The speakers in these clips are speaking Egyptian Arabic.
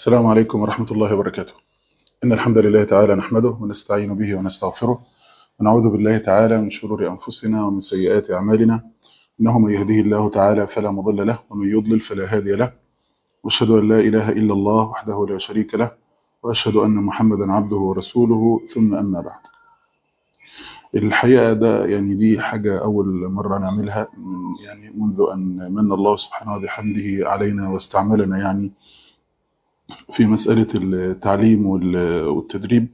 السلام عليكم ورحمة الله وبركاته إن الحمد لله تعالى نحمده ونستعين به ونستغفره ونعوذ بالله تعالى من شرور أنفسنا ومن سيئات أعمالنا إنه من يهديه الله تعالى فلا مضل له ومن يضلل فلا هادي له وأشهد أن لا إله إلا الله وحده لا شريك له وأشهد أن محمدا عبده ورسوله ثم أما بعد الحقيقة ده يعني دي حاجة أول مرة نعملها من يعني منذ أن من الله سبحانه وبحمده علينا واستعملنا يعني في مسألة التعليم والتدريب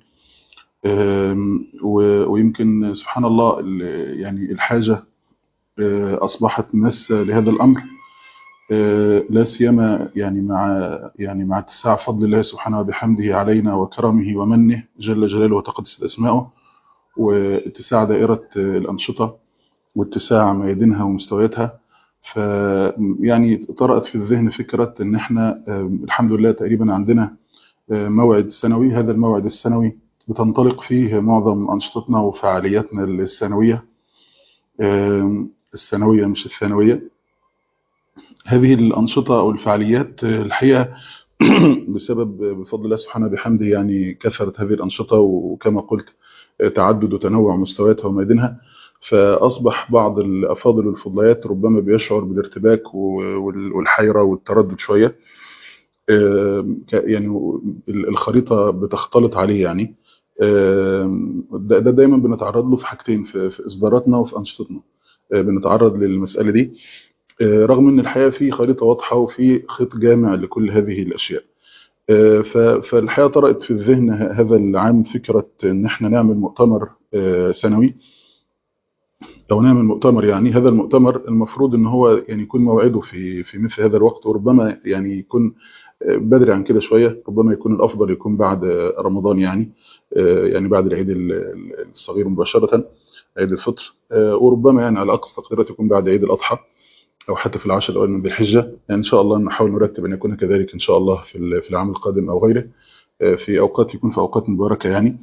ويمكن سبحان الله يعني الحاجة أصبحت ماسة لهذا الأمر لا سيما يعني مع يعني مع اتساع فضل الله سبحانه وبحمده علينا وكرمه ومنه جل جلاله وتقدست أسماؤه واتساع دائرة الأنشطة واتساع ميادينها ومستوياتها ف يعني طرأت في الذهن فكرة ان احنا الحمد لله تقريبا عندنا موعد سنوي هذا الموعد السنوي بتنطلق فيه معظم أنشطتنا وفعالياتنا السنوية السنوية مش الثانوية هذه الأنشطة أو الفعاليات الحقيقة بسبب بفضل الله سبحانه بحمده يعني كثرت هذه الأنشطة وكما قلت تعدد وتنوع مستوياتها وميادينها فأصبح بعض الأفاضل والفضليات ربما بيشعر بالارتباك والحيرة والتردد شوية يعني الخريطة بتختلط عليه يعني ده دايما بنتعرض له في حاجتين في إصداراتنا وفي أنشطتنا بنتعرض للمسألة دي رغم ان الحقيقة في خريطة واضحة وفي خيط جامع لكل هذه الأشياء فالحقيقة طرأت في الذهن هذا العام فكرة ان احنا نعمل مؤتمر سنوي لو نعمل مؤتمر يعني هذا المؤتمر المفروض ان هو يعني يكون موعده في في مثل هذا الوقت وربما يعني يكون بدري عن كده شوية ربما يكون الأفضل يكون بعد رمضان يعني يعني بعد العيد الصغير مباشرة عيد الفطر وربما يعني على أقصى تقديرات يكون بعد عيد الأضحى أو حتى في العشر الأول من ذي الحجة يعني إن شاء الله نحاول نرتب أن يكون كذلك إن شاء الله في في العام القادم أو غيره في أوقات يكون في أوقات مباركة يعني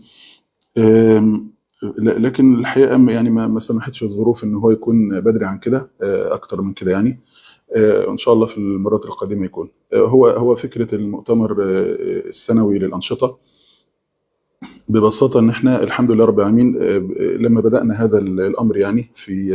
لكن الحقيقة يعني ما سمحتش الظروف إن هو يكون بدري عن كده أكتر من كده يعني وإن شاء الله في المرات القادمة يكون هو هو فكرة المؤتمر السنوي للأنشطة ببساطة إن إحنا الحمد لله رب العالمين لما بدأنا هذا الأمر يعني في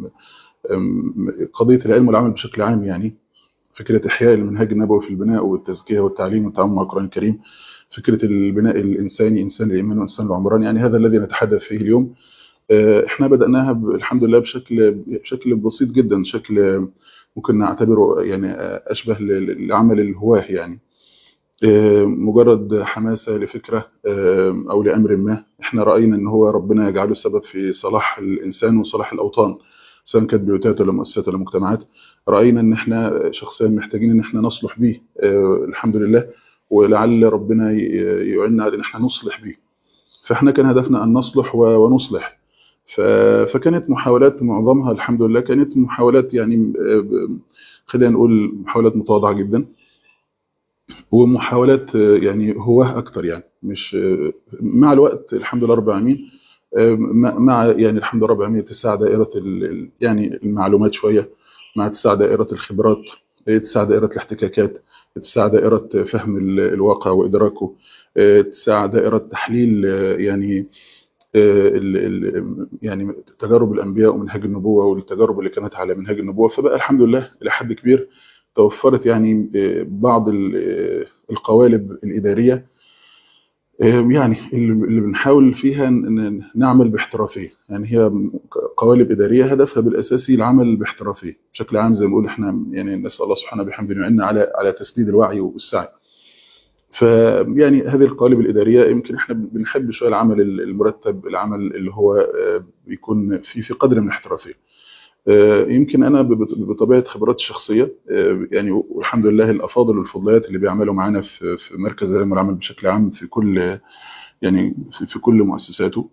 قضية العلم والعمل بشكل عام يعني فكرة إحياء المنهاج النبوي في البناء والتزكية والتعليم والتعامل مع القرآن الكريم فكرة البناء الإنساني إنسان الإيمان وإنسان العمران يعني هذا الذي نتحدث فيه اليوم إحنا بدأناها الحمد لله بشكل بشكل بسيط جدا شكل ممكن نعتبره يعني أشبه لعمل الهواه يعني مجرد حماسة لفكرة أو لأمر ما إحنا رأينا إن هو ربنا يجعله سبب في صلاح الإنسان وصلاح الأوطان سواء كانت بيوتات ولا مؤسسات ولا مجتمعات رأينا إن إحنا شخصيا محتاجين إن إحنا نصلح بيه الحمد لله ولعل ربنا يعيننا على إن إحنا نصلح بيه فإحنا كان هدفنا أن نصلح ونصلح فكانت محاولات معظمها الحمد لله كانت محاولات يعني خلينا نقول محاولات متواضعة جدا ومحاولات يعني هواه أكتر يعني مش مع الوقت الحمد لله رب العالمين مع يعني الحمد لله رب العالمين اتساع دائرة يعني المعلومات شوية مع اتساع دائرة الخبرات اتساع دائرة الاحتكاكات اتساع دائرة فهم الواقع وإدراكه اتساع دائرة تحليل يعني يعني تجارب الأنبياء ومنهاج النبوة والتجارب اللي كانت على منهاج النبوة فبقى الحمد لله إلى حد كبير توفرت يعني بعض القوالب الإدارية يعني اللي بنحاول فيها نعمل باحترافية يعني هي قوالب إدارية هدفها بالأساسي العمل باحترافية بشكل عام زي ما نقول احنا يعني نسأل الله سبحانه بحمده يعيننا على على تسديد الوعي والسعي فيعني هذه القوالب الإدارية يمكن احنا بنحب شوية العمل المرتب العمل اللي هو بيكون في في قدر من الاحترافية يمكن أنا بطبيعة خبراتي الشخصية يعني والحمد لله الأفاضل والفضليات اللي بيعملوا معانا في في مركز العلم والعمل بشكل عام في كل يعني في كل مؤسساته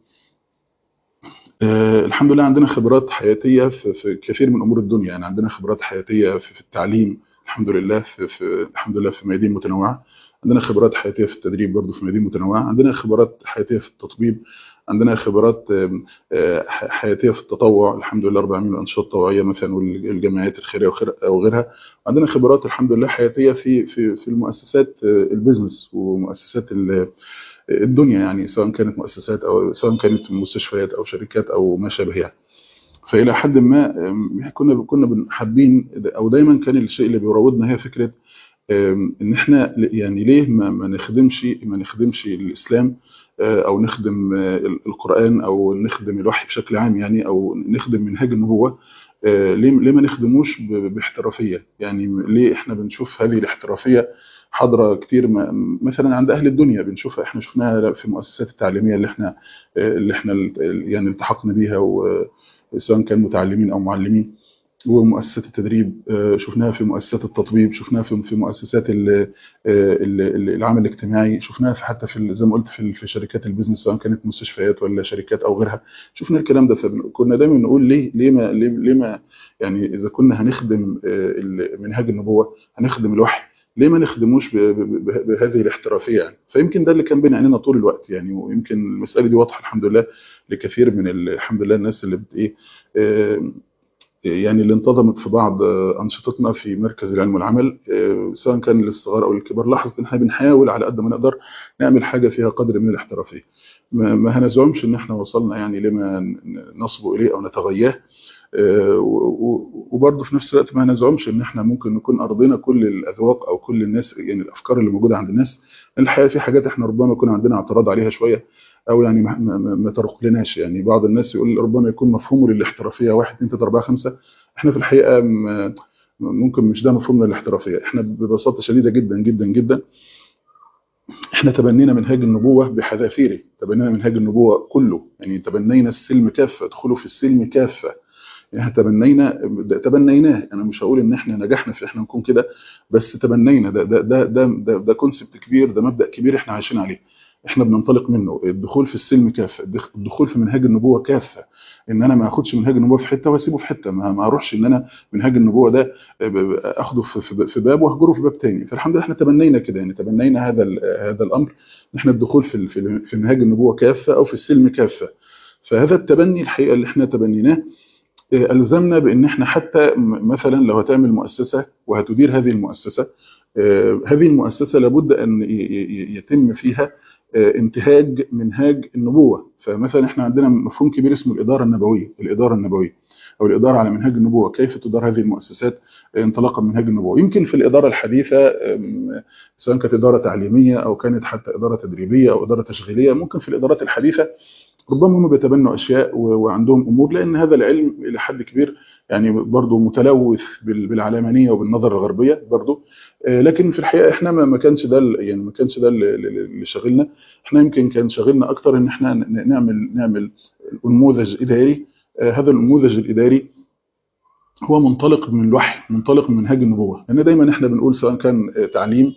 الحمد لله عندنا خبرات حياتية في, في كثير من أمور الدنيا يعني عندنا خبرات حياتية في, في التعليم الحمد لله في, في الحمد لله في ميادين متنوعة عندنا خبرات حياتية في التدريب برضه في ميادين متنوعة عندنا خبرات حياتية في التطبيب عندنا خبرات حياتيه في التطوع الحمد لله رب العالمين الانشطه التطوعيه مثلا والجمعيات الخيريه او غيرها وعندنا خبرات الحمد لله حياتيه في في في المؤسسات البيزنس ومؤسسات الدنيا يعني سواء كانت مؤسسات او سواء كانت مستشفيات او شركات او ما شابه يعني فالى حد ما كنا كنا حابين او دايما كان الشيء اللي بيراودنا هي فكره ان احنا يعني ليه ما, ما نخدمش ما نخدمش الاسلام او نخدم القران او نخدم الوحي بشكل عام يعني او نخدم منهاج النبوه ليه ليه ما نخدموش باحترافيه يعني ليه احنا بنشوف هذه الاحترافيه حاضره كتير مثلا عند اهل الدنيا بنشوفها احنا شفناها في المؤسسات التعليميه اللي احنا اللي احنا يعني التحقنا بيها سواء كان متعلمين او معلمين ومؤسسات التدريب شفناها في مؤسسات التطبيب شفناها في في مؤسسات العمل الاجتماعي شفناها في حتى في زي ما قلت في في شركات البيزنس سواء كانت مستشفيات ولا شركات او غيرها شفنا الكلام ده فكنا دايما نقول ليه ليه ما ليه ما يعني اذا كنا هنخدم منهاج النبوه هنخدم الوحي ليه ما نخدموش بهذه الاحترافيه يعني فيمكن ده اللي كان بين عينينا طول الوقت يعني ويمكن المساله دي واضحه الحمد لله لكثير من الحمد لله الناس اللي بت ايه يعني اللي انتظمت في بعض انشطتنا في مركز العلم والعمل سواء كان للصغار او للكبار لاحظت ان احنا بنحاول على قد ما نقدر نعمل حاجه فيها قدر من الاحترافيه ما هنزعمش ان احنا وصلنا يعني لما نصبو اليه او نتغياه وبرضه في نفس الوقت ما نزعمش ان احنا ممكن نكون ارضينا كل الاذواق او كل الناس يعني الافكار اللي موجوده عند الناس الحقيقه في حاجات احنا ربما يكون عندنا اعتراض عليها شويه او يعني ما, ما, ما ترقلناش يعني بعض الناس يقول ربما يكون مفهومه للاحترافيه 1 2 3 4 5 احنا في الحقيقه ممكن مش ده مفهومنا للاحترافيه احنا ببساطه شديده جدا جدا جدا احنا تبنينا منهاج النبوه بحذافيره تبنينا منهاج النبوه كله يعني تبنينا السلم كافه ادخلوا في السلم كافه يعني تبنينا تبنيناه انا مش هقول ان احنا نجحنا في احنا نكون كده بس تبنينا ده ده ده ده ده, ده كونسبت كبير ده مبدا كبير احنا عايشين عليه احنا بننطلق منه الدخول في السلم كافه الدخول في منهاج النبوه كافه ان انا ما اخدش منهاج النبوه في حته واسيبه في حته ما اروحش ان انا منهاج النبوه ده اخده في باب واهجره في باب تاني فالحمد لله احنا تبنينا كده يعني تبنينا هذا هذا الامر ان احنا الدخول في في منهاج النبوه كافه او في السلم كافه فهذا التبني الحقيقه اللي احنا تبنيناه الزمنا بان احنا حتى مثلا لو هتعمل مؤسسه وهتدير هذه المؤسسه هذه المؤسسه لابد ان يتم فيها انتهاج منهاج النبوه فمثلا احنا عندنا مفهوم كبير اسمه الاداره النبويه الاداره النبويه او الاداره على منهاج النبوه كيف تدار هذه المؤسسات انطلاقا من منهاج النبوه يمكن في الاداره الحديثه سواء كانت اداره تعليميه او كانت حتى اداره تدريبيه او اداره تشغيليه ممكن في الادارات الحديثه ربما هم بيتبنوا اشياء وعندهم امور لان هذا العلم الى حد كبير يعني برضه متلوث بالعلمانيه وبالنظره الغربيه برضه لكن في الحقيقه احنا ما كانش ده يعني ما كانش ده اللي شاغلنا احنا يمكن كان شاغلنا اكتر ان احنا نعمل نعمل نموذج اداري هذا النموذج الاداري هو منطلق من الوحي منطلق من منهاج النبوه لان دايما احنا بنقول سواء كان تعليم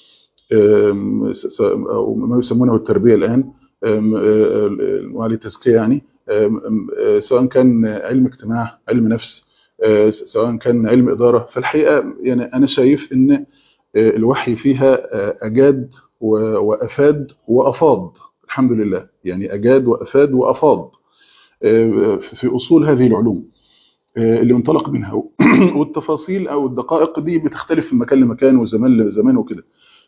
او ما يسمونه التربيه الان وعلى التزكيه يعني سواء كان علم اجتماع علم نفس سواء كان علم اداره فالحقيقه يعني انا شايف ان الوحي فيها اجاد وافاد وافاض الحمد لله يعني اجاد وافاد وافاض في اصول هذه العلوم اللي منطلق منها والتفاصيل او الدقائق دي بتختلف من مكان لمكان وزمان لزمان وكده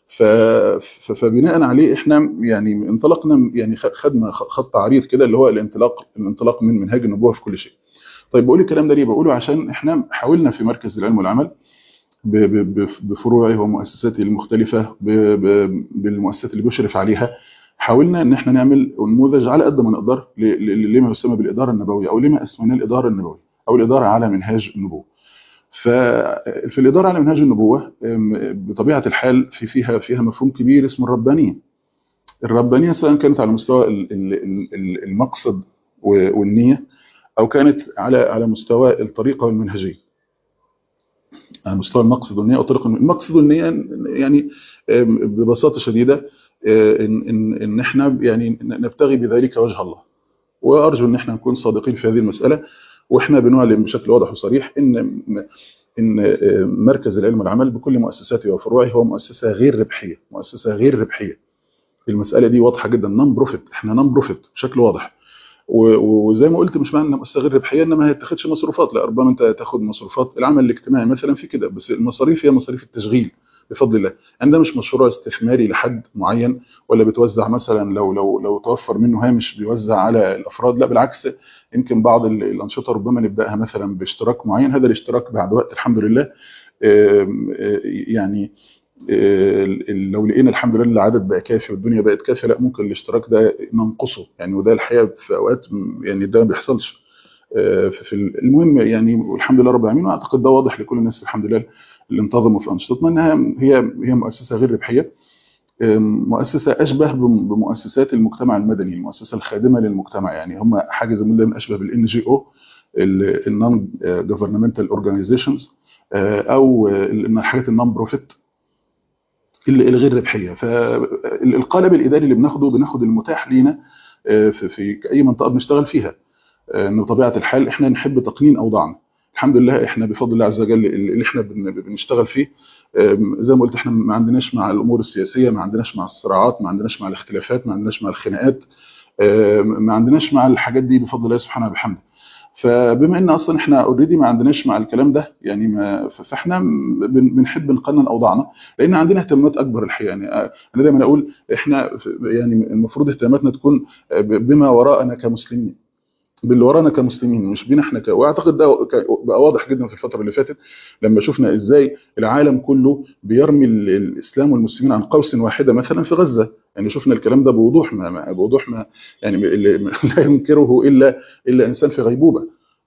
فبناء عليه احنا يعني انطلقنا يعني خدنا خط عريض كده اللي هو الانطلاق الانطلاق من منهاج النبوه في كل شيء. طيب بقول الكلام ده ليه؟ بقوله عشان احنا حاولنا في مركز العلم والعمل بفروعه ومؤسساته المختلفه بالمؤسسات اللي بيشرف عليها حاولنا ان احنا نعمل نموذج على قد ما نقدر لما يسمى بالاداره النبويه او لما اسميناه الاداره النبويه او الاداره على منهاج النبوه. ففي الإدارة على منهاج النبوة بطبيعة الحال في فيها فيها مفهوم كبير اسمه الربانية. الربانية سواء كانت على مستوى المقصد والنية أو كانت على على مستوى الطريقة والمنهجية. على مستوى المقصد والنية أو طريقة المقصد والنية يعني ببساطة شديدة إن إن إن إحنا يعني نبتغي بذلك وجه الله. وأرجو إن إحنا نكون صادقين في هذه المسألة. واحنا بنعلن بشكل واضح وصريح ان ان مركز العلم والعمل بكل مؤسساته وفروعه هو مؤسسه غير ربحيه، مؤسسه غير ربحيه. المساله دي واضحه جدا نون بروفيت احنا نون بروفيت بشكل واضح وزي ما قلت مش معنى ان مؤسسه غير ربحيه ان ما تاخدش مصروفات لا ربما انت تاخد مصروفات العمل الاجتماعي مثلا في كده بس المصاريف هي مصاريف التشغيل بفضل الله يعني ده مش مشروع استثماري لحد معين ولا بتوزع مثلا لو لو لو توفر منه هامش بيوزع على الافراد لا بالعكس يمكن بعض الانشطه ربما نبداها مثلا باشتراك معين هذا الاشتراك بعد وقت الحمد لله يعني لو لقينا الحمد لله العدد بقى كافي والدنيا بقت كافيه لا ممكن الاشتراك ده ننقصه يعني وده الحقيقه في اوقات يعني ده ما بيحصلش في المهم يعني والحمد لله رب العالمين واعتقد ده واضح لكل الناس الحمد لله اللي انتظموا في انشطتنا انها هي هي مؤسسه غير ربحيه مؤسسه اشبه بمؤسسات المجتمع المدني المؤسسه الخادمه للمجتمع يعني هم حاجه زي ما اشبه بالان جي او النون جوفرنمنتال اورجانيزيشنز او الحاجات النون بروفيت الغير ربحيه فالقالب الاداري اللي بناخده بناخد المتاح لينا في اي منطقه بنشتغل فيها ان بطبيعه الحال احنا نحب تقنين اوضاعنا الحمد لله احنا بفضل الله عز وجل اللي احنا بنشتغل فيه زي ما قلت احنا ما عندناش مع الامور السياسيه ما عندناش مع الصراعات ما عندناش مع الاختلافات ما عندناش مع الخناقات ما عندناش مع الحاجات دي بفضل الله سبحانه وبحمده فبما ان اصلا احنا اوريدي ما عندناش مع الكلام ده يعني ما فاحنا بنحب نقنن اوضاعنا لان عندنا اهتمامات اكبر الحقيقه يعني انا دايما اقول احنا يعني المفروض اهتماماتنا تكون بما وراءنا كمسلمين باللي ورانا كمسلمين مش بينا احنا ك... واعتقد ده بقى واضح جدا في الفتره اللي فاتت لما شفنا ازاي العالم كله بيرمي الاسلام والمسلمين عن قوس واحده مثلا في غزه يعني شفنا الكلام ده بوضوح ما بوضوح ما يعني لا ينكره الا الا انسان في غيبوبه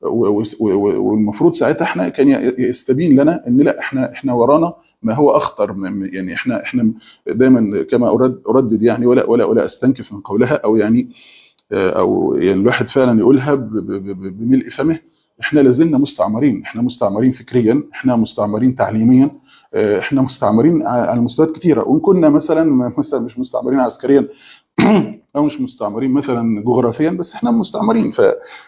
والمفروض ساعتها احنا كان يستبين لنا ان لا احنا احنا ورانا ما هو اخطر يعني احنا احنا دايما كما اردد يعني ولا ولا ولا استنكف من قولها او يعني او يعني الواحد فعلا يقولها بملء فمه احنا لازلنا مستعمرين احنا مستعمرين فكريا احنا مستعمرين تعليميا احنا مستعمرين على مستويات كتيره وان كنا مثلا مثلا مش مستعمرين عسكريا او مش مستعمرين مثلا جغرافيا بس احنا مستعمرين ف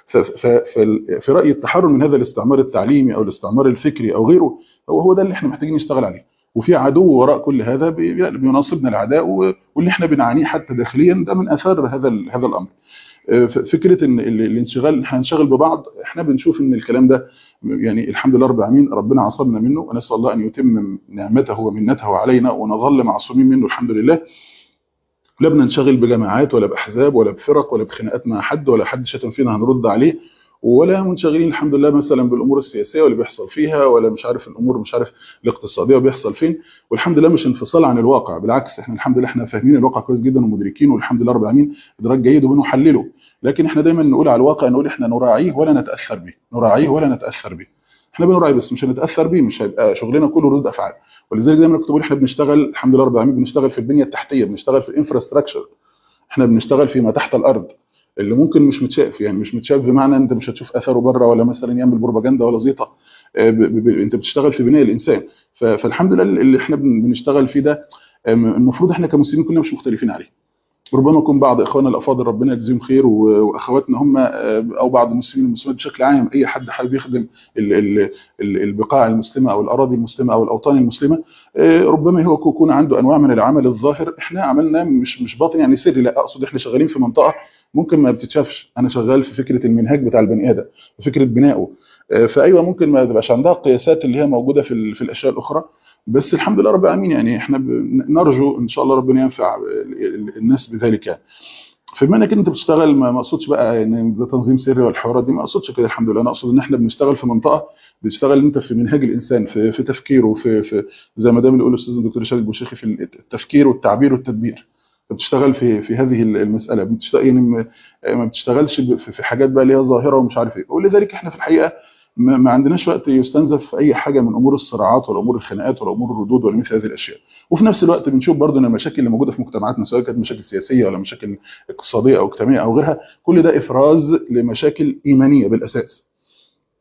في رايي التحرر من هذا الاستعمار التعليمي او الاستعمار الفكري او غيره هو هو ده اللي احنا محتاجين نشتغل عليه وفي عدو وراء كل هذا بيناصبنا العداء واللي احنا بنعانيه حتى داخليا ده من اثار هذا هذا الامر فكره ان الانشغال هنشغل ببعض احنا بنشوف ان الكلام ده يعني الحمد لله رب العالمين ربنا عصمنا منه ونسال الله ان يتم نعمته ومنته علينا ونظل معصومين منه الحمد لله لا بننشغل بجماعات ولا باحزاب ولا بفرق ولا بخناقات مع حد ولا حد شتم فينا هنرد عليه ولا منشغلين الحمد لله مثلا بالامور السياسيه واللي بيحصل فيها ولا مش عارف الامور مش عارف الاقتصاديه وبيحصل فين والحمد لله مش انفصال عن الواقع بالعكس احنا الحمد لله احنا فاهمين الواقع كويس جدا ومدركينه والحمد لله رب العالمين ادراك جيد وبنحلله لكن احنا دايما نقول على الواقع نقول احنا نراعيه ولا نتاثر به نراعيه ولا نتاثر به احنا بنراعي بس مش هنتاثر بيه مش هيبقى شغلنا كله ردود افعال ولذلك دايما كنت بقول احنا بنشتغل الحمد لله رب العالمين بنشتغل في البنيه التحتيه بنشتغل في الانفراستراكشر احنا بنشتغل فيما تحت الارض اللي ممكن مش متشاف يعني مش متشاف بمعنى انت مش هتشوف اثره بره ولا مثلا يعمل بروباجندا ولا زيطه ب ب انت بتشتغل في بناء الانسان فالحمد لله اللي احنا بنشتغل فيه ده المفروض احنا كمسلمين كلنا مش مختلفين عليه ربما يكون بعض اخواننا الافاضل ربنا يجزيهم خير واخواتنا هم او بعض المسلمين المسلمات بشكل عام اي حد حابب يخدم البقاع المسلمه او الاراضي المسلمه او الاوطان المسلمه ربما هو يكون عنده انواع من العمل الظاهر احنا عملنا مش مش باطن يعني سري لا اقصد احنا شغالين في منطقه ممكن ما بتتشافش انا شغال في فكره المنهاج بتاع البني ادم فكره بنائه فايوه ممكن ما تبقاش عندها القياسات اللي هي موجوده في, في الاشياء الاخرى بس الحمد لله رب العالمين يعني احنا نرجو ان شاء الله ربنا ينفع الناس بذلك يعني فبما انك انت بتشتغل ما اقصدش بقى ان ده تنظيم سري والحوارات دي ما اقصدش كده الحمد لله انا اقصد ان احنا بنشتغل في منطقه بتشتغل انت في منهاج الانسان في, في تفكيره في, في زي ما دايما يقول الاستاذ الدكتور شادي البوشيخي في التفكير والتعبير والتدبير بتشتغل في في هذه المساله بتشتغل يعني ما بتشتغلش في حاجات بقى اللي هي ظاهره ومش عارف ايه ولذلك احنا في الحقيقه ما عندناش وقت يستنزف في اي حاجه من امور الصراعات ولا امور الخناقات ولا امور الردود ولا مثل هذه الاشياء وفي نفس الوقت بنشوف برضه ان المشاكل اللي موجوده في مجتمعاتنا سواء كانت مشاكل سياسيه ولا مشاكل اقتصاديه او اجتماعيه او غيرها كل ده افراز لمشاكل ايمانيه بالاساس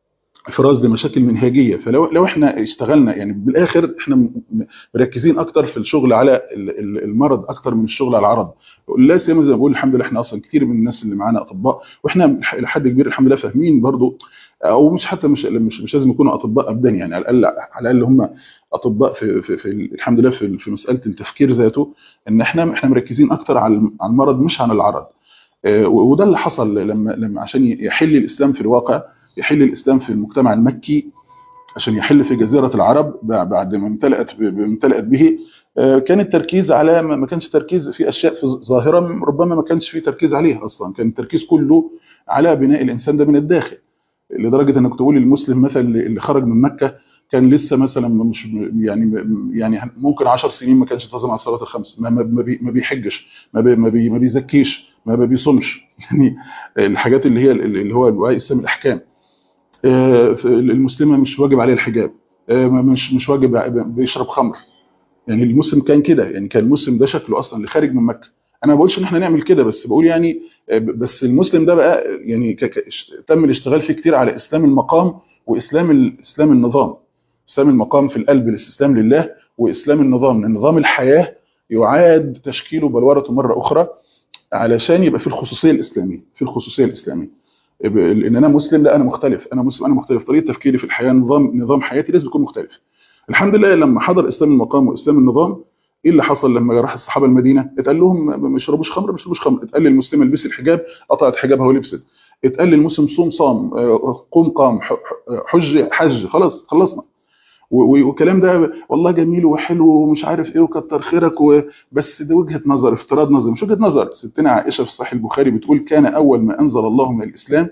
افراز لمشاكل منهجيه فلو لو احنا اشتغلنا يعني بالاخر احنا م- م- مركزين اكتر في الشغل على ال- ال- المرض اكتر من الشغل على العرض لا سيما زي ما بقول الحمد لله احنا اصلا كتير من الناس اللي معانا اطباء واحنا لحد كبير الحمد لله فاهمين برضو او مش حتى مش مش, مش لازم يكونوا اطباء ابدا يعني على الاقل على الاقل هم اطباء في, في, في الحمد لله في, في مساله التفكير ذاته ان احنا احنا مركزين اكتر على على المرض مش عن العرض آه، وده اللي حصل لما لما عشان يحل الاسلام في الواقع يحل الاسلام في المجتمع المكي عشان يحل في جزيره العرب بع- بعد ما امتلأت ب- ب- امتلأت به آه، كان التركيز على ما ما كانش تركيز في اشياء في ظاهره ربما ما كانش في تركيز عليها اصلا كان التركيز كله على بناء الانسان ده من الداخل لدرجه ان كنت بقول المسلم مثلا اللي اللي خرج من مكه كان لسه مثلا مش يعني يعني ممكن 10 سنين ما كانش ينتظم على الصلاه الخمس ما ما ما بي- ما بيحجش ما بي ما, بي ما بيزكيش ما بيصومش يعني الحاجات اللي هي اللي هو الوعي الاسلامي الاحكام آه، في- المسلمه مش واجب عليها الحجاب آه، مش مش واجب بيشرب خمر يعني المسلم كان كده يعني كان المسلم ده شكله اصلا اللي خارج من مكه انا ما بقولش ان احنا نعمل كده بس بقول يعني آه، بس المسلم ده بقى يعني ك- ك- تم الاشتغال فيه كتير على اسلام المقام واسلام ال- اسلام النظام اسلام المقام في القلب الاستسلام لله واسلام النظام لان نظام الحياه يعاد تشكيله بلورته مره اخرى علشان يبقى في الخصوصيه الاسلاميه في الخصوصيه الاسلاميه يبقى- لان انا مسلم لا انا مختلف انا مسلم انا مختلف طريقه تفكيري في الحياه نظام نظام حياتي لازم يكون مختلف الحمد لله لما حضر اسلام المقام واسلام النظام ايه اللي حصل لما راح الصحابه المدينه اتقال لهم ما ما يشربوش خمر ما يشربوش خمر اتقال للمسلمه البسي الحجاب قطعت حجابها ولبست اتقال للمسلم صوم صام آه، قوم قام ح- ح- حج حج خلاص خلصنا و- و- والكلام ده والله جميل وحلو ومش عارف ايه وكتر خيرك و... بس ده وجهه نظر افتراض نظر مش وجهه نظر ستنا عائشه في صحيح البخاري بتقول كان اول ما انزل الله من الاسلام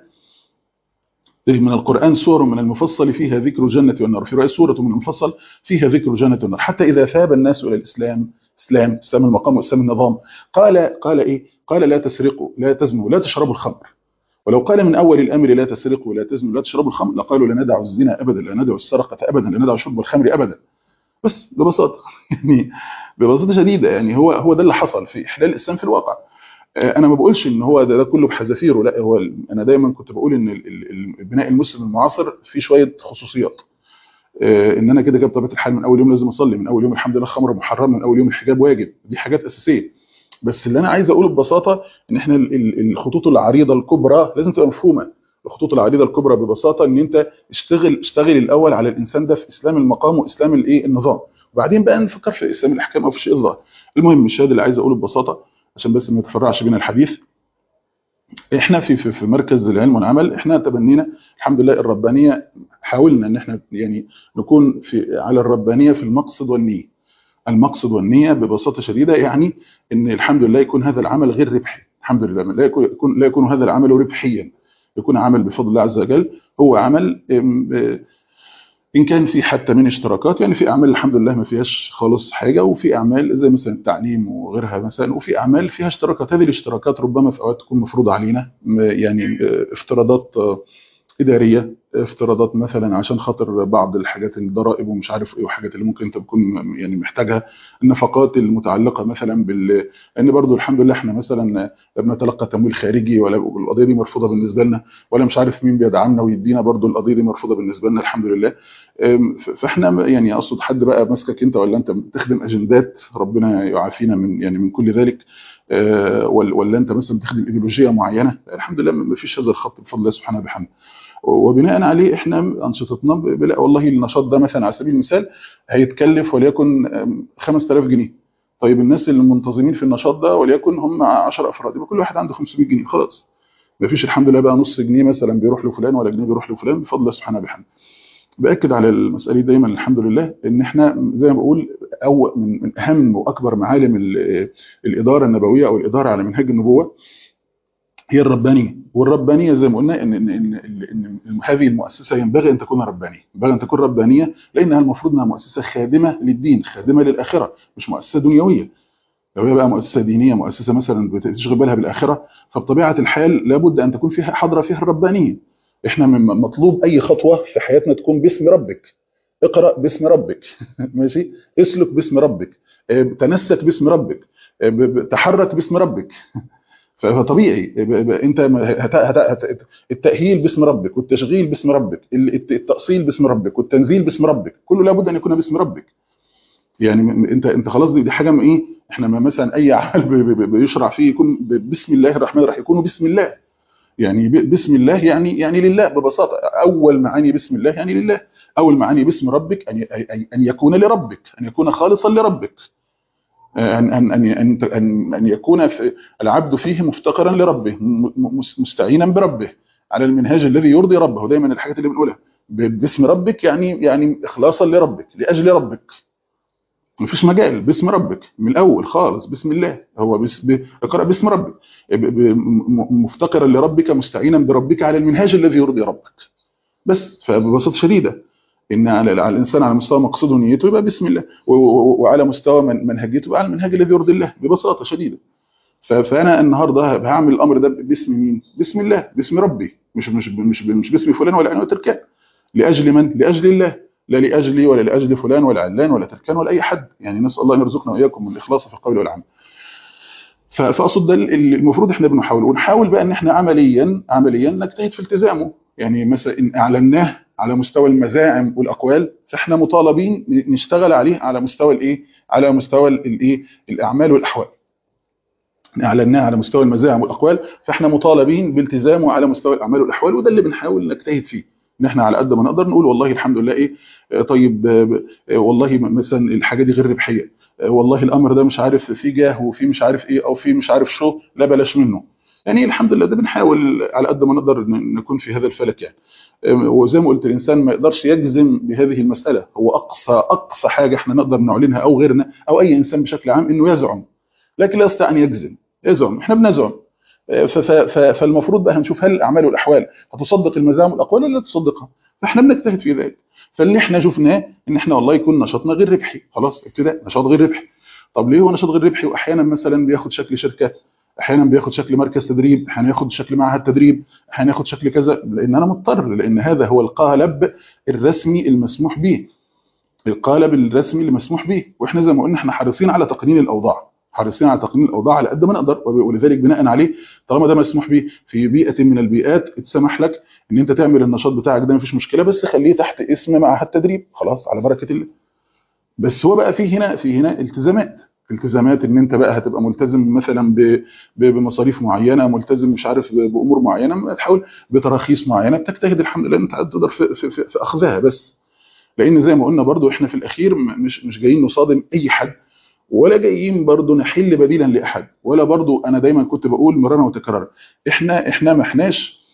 من القرآن سور من المفصل فيها ذكر الجنة والنار في رأي سورة من المفصل فيها ذكر الجنة والنار حتى إذا ثاب الناس إلى الإسلام إسلام إسلام المقام وإسلام النظام قال قال إيه قال لا تسرقوا لا تزنوا لا تشربوا الخمر ولو قال من أول الأمر لا تسرقوا لا تزنوا لا تشربوا الخمر لقالوا لا ندع الزنا أبدا لا ندع السرقة أبدا لا ندع شرب الخمر أبدا بس ببساطة يعني ببساطة شديدة يعني هو هو ده اللي حصل في إحلال الإسلام في الواقع آه، انا ما بقولش ان هو ده, ده كله بحذافيره لا هو ال- انا دايما كنت بقول ان ال- ال- البناء المسلم المعاصر فيه شويه خصوصيات آه، ان انا كده كده بطبيعه الحال من اول يوم لازم اصلي من اول يوم الحمد لله الخمر محرم من اول يوم الحجاب واجب دي حاجات اساسيه بس اللي انا عايز اقوله ببساطه ان احنا ال- ال- الخطوط العريضه الكبرى لازم تبقى مفهومه الخطوط العريضه الكبرى ببساطه ان انت اشتغل اشتغل الاول على الانسان ده في اسلام المقام واسلام الايه النظام وبعدين بقى نفكر في اسلام الاحكام او في الشيء الظاهر المهم الشاهد اللي عايز اقوله ببساطه عشان بس ما يتفرعش بينا الحديث احنا في في في مركز العلم والعمل احنا تبنينا الحمد لله الربانيه حاولنا ان احنا يعني نكون في على الربانيه في المقصد والنيه المقصد والنيه ببساطه شديده يعني ان الحمد لله يكون هذا العمل غير ربحي الحمد لله لا يكون يكون- لا يكون هذا العمل ربحيا يكون عمل بفضل الله عز وجل هو عمل ام، اه، ان كان في حتى من اشتراكات يعني في اعمال الحمد لله ما فيهاش خالص حاجه وفي اعمال زي مثلا التعليم وغيرها مثلا وفي اعمال فيها اشتراكات هذه الاشتراكات ربما في اوقات تكون مفروضه علينا م- يعني اه، افتراضات اه، اداريه افتراضات مثلا عشان خاطر بعض الحاجات الضرائب ومش عارف ايه وحاجات اللي ممكن انت تكون يعني محتاجها النفقات المتعلقه مثلا بال لان برضو الحمد لله احنا مثلا لا بنتلقى تمويل خارجي ولا القضيه دي مرفوضه بالنسبه لنا ولا مش عارف مين بيدعمنا ويدينا برضو القضيه دي مرفوضه بالنسبه لنا الحمد لله أم، ف- فاحنا يعني اقصد حد بقى ماسكك انت ولا انت بتخدم اجندات ربنا يعافينا من يعني من كل ذلك أه، ولا ولا انت مثلا بتخدم ايديولوجيه معينه الحمد لله ما فيش هذا الخط بفضل الله سبحانه وبحمده وبناء عليه احنا انشطتنا ب- بلا والله النشاط ده مثلا على سبيل المثال هيتكلف وليكن أم، 5000 جنيه طيب الناس اللي منتظمين في النشاط ده وليكن هم 10 افراد يبقى كل واحد عنده 500 جنيه خلاص ما فيش الحمد لله بقى نص جنيه مثلا بيروح لفلان ولا جنيه بيروح لفلان بفضل الله سبحانه وبحمده باكد على المساله دي دايما الحمد لله ان احنا زي ما بقول او من من اهم واكبر معالم ال- الاداره النبويه او الاداره على منهج النبوه هي الربانيه والربانيه زي ما قلنا ان ان ان, إن, إن هذه المؤسسه ينبغي ان تكون ربانيه ينبغي ان تكون ربانيه لانها المفروض انها مؤسسه خادمه للدين خادمه للاخره مش مؤسسه دنيويه لو هي بقى مؤسسه دينيه مؤسسه مثلا بتشغل بالها بالاخره فبطبيعه الحال لابد ان تكون فيها حاضره فيها الربانيه احنا من مطلوب اي خطوه في حياتنا تكون باسم ربك اقرا باسم ربك ماشي اسلك باسم ربك اه، تنسك باسم ربك اه، ب- ب- تحرك باسم ربك فطبيعي انت هت... هت... هت... التاهيل باسم ربك والتشغيل باسم ربك التاصيل باسم ربك والتنزيل باسم ربك كله لابد ان يكون باسم ربك يعني انت انت خلاص دي, دي حاجه ايه احنا مثلا اي عمل بيشرع فيه يكون بسم الله الرحمن الرحيم يكون بسم الله يعني بسم الله يعني يعني لله ببساطه اول معاني بسم الله يعني لله اول معاني باسم ربك ان ان يكون لربك ان يكون خالصا لربك ان ان ان ان ان يكون في العبد فيه مفتقرا لربه مستعينا بربه على المنهاج الذي يرضي ربه ودايما الحاجات اللي بنقولها باسم ربك يعني يعني اخلاصا لربك لاجل ربك مفيش مجال باسم ربك من الاول خالص بسم الله هو بس اقرا باسم ربك مفتقرا لربك مستعينا بربك على المنهاج الذي يرضي ربك بس فببساطه شديده ان على الانسان على مستوى مقصده ونيته يبقى بسم الله وعلى مستوى منهجيته يبقى على المنهج الذي يرضي الله ببساطه شديده فانا النهارده هعمل الامر ده باسم مين بسم الله باسم ربي مش مش مش, مش باسم فلان ولا علان تركان لاجل من لاجل الله لا لاجلي ولا لاجل فلان ولا علان ولا تركان ولا اي حد يعني نسال الله ان يرزقنا واياكم الاخلاص في القول والعمل فاقصد ده المفروض احنا بنحاول ونحاول بقى ان احنا عمليا عمليا نجتهد في التزامه يعني مثلا ان اعلناه على مستوى المزاعم والاقوال فاحنا مطالبين نشتغل عليه على مستوى الايه على مستوى الايه الاعمال والاحوال اعلناه على مستوى المزاعم والاقوال فاحنا مطالبين بالتزامه على مستوى الاعمال والاحوال وده اللي بنحاول نجتهد فيه ان احنا على قد ما نقدر نقول والله الحمد لله ايه طيب والله مثلا الحاجه دي غير ربحيه والله الامر ده مش عارف فيه جاه وفيه مش عارف ايه او فيه مش عارف شو لا بلاش منه يعني الحمد لله ده بنحاول على قد ما نقدر نكون في هذا الفلك يعني وزي ما قلت الانسان ما يقدرش يجزم بهذه المساله هو اقصى اقصى حاجه احنا نقدر نعلنها او غيرنا او اي انسان بشكل عام انه يزعم لكن لا يستطيع ان يجزم يزعم احنا بنزعم فالمفروض بقى هنشوف هل الاعمال والاحوال هتصدق المزاعم والاقوال ولا لا تصدقها فاحنا بنجتهد في ذلك فاللي احنا شفناه ان احنا والله يكون نشاطنا غير ربحي خلاص ابتداء نشاط غير ربحي طب ليه هو نشاط غير ربحي واحيانا مثلا بياخد شكل شركه احيانا بياخد شكل مركز تدريب احيانا ياخد شكل معهد تدريب احيانا ياخد شكل كذا لان انا مضطر لان هذا هو القالب الرسمي المسموح به القالب الرسمي اللي مسموح به واحنا زي ما قلنا احنا حريصين على تقنين الاوضاع حريصين على تقنين الاوضاع على قد ما نقدر ولذلك بناء عليه طالما ده مسموح به في بيئه من البيئات اتسمح لك ان انت تعمل النشاط بتاعك ده مفيش مشكله بس خليه تحت اسم معهد تدريب خلاص على بركه الله بس هو بقى في هنا في هنا التزامات التزامات ان انت بقى هتبقى ملتزم مثلا بمصاريف معينه ملتزم مش عارف بامور معينه تحاول بتراخيص معينه بتجتهد الحمد لله انت تقدر في, في, في, في اخذها بس لان زي ما قلنا برضو احنا في الاخير مش مش جايين نصادم اي حد ولا جايين برضو نحل بديلا لاحد ولا برضو انا دايما كنت بقول مرارا وتكرارا احنا احنا ما احناش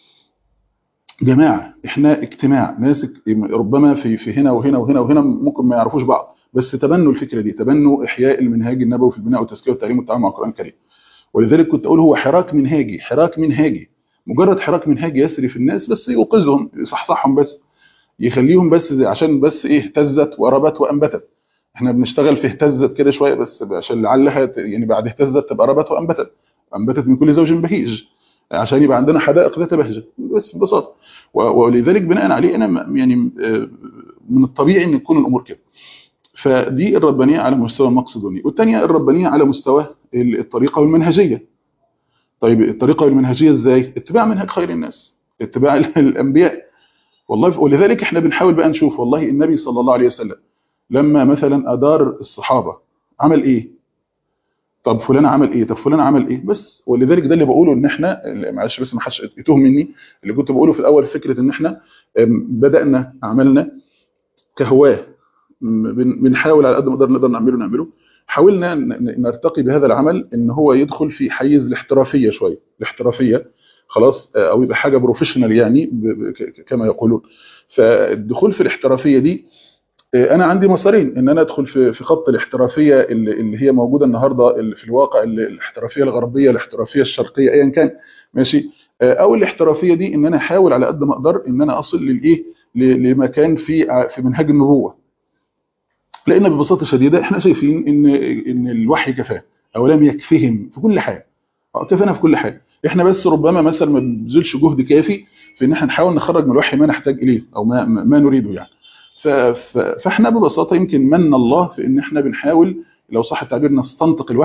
جماعه احنا اجتماع ماسك ربما في في هنا وهنا وهنا وهنا ممكن ما يعرفوش بعض بس تبنوا الفكره دي تبنوا احياء المنهاج النبوي في البناء والتزكيه والتعليم والتعامل مع القران الكريم ولذلك كنت اقول هو حراك منهاجي حراك منهاجي مجرد حراك منهاجي يسري في الناس بس يوقظهم يصحصحهم بس يخليهم بس زي عشان بس ايه اهتزت وربت وانبتت احنا بنشتغل في اهتزت كده شويه بس عشان لعلها يعني بعد اهتزت تبقى ربت وانبتت انبتت من كل زوج بهيج عشان يبقى عندنا حدائق ذات بهجه بس ببساطه ولذلك بناء عليه انا يعني من الطبيعي ان تكون الامور كده فدي الربانيه على مستوى المقصد والنية والثانيه الربانيه على مستوى الطريقه والمنهجيه طيب الطريقه والمنهجيه ازاي اتباع منهج خير الناس اتباع الانبياء والله ولذلك احنا بنحاول بقى نشوف والله النبي صلى الله عليه وسلم لما مثلا ادار الصحابه عمل ايه طب فلان عمل ايه طب فلان عمل ايه بس ولذلك ده اللي بقوله ان احنا معلش بس ما حدش يتوه مني اللي كنت بقوله في الاول فكره ان احنا بدانا عملنا كهواه بنحاول على قد ما نقدر نقدر نعمله نعمله حاولنا نرتقي بهذا العمل ان هو يدخل في حيز الاحترافيه شويه الاحترافيه خلاص او يبقى حاجه بروفيشنال يعني كما يقولون فالدخول في الاحترافيه دي انا عندي مسارين ان انا ادخل في في خط الاحترافيه اللي هي موجوده النهارده اللي في الواقع الاحترافيه الغربيه الاحترافيه الشرقيه ايا كان ماشي او الاحترافيه دي ان انا احاول على قد ما اقدر ان انا اصل للايه لمكان في في منهج النبوه لان ببساطه شديده احنا شايفين ان ان الوحي كفاه او لم يكفهم في كل حاجه كفانا في كل حاجه احنا بس ربما مثلا ما بنبذلش جهد كافي في ان احنا نحاول نخرج من الوحي ما نحتاج اليه او ما ما نريده يعني فاحنا ببساطه يمكن من الله في ان احنا بنحاول لو صح التعبير نستنطق الوحي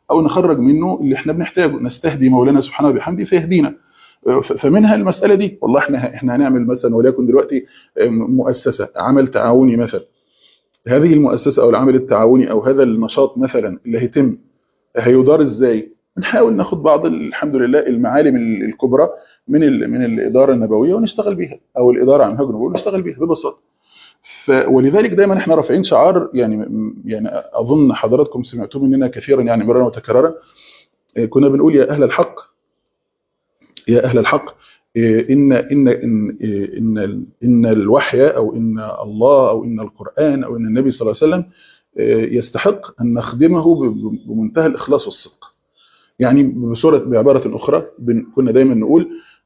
او نخرج منه اللي احنا بنحتاجه نستهدي مولانا سبحانه وبحمده فيهدينا فمنها المساله دي والله احنا احنا هنعمل مثلا وليكن دلوقتي مؤسسه عمل تعاوني مثلا هذه المؤسسه او العمل التعاوني او هذا النشاط مثلا اللي هيتم هيدار ازاي بنحاول ناخد بعض الحمد لله المعالم الكبرى من من الاداره النبويه ونشتغل بيها او الاداره عن هجر النبوي ونشتغل بيها ببساطه ف ولذلك دايما احنا رافعين شعار يعني يعني اظن حضراتكم سمعتوه مننا كثيرا يعني مرارا وتكرارا كنا بنقول يا اهل الحق يا اهل الحق ان ان ان ان ان الوحي او ان الله او ان القران او ان النبي صلى الله عليه وسلم يستحق ان نخدمه بمنتهى الاخلاص والصدق يعني بصوره بعباره اخرى كنا دايما نقول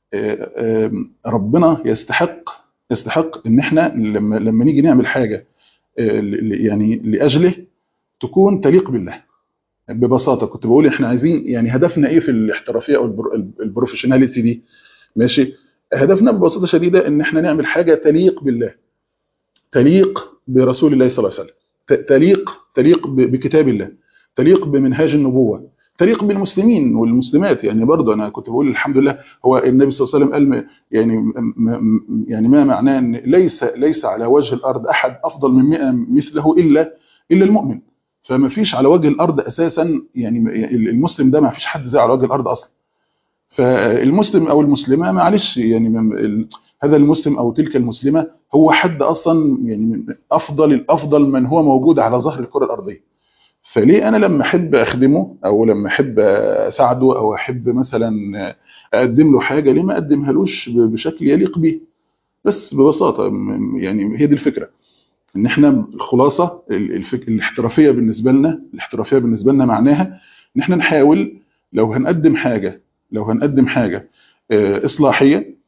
ربنا يستحق يستحق ان احنا لما لما نيجي نعمل حاجه يعني لاجله تكون تليق بالله ببساطه كنت بقول احنا عايزين يعني هدفنا ايه في الاحترافيه او البروفيشناليتي دي ماشي هدفنا ببساطه شديده ان احنا نعمل حاجه تليق بالله تليق برسول الله صلى الله عليه وسلم تليق تليق بكتاب الله تليق بمنهاج النبوه تليق بالمسلمين والمسلمات يعني برضه انا كنت بقول الحمد لله هو النبي صلى الله عليه وسلم قال يعني يعني ما معناه ان ليس ليس على وجه الارض احد افضل من 100 مثله الا الا المؤمن فما فيش على وجه الارض اساسا يعني المسلم ده ما فيش حد زي على وجه الارض اصلا فالمسلم او المسلمه معلش يعني هذا المسلم او تلك المسلمه هو حد اصلا يعني افضل الافضل من هو موجود على ظهر الكره الارضيه فليه انا لما احب اخدمه او لما احب اساعده او احب مثلا اقدم له حاجه ليه ما اقدمهالوش بشكل يليق بيه بس ببساطه يعني هي دي الفكره ان احنا الخلاصه الفك... الاحترافيه بالنسبه لنا الاحترافيه بالنسبه لنا معناها ان احنا نحاول لو هنقدم حاجه لو هنقدم حاجه اصلاحيه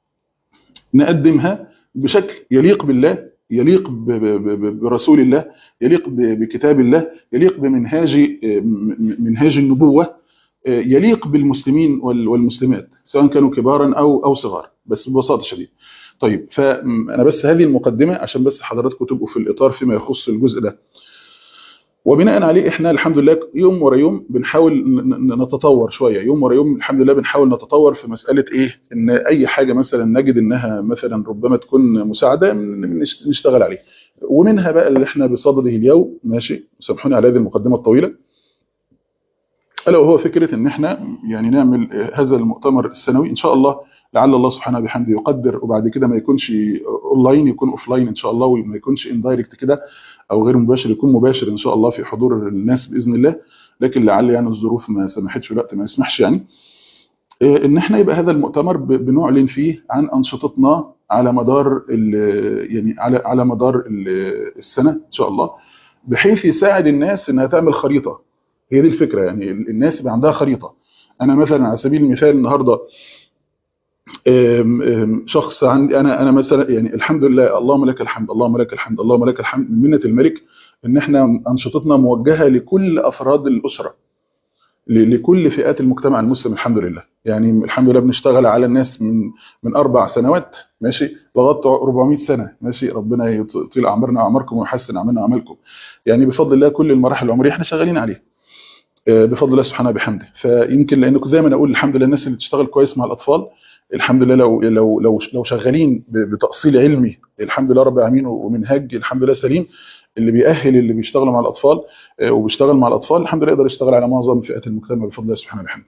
نقدمها بشكل يليق بالله يليق برسول الله يليق بكتاب الله يليق بمنهاج منهاج النبوه يليق بالمسلمين والمسلمات سواء كانوا كبارا او او صغار بس ببساطه شديده طيب فانا بس هذه المقدمه عشان بس حضراتكم تبقوا في الاطار فيما يخص الجزء ده وبناء عليه احنا الحمد لله يوم ورا يوم بنحاول نتطور شويه يوم ورا يوم الحمد لله بنحاول نتطور في مساله ايه ان اي حاجه مثلا نجد انها مثلا ربما تكون مساعده نشتغل عليها ومنها بقى اللي احنا بصدده اليوم ماشي سامحوني على هذه المقدمه الطويله الا وهو فكره ان احنا يعني نعمل هذا المؤتمر السنوي ان شاء الله لعل الله سبحانه وبحمده يقدر وبعد كده ما يكونش اونلاين يكون اوفلاين ان شاء الله وما يكونش اندايركت كده او غير مباشر يكون مباشر ان شاء الله في حضور الناس باذن الله لكن لعل يعني الظروف ما سمحتش والوقت ما يسمحش يعني ان احنا يبقى هذا المؤتمر بنعلن فيه عن انشطتنا على مدار يعني على على مدار السنه ان شاء الله بحيث يساعد الناس انها تعمل خريطه هي دي الفكره يعني الناس يبقى عندها خريطه انا مثلا على سبيل المثال النهارده شخص عندي انا انا مثلا يعني الحمد لله اللهم لك الحمد اللهم لك الحمد اللهم لك الحمد من منه الملك ان احنا انشطتنا موجهه لكل افراد الاسره لكل فئات المجتمع المسلم الحمد لله يعني الحمد لله بنشتغل على الناس من من اربع سنوات ماشي لغايه 400 سنه ماشي ربنا يطيل اعمارنا واعماركم ويحسن اعمالنا واعمالكم يعني بفضل الله كل المراحل العمريه احنا شغالين عليها بفضل الله سبحانه وبحمده فيمكن لانكم دايما اقول الحمد لله الناس اللي تشتغل كويس مع الاطفال الحمد لله لو لو لو لو شغالين بتاصيل علمي الحمد لله رب العالمين ومنهج الحمد لله سليم اللي بيأهل اللي بيشتغلوا مع الاطفال وبيشتغل مع الاطفال الحمد لله يقدر يشتغل على معظم فئات المجتمع بفضل الله سبحانه وبحمده.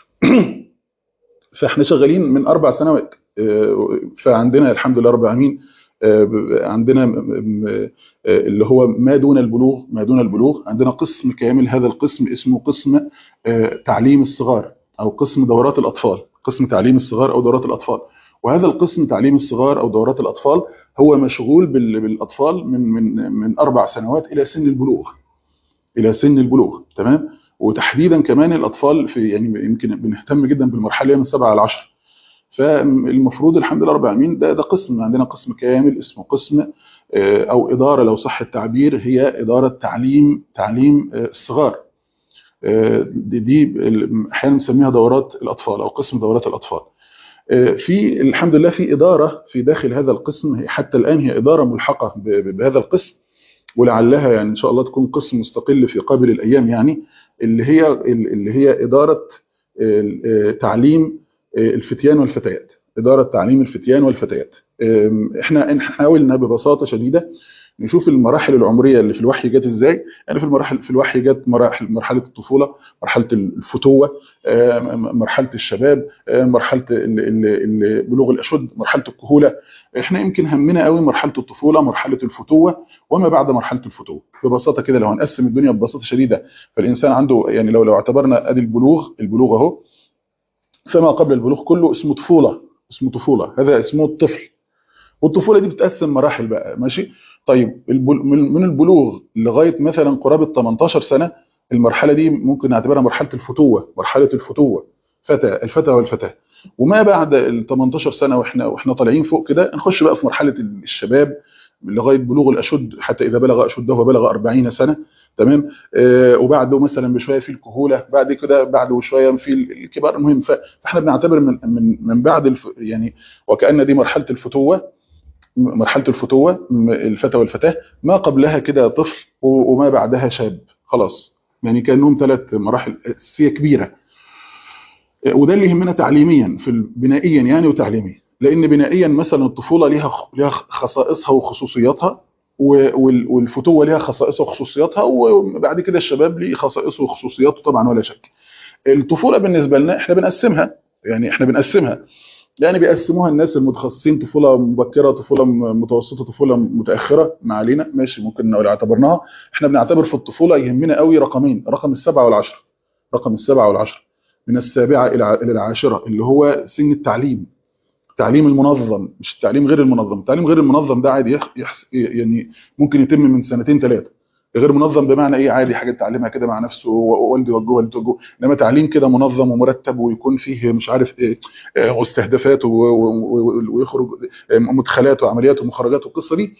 فاحنا شغالين من اربع سنوات فعندنا الحمد لله رب العالمين عندنا اللي هو ما دون البلوغ ما دون البلوغ عندنا قسم كامل هذا القسم اسمه قسم تعليم الصغار او قسم دورات الاطفال قسم تعليم الصغار او دورات الاطفال وهذا القسم تعليم الصغار او دورات الاطفال هو مشغول بالاطفال من من من اربع سنوات الى سن البلوغ الى سن البلوغ تمام وتحديدا كمان الاطفال في يعني يمكن بنهتم جدا بالمرحله من 7 ل 10 فالمفروض الحمد لله رب العالمين ده ده قسم عندنا قسم كامل اسمه قسم او اداره لو صح التعبير هي اداره تعليم تعليم الصغار دي, دي احيانا نسميها دورات الاطفال او قسم دورات الاطفال في الحمد لله في اداره في داخل هذا القسم حتى الان هي اداره ملحقه بهذا القسم ولعلها يعني ان شاء الله تكون قسم مستقل في قابل الايام يعني اللي هي اللي هي اداره تعليم الفتيان والفتيات اداره تعليم الفتيان والفتيات احنا حاولنا ببساطه شديده نشوف المراحل العمريه اللي في الوحي جت ازاي يعني في المراحل في الوحي جت مراحل مرحله الطفوله مرحله الفتوه مرحله الشباب مرحله بلوغ الاشد مرحله الكهوله احنا يمكن همنا قوي مرحله الطفوله مرحله الفتوه وما بعد مرحله الفتوه ببساطه كده لو هنقسم الدنيا ببساطه شديده فالانسان عنده يعني لو لو اعتبرنا ادي البلوغ البلوغ اهو فما قبل البلوغ كله اسمه طفوله اسمه طفوله هذا اسمه الطفل والطفوله دي بتتقسم مراحل بقى ماشي طيب من البلوغ لغايه مثلا قرابه 18 سنه المرحله دي ممكن نعتبرها مرحله الفتوه مرحله الفتوه فتى الفتى والفتاه وما بعد ال 18 سنه واحنا واحنا طالعين فوق كده نخش بقى في مرحله الشباب لغايه بلوغ الاشد حتى اذا بلغ اشده وبلغ 40 سنه تمام آه وبعده مثلا بشويه في الكهوله بعد كده بعده شويه في الكبار المهم فاحنا بنعتبر من من من بعد الف يعني وكان دي مرحله الفتوه مرحله الفتوه الفتى والفتاه ما قبلها كده طفل وما بعدها شاب خلاص يعني كانهم ثلاث مراحل اساسيه كبيره وده اللي يهمنا تعليميا في بنائيا يعني وتعليميا لان بنائيا مثلا الطفوله ليها ليها خصائصها وخصوصياتها والفتوه ليها خصائصها وخصوصياتها وبعد كده الشباب ليه خصائصه وخصوصياته طبعا ولا شك الطفوله بالنسبه لنا احنا بنقسمها يعني احنا بنقسمها يعني بيقسموها الناس المتخصصين طفوله مبكره طفوله متوسطه طفوله متاخره ما علينا ماشي ممكن لو اعتبرناها احنا بنعتبر في الطفوله يهمنا قوي رقمين رقم السبعه والعشره رقم السبعه والعشره من السابعه الى العاشره اللي هو سن التعليم التعليم المنظم مش التعليم غير المنظم التعليم غير المنظم ده عادي يحس يعني ممكن يتم من سنتين ثلاثه غير منظم بمعنى ايه عادي حاجه تعلمها كده مع نفسه والدي يوجهه والدي يوجهه انما تعليم كده منظم ومرتب ويكون فيه مش عارف ايه مستهدفات ويخرج مدخلات وعمليات ومخرجات والقصه دي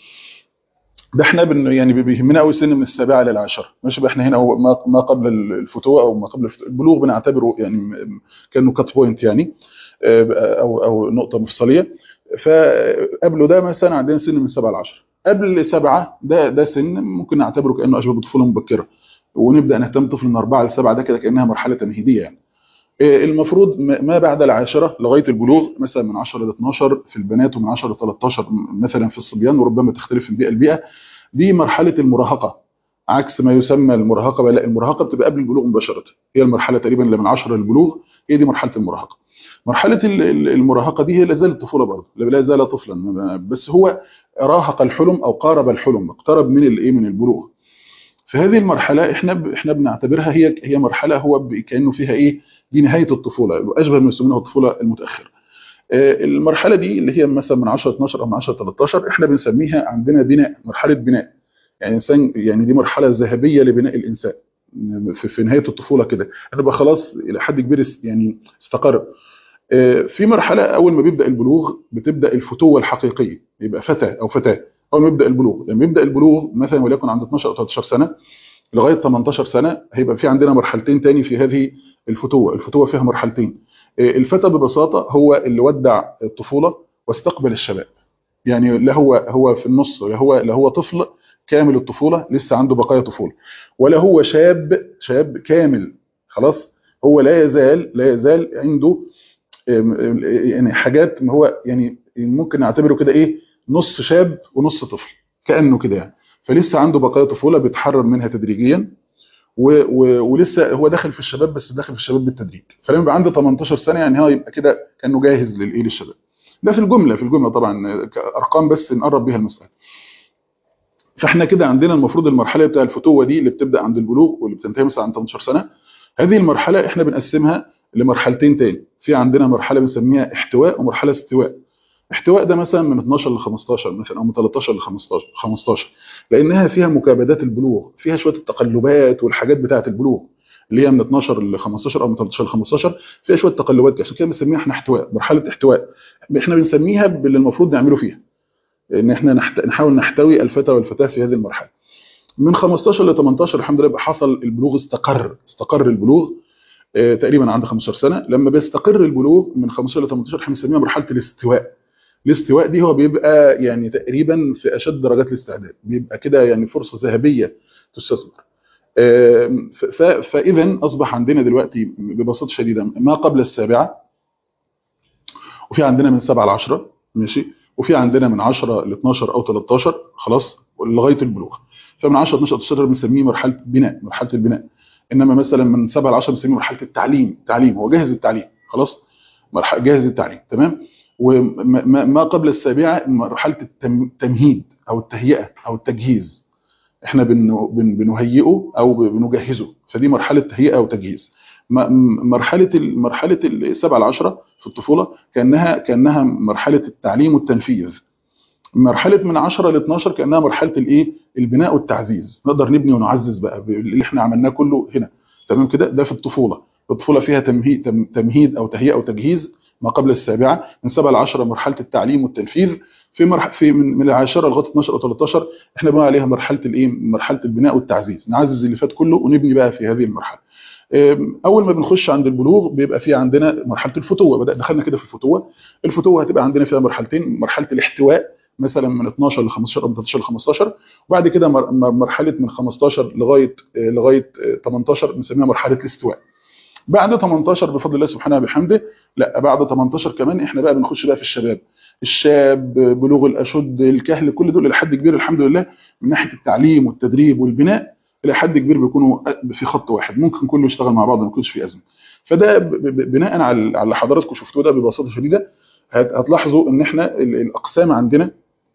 ده احنا بن يعني بيهمنا قوي سن من السابعه للعاشره ماشي احنا هنا ما قبل الفتوه او ما قبل البلوغ بنعتبره يعني كانه كات بوينت يعني او او نقطه مفصليه فقبله ده مثلا عندنا سن من السبعه للعشره قبل سبعه ده ده سن ممكن نعتبره كانه اشبه بطفوله مبكره ونبدا نهتم طفل من اربعه لسبعه ده كده كانها مرحله تمهيديه يعني المفروض ما بعد العاشره لغايه البلوغ مثلا من 10 ل 12 في البنات ومن 10 ل 13 مثلا في الصبيان وربما تختلف من بيئه لبيئه دي مرحله المراهقه عكس ما يسمى المراهقه لا المراهقه بتبقى قبل البلوغ مباشره هي المرحله تقريبا اللي من 10 للبلوغ هي دي مرحله المراهقه مرحله المراهقه دي هي لا زالت طفوله برضه لا زال طفلا بس هو راهق الحلم او قارب الحلم اقترب من الايه من البلوغ في هذه المرحله احنا احنا بنعتبرها هي هي مرحله هو كانه فيها ايه دي نهايه الطفوله اشبه ما يسمونه الطفوله المتاخره المرحله دي اللي هي مثلا من 10 12 او من 10 13 احنا بنسميها عندنا بناء مرحله بناء يعني انسان يعني دي مرحله ذهبيه لبناء الانسان في, في نهايه الطفوله كده نبقى خلاص الى حد كبير يعني استقر في مرحله اول ما بيبدا البلوغ بتبدا الفتوه الحقيقيه يبقى فتى او فتاه اول ما يبدا البلوغ لما يبدا البلوغ مثلا وليكن عند 12 او 13 سنه لغايه 18 سنه هيبقى في عندنا مرحلتين تاني في هذه الفتوه الفتوه فيها مرحلتين الفتى ببساطه هو اللي ودع الطفوله واستقبل الشباب يعني لا هو هو في النص لا هو لا هو طفل كامل الطفوله لسه عنده بقايا طفوله ولا هو شاب شاب كامل خلاص هو لا يزال لا يزال عنده يعني حاجات ما هو يعني ممكن نعتبره كده ايه نص شاب ونص طفل كانه كده يعني فلسه عنده بقايا طفوله بيتحرر منها تدريجيا و و ولسه هو داخل في الشباب بس داخل في الشباب بالتدريج فلما يبقى عنده 18 سنه يعني هو يبقى كده كانه جاهز للايه للشباب ده في الجمله في الجمله طبعا ارقام بس نقرب بيها المساله فاحنا كده عندنا المفروض المرحله بتاع الفتوه دي اللي بتبدا عند البلوغ واللي بتنتهي مثلا عند 18 سنه هذه المرحله احنا بنقسمها لمرحلتين تاني في عندنا مرحله بنسميها احتواء ومرحله استواء احتواء ده مثلا من 12 ل 15 مثلا او من 13 ل 15 15 لانها فيها مكابدات البلوغ فيها شويه التقلبات والحاجات بتاعه البلوغ اللي هي من 12 ل 15 او من 13 ل 15 فيها شويه تقلبات عشان كده بنسميها احنا احتواء مرحله احتواء احنا بنسميها باللي المفروض نعمله فيها ان احنا نحاول نحتوي الفتى والفتاه في هذه المرحله من 15 ل 18 الحمد لله حصل البلوغ استقر استقر البلوغ اه تقريبا عند 15 سنه لما بيستقر البلوغ من 15 ل 18 احنا بنسميها مرحله الاستواء الاستواء دي هو بيبقى يعني تقريبا في اشد درجات الاستعداد بيبقى كده يعني فرصه ذهبيه تستثمر فاذا اصبح عندنا دلوقتي ببساطه شديده ما قبل السابعه وفي عندنا من 7 ل 10 ماشي وفي عندنا من 10 ل 12 او 13 خلاص لغايه البلوغ فمن 10 ل 12 13 بنسميه مرحله بناء مرحله البناء انما مثلا من 7 ل 10 بنسميه مرحله التعليم تعليم هو جاهز التعليم خلاص مرحله جاهز التعليم تمام وما قبل السابعه مرحله التمهيد او التهيئه او التجهيز احنا بنهيئه او بنجهزه فدي مرحله تهيئه وتجهيز مرحله مرحله السبعه العشره في الطفوله كانها كانها مرحله التعليم والتنفيذ مرحله من 10 ل 12 كانها مرحله الايه البناء والتعزيز نقدر نبني ونعزز بقى اللي احنا عملناه كله هنا تمام كده ده في الطفوله الطفوله فيها تمهيد تمهيد او تهيئه وتجهيز ما قبل السابعه من 7 ل 10 مرحله التعليم والتنفيذ في مرحله في من من العاشره لغايه 12 او 13 احنا بنقول عليها مرحله الايه مرحله البناء والتعزيز نعزز اللي فات كله ونبني بقى في هذه المرحله اول ما بنخش عند البلوغ بيبقى في عندنا مرحله الفتوه بدا دخلنا كده في الفتوه الفتوه هتبقى عندنا فيها مرحلتين مرحله الاحتواء مثلا من 12 ل 15 او من 13 ل 15 وبعد كده مرحله من 15 لغايه لغايه 18 بنسميها مرحله الاستواء بعد 18 بفضل الله سبحانه وبحمده لا بعد 18 كمان احنا بقى بنخش بقى في الشباب الشاب بلوغ الاشد الكهل كل دول الى حد كبير الحمد لله من ناحيه التعليم والتدريب والبناء الى حد كبير بيكونوا في خط واحد ممكن كله يشتغل مع بعض ما يكونش في ازمه فده بناء على اللي حضراتكم شفتوه ده ببساطه شديده هتلاحظوا ان احنا الاقسام عندنا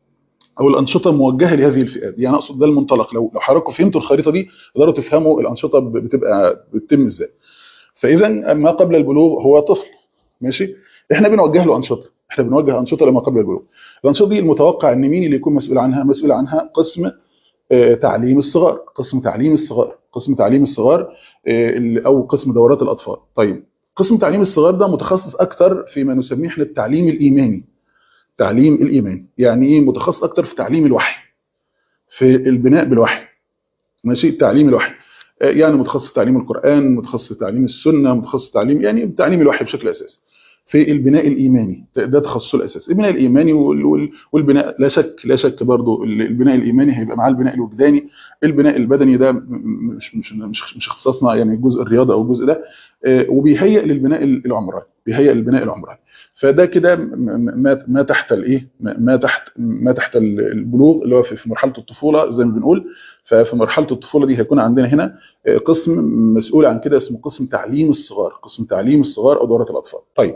او الانشطه موجهه لهذه الفئات يعني اقصد ده المنطلق لو لو حضراتكم فهمتوا الخريطه دي تقدروا تفهموا الانشطه بتبقى بتتم ازاي فاذا ما قبل البلوغ هو طفل ماشي احنا بنوجه له انشطه احنا بنوجه انشطه لما قبل البلوغ الانشطه دي المتوقع ان مين اللي يكون مسؤول عنها مسؤول عنها قسم تعليم الصغار قسم تعليم الصغار قسم تعليم الصغار او قسم دورات الاطفال طيب قسم تعليم الصغار ده متخصص اكتر فيما نسميه احنا التعليم الايماني تعليم الايمان يعني ايه متخصص اكتر في تعليم الوحي في البناء بالوحي ماشي تعليم الوحي يعني متخصص في تعليم القران متخصص في تعليم السنه متخصص في تعليم يعني تعليم الوحي بشكل اساسي في البناء الايماني ده تخصصه الاساسي البناء الايماني والبناء لا شك لا شك برضه البناء الايماني هيبقى معاه البناء الوجداني البناء البدني ده مش مش مش, مش اختصاصنا يعني الجزء الرياضه او الجزء ده وبيهيئ للبناء العمراني بيهيئ للبناء العمراني فده كده ما ما تحت الايه ما تحت ما تحت البلوغ اللي هو في مرحله الطفوله زي ما بنقول ففي مرحله الطفوله دي هيكون عندنا هنا قسم مسؤول عن كده اسمه قسم تعليم الصغار قسم تعليم الصغار او دورات الاطفال طيب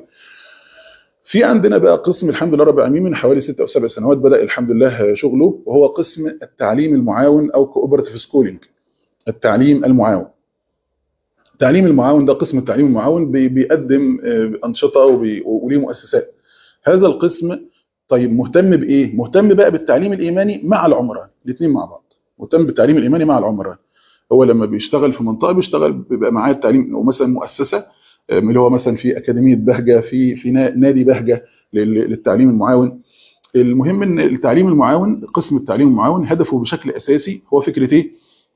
في عندنا بقى قسم الحمد لله رب العالمين من حوالي ست او سبع سنوات بدا الحمد لله شغله وهو قسم التعليم المعاون او كوبرتيف سكولينج التعليم المعاون التعليم المعاون ده قسم التعليم المعاون بيقدم انشطه وليه مؤسسات هذا القسم طيب مهتم بايه مهتم بقى بالتعليم الايماني مع العمران الاثنين مع بعض مهتم بالتعليم الايماني مع العمران هو لما بيشتغل في منطقه بيشتغل بيبقى معاه التعليم او مثلا مؤسسه اللي هو مثلا في اكاديميه بهجه في في نادي بهجه للتعليم المعاون المهم ان التعليم المعاون قسم التعليم المعاون هدفه بشكل اساسي هو فكره ايه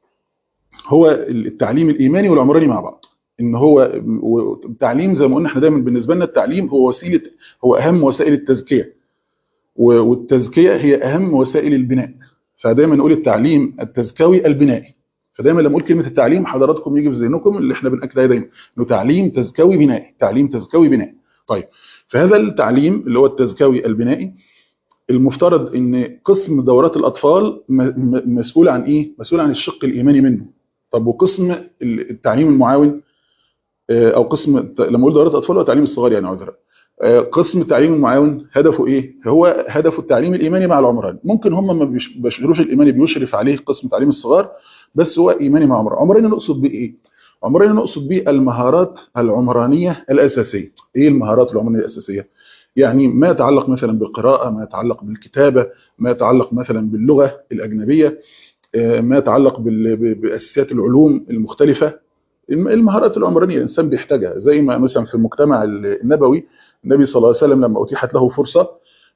هو التعليم الايماني والعمراني مع بعض ان هو التعليم زي ما قلنا احنا دايما بالنسبه لنا التعليم هو وسيله هو اهم وسائل التزكيه والتزكيه هي اهم وسائل البناء فدايما نقول التعليم التزكوي البنائي فدايما لما اقول كلمه التعليم حضراتكم يجي في ذهنكم اللي احنا بناكد عليه دايما انه تعليم تزكوي بنائي تعليم تزكوي بنائي طيب فهذا التعليم اللي هو التزكوي البنائي المفترض ان قسم دورات الاطفال مسؤول عن ايه مسؤول عن الشق الايماني منه طب وقسم التعليم المعاون او قسم لما اقول دورات الاطفال هو تعليم الصغار يعني عذرا قسم التعليم المعاون هدفه ايه هو هدفه التعليم الايماني مع العمران ممكن هم ما بيشغلوش الايماني بيشرف عليه قسم تعليم الصغار بس هو ايماني مع عمران عمراني نقصد بيه ايه عمراني نقصد بيه المهارات العمرانيه الاساسيه ايه المهارات العمرانيه الاساسيه يعني ما يتعلق مثلا بالقراءه ما يتعلق بالكتابه ما يتعلق مثلا باللغه الاجنبيه ما يتعلق باساسيات العلوم المختلفه المهارات العمرانيه الانسان بيحتاجها زي ما مثلا في المجتمع النبوي النبي صلى الله عليه وسلم لما اتيحت له فرصه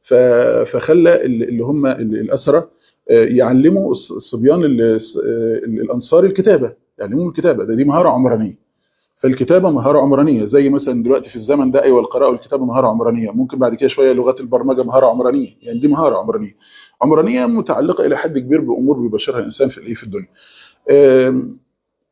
فخلى اللي هم الاسرى يعلموا الصبيان الانصار الكتابه يعلموهم الكتابه ده دي مهاره عمرانيه فالكتابه مهاره عمرانيه زي مثلا دلوقتي في الزمن ده ايوه القراءه والكتابه مهاره عمرانيه ممكن بعد كده شويه لغات البرمجه مهاره عمرانيه يعني دي مهاره عمرانيه عمرانيه متعلقه الى حد كبير بامور بيبشرها الانسان في الايه في الدنيا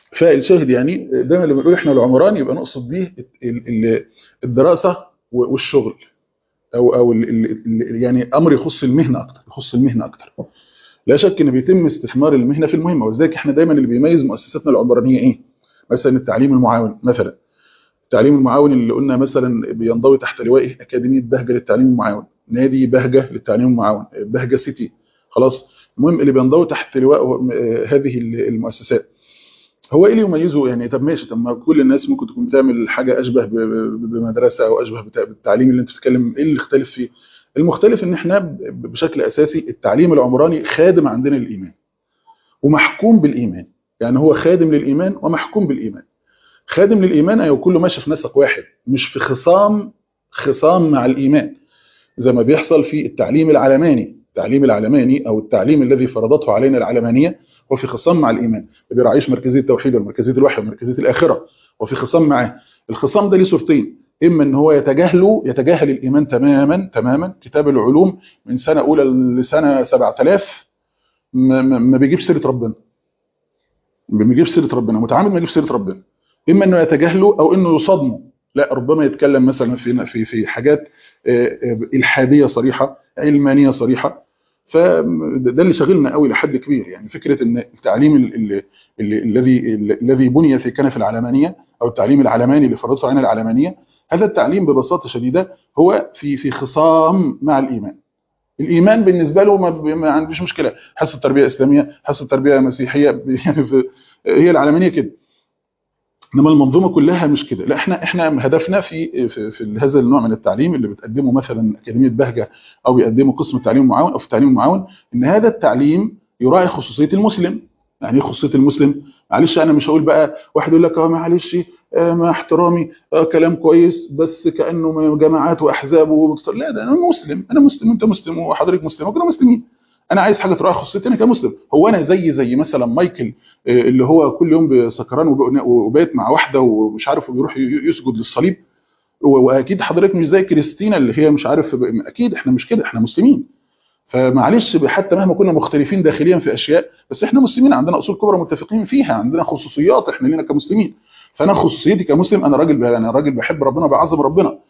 فالشاهد يعني دايما لما بنقول احنا العمران يبقى نقصد بيه الدراسه والشغل او او ال ال يعني امر يخص المهنه اكتر يخص المهنه اكتر لا شك ان بيتم استثمار المهنه في المهمه ولذلك احنا دايما اللي بيميز مؤسساتنا العمرانيه ايه مثلا التعليم المعاون مثلا التعليم المعاون اللي قلنا مثلا بينضوي تحت لوائه اكاديميه بهجه للتعليم المعاون نادي بهجه للتعليم المعاون بهجه سيتي خلاص المهم اللي بينضوي تحت لواء هذه المؤسسات هو ايه اللي يميزه يعني طب ماشي طب ما كل الناس ممكن تكون بتعمل حاجه اشبه بمدرسه او اشبه بالتعليم اللي انت بتتكلم ايه اللي اختلف فيه المختلف ان احنا بشكل اساسي التعليم العمراني خادم عندنا للايمان ومحكوم بالايمان يعني هو خادم للايمان ومحكوم بالايمان خادم للايمان ايوه كله ماشي في نسق واحد مش في خصام خصام مع الايمان زي ما بيحصل في التعليم العلماني التعليم العلماني او التعليم الذي فرضته علينا العلمانيه وفي خصام مع الايمان ما بيراعيش مركزيه التوحيد ومركزيه الوحي ومركزيه الاخره وفي خصام معاه الخصام ده ليه صورتين اما ان هو يتجاهله يتجاهل الايمان تماما تماما كتاب العلوم من سنه اولى لسنه 7000 ما, ما بيجيبش سيره ربنا ما بيجيبش سيره ربنا متعامل ما يجيبش سيره ربنا اما انه يتجاهله او انه يصادمه لا ربما يتكلم مثلا في في في حاجات الحاديه صريحه علمانيه صريحه فده اللي شاغلنا قوي لحد كبير يعني فكره ان التعليم الذي الذي بني في كنف العلمانيه او التعليم العلماني اللي فرضته علينا العلمانيه هذا التعليم ببساطه شديده هو في في خصام مع الايمان الايمان بالنسبه له ما, ما عندوش مشكله حصه تربيه اسلاميه حصه تربيه مسيحيه يعني في هي العلمانيه كده انما المنظومه كلها مش كده لا احنا احنا هدفنا في في, في هذا النوع من التعليم اللي بتقدمه مثلا اكاديميه بهجه او بيقدمه قسم التعليم المعاون او في التعليم المعاون ان هذا التعليم يراعي خصوصيه المسلم يعني ايه خصوصيه المسلم معلش انا مش هقول بقى واحد يقول لك اه معلش آه مع احترامي آه كلام كويس بس كانه جماعات واحزاب وبتطر... لا ده انا مسلم انا مسلم وانت مسلم وحضرتك مسلم وكلنا مسلمين انا عايز حاجه تراعي خصوصيتي انا كمسلم هو انا زي زي مثلا مايكل اللي هو كل يوم سكران وبيت مع واحده ومش عارف وبيروح يسجد للصليب واكيد حضرتك مش زي كريستينا اللي هي مش عارف اكيد احنا مش كده احنا مسلمين فمعلش حتى مهما كنا مختلفين داخليا في اشياء بس احنا مسلمين عندنا اصول كبرى متفقين فيها عندنا خصوصيات احنا لينا كمسلمين فانا خصوصيتي كمسلم انا راجل انا راجل بحب ربنا وبعظم ربنا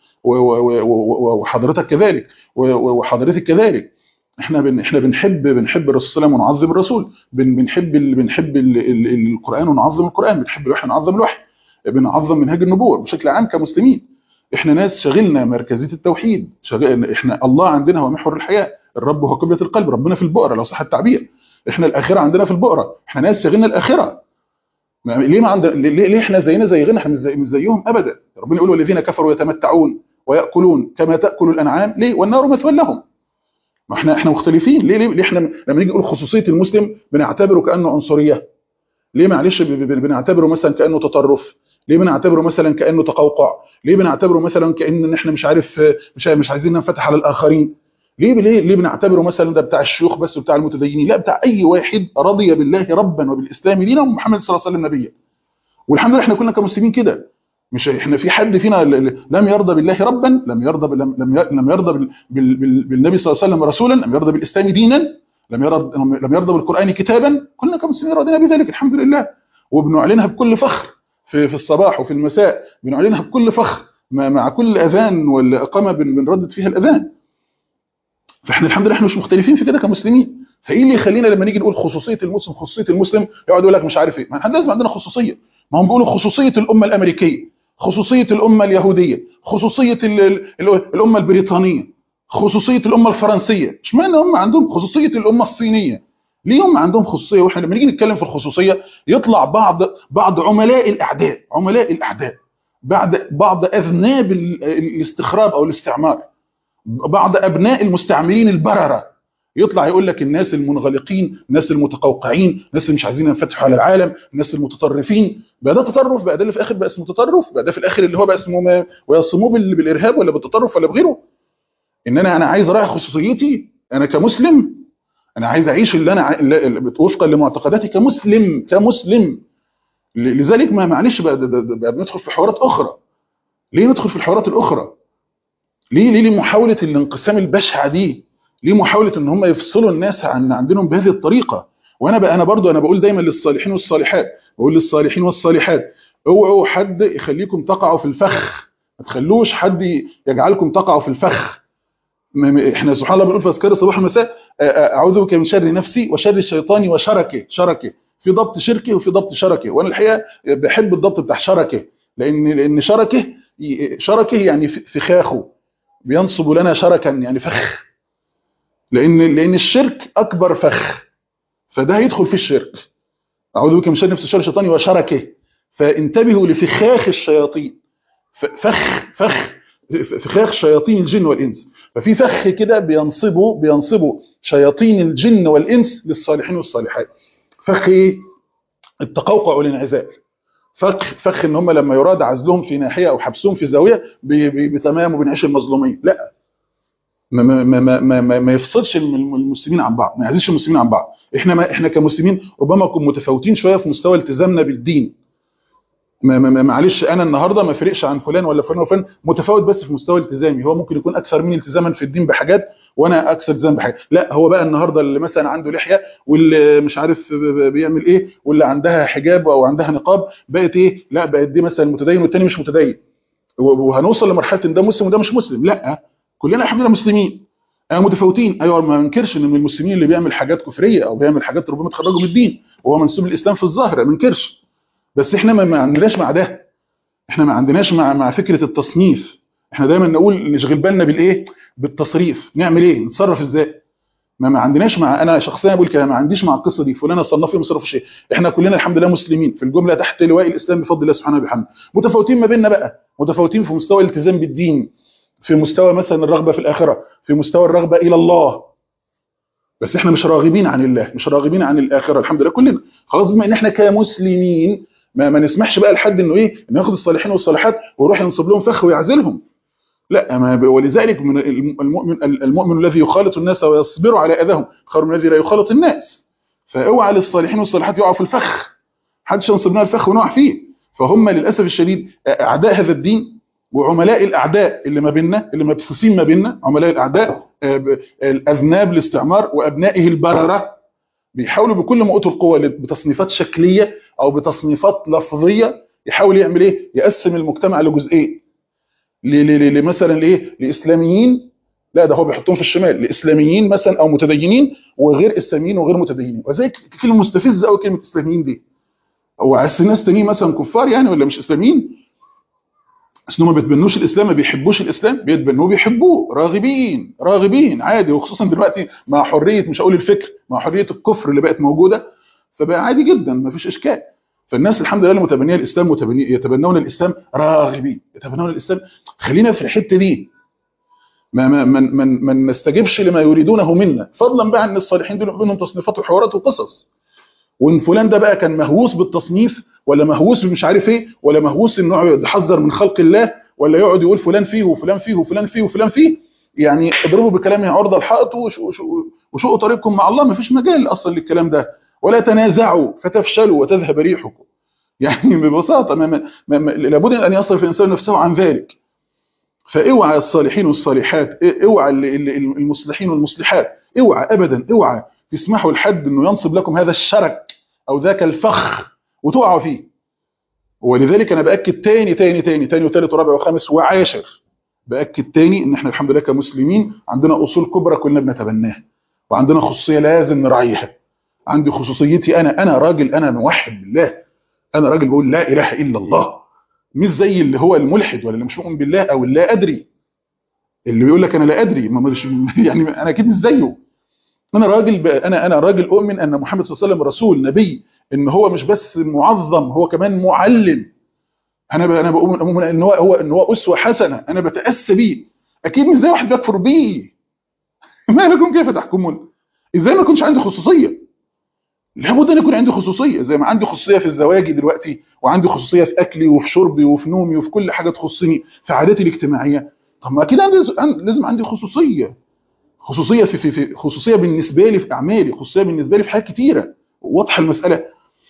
وحضرتك كذلك وحضرتك كذلك احنا بن احنا بنحب بنحب الرسول صلى الله عليه وسلم ونعظم الرسول بن بنحب ال بنحب ال ال القران ونعظم القران بنحب الوحي ونعظم الوحي بنعظم منهج النبوه بشكل عام كمسلمين احنا ناس شغلنا مركزيه التوحيد شغل احنا الله عندنا هو محور الحياه الرب هو قبله القلب ربنا في البقره لو صح التعبير احنا الاخره عندنا في البقره احنا ناس شغلنا الاخره ليه ما عندنا ليه, ليه احنا زينا زي غيرنا احنا مش زي مش زيهم ابدا ربنا يقول والذين كفروا يتمتعون وياكلون كما تاكل الانعام ليه والنار مثوى لهم ما احنا احنا مختلفين ليه ليه, ليه احنا لما نيجي نقول خصوصيه المسلم بنعتبره كانه عنصريه ليه معلش بنعتبره مثلا كانه تطرف ليه بنعتبره مثلا كانه تقوقع ليه بنعتبره مثلا كان ان احنا مش عارف مش مش عايزين ننفتح على الاخرين ليه ليه ليه بنعتبره مثلا ده بتاع الشيوخ بس وبتاع المتدينين لا بتاع اي واحد رضي بالله ربا وبالاسلام دينا ومحمد صلى الله عليه وسلم نبيا والحمد لله احنا كلنا كمسلمين كده مش احنا في حد فينا لم يرضى بالله ربا لم يرضى لم لم يرضى بالنبي صلى الله عليه وسلم رسولا لم يرضى بالاسلام دينا لم يرضى لم يرضى بالقران كتابا كلنا كمسلمين رضينا بذلك الحمد لله وبنعلنها بكل فخر في في الصباح وفي المساء بنعلنها بكل فخر مع كل اذان والاقامه بنردد فيها الاذان فاحنا الحمد لله احنا مش مختلفين في كده كمسلمين فايه اللي يخلينا لما نيجي نقول خصوصيه المسلم خصوصيه المسلم يقعد يقول لك مش عارف ايه ما احنا لازم عندنا خصوصيه ما هم بيقولوا خصوصيه الامه الامريكيه خصوصيه الامه اليهوديه خصوصيه ال ال الامه البريطانيه خصوصيه الامه الفرنسيه اشمعنى هم عندهم خصوصيه الامه الصينيه ليه هم عندهم خصوصيه واحنا لما نيجي نتكلم في الخصوصيه يطلع بعض بعض عملاء الاعداء عملاء الاعداء بعد بعض اذناب الاستخراب او الاستعمار بعض ابناء المستعمرين البرره يطلع يقول لك الناس المنغلقين الناس المتقوقعين الناس اللي مش عايزين ينفتحوا على العالم الناس المتطرفين بقى ده تطرف بقى ده اللي في الاخر بقى اسمه تطرف بقى ده في الاخر اللي هو بقى اسمه ويصموه بالارهاب ولا بالتطرف ولا بغيره ان انا انا عايز اراعي خصوصيتي انا كمسلم انا عايز اعيش اللي انا وفقا لمعتقداتي كمسلم كمسلم لذلك ما معلش بقى, بقى بندخل في حوارات اخرى ليه ندخل في الحوارات الاخرى ليه ليه محاوله الانقسام البشعه دي ليه محاوله ان هم يفصلوا الناس عن عن دينهم بهذه الطريقه وانا بقى انا برضو انا بقول دايما للصالحين والصالحات واقول للصالحين والصالحات اوعوا حد يخليكم تقعوا في الفخ ما تخلوش حد يجعلكم تقعوا في الفخ احنا سبحان الله بنقول في اذكار الصباح والمساء اعوذ بك من شر نفسي وشر الشيطان وشركه شركه في ضبط شركه وفي ضبط شركه وانا الحقيقه بحب الضبط بتاع شركه لان لان شركه شركه يعني فخاخه بينصب لنا شركا يعني فخ لان لان الشرك اكبر فخ فده هيدخل في الشرك اعوذ بك من شر نفس الشر الشيطاني وشركه فانتبهوا لفخاخ الشياطين فخ فخ فخاخ شياطين الجن والانس ففي فخ كده بينصبوا بينصبوا شياطين الجن والانس للصالحين والصالحات فخ ايه التقوقع والانعزال فخ فخ ان هم لما يراد عزلهم في ناحيه او حبسهم في زاويه بتمام وبنعيش المظلومين لا ما ما ما ما, ما, ما يفصلش المسلمين عن بعض ما يعزلش المسلمين عن بعض احنا ما احنا كمسلمين ربما نكون متفاوتين شويه في مستوى التزامنا بالدين ما ما معلش انا النهارده ما فرقش عن فلان ولا فلان وفلان متفاوت بس في مستوى التزامي هو ممكن يكون اكثر مني التزاما في الدين بحاجات وانا اكثر التزام بحاجات لا هو بقى النهارده اللي مثلا عنده لحيه واللي مش عارف بيعمل ايه واللي عندها حجاب او عندها نقاب بقت ايه لا بقت دي مثلا متدين والتاني مش متدين وهنوصل لمرحله ان ده مسلم وده مش مسلم لا كلنا الحمد لله مسلمين انا متفاوتين ايوه ما منكرش ان من المسلمين اللي بيعمل حاجات كفريه او بيعمل حاجات ربما تخرجه من الدين وهو منسوب للاسلام في الظاهر ما منكرش بس احنا ما عندناش مع ده احنا ما عندناش مع مع فكره التصنيف احنا دايما نقول نشغل بالنا بالايه بالتصريف نعمل ايه نتصرف ازاي ما, ما عندناش مع انا شخصيا بقول كده ما عنديش مع القصه دي فلان اصنفه مصرف شيء احنا كلنا الحمد لله مسلمين في الجمله تحت لواء الاسلام بفضل الله سبحانه وبحمده متفاوتين ما بيننا بقى متفاوتين في مستوى الالتزام بالدين في مستوى مثلا الرغبه في الاخره في مستوى الرغبه الى الله بس احنا مش راغبين عن الله مش راغبين عن الاخره الحمد لله كلنا خلاص بما ان احنا كمسلمين ما, ما نسمحش بقى لحد انه ايه انه ياخد الصالحين والصالحات ويروح ينصب لهم فخ ويعزلهم لا ما ولذلك من المؤمن المؤمن الذي يخالط الناس ويصبر على اذاهم خير من الذي لا يخالط الناس فاوعى للصالحين والصالحات يقعوا في الفخ محدش ينصب لنا الفخ ونقع فيه فهم للاسف الشديد اعداء هذا الدين وعملاء الاعداء اللي ما بيننا اللي مبثوثين ما بيننا عملاء الاعداء الاذناب الاستعمار وابنائه البرره بيحاولوا بكل ما اوتوا القوه بتصنيفات شكليه او بتصنيفات لفظيه يحاول يعمل ايه يقسم المجتمع لجزئين مثلا لايه لاسلاميين لا ده هو بيحطهم في الشمال لاسلاميين مثلا او متدينين وغير اسلاميين وغير متدينين وزي كلمه مستفزه قوي كلمه اسلاميين دي هو عايز ناس تانيين مثلا كفار يعني ولا مش اسلاميين بس ما بيتبنوش الاسلام ما بيحبوش الاسلام بيتبنوه بيحبوه راغبين راغبين عادي وخصوصا دلوقتي مع حريه مش هقول الفكر مع حريه الكفر اللي بقت موجوده فبقى عادي جدا ما فيش اشكال فالناس الحمد لله المتبنيه الاسلام يتبنون الاسلام راغبين يتبنون الاسلام خلينا في الحته دي ما ما ما, ما, ما نستجبش لما يريدونه منا فضلا بقى ان الصالحين دول بينهم تصنيفات وحوارات وقصص وان فلان ده بقى كان مهووس بالتصنيف ولا مهووس مش عارف ايه ولا مهووس انه يقعد يحذر من خلق الله ولا يقعد يقول فلان فيه وفلان فيه وفلان فيه وفلان فيه يعني اضربوا بكلامه عرض الحائط وشقوا طريقكم مع الله ما فيش مجال اصلا للكلام ده ولا تنازعوا فتفشلوا وتذهب ريحكم يعني ببساطه ما ما ما لابد ان يصرف الانسان نفسه عن ذلك فاوعى الصالحين والصالحات اوعى المصلحين والمصلحات اوعى ابدا اوعى تسمحوا لحد انه ينصب لكم هذا الشرك او ذاك الفخ وتقعوا فيه ولذلك انا باكد تاني تاني تاني تاني وثالث ورابع وخامس وعاشر باكد تاني ان احنا الحمد لله كمسلمين عندنا اصول كبرى كلنا بنتبناها وعندنا خصوصيه لازم نراعيها عندي خصوصيتي انا انا راجل انا موحد بالله انا راجل بقول لا اله الا الله مش زي اللي هو الملحد ولا اللي مش مؤمن بالله او اللي لا ادري اللي بيقول لك انا لا ادري ما مش يعني انا اكيد مش زيه انا راجل انا انا راجل اؤمن ان محمد صلى الله عليه وسلم رسول نبي ان هو مش بس معظم هو كمان معلم انا انا بؤمن ان هو هو ان هو اسوه حسنه انا بتاسى بيه اكيد مش زي واحد بيكفر بيه ما لكم كيف تحكمون ازاي ما يكونش عندي خصوصيه لابد ان يكون عندي خصوصيه زي ما عندي خصوصيه في الزواج دلوقتي وعندي خصوصيه في اكلي وفي شربي وفي نومي وفي كل حاجه تخصني في عاداتي الاجتماعيه طب ما اكيد عندي لازم عندي خصوصيه خصوصيه في, في, في خصوصيه بالنسبه لي في اعمالي خصوصيه بالنسبه لي في حاجات كتيره واضحه المساله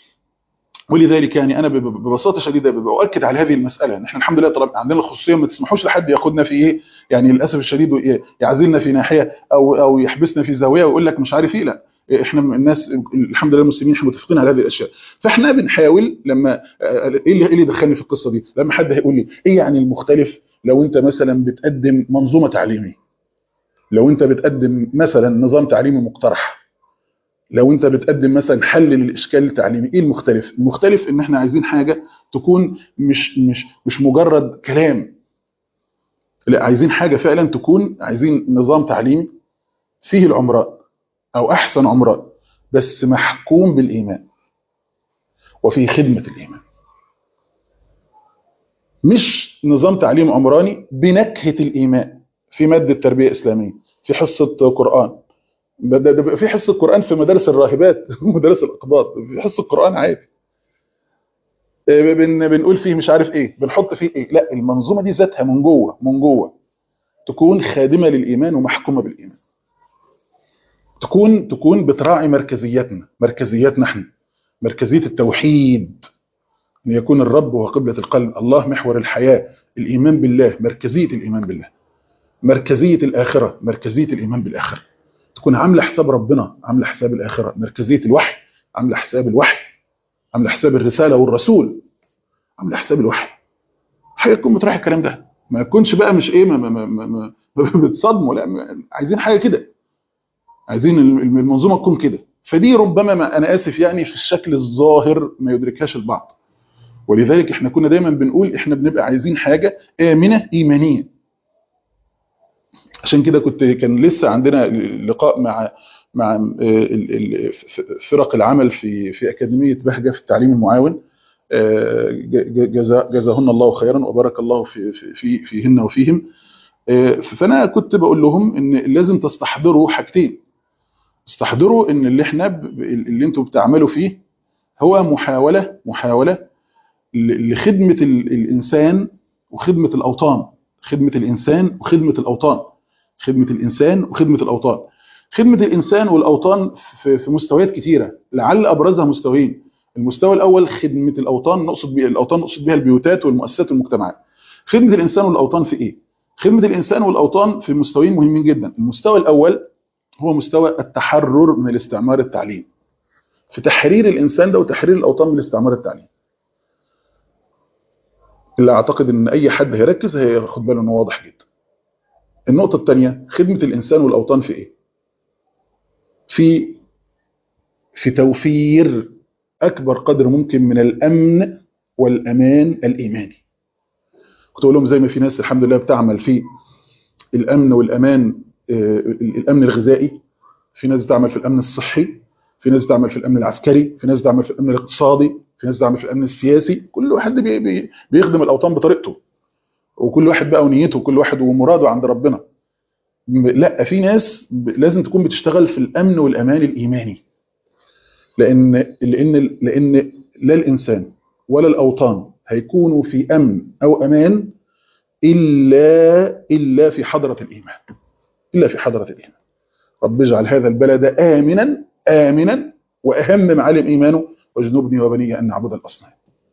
ولذلك يعني انا ببساطه شديده باؤكد على هذه المساله ان احنا الحمد لله طلب عندنا الخصوصيه ما تسمحوش لحد ياخدنا في ايه يعني للاسف الشديد يعزلنا في ناحيه او او يحبسنا في زاويه ويقول لك مش عارف ايه لا احنا الناس الحمد لله المسلمين احنا متفقين على هذه الاشياء فاحنا بنحاول لما ايه اللي, إيه اللي دخلني في القصه دي لما حد هيقول لي ايه يعني المختلف لو انت مثلا بتقدم منظومه تعليميه لو انت بتقدم مثلا نظام تعليمي مقترح لو انت بتقدم مثلا حل للاشكال التعليمي ايه المختلف المختلف ان احنا عايزين حاجه تكون مش مش مش مجرد كلام لا عايزين حاجه فعلا تكون عايزين نظام تعليمي فيه العمران او احسن عمران بس محكوم بالايمان وفي خدمه الايمان مش نظام تعليم عمراني بنكهه الايمان في ماده تربيه اسلاميه في حصه قران ده بيبقى في حصه قران في مدارس الراهبات ومدارس الاقباط في حصه قران عادي بن بنقول فيه مش عارف ايه بنحط فيه ايه لا المنظومه دي ذاتها من جوه من جوه تكون خادمه للايمان ومحكومه بالايمان تكون تكون بتراعي مركزيتنا مركزيتنا احنا مركزيه التوحيد ان يكون الرب هو قبله القلب الله محور الحياه الايمان بالله مركزيه الايمان بالله مركزيه الاخره مركزيه الايمان بالاخره تكون عامله حساب ربنا عامله حساب الاخره مركزيه الوحي عامله حساب الوحي عامله حساب الرساله والرسول عامله حساب الوحي هيكون متراح الكلام ده ما يكونش بقى مش ايه ما, ما, ما, ما, ما بتصدموا لا عايزين حاجه كده عايزين المنظومه تكون كده فدي ربما ما انا اسف يعني في الشكل الظاهر ما يدركهاش البعض ولذلك احنا كنا دايما بنقول احنا بنبقى عايزين حاجه امنه ايمانيه عشان كده كنت كان لسه عندنا لقاء مع مع فرق العمل في في اكاديميه بهجه في التعليم المعاون جزاهن الله خيرا وبارك الله في في فيهن وفيهم فانا كنت بقول لهم ان لازم تستحضروا حاجتين استحضروا ان اللي احنا اللي انتم بتعملوا فيه هو محاوله محاوله لخدمه الانسان وخدمه الاوطان خدمه الانسان وخدمه الاوطان خدمه الانسان وخدمه الاوطان خدمه الانسان والاوطان في مستويات كثيره لعل ابرزها مستويين المستوى الاول خدمه الاوطان نقصد بها الاوطان نقصد بها البيوتات والمؤسسات والمجتمعات خدمه الانسان والاوطان في ايه خدمه الانسان والاوطان في مستويين مهمين جدا المستوى الاول هو مستوى التحرر من الاستعمار التعليمي في تحرير الانسان ده وتحرير الاوطان من الاستعمار التعليمي اللي اعتقد ان اي حد هيركز هياخد باله انه واضح جدا النقطه الثانيه خدمه الانسان والاوطان في ايه في في توفير اكبر قدر ممكن من الامن والامان الايماني كنت اقول لهم زي ما في ناس الحمد لله بتعمل في الامن والامان الامن الغذائي في ناس بتعمل في الامن الصحي في ناس بتعمل في الامن العسكري في ناس بتعمل في الامن الاقتصادي في ناس بتعمل في الامن السياسي كل واحد بي بي بيخدم الاوطان بطريقته وكل واحد بقى ونيته وكل واحد ومراده عند ربنا لا في ناس لازم تكون بتشتغل في الامن والامان الايماني لان لان لان لا الانسان ولا الاوطان هيكونوا في امن او امان الا الا في حضره الايمان الا في حضره الايمان رب اجعل هذا البلد امنا امنا واهم معالم ايمانه واجنبني وبني ان نعبد الاصنام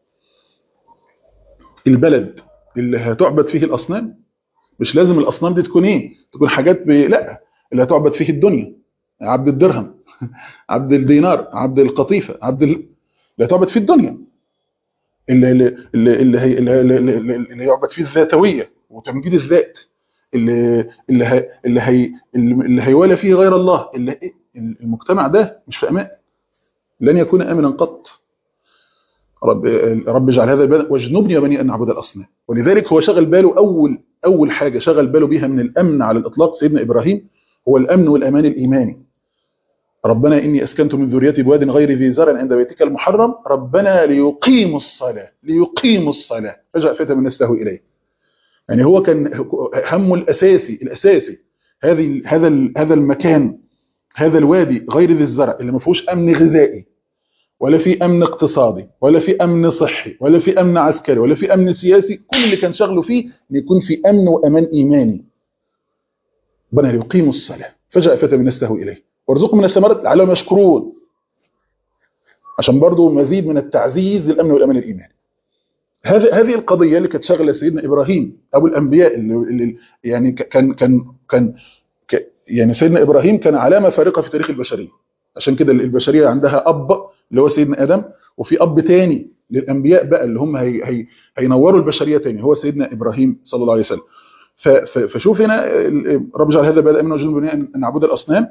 البلد اللي هتعبد فيه الاصنام مش لازم الاصنام دي تكون ايه تكون حاجات ب... لا اللي هتعبد فيه الدنيا عبد الدرهم عبد الدينار عبد القطيفه عبد ال... اللي هتعبد فيه الدنيا اللي اللي اللي, هي... اللي, اللي, اللي يعبد فيه الذاتويه وتمجيد الذات اللي اللي هي... اللي, هي... اللي هيوالى فيه غير الله اللي المجتمع ده مش في امان لن يكون امنا قط رب رب اجعل هذا البلد واجنبني يا بني ان نعبد الاصنام ولذلك هو شغل باله اول اول حاجه شغل باله بيها من الامن على الاطلاق سيدنا ابراهيم هو الامن والامان الايماني ربنا اني اسكنت من ذريتي بواد غير ذي زرع عند بيتك المحرم ربنا ليقيموا الصلاه ليقيموا الصلاه فجاء فتى من نسله اليه يعني هو كان همه الاساسي الاساسي هذه هذا هذا المكان هذا الوادي غير ذي الزرع اللي ما فيهوش امن غذائي ولا في امن اقتصادي ولا في امن صحي ولا في امن عسكري ولا في امن سياسي كل اللي كان شغله فيه ان يكون في امن وامان ايماني ربنا ليقيموا الصلاه فجاء فتى من نسله اليه وارزقهم من الثمرات لعلهم يشكرون عشان برضه مزيد من التعزيز للامن والامان الايماني هذه هذه القضيه اللي كانت شغله سيدنا ابراهيم ابو الانبياء اللي, اللي يعني كان كان كان يعني سيدنا ابراهيم كان علامه فارقه في تاريخ البشريه عشان كده البشريه عندها اب اللي هو سيدنا ادم وفي اب تاني للانبياء بقى اللي هم هي هي هينوروا البشريه تاني هو سيدنا ابراهيم صلى الله عليه وسلم فشوف هنا رب جعل هذا بدا من وجود ان نعبد الاصنام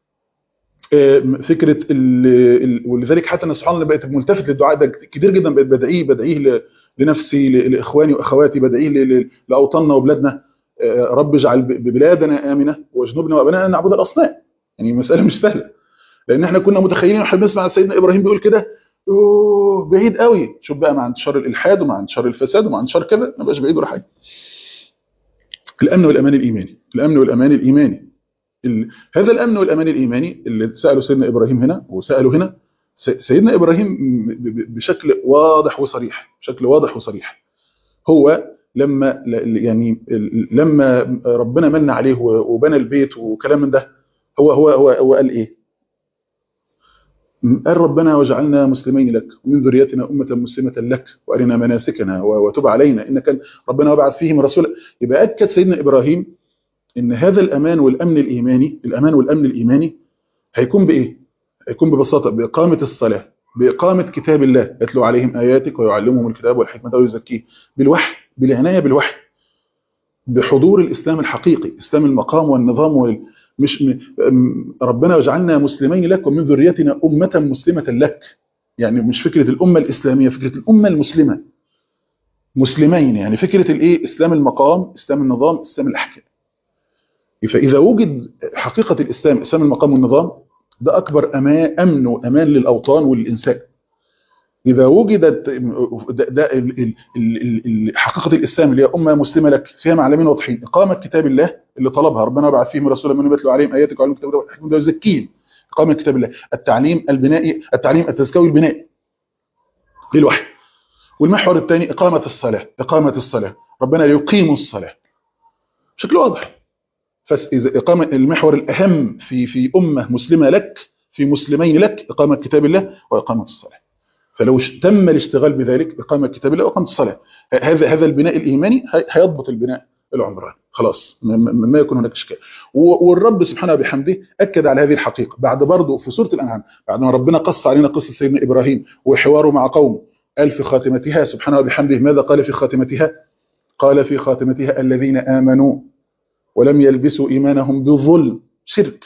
فكره ال ولذلك حتى انا سبحان الله بقيت ملتفت للدعاء ده كتير جدا بقيت بدعيه بدعيه لنفسي لاخواني واخواتي بدعيه لاوطاننا وبلادنا رب اجعل بلادنا امنه واجنبنا وابنائنا ان نعبد الاصنام يعني مساله مش سهله لان احنا كنا متخيلين واحنا بنسمع سيدنا ابراهيم بيقول كده اوه بعيد قوي شوف بقى مع انتشار الالحاد ومع انتشار الفساد ومع انتشار كذا ما بقاش بعيد ولا حاجه الامن والامان الايماني الامن والامان الايماني ال... هذا الامن والامان الايماني اللي ساله سيدنا ابراهيم هنا وساله هنا س... سيدنا ابراهيم ب... بشكل واضح وصريح بشكل واضح وصريح هو لما يعني لما ربنا من عليه وبنى البيت وكلام من ده هو هو هو, هو قال ايه قال ربنا وجعلنا مسلمين لك ومن ذريتنا أمة مسلمة لك وأرنا مناسكنا وتب علينا إنك ربنا وبعث فيهم رسولا يبقى أكد سيدنا إبراهيم إن هذا الأمان والأمن الإيماني الأمان والأمن الإيماني هيكون بإيه؟ هيكون ببساطة بإقامة الصلاة بإقامة كتاب الله يتلو عليهم آياتك ويعلمهم الكتاب والحكمة ويزكيه بالوحي بالعناية بالوحي بحضور الإسلام الحقيقي إسلام المقام والنظام وال... مش ربنا وجعلنا مسلمين لك ومن ذريتنا أمة مسلمة لك يعني مش فكرة الأمة الإسلامية فكرة الأمة المسلمة مسلمين يعني فكرة الإيه إسلام المقام إسلام النظام إسلام الأحكام فإذا وجد حقيقة الإسلام إسلام المقام والنظام ده أكبر أمان أمن وأمان للأوطان وللإنسان إذا وجدت ده, ده ال ال ال حقيقة الإسلام اللي هي أمة مسلمة لك فيها معلمين واضحين إقامة كتاب الله اللي طلبها ربنا وبعث فيهم رسولا من يتلو عليهم آياتك وعلم الكتاب والحكمة ويزكيهم إقامة كتاب الله التعليم البنائي التعليم التزكوي البنائي للوحي والمحور الثاني إقامة الصلاة إقامة الصلاة ربنا يقيم الصلاة بشكل واضح فإذا إقامة المحور الأهم في في أمة مسلمة لك في مسلمين لك إقامة كتاب الله وإقامة الصلاة فلو تم الاشتغال بذلك إقامة كتاب الله وإقامة الصلاة هذا هذا البناء الإيماني هيضبط البناء العمراني خلاص ما يكون هناك إشكال والرب سبحانه وبحمده أكد على هذه الحقيقة بعد برضه في سورة الأنعام بعد ما ربنا قص علينا قصة سيدنا إبراهيم وحواره مع قومه قال في خاتمتها سبحانه وبحمده ماذا قال في خاتمتها قال في خاتمتها الذين آمنوا ولم يلبسوا إيمانهم بالظلم شرك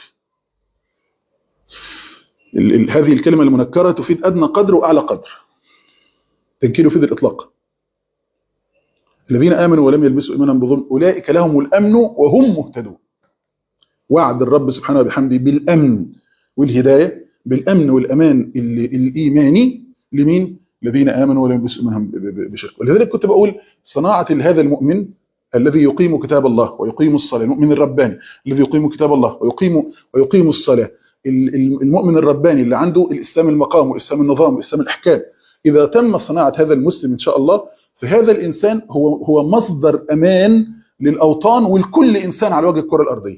هذه الكلمة المنكرة تفيد أدنى قدر وأعلى قدر تنكيل يفيد الإطلاق الذين آمنوا ولم يلبسوا إيمانهم بظلم أولئك لهم الأمن وهم مهتدون وعد الرب سبحانه وبحمده بالأمن والهداية بالأمن والأمان الإيماني لمين؟ الذين آمنوا ولم يلبسوا إيمانهم بشرك ولذلك كنت بقول صناعة هذا المؤمن الذي يقيم كتاب الله ويقيم الصلاة المؤمن الرباني الذي يقيم كتاب الله ويقيم ويقيم الصلاة المؤمن الرباني اللي عنده الإسلام المقام وإسلام النظام وإسلام الأحكام إذا تم صناعة هذا المسلم إن شاء الله فهذا الإنسان هو هو مصدر أمان للأوطان ولكل إنسان على وجه الكرة الأرضية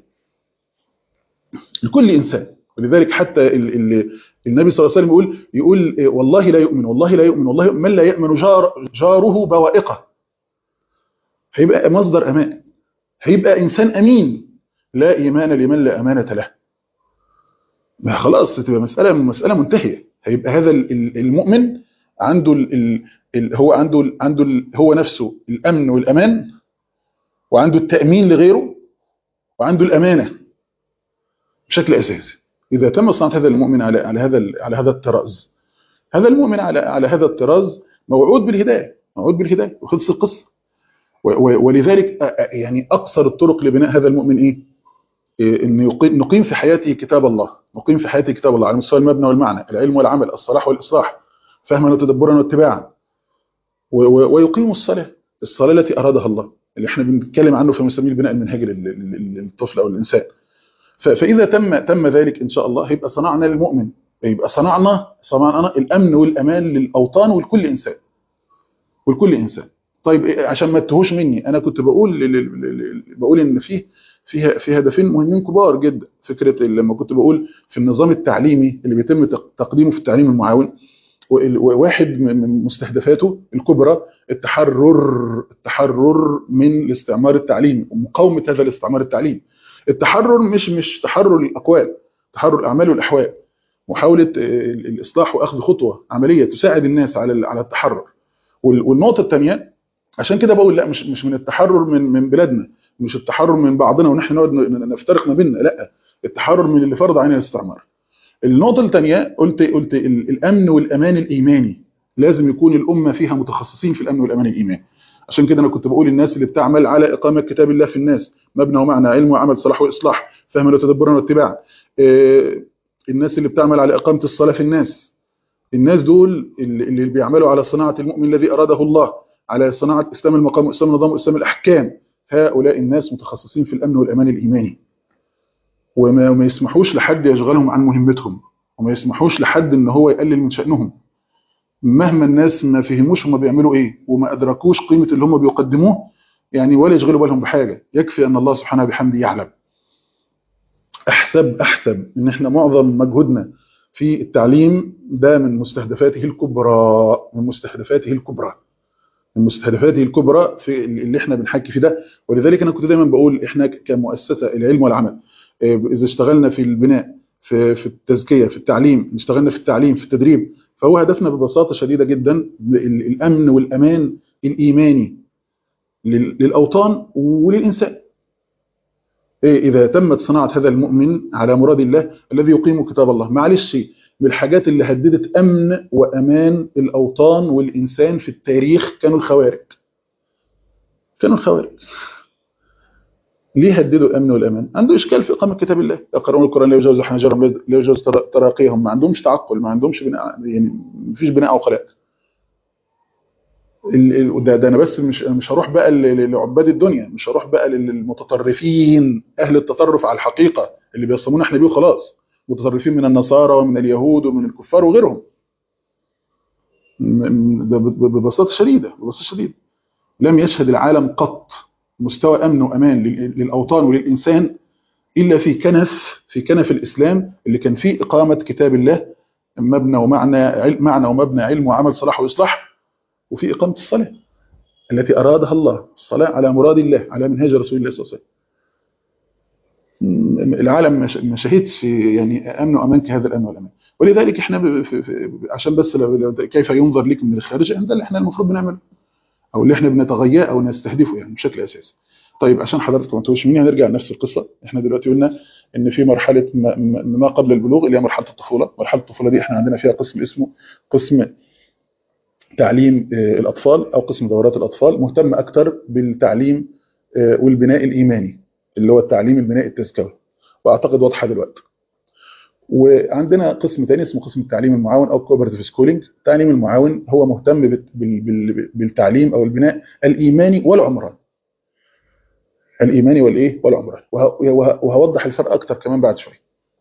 لكل إنسان ولذلك حتى ال ال النبي صلى الله عليه وسلم يقول يقول والله لا يؤمن والله لا يؤمن والله من لا يأمن جار جاره بوائقه هيبقى مصدر أمان هيبقى إنسان أمين لا إيمان لمن لا أمانة له ما خلاص تبقى مسألة مسألة منتهية هيبقى هذا المؤمن عنده ال ال هو عنده ال عنده ال هو نفسه الأمن والأمان وعنده التأمين لغيره وعنده الأمانة بشكل أساسي إذا تم صناعة هذا المؤمن على على هذا على هذا الطراز هذا المؤمن على على هذا الطراز موعود بالهداية موعود بالهداية وخلص القصة ولذلك يعني أقصر الطرق لبناء هذا المؤمن إيه؟ إن نقيم في حياته كتاب الله نقيم في حياته كتاب الله على مستوى المبنى والمعنى العلم والعمل الصلاح والإصلاح فهما وتدبرا واتباعا ويقيم الصلاة الصلاة التي أرادها الله اللي احنا بنتكلم عنه في مسميه البناء المنهجي للطفل أو الإنسان فإذا تم تم ذلك إن شاء الله هيبقى صنعنا للمؤمن يبقى صنعنا صنعنا الأمن والأمان للأوطان ولكل إنسان ولكل إنسان طيب عشان ما تهوش مني انا كنت بقول بقول ان فيه فيها في هدفين مهمين كبار جدا فكره لما كنت بقول في النظام التعليمي اللي بيتم تقديمه في التعليم المعاون واحد من مستهدفاته الكبرى التحرر التحرر من الاستعمار التعليمي ومقاومه هذا الاستعمار التعليمي التحرر مش مش تحرر الاقوال تحرر الاعمال والاحوال محاوله الاصلاح واخذ خطوه عمليه تساعد الناس على على التحرر والنقطه الثانيه عشان كده بقول لا مش مش من التحرر من من بلادنا مش التحرر من بعضنا ونحن نقعد نفترق ما بيننا لا التحرر من اللي فرض علينا الاستعمار النقطه الثانيه قلت قلت الامن والامان الايماني لازم يكون الامه فيها متخصصين في الامن والامان الايماني عشان كده انا كنت بقول الناس اللي بتعمل على اقامه كتاب الله في الناس مبنى ومعنى علم وعمل صلاح واصلاح فهما وتدبرا واتباعا الناس اللي بتعمل على اقامه الصلاه في الناس الناس دول اللي بيعملوا على صناعه المؤمن الذي اراده الله على صناعه اسلام المقام واسلام النظام واسلام الاحكام هؤلاء الناس متخصصين في الامن والامان الايماني وما يسمحوش لحد يشغلهم عن مهمتهم وما يسمحوش لحد ان هو يقلل من شأنهم مهما الناس ما فهموش هم بيعملوا ايه وما ادركوش قيمة اللي هم بيقدموه يعني ولا يشغلوا بالهم بحاجة يكفي ان الله سبحانه بحمده يعلم احسب احسب ان احنا معظم مجهودنا في التعليم ده من مستهدفاته الكبرى من مستهدفاته الكبرى من مستهدفاته الكبرى في اللي احنا بنحكي في ده ولذلك انا كنت دايما بقول احنا كمؤسسة العلم والعمل اذا اشتغلنا في البناء في في التزكيه في التعليم اشتغلنا في التعليم في التدريب فهو هدفنا ببساطه شديده جدا الامن والامان الايماني للاوطان وللانسان اذا تمت صناعه هذا المؤمن على مراد الله الذي يقيم كتاب الله معلش من الحاجات اللي هددت امن وامان الاوطان والانسان في التاريخ كانوا الخوارج كانوا الخوارج ليه هددوا الامن والامان عنده اشكال في اقامه كتاب الله يقرؤون القران لا يجوز حناجرهم لا يجوز تراقيهم ما عندهمش تعقل ما عندهمش بناء يعني ما فيش بناء عقلاء ده, ده انا بس مش مش هروح بقى لعباد الدنيا مش هروح بقى للمتطرفين اهل التطرف على الحقيقه اللي بيصمونا احنا بيه خلاص متطرفين من النصارى ومن اليهود ومن الكفار وغيرهم ببساطه شديده ببساطه شديده لم يشهد العالم قط مستوى امن وامان للاوطان وللانسان الا في كنف في كنف الاسلام اللي كان فيه اقامه كتاب الله مبنى ومعنى معنى ومبنى علم وعمل صلاح واصلاح وفي اقامه الصلاه التي ارادها الله الصلاه على مراد الله على منهج رسول الله صلى الله عليه وسلم العالم ما شهدش يعني امن وامان كهذا الامن والامان ولذلك احنا في في عشان بس لو كيف ينظر لك من الخارج ده اللي احنا المفروض بنعمله او اللي احنا بنتغياه او نستهدفه يعني بشكل اساسي طيب عشان حضراتكم ما تقولوش مني هنرجع لنفس القصه احنا دلوقتي قلنا ان في مرحله ما, ما قبل البلوغ اللي هي مرحله الطفوله مرحله الطفوله دي احنا عندنا فيها قسم اسمه قسم تعليم الاطفال او قسم دورات الاطفال مهتم اكتر بالتعليم والبناء الايماني اللي هو التعليم البناء التزكوي واعتقد واضحه دلوقتي وعندنا قسم تاني اسمه قسم التعليم المعاون او كوبرتيف سكولينج التعليم المعاون هو مهتم بالتعليم او البناء الايماني والعمراني الايماني والايه والعمراني وهوضح الفرق اكتر كمان بعد شويه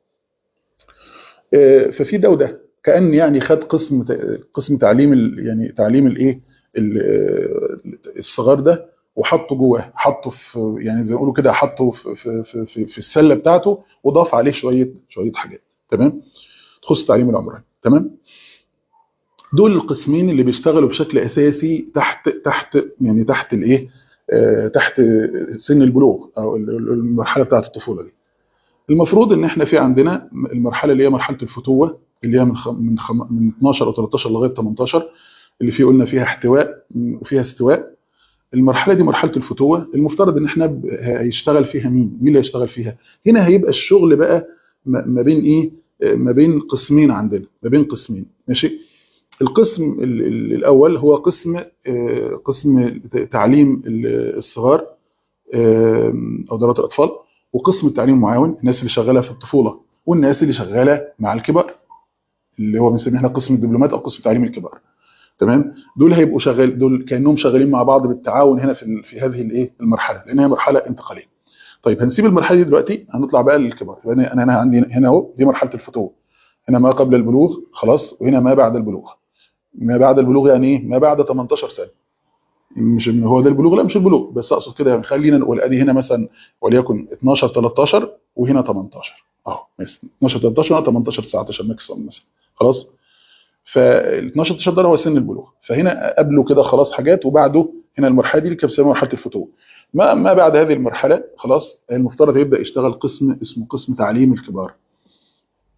ففي ده وده كان يعني خد قسم قسم تعليم يعني تعليم الايه الصغار ده وحطه جواه حطه في يعني زي ما بيقولوا كده حطه في في في, في السله بتاعته وضاف عليه شويه شويه حاجات تمام تخص التعليم العمراني تمام دول القسمين اللي بيشتغلوا بشكل اساسي تحت تحت يعني تحت الايه آه تحت سن البلوغ او المرحله بتاعه الطفوله دي المفروض ان احنا في عندنا المرحله اللي هي مرحله الفتوه اللي هي من خم من, خم من 12 او 13 لغايه 18 اللي فيه قلنا فيها احتواء وفيها استواء المرحله دي مرحله الفتوه المفترض ان احنا هيشتغل فيها مين مين اللي هيشتغل فيها هنا هيبقى الشغل بقى ما بين ايه ما بين قسمين عندنا ما بين قسمين ماشي القسم الاول هو قسم قسم تعليم الصغار او دورات الاطفال وقسم التعليم المعاون الناس اللي شغاله في الطفوله والناس اللي شغاله مع الكبار اللي هو بنسميه احنا قسم الدبلومات او قسم تعليم الكبار تمام دول هيبقوا شغال دول كانهم شغالين مع بعض بالتعاون هنا في في هذه الايه المرحله لان هي مرحله انتقاليه طيب هنسيب المرحله دي دلوقتي هنطلع بقى للكبار يبقى انا انا عندي هنا اهو دي مرحله الفتوه هنا ما قبل البلوغ خلاص وهنا ما بعد البلوغ ما بعد البلوغ يعني ايه ما بعد 18 سنه مش ان هو ده البلوغ لا مش البلوغ بس اقصد كده يعني خلينا نقول ادي هنا مثلا وليكن 12 13 وهنا 18 اهو مثلا 12 13 18 19 ماكسيمم مثلا خلاص فال 12 13 ده هو سن البلوغ فهنا قبله كده خلاص حاجات وبعده هنا المرحله دي اللي كانت بتسمى مرحله الفتوه ما ما بعد هذه المرحله خلاص المفترض يبدا يشتغل قسم اسمه قسم تعليم الكبار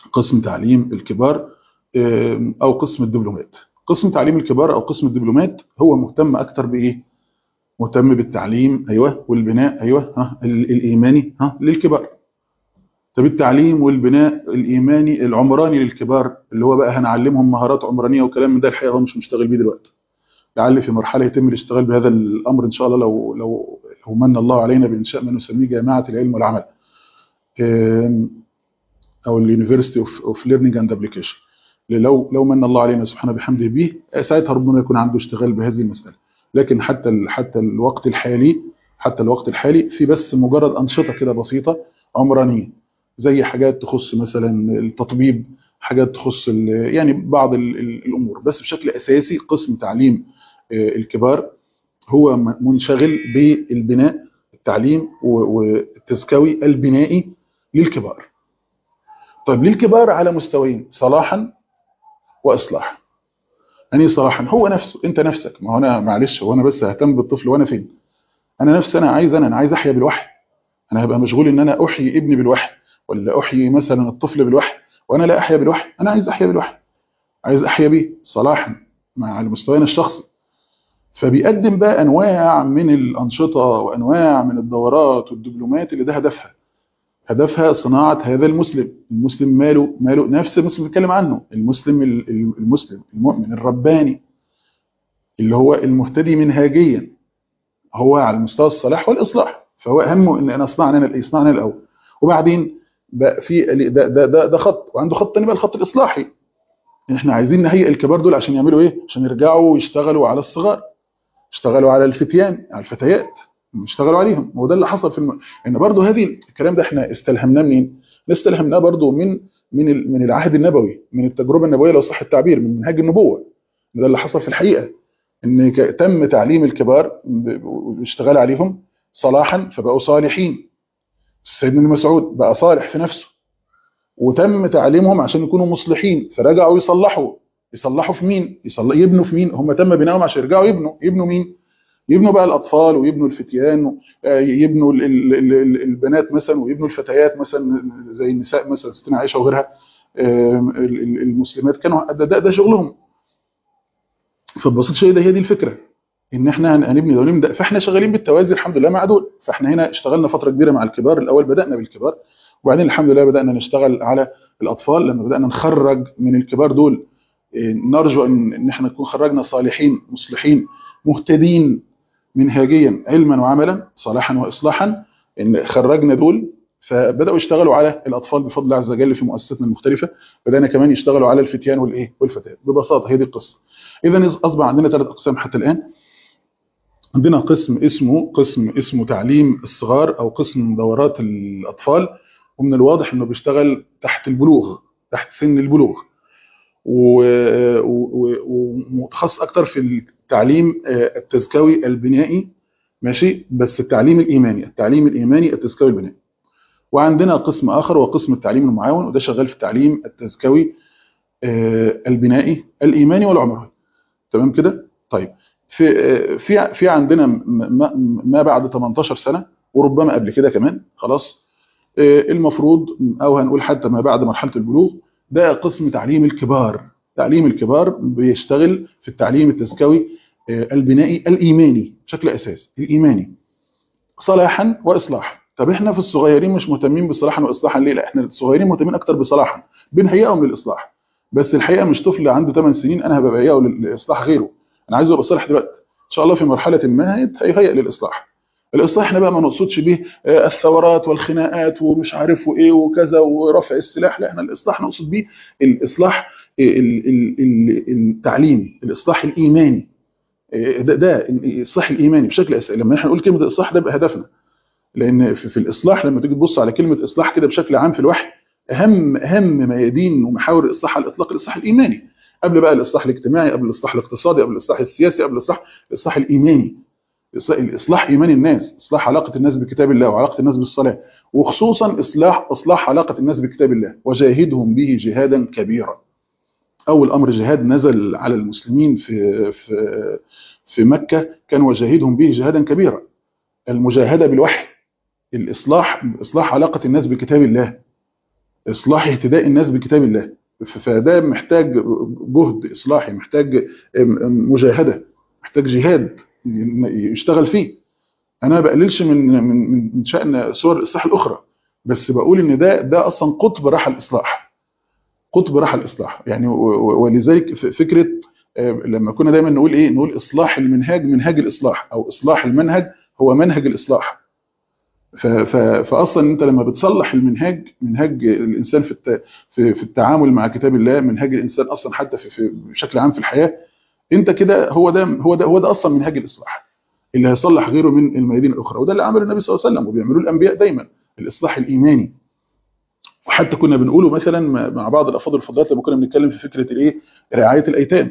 قسم تعليم الكبار او قسم الدبلومات قسم تعليم الكبار او قسم الدبلومات هو مهتم اكتر بايه مهتم بالتعليم ايوه والبناء ايوه ها الايماني ها للكبار طب التعليم والبناء الايماني العمراني للكبار اللي هو بقى هنعلمهم مهارات عمرانيه وكلام من ده الحقيقه هو مش مشتغل بيه دلوقتي لعل في مرحله يتم الاشتغال بهذا الامر ان شاء الله لو لو لو من الله علينا بانشاء ما نسميه جامعه العلم والعمل او اليونيفرستي اوف اوف ليرنينج اند ابلكيشن لو لو من الله علينا سبحانه بحمده به ساعتها ربما يكون عنده اشتغال بهذه المساله لكن حتى حتى الوقت الحالي حتى الوقت الحالي في بس مجرد انشطه كده بسيطه عمرانيه زي حاجات تخص مثلا التطبيب حاجات تخص يعني بعض الامور بس بشكل اساسي قسم تعليم الكبار هو منشغل بالبناء التعليم والتزكوي البنائي للكبار طيب للكبار على مستويين صلاحا واصلاحا يعني صلاحا هو نفسه انت نفسك ما هو انا معلش هو انا بس ههتم بالطفل وانا فين انا نفسي انا عايز انا انا عايز احيا بالوحي انا هبقى مشغول ان انا احيي ابني بالوحي ولا احيي مثلا الطفل بالوحي وانا لا احيا بالوحي انا عايز احيا بالوحي عايز احيا بيه صلاحا مع المستويين الشخصي فبيقدم بقى انواع من الانشطه وانواع من الدورات والدبلومات اللي ده هدفها هدفها صناعه هذا المسلم المسلم ماله ماله نفس المسلم بيتكلم عنه المسلم المسلم المؤمن الرباني اللي هو المهتدي منهاجيا هو على مستوى الصلاح والاصلاح فهو همه ان انا اصنعنا يصنعنا الاول وبعدين بقى في ده ده ده, ده خط وعنده خط تاني بقى الخط الاصلاحي احنا عايزين نهيئ الكبار دول عشان يعملوا ايه عشان يرجعوا ويشتغلوا على الصغار يشتغلوا على الفتيان على الفتيات يشتغلوا عليهم هو ده اللي حصل في الم... ان برضو هذه الكلام ده احنا استلهمناه منين استلهمناه برضو من من من العهد النبوي من التجربه النبويه لو صح التعبير من منهاج النبوه ده اللي حصل في الحقيقه ان تم تعليم الكبار والاشتغال عليهم صلاحا فبقوا صالحين سيدنا مسعود بقى صالح في نفسه وتم تعليمهم عشان يكونوا مصلحين فرجعوا يصلحوا يصلحوا في مين يصلح يبنوا في مين هم تم بنائهم عشان يرجعوا يبنوا يبنوا مين يبنوا بقى الاطفال ويبنوا الفتيان يبنوا البنات مثلا ويبنوا الفتيات مثلا زي النساء مثلا ستنا عائشه وغيرها المسلمات كانوا ده, ده, ده شغلهم فببساطه شيء ده هي دي الفكره ان احنا هنبني دول نبدا فاحنا شغالين بالتوازي الحمد لله مع دول فاحنا هنا اشتغلنا فتره كبيره مع الكبار الاول بدانا بالكبار وبعدين الحمد لله بدانا نشتغل على الاطفال لما بدانا نخرج من الكبار دول نرجو ان احنا نكون خرجنا صالحين مصلحين مهتدين منهاجيا علما وعملا صلاحا واصلاحا ان خرجنا دول فبداوا يشتغلوا على الاطفال بفضل الله عز وجل في مؤسساتنا المختلفه بدانا كمان يشتغلوا على الفتيان والايه والفتيات ببساطه هي دي القصه اذا اصبح عندنا ثلاث اقسام حتى الان عندنا قسم اسمه قسم اسمه تعليم الصغار او قسم دورات الاطفال ومن الواضح انه بيشتغل تحت البلوغ تحت سن البلوغ ومتخصص اكتر في التعليم التزكوي البنائي ماشي بس التعليم الايماني التعليم الايماني التزكوي البنائي وعندنا قسم اخر هو قسم التعليم المعاون وده شغال في التعليم التزكوي البنائي الايماني والعمراني تمام كده طيب في في في عندنا ما بعد 18 سنه وربما قبل كده كمان خلاص المفروض او هنقول حتى ما بعد مرحله البلوغ ده قسم تعليم الكبار تعليم الكبار بيشتغل في التعليم التزكوي البنائي الايماني بشكل اساسي الايماني صلاحا واصلاحا طب احنا في الصغيرين مش مهتمين بصلاحا واصلاحا ليه لا احنا الصغيرين مهتمين اكتر بصلاحا بنهيئهم للاصلاح بس الحقيقه مش طفل عنده 8 سنين انا هبقى بهيئه لاصلاح غيره انا عايزه يبقى صالح دلوقتي ان شاء الله في مرحله ما هيهيئ للاصلاح الاصلاح احنا بقى ما نقصدش به الثورات والخناقات ومش عارف وايه وكذا ورفع السلاح لا احنا الاصلاح نقصد به الاصلاح التعليمي الاصلاح الايماني ده, ده الاصلاح الايماني بشكل اساسي لما احنا نقول كلمه الاصلاح ده يبقى هدفنا لان في, في الاصلاح لما تيجي تبص على كلمه اصلاح كده بشكل عام في الوحي اهم اهم ميادين ومحاور الاصلاح على الاطلاق الاصلاح الايماني قبل بقى الاصلاح الاجتماعي قبل الاصلاح الاقتصادي قبل الاصلاح السياسي قبل الاصلاح الاصلاح الايماني الاصلاح ايمان الناس اصلاح علاقه الناس بكتاب الله وعلاقه الناس بالصلاه وخصوصا اصلاح اصلاح علاقه الناس بكتاب الله وجاهدهم به جهادا كبيرا اول امر جهاد نزل على المسلمين في في في مكه كان وجاهدهم به جهادا كبيرا المجاهده بالوحي الاصلاح اصلاح علاقه الناس بكتاب الله اصلاح اهتداء الناس بكتاب الله فده محتاج جهد اصلاحي محتاج مجاهده محتاج جهاد يشتغل فيه انا ما بقللش من من من شان صور الاصلاح الاخرى بس بقول ان ده ده اصلا قطب راح الاصلاح قطب راح الاصلاح يعني ولذلك فكره لما كنا دايما نقول ايه نقول اصلاح المنهاج منهاج الاصلاح او اصلاح المنهج هو منهج الاصلاح فاصلا انت لما بتصلح المنهاج منهاج الانسان في في التعامل مع كتاب الله منهاج الانسان اصلا حتى في, في بشكل عام في الحياه انت كده هو ده هو ده هو ده اصلا منهاج الاصلاح اللي هيصلح غيره من الميادين الاخرى وده اللي عمله النبي صلى الله عليه وسلم وبيعملوه الانبياء دايما الاصلاح الايماني وحتى كنا بنقوله مثلا مع بعض الافاضل الفضلات لما كنا بنتكلم في فكره الايه رعايه الايتام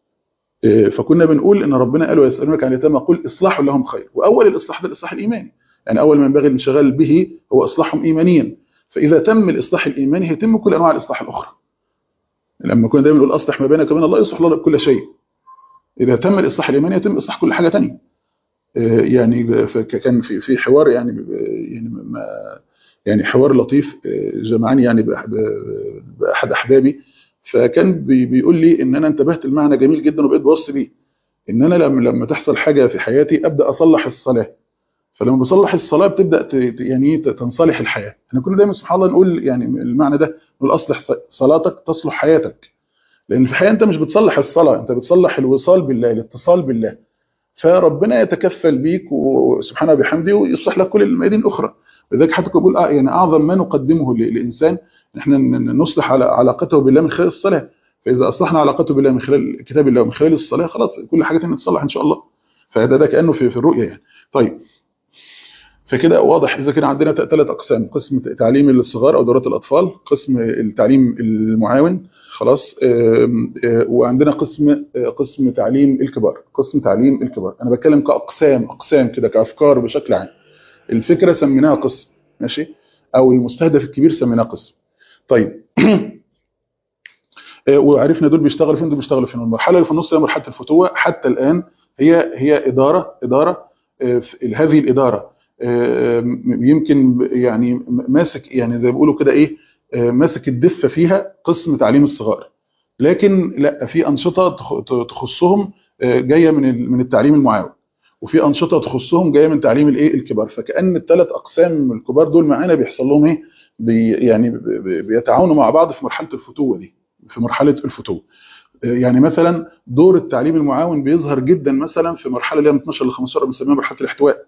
فكنا بنقول ان ربنا قال ويسالونك عن اليتامى قل اصلاح لهم خير واول الاصلاح ده الاصلاح الايماني يعني اول ما ينبغي الانشغال به هو اصلاحهم ايمانيا فاذا تم الاصلاح الايماني هيتم كل انواع الاصلاح الاخرى لما كنا دايما نقول اصلح ما بينك وبين الله يصلح لك كل شيء اذا تم الاصلاح الايماني يتم اصلاح كل حاجه ثانيه يعني كان في في حوار يعني يعني ما يعني حوار لطيف جمعني يعني باحد احبابي فكان بيقول لي ان انا انتبهت المعنى جميل جدا وبقيت بوصي بيه ان انا لما لما تحصل حاجه في حياتي ابدا اصلح الصلاه فلما بصلح الصلاه بتبدا يعني تنصلح الحياه احنا كنا دايما سبحان الله نقول يعني المعنى ده نقول اصلح صلاتك تصلح حياتك لان في الحقيقه انت مش بتصلح الصلاه انت بتصلح الوصال بالله الاتصال بالله فربنا يتكفل بيك وسبحانه وبحمده ويصلح لك كل الميادين الاخرى لذلك حتى بقول آه يعني اعظم ما نقدمه للانسان احنا نصلح على علاقته بالله من خلال الصلاه فاذا اصلحنا علاقته بالله من خلال كتاب الله ومن خلال الصلاه خلاص كل حاجه ثانيه تتصلح ان شاء الله فده ده كانه في في الرؤيه يعني طيب فكده واضح اذا كان عندنا ثلاث اقسام قسم تعليم الصغار او دورات الاطفال قسم التعليم المعاون خلاص وعندنا قسم قسم تعليم الكبار قسم تعليم الكبار انا بتكلم كاقسام اقسام كده كافكار بشكل عام الفكره سميناها قسم ماشي او المستهدف الكبير سميناه قسم طيب وعرفنا دول بيشتغلوا فين دول بيشتغلوا فين المرحله اللي في النص هي مرحله الفتوه حتى الان هي هي اداره اداره هذه الاداره يمكن يعني ماسك يعني زي ما بيقولوا كده ايه ماسك الدفه فيها قسم تعليم الصغار لكن لا في انشطه تخصهم جايه من من التعليم المعاون وفي انشطه تخصهم جايه من تعليم الايه الكبار فكان الثلاث اقسام الكبار دول معانا بيحصل لهم ايه بي يعني بيتعاونوا مع بعض في مرحله الفتوه دي في مرحله الفتوه يعني مثلا دور التعليم المعاون بيظهر جدا مثلا في مرحله اللي هي من 12 ل 15 بنسميها مرحله الاحتواء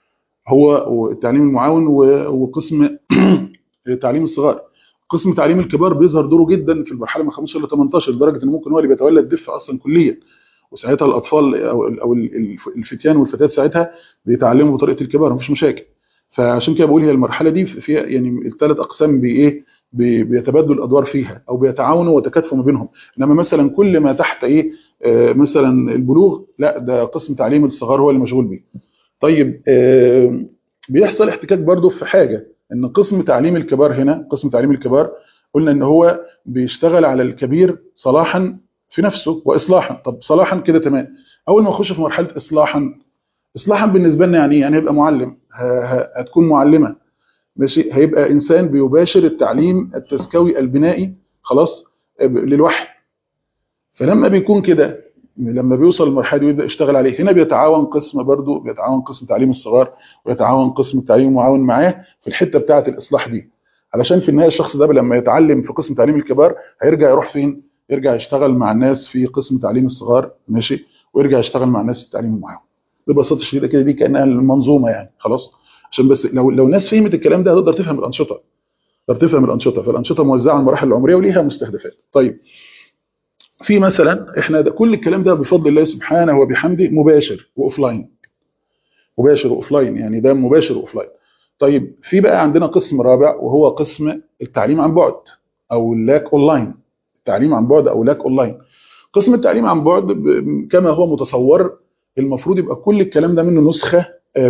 هو التعليم المعاون وقسم تعليم الصغار قسم تعليم الكبار بيظهر دوره جدا في المرحله من 15 ل 18 لدرجه ان ممكن هو اللي بيتولى الدفه اصلا كليا وساعتها الاطفال او او الفتيان والفتيات ساعتها بيتعلموا بطريقه الكبار مفيش مشاكل فعشان كده بقول هي المرحله دي فيها يعني الثلاث اقسام بايه بيتبادلوا الادوار فيها او بيتعاونوا وتكاتفوا ما بينهم انما مثلا كل ما تحت ايه آه مثلا البلوغ لا ده قسم تعليم الصغار هو اللي مشغول بيه طيب آه بيحصل احتكاك برضو في حاجه ان قسم تعليم الكبار هنا قسم تعليم الكبار قلنا ان هو بيشتغل على الكبير صلاحا في نفسه واصلاحا طب صلاحا كده تمام اول ما اخش في مرحله اصلاحا اصلاحا بالنسبه لنا يعني يعني هيبقى معلم هتكون معلمه ماشي هيبقى انسان بيباشر التعليم التزكوي البنائي خلاص للوحي فلما بيكون كده لما بيوصل للمرحله دي ويبدا يشتغل عليه هنا بيتعاون قسم برضه بيتعاون قسم تعليم الصغار ويتعاون قسم التعليم المعاون معاه في الحته بتاعه الاصلاح دي علشان في النهايه الشخص ده لما يتعلم في قسم تعليم الكبار هيرجع يروح فين يرجع يشتغل مع الناس في قسم تعليم الصغار ماشي ويرجع يشتغل مع الناس في التعليم المعاون ببساطه شديده كده دي كانها المنظومه يعني خلاص عشان بس لو لو الناس فهمت الكلام ده هتقدر تفهم الانشطه تقدر تفهم الانشطه فالانشطه موزعه على المراحل العمريه وليها مستهدفات طيب في مثلا احنا ده كل الكلام ده بفضل الله سبحانه وبحمده مباشر واوفلاين مباشر واوفلاين يعني ده مباشر واوفلاين طيب في بقى عندنا قسم رابع وهو قسم التعليم عن بعد او اللاك اونلاين التعليم عن بعد او لاك اونلاين قسم التعليم عن بعد كما هو متصور المفروض يبقى كل الكلام ده منه نسخه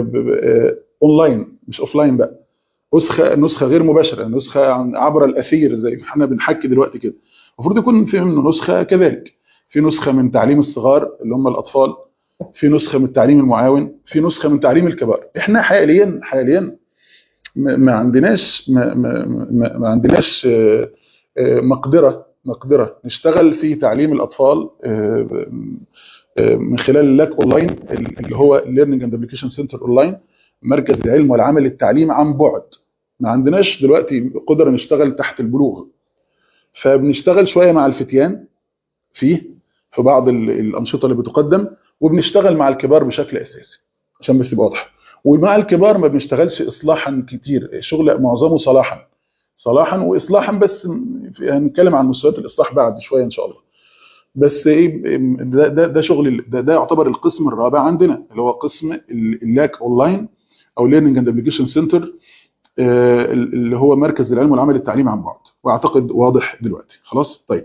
اونلاين مش اوفلاين بقى نسخه نسخه غير مباشره نسخه عبر الاثير زي ما احنا بنحكي دلوقتي كده المفروض يكون في منه نسخه كذلك في نسخه من تعليم الصغار اللي هم الاطفال في نسخه من التعليم المعاون في نسخه من تعليم الكبار احنا حاليا حاليا ما ما عندناش ما, ما, ما, ما عندناش آه، آه، مقدره مقدره نشتغل في تعليم الاطفال آه، آه، من خلال اللاك اونلاين اللي هو ليرنينج اند ابلكيشن سنتر اونلاين مركز العلم والعمل التعليم عن بعد ما عندناش دلوقتي قدره نشتغل تحت البلوغ فبنشتغل شويه مع الفتيان فيه في بعض ال- الانشطه اللي بتقدم وبنشتغل مع الكبار بشكل اساسي عشان بس يبقى واضح ومع الكبار ما بنشتغلش اصلاحا كتير شغل معظمه صلاحا صلاحا واصلاحا بس م- هنتكلم عن مستويات الاصلاح بعد شويه ان شاء الله بس ايه ده ده, ده شغل ال- ده, ده يعتبر القسم الرابع عندنا اللي هو قسم ال- اللاك اونلاين او ليرنينج اند ابلكيشن سنتر اللي هو مركز العلم والعمل التعليمي عن بعد واعتقد واضح دلوقتي خلاص طيب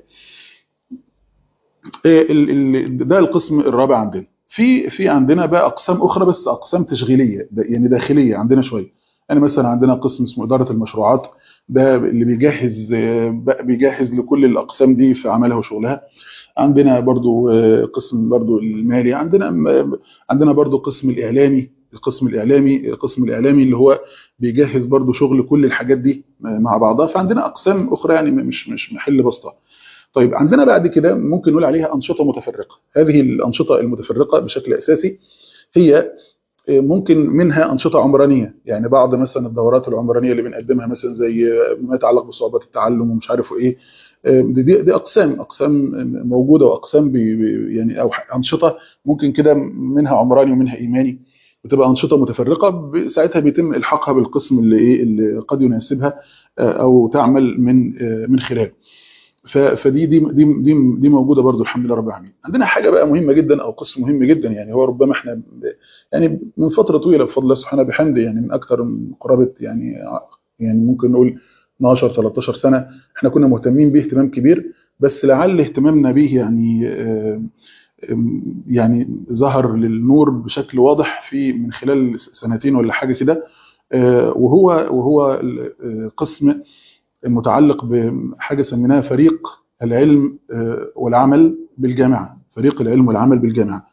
إيه ال- ال- ده القسم الرابع عندنا في في عندنا بقى اقسام اخرى بس اقسام تشغيليه ده يعني داخليه عندنا شويه يعني مثلا عندنا قسم اسمه اداره المشروعات ده اللي بيجهز آه، بقى بيجهز لكل الاقسام دي في عملها وشغلها عندنا برضو آه، قسم برضو المالي عندنا م- عندنا برضو قسم الاعلامي القسم الاعلامي القسم الاعلامي اللي هو بيجهز برضو شغل كل الحاجات دي مع بعضها فعندنا اقسام اخرى يعني مش مش محل بسطه طيب عندنا بعد كده ممكن نقول عليها أنشطة متفرقة هذه الأنشطة المتفرقة بشكل أساسي هي ممكن منها أنشطة عمرانية يعني بعض مثلا الدورات العمرانية اللي بنقدمها مثلا زي ما يتعلق بصعوبات التعلم ومش عارف إيه دي, دي أقسام أقسام موجودة وأقسام بي بي- يعني أو أنشطة ممكن كده منها عمراني ومنها إيماني بتبقى أنشطة متفرقة ب- ساعتها بيتم إلحاقها بالقسم اللي إيه اللي قد يناسبها أو تعمل من من خلاله ف- فدي دي دي دي دي موجوده برضو الحمد لله رب العالمين عندنا حاجه بقى مهمه جدا او قسم مهم جدا يعني هو ربما احنا ب- يعني من فتره طويله بفضل الله سبحانه بحمده يعني من اكثر من قرابه يعني يعني ممكن نقول 12 13 سنه احنا كنا مهتمين به اهتمام كبير بس لعل اهتمامنا به يعني آه، آم، يعني ظهر للنور بشكل واضح في من خلال سنتين ولا حاجه كده آه، وهو وهو ال- آه، قسم المتعلق بحاجه سميناها فريق العلم آه، والعمل بالجامعه فريق العلم والعمل بالجامعه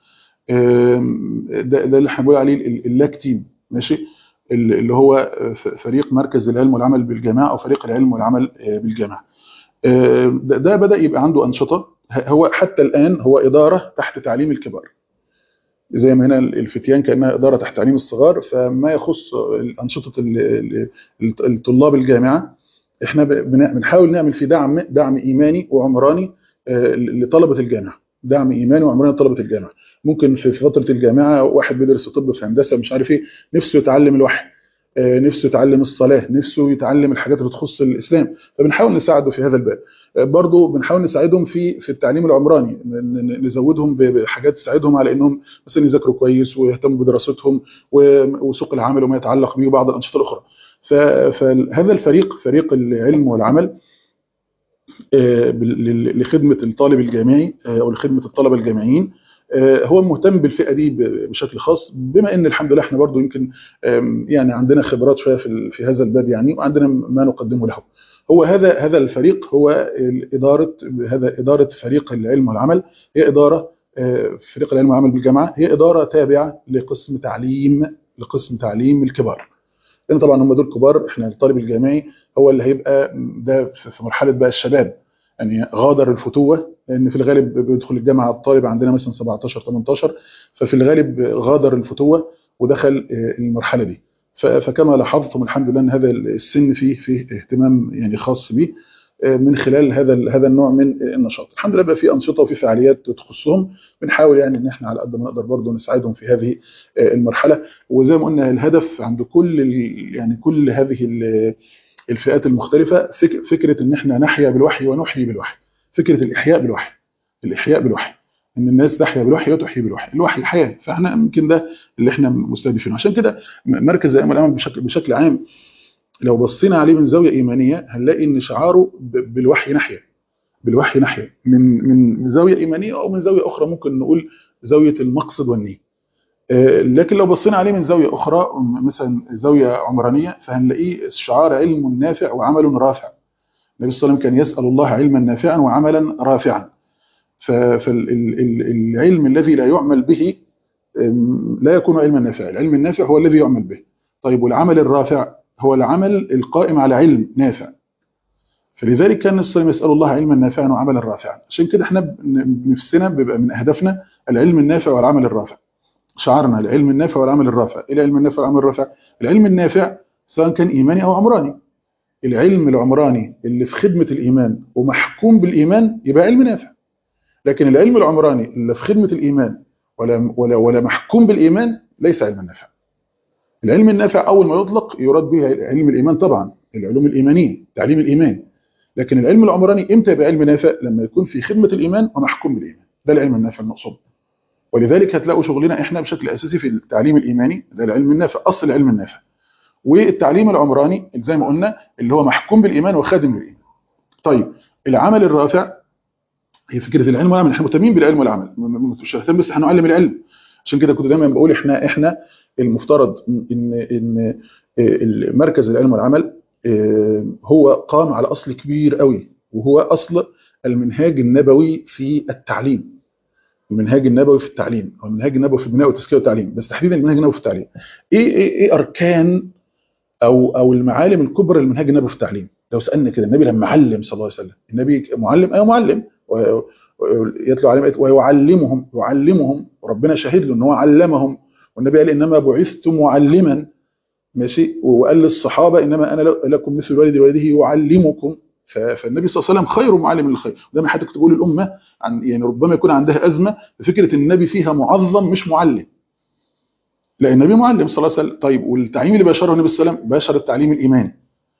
آم، ده ده اللي احنا بنقول عليه ال- اللاك تيم ماشي ال- اللي هو ف- فريق مركز العلم والعمل بالجامعه او فريق العلم والعمل آه، بالجامعه آم، ده ده بدا يبقى عنده انشطه ه- هو حتى الان هو اداره تحت تعليم الكبار زي ما هنا الفتيان كانها اداره تحت تعليم الصغار فما يخص انشطه ال- ال- الطلاب الجامعه احنا ب- بن- بنحاول نعمل في دعم دعم ايماني وعمراني آه، لطلبه الجامعه دعم ايماني وعمراني لطلبه الجامعه ممكن في في فتره الجامعه واحد بيدرس طب في هندسه مش عارف ايه نفسه يتعلم الوحي آه، نفسه يتعلم الصلاه نفسه يتعلم الحاجات اللي تخص الاسلام فبنحاول نساعده في هذا الباب آه، برضه بنحاول نساعدهم في في التعليم العمراني ن- ن- نزودهم ب- بحاجات تساعدهم على انهم مثلا يذاكروا كويس ويهتموا بدراستهم و- وسوق العمل وما يتعلق به وبعض الانشطه الاخرى ف- فهذا الفريق فريق العلم والعمل آه، بال- لل- لخدمه الطالب الجامعي آه، او لخدمه الطلبه الجامعيين آه، هو مهتم بالفئه دي ب- بشكل خاص بما ان الحمد لله احنا برضو يمكن آم، يعني عندنا خبرات شويه في ال- في هذا الباب يعني وعندنا ما نقدمه له هو هذا هذا الفريق هو اداره هذا اداره فريق العلم والعمل هي اداره آه، فريق العلم والعمل بالجامعه هي اداره تابعه لقسم تعليم لقسم تعليم الكبار لان طبعا هم دول كبار احنا الطالب الجامعي هو اللي هيبقى ده في في مرحله بقى الشباب يعني غادر الفتوه لان في الغالب بيدخل الجامعه الطالب عندنا مثلا 17 18 ففي الغالب غادر الفتوه ودخل آه، المرحله دي ف- فكما لاحظتم الحمد لله ان هذا السن فيه فيه اهتمام يعني خاص به آه، من خلال هذا ال- هذا النوع من النشاط الحمد لله بقى في انشطه وفي فعاليات تخصهم بنحاول يعني ان احنا على قد ما نقدر برضه نساعدهم في هذه آه، المرحله وزي ما قلنا الهدف عند كل ال- يعني كل هذه ال- الفئات المختلفه فك- فكره ان احنا نحيا بالوحي ونحيي بالوحي فكره الاحياء بالوحي الاحياء بالوحي ان الناس تحيا بالوحي وتحيي بالوحي الوحي حياه فاحنا يمكن ده اللي احنا مستهدفينه عشان كده م- مركز الامل الامل بشكل بشكل عام لو بصينا عليه من زاويه ايمانيه هنلاقي ان شعاره ب- بالوحي نحيا بالوحي نحيا من من زاويه ايمانيه او من زاويه اخرى ممكن نقول زاويه المقصد والنيه آه، لكن لو بصينا عليه من زاويه اخرى م- مثلا زاويه عمرانيه فهنلاقيه شعار علم نافع وعمل رافع النبي صلى الله عليه وسلم كان يسال الله علما نافعا وعملا رافعا فالعلم الذي لا يعمل به أم، لا يكون علما نافعا العلم النافع هو الذي يعمل به طيب والعمل الرافع هو العمل القائم على علم نافع فلذلك كان الصلاه يسال الله علما نافعا وعملا رافعا عشان كده احنا نفسنا بيبقى من اهدافنا العلم النافع والعمل الرافع شعارنا العلم النافع والعمل الرافع ايه العلم النافع والعمل الرافع العلم النافع سواء كان ايماني او عمراني العلم العمراني اللي في خدمه الايمان ومحكوم بالايمان يبقى علم نافع لكن العلم العمراني اللي في خدمه الايمان ولا ولا ولا محكوم بالايمان ليس علما نافعا العلم النافع اول ما يطلق يراد به علم الايمان طبعا العلوم الايمانيه تعليم الايمان لكن العلم العمراني امتى يبقى علم نافع لما يكون في خدمه الايمان ومحكوم بالايمان ده العلم النافع المقصود ولذلك هتلاقوا شغلنا احنا بشكل اساسي في التعليم الايماني ده العلم النافع اصل العلم النافع والتعليم العمراني زي ما قلنا اللي هو محكوم بالايمان وخادم للايمان طيب العمل الرافع هي فكره العلم والعمل احنا مهتمين بالعلم والعمل مش هنهتم بس هنعلم العلم عشان كده كنت دايما بقول احنا احنا المفترض ان ان مركز العلم والعمل هو قام على اصل كبير قوي وهو اصل المنهاج النبوي في التعليم المنهاج النبوي في التعليم او المنهاج النبوي في البناء والتزكيه والتعليم بس تحديدا المنهاج النبوي في التعليم ايه ايه ايه اركان او او المعالم الكبرى للمنهاج النبوي في التعليم لو سالنا كده النبي لما علم صلى الله عليه وسلم النبي معلم ايوه معلم يتلو عليهم ويعلمهم يعلمهم وربنا شهد له ان هو علمهم والنبي قال انما بعثت معلما ماشي وقال للصحابه انما انا لكم مثل والدي والده يعلمكم فالنبي صلى الله عليه وسلم خير معلم للخير وده ما حضرتك تقول الامه عن يعني ربما يكون عندها ازمه بفكره النبي فيها معظم مش معلم لا النبي معلم صلى الله عليه وسلم طيب والتعليم اللي باشره النبي صلى الله عليه وسلم باشر التعليم الايماني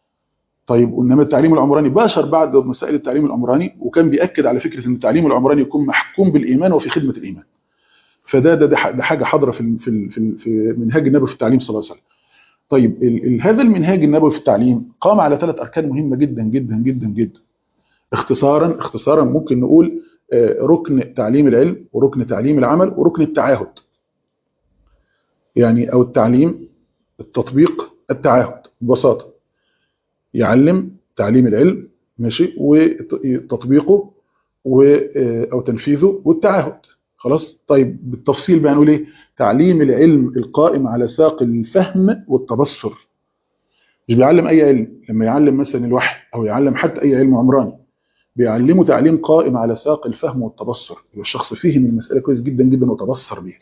طيب وانما التعليم العمراني باشر بعد مسائل التعليم العمراني وكان بياكد على فكره ان التعليم العمراني يكون محكوم بالايمان وفي خدمه الايمان فده ده ده حاجه حاضره في في في, في منهاج النبي في التعليم صلى الله عليه وسلم طيب ال ال هذا المنهاج النبوي في التعليم قام على ثلاث اركان مهمه جدا جدا جدا جدا اختصارا اختصارا ممكن نقول ركن تعليم العلم وركن تعليم العمل وركن التعاهد يعني او التعليم التطبيق التعاهد ببساطه يعلم تعليم العلم ماشي وتطبيقه او تنفيذه والتعاهد خلاص طيب بالتفصيل بقى نقول ايه تعليم العلم القائم على ساق الفهم والتبصر مش بيعلم اي علم لما يعلم مثلا الوحي او يعلم حتى اي علم عمراني بيعلمه تعليم قائم على ساق الفهم والتبصر يبقى الشخص فهم المساله كويس جدا جدا وتبصر بيها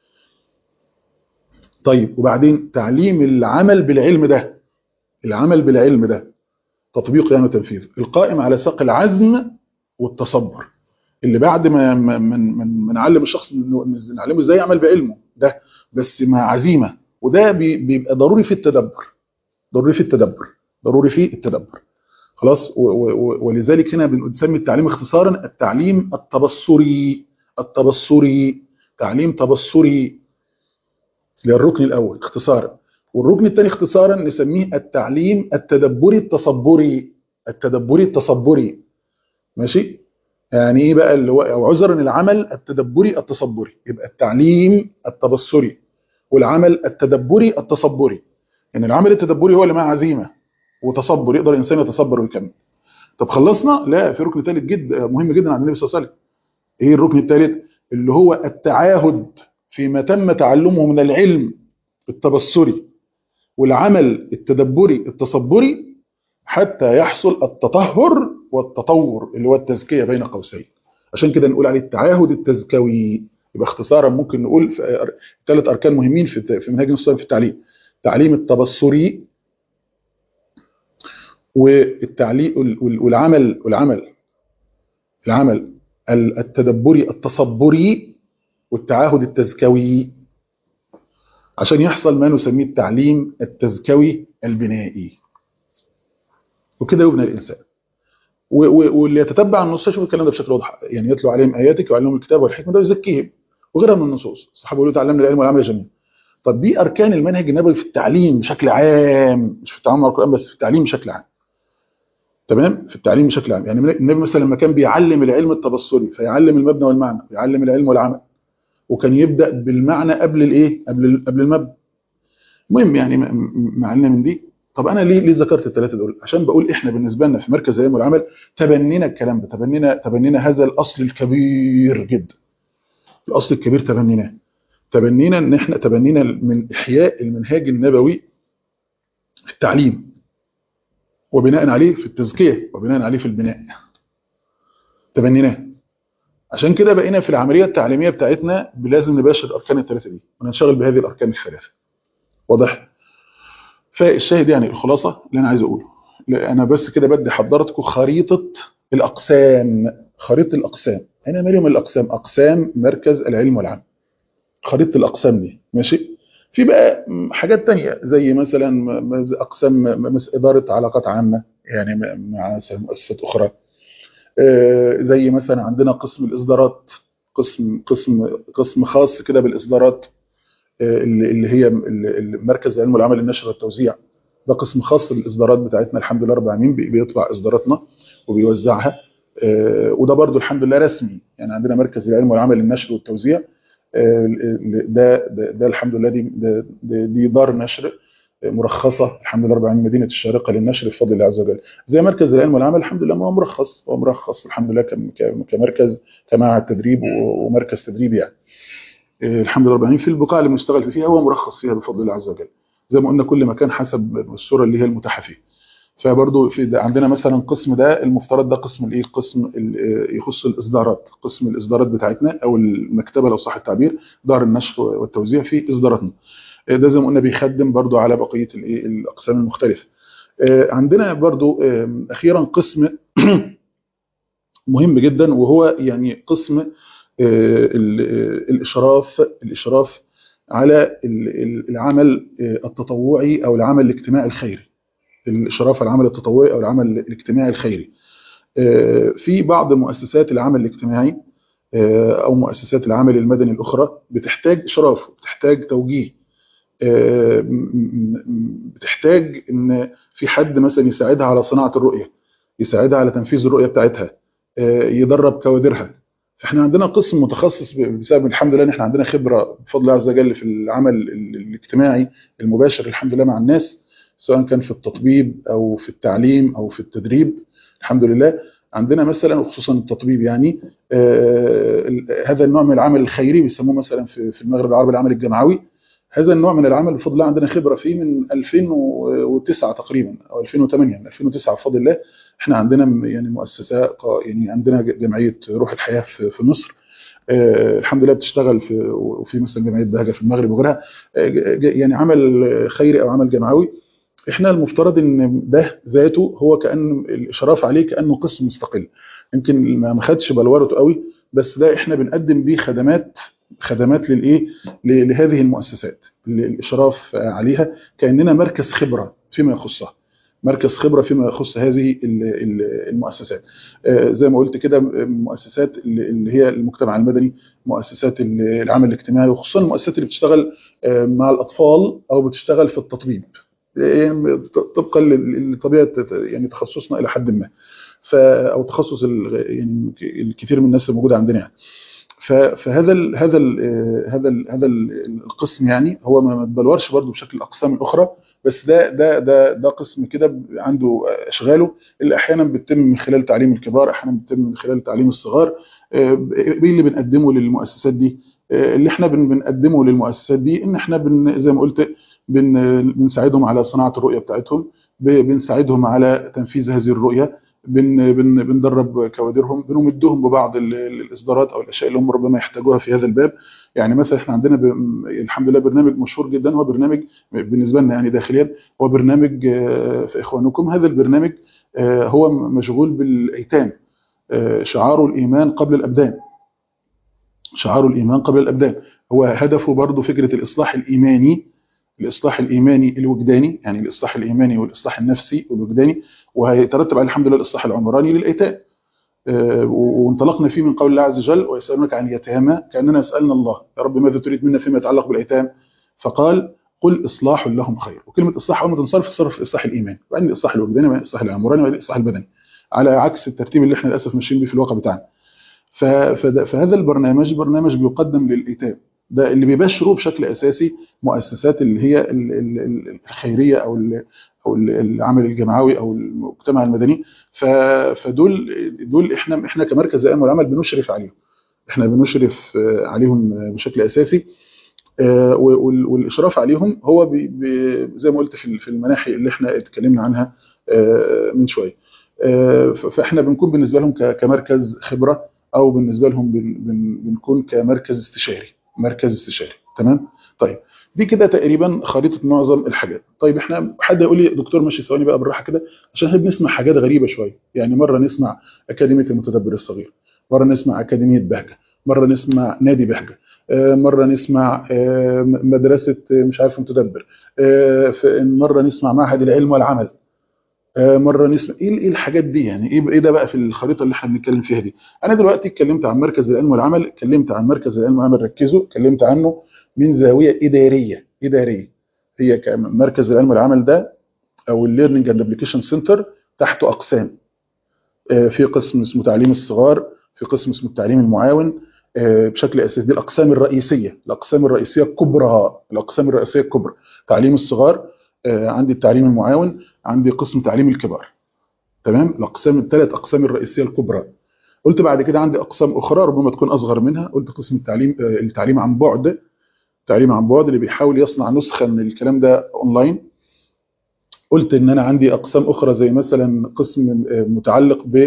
طيب وبعدين تعليم العمل بالعلم ده العمل بالعلم ده تطبيق يعني وتنفيذ القائم على ساق العزم والتصبر اللي بعد ما من من من نعلم الشخص نعلمه ازاي يعمل بعلمه ده بس مع عزيمه وده بيبقى ضروري في التدبر ضروري في التدبر ضروري في التدبر خلاص ولذلك هنا بنسمي التعليم اختصارا التعليم التبصري التبصري تعليم تبصري للركن الاول اختصارا والركن الثاني اختصارا نسميه التعليم التدبري التصبري التدبري التصبري ماشي يعني ايه بقى اللي هو او عذرا العمل التدبري التصبري يبقى التعليم التبصري والعمل التدبري التصبري يعني العمل التدبري هو اللي معاه عزيمه وتصبر يقدر الانسان يتصبر ويكمل طب خلصنا لا في ركن ثالث جدا مهم جدا عند النبي صلى الله عليه وسلم ايه الركن الثالث اللي هو التعاهد فيما تم تعلمه من العلم التبصري والعمل التدبري التصبري حتى يحصل التطهر والتطور اللي هو التزكيه بين قوسين عشان كده نقول عليه التعاهد التزكوي يبقى اختصارا ممكن نقول ثلاث اركان مهمين في في منهج الصيام في التعليم التعليم التبصري والتعليم والعمل والعمل العمل التدبري التصبري والتعاهد التزكوي عشان يحصل ما نسميه التعليم التزكوي البنائي وكده يبنى الانسان واللي يتتبع النصوص يشوف الكلام ده بشكل واضح يعني يتلو عليهم اياتك ويعلمهم الكتاب والحكمه ده يزكيهم وغيرها من النصوص الصحابه يقولوا تعلمنا العلم والعمل جميعا طب دي اركان المنهج النبوي في التعليم بشكل عام مش في التعامل مع القران بس في التعليم بشكل عام تمام في التعليم بشكل عام يعني النبي مثلا لما كان بيعلم العلم التبصري فيعلم المبنى والمعنى يعلم العلم والعمل وكان يبدا بالمعنى قبل الايه قبل قبل المبنى المهم يعني معلنا من دي طب انا ليه ليه ذكرت الثلاثه دول عشان بقول احنا بالنسبه لنا في مركز العلم والعمل تبنينا الكلام ده تبنينا تبنينا هذا الاصل الكبير جدا الاصل الكبير تبنيناه تبنينا ان احنا تبنينا من احياء المنهاج النبوي في التعليم وبناء عليه في التزكيه وبناء عليه في البناء تبنيناه عشان كده بقينا في العمليه التعليميه بتاعتنا لازم نباشر الاركان الثلاثه دي وننشغل بهذه الاركان الثلاثه واضح فالشاهد يعني الخلاصه اللي انا عايز اقوله انا بس كده بدي حضرتكم خريطه الاقسام خريطه الاقسام انا مالي من الاقسام اقسام مركز العلم والعمل خريطه الاقسام دي ماشي في بقى حاجات تانية زي مثلا اقسام اداره علاقات عامه يعني مع مؤسسات اخرى زي مثلا عندنا قسم الاصدارات قسم قسم قسم خاص كده بالاصدارات اللي هي مركز العلم والعمل النشر والتوزيع ده قسم خاص بالاصدارات بتاعتنا الحمد لله رب العالمين بيطبع اصداراتنا وبيوزعها وده برضو الحمد لله رسمي يعني عندنا مركز العلم والعمل النشر والتوزيع ده ده, ده الحمد لله دي ده دي دار نشر مرخصه الحمد لله رب العالمين مدينه الشارقه للنشر بفضل الله عز وجل زي مركز العلم والعمل الحمد لله هو مرخص هو مرخص الحمد لله كمركز كمعهد تدريب ومركز تدريب يعني الحمد لله رب العالمين في البقاع اللي بنشتغل فيها هو مرخص فيها بفضل الله عز وجل زي ما قلنا كل مكان حسب الصوره اللي هي المتاحه فيه فبرضه في عندنا مثلا قسم ده المفترض ده قسم الايه قسم يخص الاصدارات قسم الاصدارات بتاعتنا او المكتبه لو صح التعبير دار النشر والتوزيع في اصداراتنا ده زي ما قلنا بيخدم برضه على بقيه الايه الاقسام المختلفه عندنا برضه اخيرا قسم مهم جدا وهو يعني قسم الاشراف الاشراف على العمل التطوعي او العمل الاجتماعي الخيري الاشراف على العمل التطوعي او العمل الاجتماعي الخيري في بعض مؤسسات العمل الاجتماعي او مؤسسات العمل المدني الاخرى بتحتاج اشراف بتحتاج توجيه بتحتاج ان في حد مثلا يساعدها على صناعه الرؤيه يساعدها على تنفيذ الرؤيه بتاعتها يدرب كوادرها فاحنا عندنا قسم متخصص بسبب الحمد لله ان احنا عندنا خبره بفضل الله عز وجل في العمل الاجتماعي المباشر الحمد لله مع الناس سواء كان في التطبيب او في التعليم او في التدريب الحمد لله عندنا مثلا وخصوصا التطبيب يعني آه هذا النوع من العمل الخيري بيسموه مثلا في, في المغرب العربي العمل الجمعوي هذا النوع من العمل بفضل الله عندنا خبره فيه من 2009 تقريبا او 2008 من 2009 بفضل الله احنا عندنا يعني مؤسسه يعني عندنا جمعيه روح الحياه في, في مصر آه الحمد لله بتشتغل في وفي مثلا جمعيه بهجه في المغرب وغيرها آه يعني عمل خيري او عمل جمعوي احنا المفترض ان ده ذاته هو كان الاشراف عليه كانه قسم مستقل يمكن ما خدش بلورته قوي بس ده احنا بنقدم بيه خدمات خدمات للايه لهذه المؤسسات الاشراف عليها كاننا مركز خبره فيما يخصها مركز خبره فيما يخص هذه المؤسسات زي ما قلت كده مؤسسات اللي هي المجتمع المدني مؤسسات العمل الاجتماعي وخصوصا المؤسسات اللي بتشتغل مع الاطفال او بتشتغل في التطبيب طبقا لطبيعه يعني تخصصنا الى حد ما ف او تخصص يعني الكثير من الناس الموجوده عندنا يعني فهذا ال هذا ال هذا ال هذا القسم يعني هو ما تبلورش برضه بشكل الاقسام الاخرى بس ده ده ده ده قسم كده عنده اشغاله اللي احيانا بتتم من خلال تعليم الكبار احيانا بتتم من خلال تعليم الصغار ايه اللي بنقدمه للمؤسسات دي اللي احنا بنقدمه للمؤسسات دي ان احنا بن زي ما قلت بن بنساعدهم على صناعه الرؤيه بتاعتهم بنساعدهم على تنفيذ هذه الرؤيه بن بن بندرب كوادرهم بنمدهم ببعض الاصدارات او الاشياء اللي هم ربما يحتاجوها في هذا الباب يعني مثلا احنا عندنا ب... الحمد لله برنامج مشهور جدا هو برنامج بالنسبه لنا يعني داخليا هو برنامج في اخوانكم هذا البرنامج هو مشغول بالايتام شعاره الايمان قبل الابدان شعاره الايمان قبل الابدان هو هدفه برضه فكره الاصلاح الايماني الاصلاح الايماني الوجداني يعني الاصلاح الايماني والاصلاح النفسي والوجداني وهيترتب عليه الحمد لله الاصلاح العمراني للايتام وانطلقنا فيه من قول الله عز وجل ويسالونك عن اليتامى كاننا سالنا الله يا رب ماذا تريد منا فيما يتعلق بالايتام فقال قل اصلاح لهم خير وكلمه اصلاح اول ما تنصرف تصرف في الاصلاح الايماني وبعدين الاصلاح الوجداني وبعدين الاصلاح العمراني وبعدين الاصلاح البدني على عكس الترتيب اللي احنا للاسف ماشيين بيه في الواقع بتاعنا فهذا البرنامج برنامج بيقدم للايتام ده اللي بيبشروا بشكل اساسي مؤسسات اللي هي الخيريه او او العمل الجمعوي او المجتمع المدني فدول دول احنا احنا كمركز العلم والعمل بنشرف عليهم احنا بنشرف عليهم بشكل اساسي آه، وال- والاشراف عليهم هو بي بي زي ما قلت في في المناحي اللي احنا اتكلمنا عنها آه، من شويه آه، ف- فاحنا بنكون بالنسبه لهم ك- كمركز خبره او بالنسبه لهم بن بن بنكون كمركز استشاري مركز استشاري تمام طيب دي كده تقريبا خريطه معظم الحاجات طيب احنا حد يقول لي دكتور ماشي ثواني بقى بالراحه كده عشان احنا بنسمع حاجات غريبه شويه يعني مره نسمع اكاديميه المتدبر الصغير مره نسمع اكاديميه بهجه مره نسمع نادي بهجه آه، مره نسمع آه، م- مدرسه آه، مش عارف متدبر آه، ف- مره نسمع معهد العلم والعمل آه، مره نسمع ايه ايه الحاجات دي يعني ايه ايه ده بقى في الخريطه اللي احنا بنتكلم فيها دي انا دلوقتي اتكلمت عن مركز العلم والعمل اتكلمت عن مركز العلم والعمل ركزوا اتكلمت عنه من زاويه اداريه اداريه هي كمركز العلم والعمل ده او الليرنينج اند ابلكيشن سنتر تحته اقسام آه، في قسم اسمه تعليم الصغار في قسم اسمه التعليم المعاون آه، بشكل اساسي دي الاقسام الرئيسيه الاقسام الرئيسيه الكبرى الاقسام الرئيسيه الكبرى تعليم الصغار آه، عندي التعليم المعاون عندي قسم تعليم الكبار تمام الاقسام الثلاث اقسام الرئيسيه الكبرى قلت بعد كده عندي اقسام اخرى ربما تكون اصغر منها قلت قسم التعليم آه، التعليم عن بعد التعليم عن بعد اللي بيحاول يصنع نسخه من الكلام ده اونلاين قلت ان انا عندي اقسام اخرى زي مثلا قسم آه، متعلق ب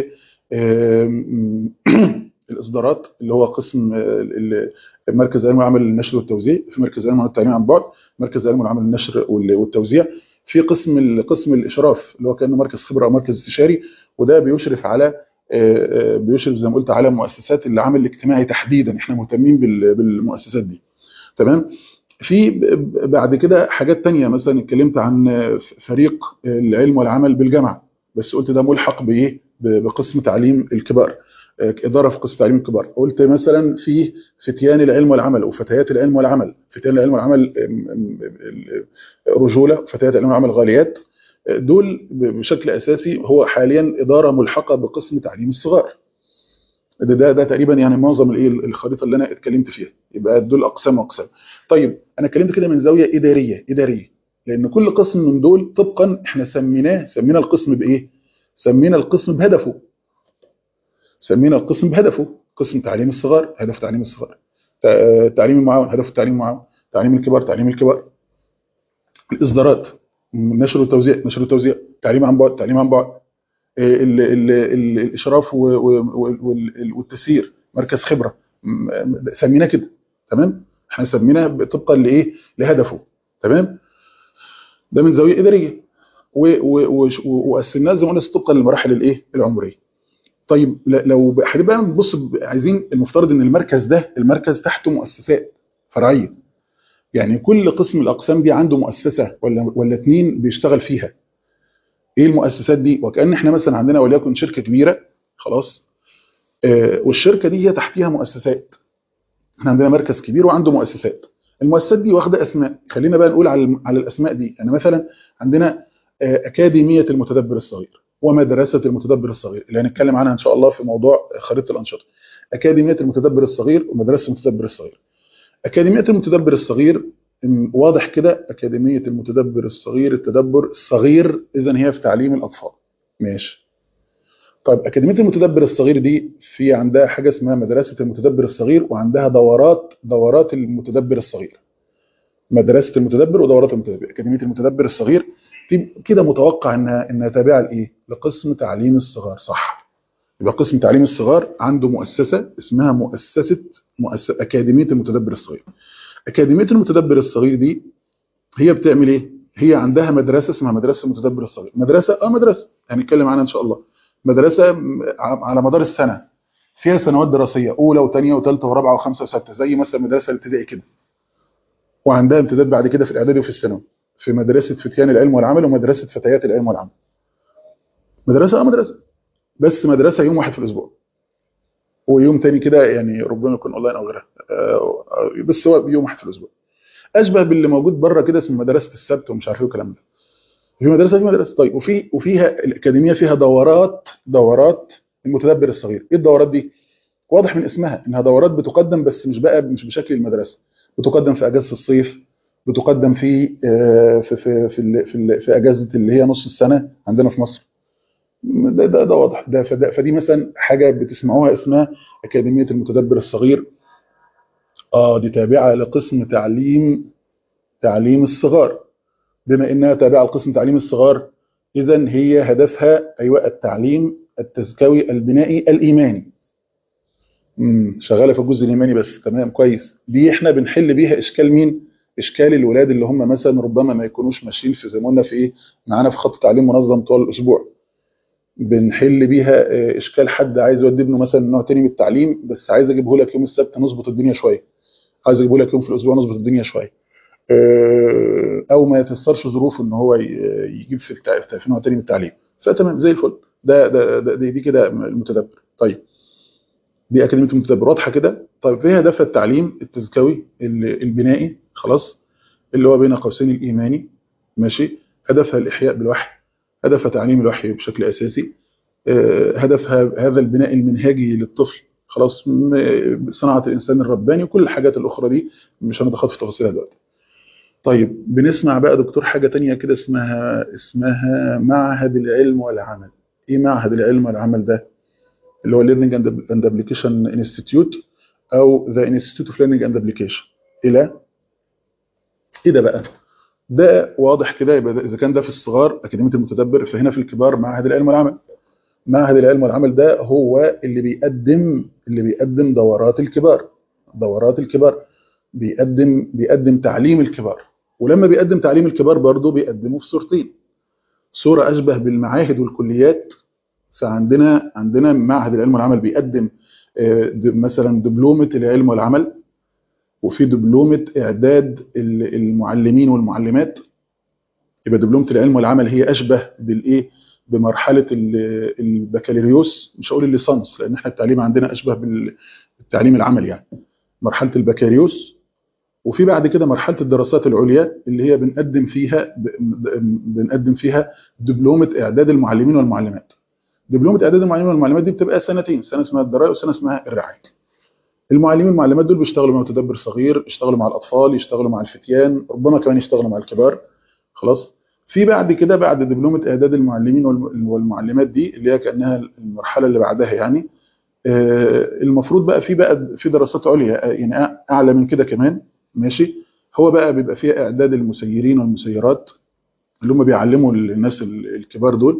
آم، الاصدارات اللي هو قسم آه، ال- مركز العلم والعمل للنشر والتوزيع في مركز العلم والتعليم عن بعد مركز العلم والعمل للنشر وال- والتوزيع في قسم ال- قسم الاشراف اللي هو كانه مركز خبره او مركز استشاري وده بيشرف على آه، آه، بيشرف زي ما قلت على مؤسسات العمل الاجتماعي تحديدا احنا مهتمين بال- بالمؤسسات دي تمام في ب- بعد كده حاجات تانية مثلا اتكلمت عن فريق العلم والعمل بالجامعة بس قلت ده ملحق بإيه ب- بقسم تعليم الكبار إدارة في قسم تعليم الكبار قلت مثلا في فتيان العلم والعمل وفتيات العلم والعمل فتيان العلم والعمل ام- ام- ال- رجولة وفتيات العلم والعمل غاليات دول بشكل أساسي هو حاليا إدارة ملحقة بقسم تعليم الصغار ده ده, ده تقريبا يعني معظم الايه الخريطه اللي انا اتكلمت فيها يبقى دول اقسام واقسام طيب انا اتكلمت كده من زاويه اداريه اداريه لان كل قسم من دول طبقا احنا سميناه سمينا القسم بايه سمينا القسم بهدفه سمينا القسم بهدفه قسم تعليم الصغار هدف تعليم الصغار تع- تعليم المعاون هدف التعليم المعاون تعليم الكبار تعليم الكبار الاصدارات نشر والتوزيع نشر والتوزيع تعليم عن بعد تعليم عن بعد ال ال ال الاشراف و- و- وال- والتسيير مركز خبره م- سميناه كده تمام احنا سميناه طبقا لايه لهدفه تمام ده من زاويه اداريه و- و- وش- و- وقسمناه زي ما قلنا طبقا للمراحل الايه العمريه طيب ل- لو ب- هنبقى نبص ب- عايزين المفترض ان المركز ده المركز تحته مؤسسات فرعيه يعني كل قسم من الاقسام دي عنده مؤسسه ولا ولا اتنين بيشتغل فيها ايه المؤسسات دي وكان احنا مثلا عندنا وليكن شركه كبيره خلاص آه، والشركه دي هي تحتيها مؤسسات احنا عندنا مركز كبير وعنده مؤسسات المؤسسات دي واخده اسماء خلينا بقى نقول على الم- على الاسماء دي يعني مثلا عندنا آه، اكاديميه المتدبر الصغير ومدرسه المتدبر الصغير اللي هنتكلم عنها ان شاء الله في موضوع خريطه الانشطه اكاديميه المتدبر الصغير ومدرسه المتدبر الصغير اكاديميه المتدبر الصغير م، واضح كده اكاديميه المتدبر الصغير التدبر الصغير اذا هي في تعليم الاطفال ماشي طيب أكاديمية المتدبر الصغير دي في عندها حاجة اسمها مدرسة المتدبر الصغير وعندها دورات دورات المتدبر الصغير مدرسة المتدبر ودورات المتدبر أكاديمية المتدبر الصغير دي كده متوقع انها انها تابعه لايه؟ لقسم تعليم الصغار صح يبقى قسم تعليم الصغار عنده مؤسسه اسمها مؤسسه مؤسسة اكاديميه المتدبر الصغير. اكاديميه المتدبر الصغير دي هي بتعمل ايه؟ هي عندها مدرسه اسمها مدرسه المتدبر الصغير، مدرسه اه مدرسه هنتكلم عنها ان شاء الله. مدرسه م- على مدار السنه فيها سنوات دراسيه اولى وثانيه وثالثه ورابعه وخمسه وسته زي مثلا المدرسه الابتدائي كده. وعندها امتداد بعد كده في الاعدادي وفي الثانوي. في مدرسه فتيان العلم والعمل ومدرسه فتيات العلم والعمل. مدرسه اه مدرسه بس مدرسه يوم واحد في الاسبوع. ويوم تاني كده يعني ربما يكون اونلاين او غيرها آه، آه، بس هو يوم واحد في الاسبوع اشبه باللي موجود بره كده اسمه مدرسه السبت ومش عارف ايه والكلام ده في مدرسه في مدرسه طيب وفي وفيها الاكاديميه فيها دورات دورات المتدبر الصغير ايه الدورات دي واضح من اسمها انها دورات بتقدم بس مش بقى مش بشكل المدرسه بتقدم في اجازه الصيف بتقدم في آه، في في في, ال- في, ال- في اجازه اللي هي نص السنه عندنا في مصر ده ده, ده واضح ده فده فدي مثلا حاجه بتسمعوها اسمها اكاديميه المتدبر الصغير اه دي تابعه لقسم تعليم تعليم الصغار بما انها تابعه لقسم تعليم الصغار اذا هي هدفها ايوه التعليم التزكوي البنائي الايماني امم شغاله في الجزء الايماني بس تمام كويس دي احنا بنحل بيها اشكال مين اشكال الولاد اللي هم مثلا ربما ما يكونوش ماشيين في زي ما قلنا في ايه معانا في خط تعليم منظم طوال الاسبوع بنحل بيها آه، اشكال حد عايز يودي ابنه مثلا نوع تاني من التعليم بس عايز اجيبه لك يوم السبت نظبط الدنيا شويه عايز اجيبه لك يوم في الاسبوع نظبط الدنيا شويه آه، او ما يتيسرش ظروفه ان هو ي- يجيب في التع- في نوع تاني من التعليم فتمام زي الفل ده ده, ده دي, دي كده المتدبر طيب دي اكاديميه المتدبر واضحه كده طيب فيها هدف التعليم التزكوي ال- البنائي خلاص اللي هو بين قوسين الايماني ماشي هدفها الاحياء بالوحي هدفها تعليم الوحي بشكل اساسي آه، هدفها هذا البناء المنهجي للطفل خلاص م- صناعه الانسان الرباني وكل الحاجات الاخرى دي مش هنتخاط في تفاصيلها دلوقتي طيب بنسمع بقى دكتور حاجه تانية كده اسمها اسمها معهد العلم والعمل ايه معهد العلم والعمل ده اللي هو Learning and and Application Institute او The Institute of Learning and Application الى ايه ده بقى ده واضح كده يبقى ده- اذا كان ده في الصغار اكاديميه المتدبر فهنا في الكبار معهد العلم والعمل معهد العلم والعمل ده هو اللي بيقدم اللي بيقدم دورات الكبار دورات الكبار بيقدم بيقدم تعليم الكبار ولما بيقدم تعليم الكبار برضه بيقدمه في صورتين صوره اشبه بالمعاهد والكليات فعندنا عندنا معهد العلم والعمل بيقدم آه، د- مثلا دبلومه العلم والعمل وفي دبلومه اعداد ال- المعلمين والمعلمات يبقى دبلومه العلم والعمل هي اشبه بالايه بمرحله ال- البكالوريوس مش هقول الليسانس لان احنا التعليم عندنا اشبه بال- بالتعليم العملي يعني مرحله البكالوريوس وفي بعد كده مرحله الدراسات العليا اللي هي بنقدم فيها ب- بنقدم فيها دبلومه اعداد المعلمين والمعلمات دبلومه اعداد المعلمين والمعلمات دي بتبقى سنتين سنه اسمها الدرايه وسنه اسمها الرعايه المعلمين والمعلمات دول بيشتغلوا مع متدبر صغير يشتغلوا مع الاطفال يشتغلوا مع الفتيان ربما كمان يشتغلوا مع الكبار خلاص في بعد كده بعد دبلومه اعداد المعلمين والم- والمعلمات دي اللي هي كانها المرحله اللي بعدها يعني آه، المفروض بقى في بقى في دراسات عليا آه، يعني أع- اعلى من كده كمان ماشي هو بقى بيبقى فيها اعداد المسيرين والمسيرات اللي هم بيعلموا الناس ال- الكبار دول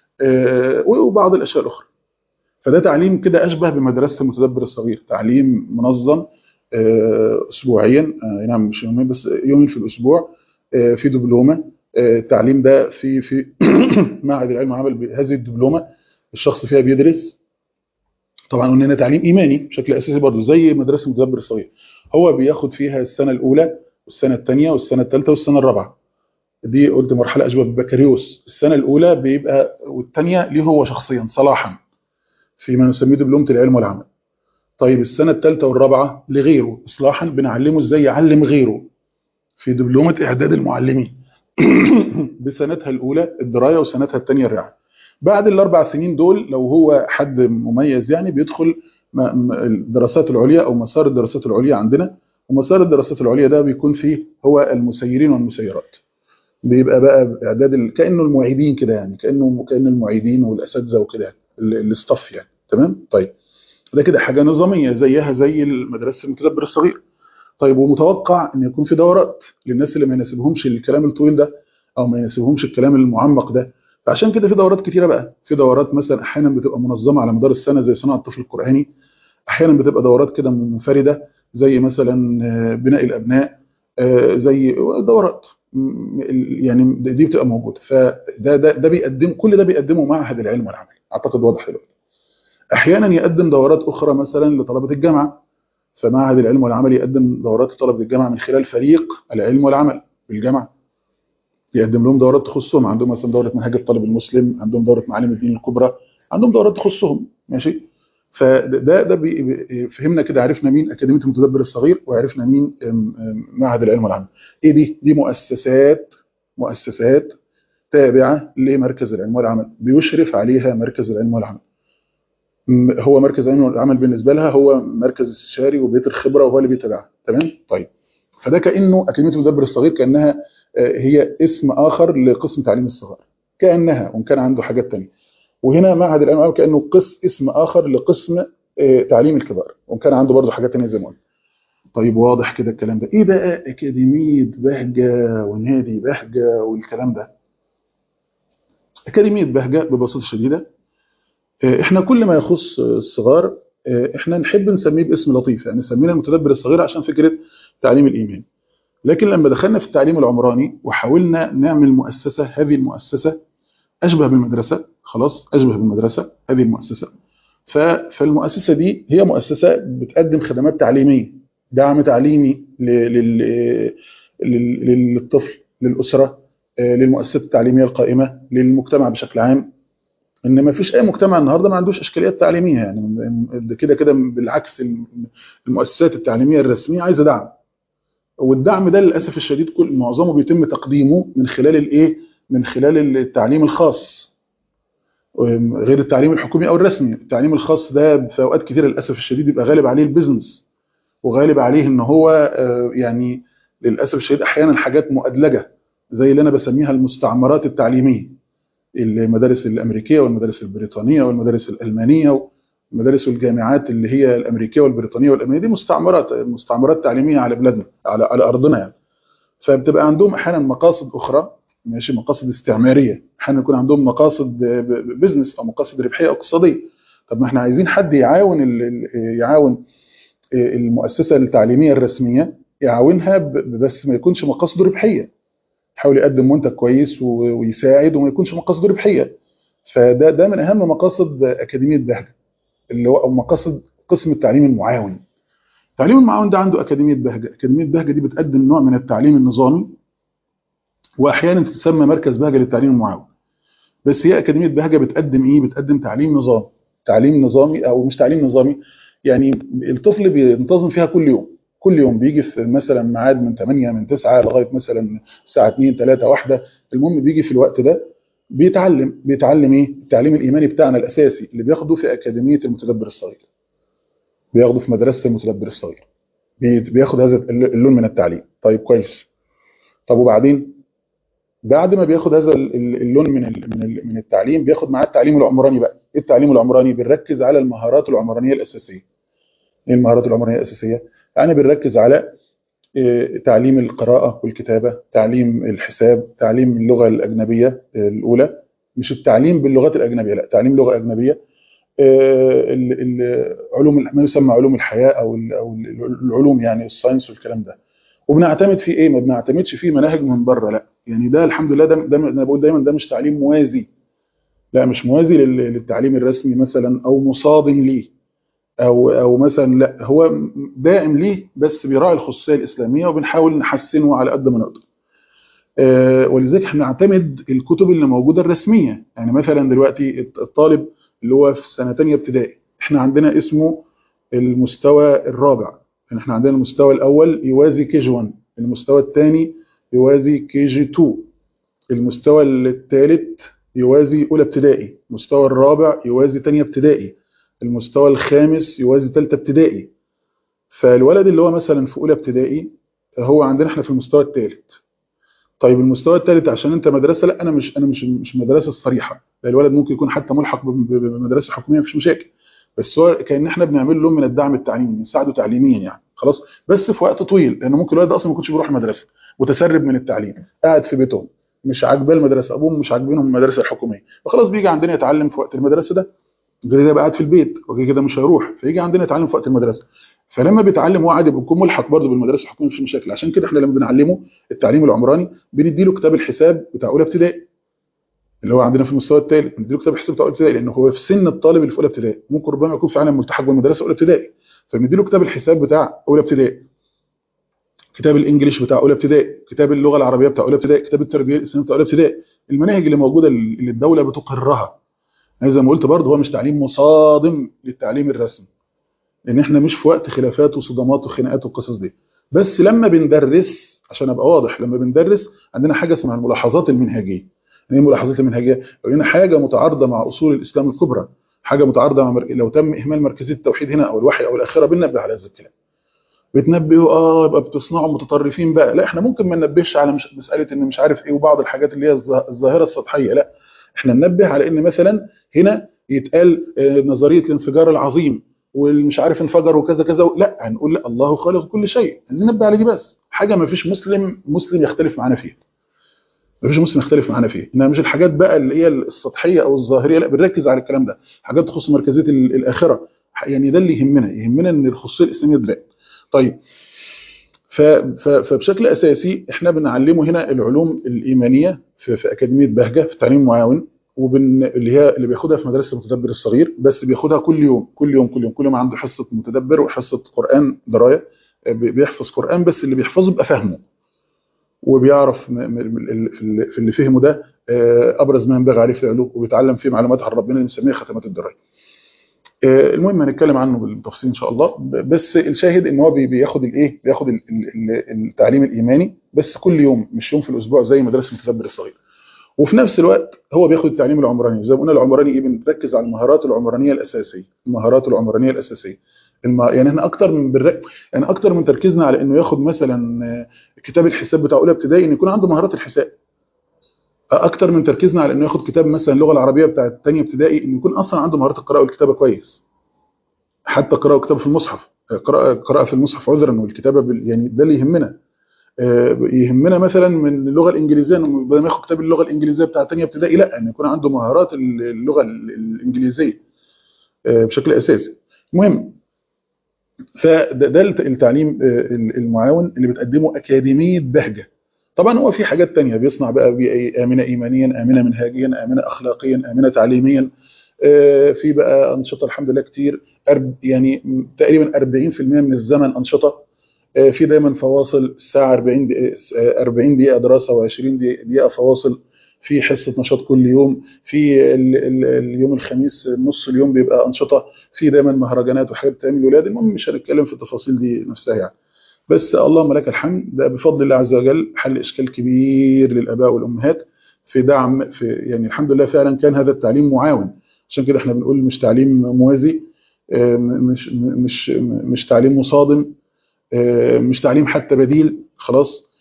آه، وبعض الاشياء الاخرى فده تعليم كده اشبه بمدرسه المتدبر الصغير تعليم منظم آه، اسبوعيا آه، نعم مش يومين بس يومين في الاسبوع آه، في دبلومه آه، التعليم ده في في معهد العلم والعمل بهذه الدبلومه الشخص فيها بيدرس طبعا قلنا هنا تعليم ايماني بشكل اساسي برضه زي مدرسه المتدبر الصغير هو بياخد فيها السنه الاولى والسنه الثانيه والسنه الثالثه والسنه الرابعه دي قلت مرحله اشبه بالبكالوريوس السنه الاولى بيبقى والثانيه ليه هو شخصيا صلاحا فيما نسميه دبلومه العلم والعمل طيب السنه الثالثه والرابعه لغيره اصلاحا بنعلمه ازاي يعلم غيره في دبلومه اعداد المعلمين بسنتها الاولى الدرايه وسنتها الثانيه الرعايه بعد الاربع سنين دول لو هو حد مميز يعني بيدخل م- م- الدراسات العليا او مسار الدراسات العليا عندنا ومسار الدراسات العليا ده بيكون فيه هو المسيرين والمسيرات بيبقى بقى اعداد ال... كانه المعيدين كده يعني كانه كان المعيدين والاساتذه وكده ال- الاستاف يعني تمام طيب ده كده حاجه نظاميه زيها زي المدرسه المتدبر الصغير طيب ومتوقع ان يكون في دورات للناس اللي ما يناسبهمش الكلام الطويل ده او ما يناسبهمش الكلام المعمق ده فعشان كده في دورات كتيره بقى في دورات مثلا احيانا بتبقى منظمه على مدار السنه زي صناعه الطفل القراني احيانا بتبقى دورات كده منفرده زي مثلا آه، بناء الابناء آه، زي دورات م- ال- يعني دي بتبقى موجوده فده ده ده بيقدم كل ده بيقدمه معهد العلم والعمل اعتقد واضح دلوقتي احيانا يقدم دورات اخرى مثلا لطلبه الجامعه فمعهد العلم والعمل يقدم دورات لطلبه الجامعه من خلال فريق العلم والعمل بالجامعه يقدم لهم دورات تخصهم عندهم مثلا دوره منهج الطالب المسلم عندهم دوره معالم الدين الكبرى عندهم دورات تخصهم ماشي فده ده بي بي- فهمنا كده عرفنا مين اكاديميه المتدبر الصغير وعرفنا مين أم- أم معهد العلم والعمل ايه دي دي مؤسسات مؤسسات تابعه لمركز العلم والعمل بيشرف عليها مركز العلم والعمل م- هو مركز العلم والعمل بالنسبه لها هو مركز استشاري وبيت الخبره وهو اللي بيتابعها تمام طيب فده كانه اكاديميه المدبر الصغير كانها آه، هي اسم اخر لقسم تعليم الصغار كانها وان كان عنده حاجات تانية وهنا معهد العلم والعمل كانه قسم اسم اخر لقسم آه، تعليم الكبار وان كان عنده برضه حاجات تانية زي ما قلنا طيب واضح كده الكلام ده ايه بقى اكاديميه بهجه ونادي بهجه والكلام ده اكاديميه بهجه ببساطه شديده احنا كل ما يخص الصغار احنا نحب نسميه باسم لطيف يعني سمينا المتدبر الصغير عشان فكره تعليم الايمان لكن لما دخلنا في التعليم العمراني وحاولنا نعمل مؤسسه هذه المؤسسه اشبه بالمدرسه خلاص اشبه بالمدرسه هذه المؤسسه فالمؤسسه دي هي مؤسسه بتقدم خدمات تعليميه دعم تعليمي للطفل للاسره للمؤسسات التعليميه القائمه للمجتمع بشكل عام ان ما فيش اي مجتمع النهارده ما عندوش اشكاليات تعليميه يعني كده كده بالعكس المؤسسات التعليميه الرسميه عايزه دعم والدعم ده للاسف الشديد كل معظمه بيتم تقديمه من خلال الايه من خلال التعليم الخاص غير التعليم الحكومي او الرسمي التعليم الخاص ده في اوقات كتير للاسف الشديد يبقى غالب عليه البيزنس وغالب عليه ان هو يعني للاسف الشديد احيانا حاجات مؤدلجه زي اللي انا بسميها المستعمرات التعليميه المدارس الامريكيه والمدارس البريطانيه والمدارس الالمانيه والمدارس والجامعات اللي هي الامريكيه والبريطانيه والالمانيه دي مستعمرات مستعمرات تعليميه على بلادنا على على ارضنا يعني فبتبقى عندهم احيانا مقاصد اخرى ماشي مقاصد استعماريه احيانا يكون عندهم مقاصد بزنس او مقاصد ربحيه او اقتصاديه طب ما احنا عايزين حد يعاون يعاون المؤسسه التعليميه الرسميه يعاونها بس ما يكونش مقاصده ربحيه يحاول يقدم منتج كويس ويساعد وما يكونش مقاصده ربحيه فده ده من اهم مقاصد اكاديميه بهجه اللي هو او مقاصد قسم التعليم المعاون التعليم المعاون ده عنده اكاديميه بهجه اكاديميه بهجه دي بتقدم نوع من التعليم النظامي واحيانا تسمى مركز بهجه للتعليم المعاون بس هي اكاديميه بهجه بتقدم ايه بتقدم تعليم نظامي تعليم نظامي او مش تعليم نظامي يعني الطفل بينتظم فيها كل يوم كل يوم بيجي في مثلا ميعاد من 8 من 9 لغايه مثلا الساعه 2 3 1 المهم بيجي في الوقت ده بيتعلم بيتعلم ايه التعليم الايماني بتاعنا الاساسي اللي بياخده في اكاديميه المتدبر الصغير بياخده في مدرسه المتدبر الصغير بياخد هذا اللون من التعليم طيب كويس طب وبعدين بعد ما بياخد هذا اللون من من من التعليم بياخد معاه التعليم العمراني بقى ايه التعليم العمراني بنركز على المهارات العمرانيه الاساسيه ايه المهارات العمرانيه الاساسيه يعني بنركز على تعليم القراءة والكتابة تعليم الحساب تعليم اللغة الأجنبية الأولى مش التعليم باللغات الأجنبية لا تعليم لغة أجنبية علوم ما يسمى علوم الحياة أو أو العلوم يعني الساينس والكلام ده وبنعتمد فيه إيه ما بنعتمدش فيه مناهج من بره لا يعني ده الحمد لله ده, ده أنا بقول دايما ده مش تعليم موازي لا مش موازي للتعليم الرسمي مثلا أو مصادم ليه او او مثلا لا هو دائم ليه بس بيراعي الخصوصيه الاسلاميه وبنحاول نحسنه على قد ما نقدر. آه ولذلك احنا نعتمد الكتب اللي موجوده الرسميه يعني مثلا دلوقتي الطالب اللي هو في سنه ثانيه ابتدائي احنا عندنا اسمه المستوى الرابع يعني احنا عندنا المستوى الاول يوازي كي جي 1 المستوى الثاني يوازي كي جي 2 المستوى الثالث يوازي اولى ابتدائي المستوى الرابع يوازي ثانيه ابتدائي المستوى الخامس يوازي ثالثه ابتدائي فالولد اللي هو مثلا في اولى ابتدائي هو عندنا احنا في المستوى الثالث طيب المستوى الثالث عشان انت مدرسه لا انا مش انا مش مش مدرسه الصريحه الولد ممكن يكون حتى ملحق بمدرسه حكوميه مفيش مشاكل بس هو كان احنا بنعمل له من الدعم التعليمي بنساعده تعليميا يعني خلاص بس في وقت طويل لان ممكن الولد اصلا ما يكونش بيروح المدرسه متسرب من التعليم قاعد في بيتهم مش عاجباه المدرسه ابوهم مش عاجبينهم المدرسه الحكوميه فخلاص بيجي عندنا يتعلم في وقت المدرسه ده كده يبقى قاعد في البيت وكده كده مش هيروح فيجي عندنا يتعلم في وقت المدرسه فلما بيتعلم هو عادي بيكون ملحق برضه بالمدرسه الحكوميه مفيش مشاكل عشان كده احنا لما بنعلمه التعليم العمراني بندي له كتاب الحساب بتاع اولى ابتدائي اللي هو عندنا في المستوى الثالث بندي له كتاب الحساب بتاع اولى ابتدائي لان هو في سن الطالب اللي في اولى ابتدائي ممكن ربما يكون فعلا ملتحق بالمدرسه اولى ابتدائي فبندي له كتاب الحساب بتاع اولى ابتدائي كتاب الانجليش بتاع اولى ابتدائي كتاب اللغه العربيه بتاع اولى ابتدائي كتاب التربيه الاسلاميه بتاع اولى ابتدائي المناهج اللي موجوده اللي الدوله بتقرها زي ما قلت برضه هو مش تعليم مصادم للتعليم الرسمي لان احنا مش في وقت خلافات وصدامات وخناقات والقصص دي بس لما بندرس عشان ابقى واضح لما بندرس عندنا حاجه اسمها الملاحظات المنهجيه يعني الملاحظات المنهجيه لو حاجه متعارضه مع اصول الاسلام الكبرى حاجه متعارضه مع مر... لو تم اهمال مركزيه التوحيد هنا او الوحي او الاخره بننبه على هذا الكلام بتنبهوا اه يبقى بتصنعوا متطرفين بقى لا احنا ممكن ما ننبهش على مش مساله ان مش عارف ايه وبعض الحاجات اللي هي الظاهره السطحيه لا احنا ننبه على ان مثلا هنا يتقال نظريه الانفجار العظيم والمش عارف انفجر وكذا كذا لا هنقول لا الله خالق كل شيء عايزين ننبه على دي بس حاجه ما فيش مسلم مسلم يختلف معانا فيها ما فيش مسلم يختلف معانا فيها انها مش الحاجات بقى اللي هي السطحيه او الظاهريه لا بنركز على الكلام ده حاجات تخص مركزيه الاخره يعني ده اللي يهمنا يهمنا ان الخصوصيه الاسلاميه تبان طيب فبشكل اساسي احنا بنعلمه هنا العلوم الايمانيه في, في اكاديميه بهجه في التعليم المعاون وبن اللي هي اللي بياخدها في مدرسه المتدبر الصغير بس بياخدها كل يوم كل يوم كل يوم كل يوم عنده حصه متدبر وحصه قران درايه بيحفظ قران بس اللي بيحفظه بيبقى فاهمه وبيعرف في اللي فهمه ده ابرز ما ينبغي عليه فعله وبيتعلم فيه معلومات عن ربنا اللي بنسميها ختمات الدرايه المهم هنتكلم عنه بالتفصيل ان شاء الله بس الشاهد ان هو بياخد الايه بياخد التعليم الايماني بس كل يوم مش يوم في الاسبوع زي مدرسه المتدبر الصغير وفي نفس الوقت هو بياخد التعليم العمراني زي ما قلنا العمراني ايه بنركز على المهارات العمرانيه الاساسيه المهارات العمرانيه الاساسيه الم... يعني احنا اكتر من بالر... يعني اكتر من تركيزنا على انه ياخد مثلا كتاب الحساب بتاع اولى ابتدائي ان يكون عنده مهارات الحساب اكتر من تركيزنا على انه ياخد كتاب مثلا اللغه العربيه بتاعه ثانيه ابتدائي انه يكون اصلا عنده مهارات القراءه والكتابه كويس حتى قراءه وكتابه في المصحف قراءه قراءه في المصحف عذرا والكتابه بال... يعني ده اللي يهمنا يهمنا مثلا من اللغه الانجليزيه انه بدل ما ياخد كتاب اللغه الانجليزيه بتاع ثانيه ابتدائي لا ان يكون عنده مهارات اللغه الانجليزيه بشكل اساسي المهم فده التعليم المعاون اللي بتقدمه اكاديميه بهجه طبعا هو في حاجات تانية بيصنع بقى بيئة آمنة إيمانيا آمنة منهجيا آمنة أخلاقيا آمنة تعليميا في بقى أنشطة الحمد لله كتير يعني تقريبا 40% من الزمن أنشطة في دايما فواصل الساعة 40 دقيقة 40 دقيقة دراسة و20 دقيقة فواصل في حصة نشاط كل يوم في اليوم الخميس نص اليوم بيبقى أنشطة في دايما مهرجانات وحاجات بتعمل الولاد المهم مش هنتكلم في التفاصيل دي نفسها يعني بس اللهم لك الحمد ده بفضل الله عز وجل حل اشكال كبير للاباء والامهات في دعم في يعني الحمد لله فعلا كان هذا التعليم معاون عشان كده احنا بنقول مش تعليم موازي مش مش مش تعليم مصادم مش تعليم حتى بديل خلاص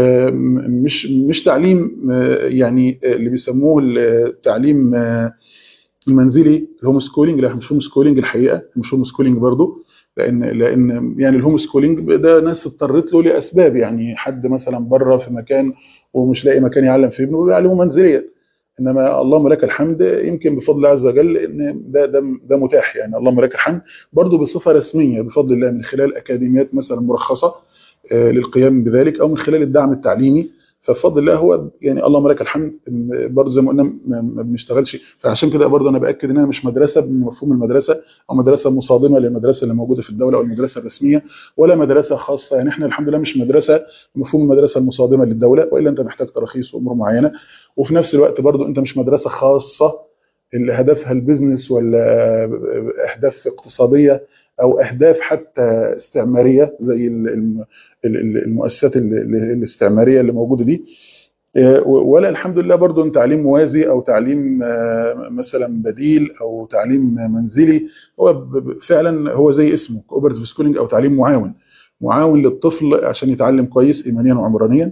مش مش تعليم يعني اللي بيسموه التعليم المنزلي الهوم سكولينج لا مش هوم سكولينج الحقيقه مش هوم سكولينج برضه لان لان يعني الهوم سكولينج ده ناس اضطرت له لاسباب يعني حد مثلا بره في مكان ومش لاقي مكان يعلم فيه ابنه بيعلمه منزليا انما اللهم لك الحمد يمكن بفضل الله عز وجل ان ده ده ده متاح يعني اللهم لك الحمد برضه بصفه رسميه بفضل الله من خلال اكاديميات مثلا مرخصه للقيام بذلك او من خلال الدعم التعليمي فبفضل الله هو يعني اللهم لك الحمد برضه زي ما قلنا ما بنشتغلش فعشان كده برضه انا باكد ان انا مش مدرسه بمفهوم المدرسه او مدرسه مصادمه للمدرسه اللي موجوده في الدوله او المدرسه الرسميه ولا مدرسه خاصه يعني احنا الحمد لله مش مدرسه بمفهوم المدرسه المصادمه للدوله والا انت محتاج تراخيص وامور معينه وفي نفس الوقت برضه انت مش مدرسه خاصه اللي هدفها البيزنس ولا اهداف اقتصاديه او اهداف حتى استعماريه زي المؤسسات الاستعماريه اللي موجوده دي ولا الحمد لله برضو ان تعليم موازي او تعليم مثلا بديل او تعليم منزلي هو فعلا هو زي اسمه كوبرتيف سكولينج او تعليم معاون معاون للطفل عشان يتعلم كويس ايمانيا وعمرانيا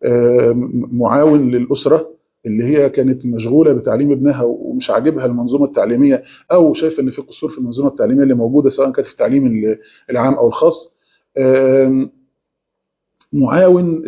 معاون للاسره اللي هي كانت مشغوله بتعليم ابنها ومش عاجبها المنظومه التعليميه او شايفه ان في قصور في المنظومه التعليميه اللي موجوده سواء كانت في التعليم العام او الخاص معاون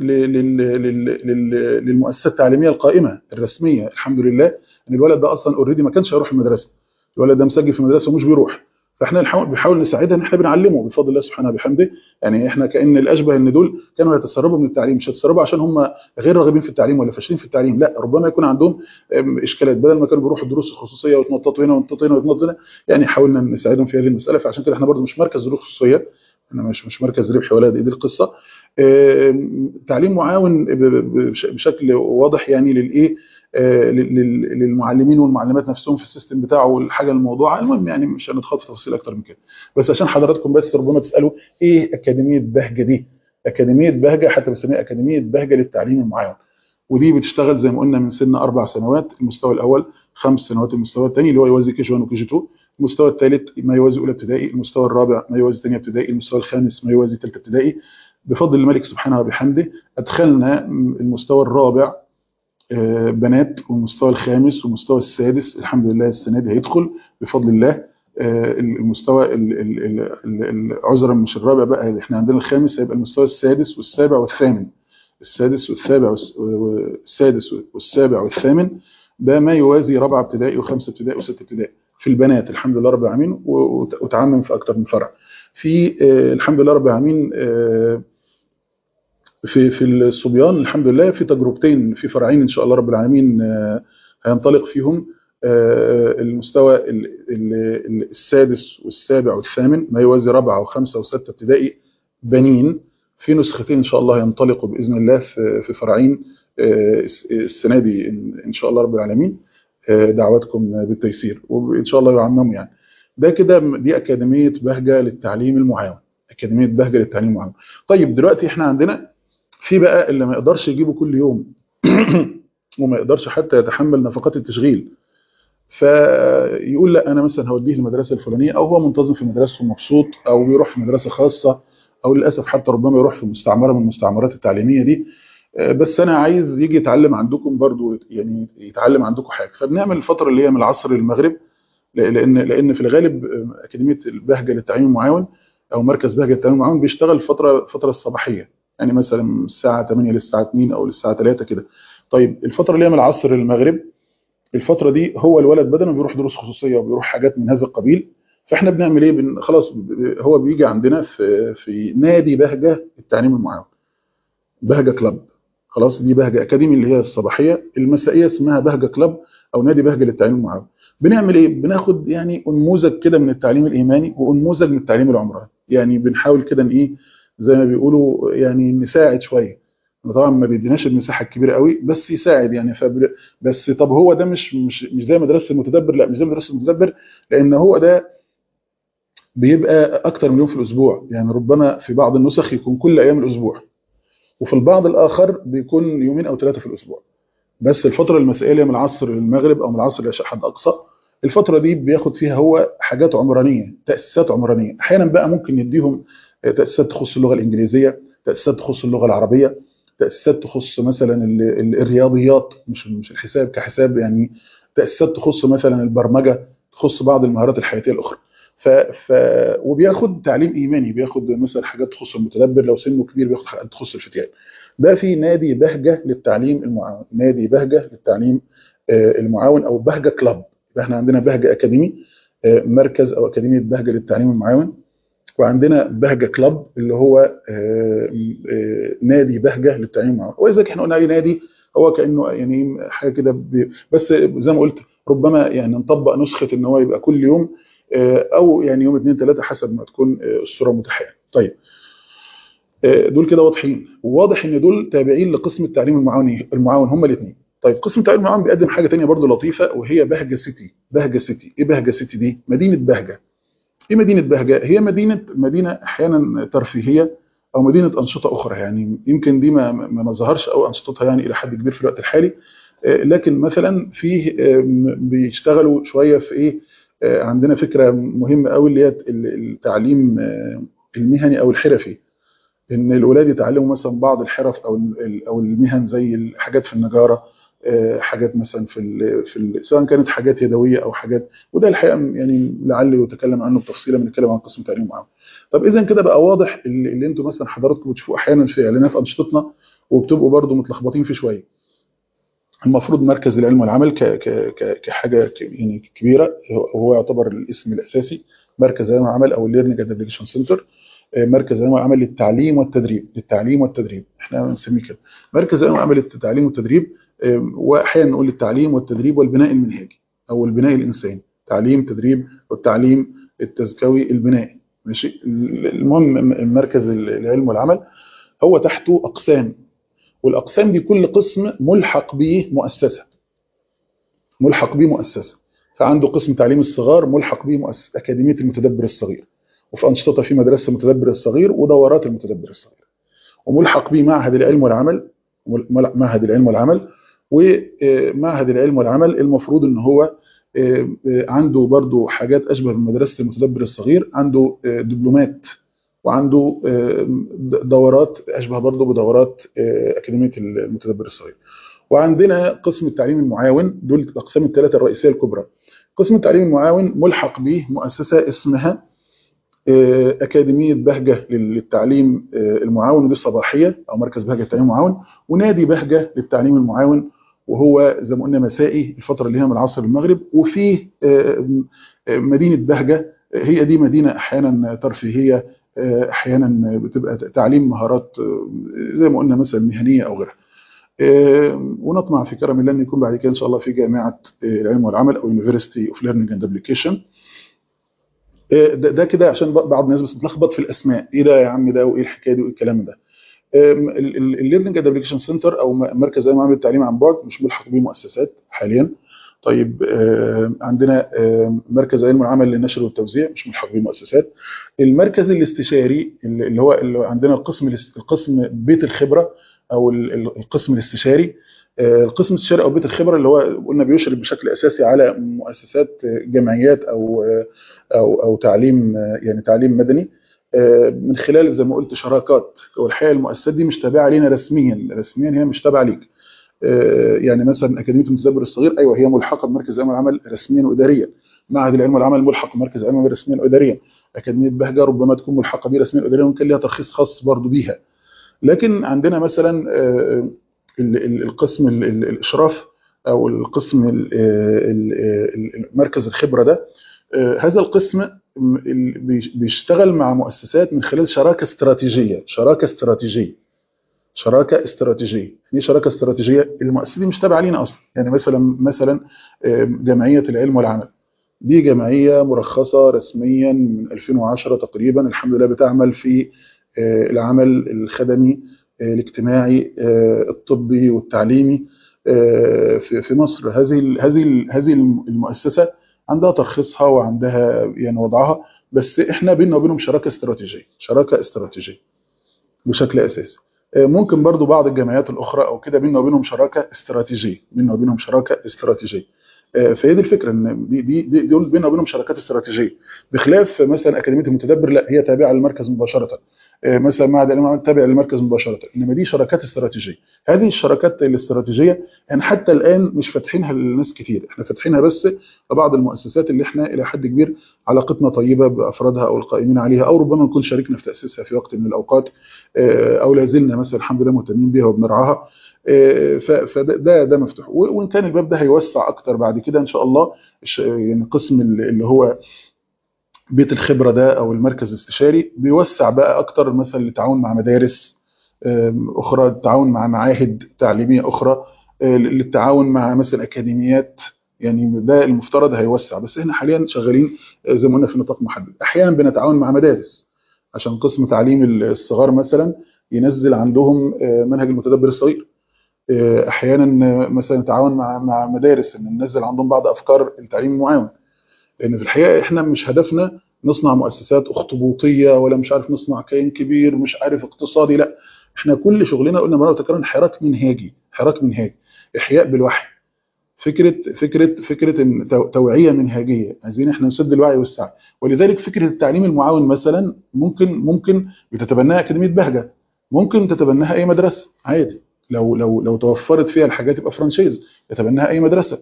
للمؤسسه التعليميه القائمه الرسميه الحمد لله ان الولد ده اصلا اوريدي ما كانش هيروح المدرسه الولد ده مسجل في المدرسه ومش بيروح فاحنا بنحاول نساعدها ان احنا بنعلمه بفضل الله سبحانه وبحمده يعني احنا كان الاشبه ان دول كانوا يتسربوا من التعليم مش يتسربوا عشان هم غير راغبين في التعليم ولا فاشلين في التعليم لا ربما يكون عندهم اشكالات بدل ما كانوا بيروحوا الدروس الخصوصيه ويتنططوا هنا ويتنططوا هنا ويتنططوا هنا يعني حاولنا نساعدهم في هذه المساله فعشان كده احنا برضو مش مركز دروس خصوصيه احنا مش مش مركز ربحي ولا دي القصه تعليم معاون بشكل واضح يعني للايه للمعلمين والمعلمات نفسهم في السيستم بتاعه والحاجه الموضوعه المهم يعني مش هندخل في تفاصيل اكتر من كده بس عشان حضراتكم بس ربما تسالوا ايه اكاديميه بهجه دي اكاديميه بهجه حتى بنسميها اكاديميه بهجه للتعليم المعاون ودي بتشتغل زي ما قلنا من سن اربع سنوات المستوى الاول خمس سنوات المستوى الثاني اللي هو يوازي كي جي 1 وكي جي 2 المستوى الثالث ما يوازي اولى ابتدائي المستوى الرابع ما يوازي ثانيه ابتدائي المستوى الخامس ما يوازي ثالثه ابتدائي بفضل الملك سبحانه وبحمده ادخلنا المستوى الرابع بنات والمستوى الخامس والمستوى السادس الحمد لله السنه دي هيدخل بفضل الله المستوى عذرا مش الرابع بقى احنا عندنا الخامس هيبقى المستوى السادس والسابع والثامن السادس والسابع والسادس والسابع والثامن ده ما يوازي رابعه ابتدائي وخمسه ابتدائي وسته ابتدائي في البنات الحمد لله رب العالمين وتعمم في اكتر من فرع في الحمد لله رب العالمين في في الصبيان الحمد لله في تجربتين في فرعين ان شاء الله رب العالمين هينطلق فيهم المستوى السادس والسابع والثامن ما يوازي رابعه وخمسه وسته ابتدائي بنين في نسختين ان شاء الله ينطلقوا باذن الله في فرعين السنه دي ان شاء الله رب العالمين دعواتكم بالتيسير وان شاء الله يعمموا يعني ده كده دي اكاديميه بهجه للتعليم المعاون اكاديميه بهجه للتعليم المعاون طيب دلوقتي احنا عندنا في بقى اللي ما يقدرش يجيبه كل يوم وما يقدرش حتى يتحمل نفقات التشغيل فيقول لا انا مثلا هوديه المدرسه الفلانيه او هو منتظم في مدرسته مبسوط او بيروح في مدرسه خاصه او للاسف حتى ربما يروح في مستعمره من المستعمرات التعليميه دي بس انا عايز يجي يتعلم عندكم برضو يعني يتعلم عندكم حاجه فبنعمل الفتره اللي هي من العصر للمغرب لان لان في الغالب اكاديميه البهجه للتعليم المعاون او مركز بهجه للتعليم المعاون بيشتغل فتره فتره الصباحيه يعني مثلا من الساعه 8 للساعه 2 او للساعه 3 كده طيب الفتره اللي هي من العصر للمغرب الفتره دي هو الولد بدل ما بيروح دروس خصوصيه وبيروح حاجات من هذا القبيل فاحنا بنعمل ايه بن خلاص هو بيجي عندنا في في نادي بهجه التعليم المعاون بهجه كلاب خلاص دي بهجه اكاديمي اللي هي الصباحيه المسائيه اسمها بهجه كلاب او نادي بهجه للتعليم المعاون بنعمل ايه بناخد يعني انموذج كده من التعليم الايماني وانموذج من التعليم العمراني يعني بنحاول كده ايه زي ما بيقولوا يعني نساعد شويه طبعا ما بيديناش المساحه الكبيره قوي بس يساعد يعني فبر... بس طب هو ده مش مش مش زي مدرسه المتدبر لا مش زي مدرسه المتدبر لان هو ده بيبقى اكتر من يوم في الاسبوع يعني ربما في بعض النسخ يكون كل ايام الاسبوع وفي البعض الاخر بيكون يومين او ثلاثه في الاسبوع بس الفتره المسائيه من العصر للمغرب او من العصر للعشاء حد اقصى الفتره دي بياخد فيها هو حاجات عمرانيه تاسيسات عمرانيه احيانا بقى ممكن نديهم تاسيسات تخص اللغه الانجليزيه تاسيسات تخص اللغه العربيه تاسيسات تخص مثلا الرياضيات مش مش الحساب كحساب يعني تاسيسات تخص مثلا البرمجه تخص بعض المهارات الحياتيه الاخرى ف... ف... وبياخد تعليم ايماني بياخد مثلا حاجات تخص المتدبر لو سنه كبير بياخد حاجات تخص الفتيان ده في نادي بهجه للتعليم المعاون نادي بهجه للتعليم المعاون او بهجه كلاب احنا عندنا بهجه اكاديمي مركز او اكاديميه بهجه للتعليم المعاون وعندنا بهجه كلاب اللي هو نادي بهجه للتعليم المعاون واذا احنا قلنا اي نادي هو كانه يعني حاجه كده بس زي ما قلت ربما يعني نطبق نسخه ان هو يبقى كل يوم او يعني يوم اثنين ثلاثه حسب ما تكون الصوره متاحه طيب دول كده واضحين وواضح ان دول تابعين لقسم التعليم المعاوني المعاون هم الاثنين طيب قسم التعليم المعاون بيقدم حاجه ثانيه برضه لطيفه وهي بهجه سيتي بهجه سيتي ايه بهجه سيتي دي مدينه بهجه ايه مدينه بهجه هي مدينه مدينه احيانا ترفيهيه او مدينه انشطه اخرى يعني يمكن دي ما ما ظهرش او انشطتها يعني الى حد كبير في الوقت الحالي لكن مثلا فيه بيشتغلوا شويه في ايه عندنا فكره مهمه قوي اللي هي التعليم المهني او الحرفي ان الاولاد يتعلموا مثلا بعض الحرف او او المهن زي الحاجات في النجاره حاجات مثلا في ال في ال سواء كانت حاجات يدويه او حاجات وده الحقيقه يعني لعل يتكلم عنه بتفصيلا بنتكلم عن قسم تعليم معاون طب اذا كده بقى واضح اللي, اللي انتم مثلا حضراتكم بتشوفوه احيانا في اعلانات انشطتنا وبتبقوا برضو متلخبطين فيه شويه المفروض مركز العلم والعمل ك ك كحاجه يعني كبيره وهو يعتبر الاسم الاساسي مركز العلم والعمل او الليرنينج ادابليكيشن سنتر مركز العلم والعمل للتعليم والتدريب للتعليم والتدريب احنا بنسميه كده مركز العلم والعمل للتعليم والتدريب واحيانا نقول التعليم والتدريب والبناء المنهجي او البناء الانساني تعليم تدريب والتعليم التزكوي البنائي ماشي المهم مركز العلم والعمل هو تحته اقسام والاقسام دي كل قسم ملحق به مؤسسه ملحق به مؤسسه فعنده قسم تعليم الصغار ملحق به مؤسسه اكاديميه المتدبر الصغير وفي انشطه في مدرسه المتدبر الصغير ودورات المتدبر الصغير وملحق به معهد العلم والعمل معهد العلم والعمل ومعهد العلم والعمل المفروض ان هو عنده برضو حاجات اشبه بمدرسه المتدبر الصغير عنده دبلومات وعنده دورات اشبه برضو بدورات اكاديميه المتدبر الصغير وعندنا قسم التعليم المعاون دول الاقسام الثلاثه الرئيسيه الكبرى قسم التعليم المعاون ملحق به مؤسسه اسمها أكاديمية بهجة للتعليم المعاون ودي صباحية أو مركز بهجة للتعليم المعاون ونادي بهجة للتعليم المعاون وهو زي ما قلنا مسائي الفترة اللي هي من العصر المغرب وفيه مدينة بهجة هي دي مدينة أحيانا ترفيهية أحيانا بتبقى تعليم مهارات زي ما قلنا مثلا مهنية أو غيرها ونطمع في كرم الله أن يكون بعد كده إن شاء الله في جامعة العلم والعمل أو University of Learning and Application ده, ده كده عشان بعض الناس بس بتلخبط في الاسماء ايه ده يا عم ده وايه الحكايه دي وايه الكلام ده الليرنينج ادابليكيشن سنتر او مركز زي معامل التعليم عن بعد مش ملحق به مؤسسات حاليا طيب عندنا مركز علم العمل للنشر والتوزيع مش ملحق به مؤسسات المركز الاستشاري اللي هو اللي عندنا القسم القسم بيت الخبره او القسم الاستشاري القسم الاستشاري او بيت الخبره اللي هو قلنا بيشرف بشكل اساسي على مؤسسات جمعيات او او او تعليم يعني تعليم مدني من خلال زي ما قلت شراكات والحقيقه المؤسسات دي مش تابعه لينا رسميا رسميا هي مش تابعه ليك يعني مثلا اكاديميه المتدبر الصغير ايوه هي ملحقه بمركز علم العمل رسميا واداريا معهد العلم والعمل ملحق بمركز علم العمل رسميا واداريا اكاديميه بهجه ربما تكون ملحقه به رسميا واداريا وكان ليها ترخيص خاص برضه بيها لكن عندنا مثلا القسم الاشراف او القسم مركز الخبره ده هذا القسم بيشتغل مع مؤسسات من خلال شراكه استراتيجيه شراكه استراتيجيه شراكه استراتيجيه دي شراكه استراتيجيه المؤسسه دي مش تابعه لينا اصلا يعني مثلا مثلا جمعيه العلم والعمل دي جمعيه مرخصه رسميا من 2010 تقريبا الحمد لله بتعمل في العمل الخدمي الاجتماعي الطبي والتعليمي في مصر هذه هذه هذه المؤسسه عندها ترخيصها وعندها يعني وضعها بس احنا بيننا وبينهم شراكه استراتيجيه شراكه استراتيجيه بشكل اساسي ممكن برضو بعض الجمعيات الاخرى او كده بيننا وبينهم شراكه استراتيجيه بيننا وبينهم شراكه استراتيجيه فهي دي الفكره ان دي دي دي دول بيننا وبينهم شراكات استراتيجيه بخلاف مثلا اكاديميه المتدبر لا هي تابعه للمركز مباشره مثلا معهد العلم تابع للمركز مباشره انما دي شراكات استراتيجيه هذه الشراكات الاستراتيجيه يعني حتى الان مش فاتحينها للناس كتير احنا فاتحينها بس لبعض المؤسسات اللي احنا الى حد كبير علاقتنا طيبه بافرادها او القائمين عليها او ربما نكون شاركنا في تاسيسها في وقت من الاوقات او لا زلنا مثلا الحمد لله مهتمين بيها وبنرعاها فده ده مفتوح وان كان الباب ده هيوسع اكتر بعد كده ان شاء الله يعني قسم اللي هو بيت الخبرة ده أو المركز الاستشاري بيوسع بقى أكتر مثلا للتعاون مع مدارس أخرى للتعاون مع معاهد تعليمية أخرى للتعاون مع مثلا أكاديميات يعني ده المفترض هيوسع بس احنا حاليا شغالين زي ما قلنا في نطاق محدد أحيانا بنتعاون مع مدارس عشان قسم تعليم الصغار مثلا ينزل عندهم منهج المتدبر الصغير أحيانا مثلا نتعاون مع مع مدارس ان ننزل عندهم بعض أفكار التعليم المعاون لان في الحقيقه احنا مش هدفنا نصنع مؤسسات اخطبوطيه ولا مش عارف نصنع كيان كبير مش عارف اقتصادي لا احنا كل شغلنا قلنا مره وتكرار حراك منهاجي حراك منهاجي احياء بالوحي فكره فكره فكره ان توعيه منهجيه عايزين احنا نسد الوعي والسعي ولذلك فكره التعليم المعاون مثلا ممكن ممكن بتتبناها اكاديميه بهجه ممكن تتبناها اي مدرسه عادي لو لو لو توفرت فيها الحاجات يبقى فرانشيز يتبناها اي مدرسه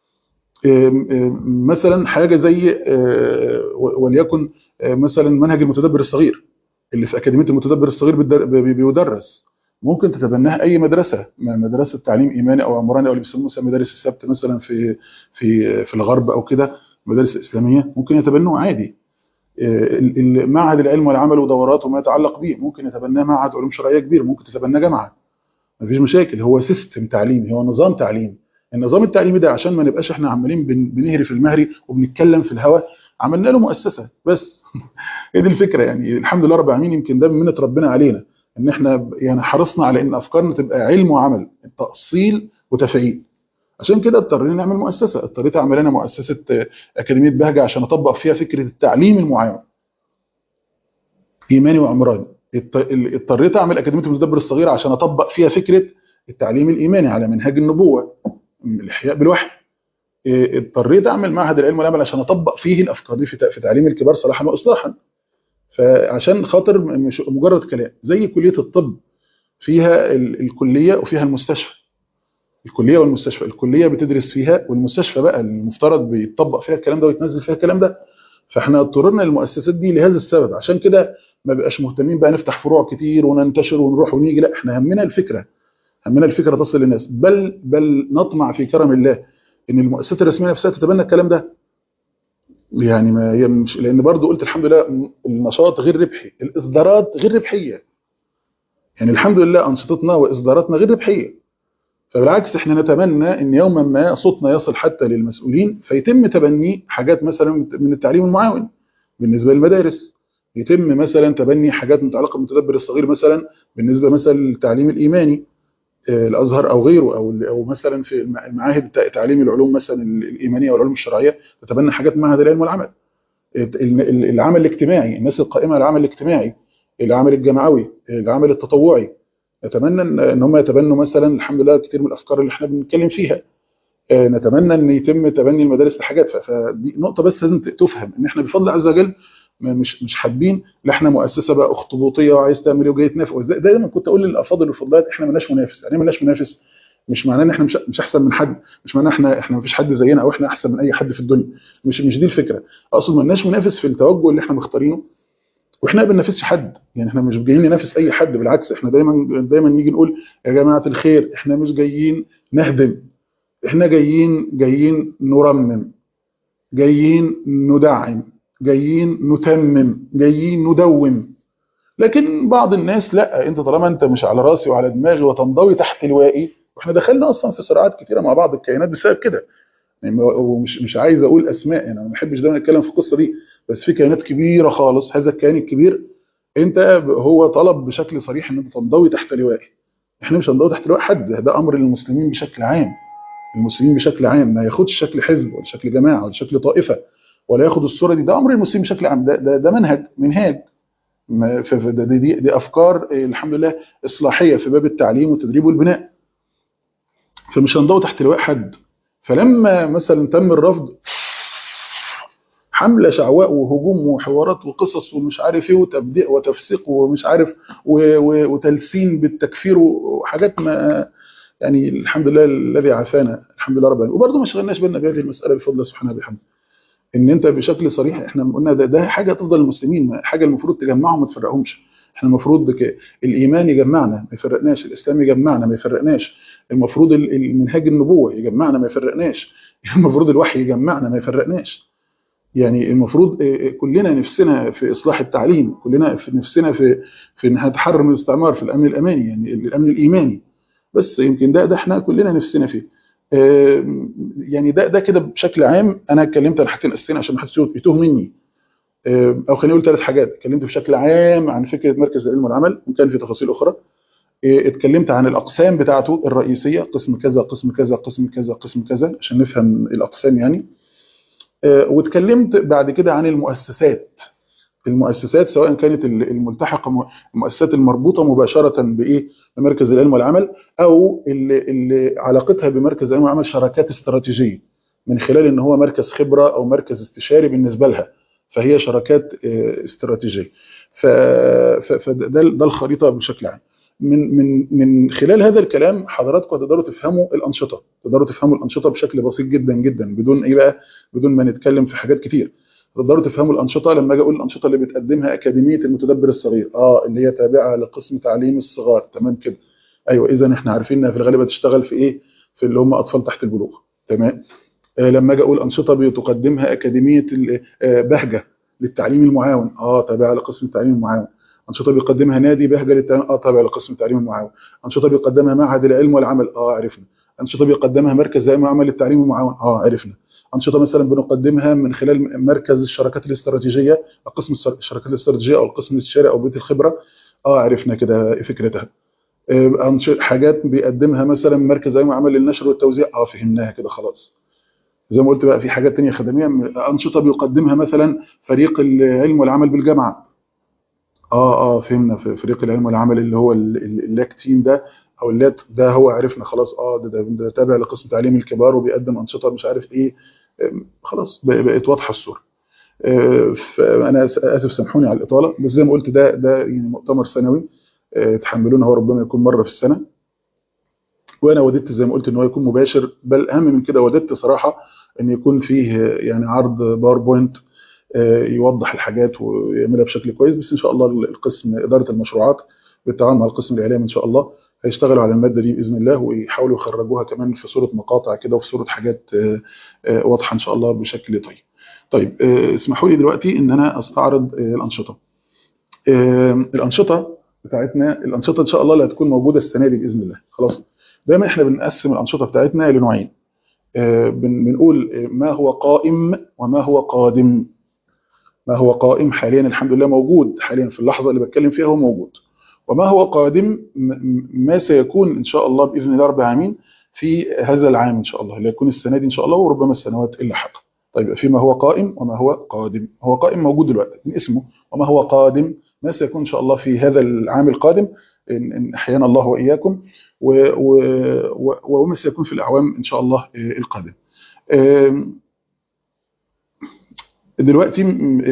مثلا حاجه زي وليكن مثلا منهج المتدبر الصغير اللي في اكاديميه المتدبر الصغير بيدرس ممكن تتبناها اي مدرسه مدرسه تعليم ايماني او عمراني او اللي بيسموها مدارس السبت مثلا في في في الغرب او كده مدارس اسلاميه ممكن يتبنوه عادي معهد العلم والعمل ودوراته وما يتعلق به ممكن يتبناه معهد علوم شرعيه كبير ممكن تتبناه جامعه مفيش مشاكل هو سيستم تعليمي هو نظام تعليمي النظام التعليمي ده عشان ما نبقاش احنا عمالين بنهري في المهري وبنتكلم في الهواء عملنا له مؤسسه بس هي دي الفكره يعني الحمد لله رب العالمين يمكن ده من منه ربنا علينا ان احنا يعني حرصنا على ان افكارنا تبقى علم وعمل تاصيل وتفعيل عشان كده اضطرينا نعمل مؤسسه اضطريت اعمل انا مؤسسه اكاديميه بهجه عشان اطبق فيها فكره التعليم المعاون ايماني وعمراني اضطريت اعمل اكاديميه المتدبر الصغير عشان اطبق فيها فكره التعليم الايماني على منهج النبوه الاحياء بالوحي اضطريت اعمل معهد العلم والعمل عشان اطبق فيه الافكار دي في تعليم الكبار صلاحا واصلاحا فعشان خاطر مش مجرد كلام زي كليه الطب فيها الكليه وفيها المستشفى الكليه والمستشفى الكليه بتدرس فيها والمستشفى بقى المفترض بيطبق فيها الكلام ده ويتنزل فيها الكلام ده فاحنا اضطررنا للمؤسسات دي لهذا السبب عشان كده ما بقاش مهتمين بقى نفتح فروع كتير وننتشر ونروح ونيجي لا احنا همنا الفكره همنا الفكره تصل للناس بل بل نطمع في كرم الله ان المؤسسات الرسميه نفسها تتبنى الكلام ده يعني ما هي مش لان برضو قلت الحمد لله النشاط غير ربحي الاصدارات غير ربحيه يعني الحمد لله انشطتنا واصداراتنا غير ربحيه فبالعكس احنا نتمنى ان يوما ما صوتنا يصل حتى للمسؤولين فيتم تبني حاجات مثلا من التعليم المعاون بالنسبه للمدارس يتم مثلا تبني حاجات متعلقه بالمتدبر الصغير مثلا بالنسبه مثلا للتعليم الايماني الازهر او غيره او او مثلا في المعاهد تعليم العلوم مثلا الايمانيه والعلوم الشرعيه تتبنى حاجات معهد العلم والعمل العمل الاجتماعي الناس القائمه على العمل الاجتماعي العمل الجمعوي العمل التطوعي نتمنى ان هم يتبنوا مثلا الحمد لله كتير من الافكار اللي احنا بنتكلم فيها نتمنى ان يتم تبني المدارس لحاجات فدي نقطه بس لازم تفهم ان احنا بفضل عز وجل مش مش حابين لا احنا مؤسسه بقى اخطبوطيه وعايز تعمل ايه وجاي تنافس دايما كنت اقول للافاضل والفضلات احنا مالناش منافس يعني مالناش منافس مش معناه ان احنا مش مش احسن من حد مش معناه احنا احنا مفيش حد زينا او احنا احسن من اي حد في الدنيا مش مش دي الفكره اقصد مالناش منافس في التوجه اللي احنا مختارينه واحنا ما بننافسش حد يعني احنا مش جايين ننافس اي حد بالعكس احنا دايما دايما نيجي نقول يا جماعه الخير احنا مش جايين نهدم احنا جايين جايين نرمم جايين ندعم جايين نتمم جايين ندوم لكن بعض الناس لا انت طالما انت مش على راسي وعلى دماغي وتنضوي تحت لوائي واحنا دخلنا اصلا في صراعات كتيره مع بعض الكائنات بسبب كده يعني ومش مش عايز اقول اسماء يعني انا ما بحبش دايما اتكلم في القصه دي بس في كائنات كبيره خالص هذا الكيان الكبير انت هو طلب بشكل صريح ان انت تنضوي تحت لوائي احنا مش هنضوي تحت لواء حد ده امر للمسلمين بشكل عام المسلمين بشكل عام ما ياخدش شكل حزب ولا شكل جماعه ولا شكل طائفه ولا ياخد الصوره دي ده امر المسلمين بشكل عام ده ده, ده منهج منهاج دي, دي, دي افكار الحمد لله اصلاحيه في باب التعليم والتدريب والبناء فمش هنضوي تحت لواء حد فلما مثلا تم الرفض حمله شعواء وهجوم وحوارات وقصص ومش عارف ايه وتبديع وتفسيق ومش عارف وتلسين بالتكفير وحاجات ما يعني الحمد لله الذي عافانا الحمد لله رب العالمين وبرضه ما شغلناش بالنا بهذه المساله بفضل الله سبحانه وبحمده ان انت بشكل صريح احنا قلنا ده, ده حاجه تفضل المسلمين حاجه المفروض تجمعهم ما تفرقهمش احنا المفروض بك الايمان يجمعنا ما يفرقناش الاسلام يجمعنا ما يفرقناش المفروض المنهاج النبوه يجمعنا ما يفرقناش المفروض الوحي يجمعنا ما يفرقناش يعني المفروض كلنا نفسنا في اصلاح التعليم كلنا في نفسنا في في انها تحرم الاستعمار في الامن الاماني يعني الامن الايماني بس يمكن ده ده احنا كلنا نفسنا فيه يعني ده ده كده بشكل عام انا اتكلمت عن حاجتين اساسيين عشان ما حدش يتوه مني او خليني اقول ثلاث حاجات اتكلمت بشكل عام عن فكره مركز العلم والعمل وكان في تفاصيل اخرى اتكلمت عن الاقسام بتاعته الرئيسيه قسم كذا قسم كذا قسم كذا قسم كذا عشان نفهم الاقسام يعني واتكلمت بعد كده عن المؤسسات المؤسسات سواء كانت الملتحقه المؤسسات المربوطه مباشره بايه بمركز العلم والعمل او اللي, اللي علاقتها بمركز العلم والعمل شراكات استراتيجيه من خلال ان هو مركز خبره او مركز استشاري بالنسبه لها فهي شراكات استراتيجيه فده ده الخريطه بشكل عام من من من خلال هذا الكلام حضراتكم تقدروا تفهموا الانشطه تقدروا تفهموا الانشطه بشكل بسيط جدا جدا بدون ايه بقى بدون ما نتكلم في حاجات كتير تقدروا تفهموا الانشطه لما اجي اقول الانشطه اللي بتقدمها اكاديميه المتدبر الصغير اه اللي هي تابعه لقسم تعليم الصغار تمام كده ايوه اذا احنا عارفين انها في الغالب تشتغل في ايه في اللي هم اطفال تحت البلوغ تمام آه لما اجي اقول انشطه بتقدمها اكاديميه بهجه للتعليم المعاون اه تابعه لقسم التعليم المعاون انشطه بيقدمها نادي بهجه للتعليم اه تابع لقسم التعليم المعاون انشطه بيقدمها معهد العلم والعمل اه عرفنا انشطه بيقدمها مركز العلم والعمل للتعليم المعاون اه عرفنا انشطه مثلا بنقدمها من خلال مركز الشراكات الاستراتيجيه قسم الشراكات الاستراتيجيه او القسم الاستشاري او بيت الخبره اه عرفنا كده فكرتها حاجات بيقدمها مثلا مركز العلم والعمل للنشر والتوزيع اه فهمناها كده خلاص زي ما قلت بقى في حاجات تانية خدميه انشطه بيقدمها مثلا فريق العلم والعمل بالجامعه اه اه فهمنا في فريق العلم والعمل اللي هو اللاك تيم ده او اللات ده هو عرفنا خلاص اه ده, ده, ده تابع لقسم تعليم الكبار وبيقدم انشطه مش عارف ايه خلاص بقت واضحه الصوره فانا اسف سامحوني على الاطاله بس زي ما قلت ده ده يعني مؤتمر سنوي تحملونا هو ربما يكون مره في السنه وانا وددت زي ما قلت ان هو يكون مباشر بل اهم من كده وددت صراحه ان يكون فيه يعني عرض باوربوينت يوضح الحاجات ويعملها بشكل كويس بس ان شاء الله القسم اداره المشروعات بالتعاون مع القسم الاعلامي ان شاء الله هيشتغلوا على الماده دي باذن الله ويحاولوا يخرجوها كمان في صوره مقاطع كده وفي صوره حاجات واضحه ان شاء الله بشكل طيب. طيب اسمحوا لي دلوقتي ان انا استعرض الانشطه. الانشطه بتاعتنا الانشطه ان شاء الله اللي هتكون موجوده السنه دي باذن الله خلاص دايما احنا بنقسم الانشطه بتاعتنا لنوعين بنقول ما هو قائم وما هو قادم ما هو قائم حاليا الحمد لله موجود حاليا في اللحظه اللي بتكلم فيها هو موجود وما هو قادم ما سيكون ان شاء الله باذن الله رب العالمين في هذا العام ان شاء الله اللي يكون السنه دي ان شاء الله وربما السنوات اللاحقه طيب في ما هو قائم وما هو قادم هو قائم موجود دلوقتي من اسمه وما هو قادم ما سيكون ان شاء الله في هذا العام القادم ان احيانا الله واياكم وما سيكون في الاعوام ان شاء الله القادم دلوقتي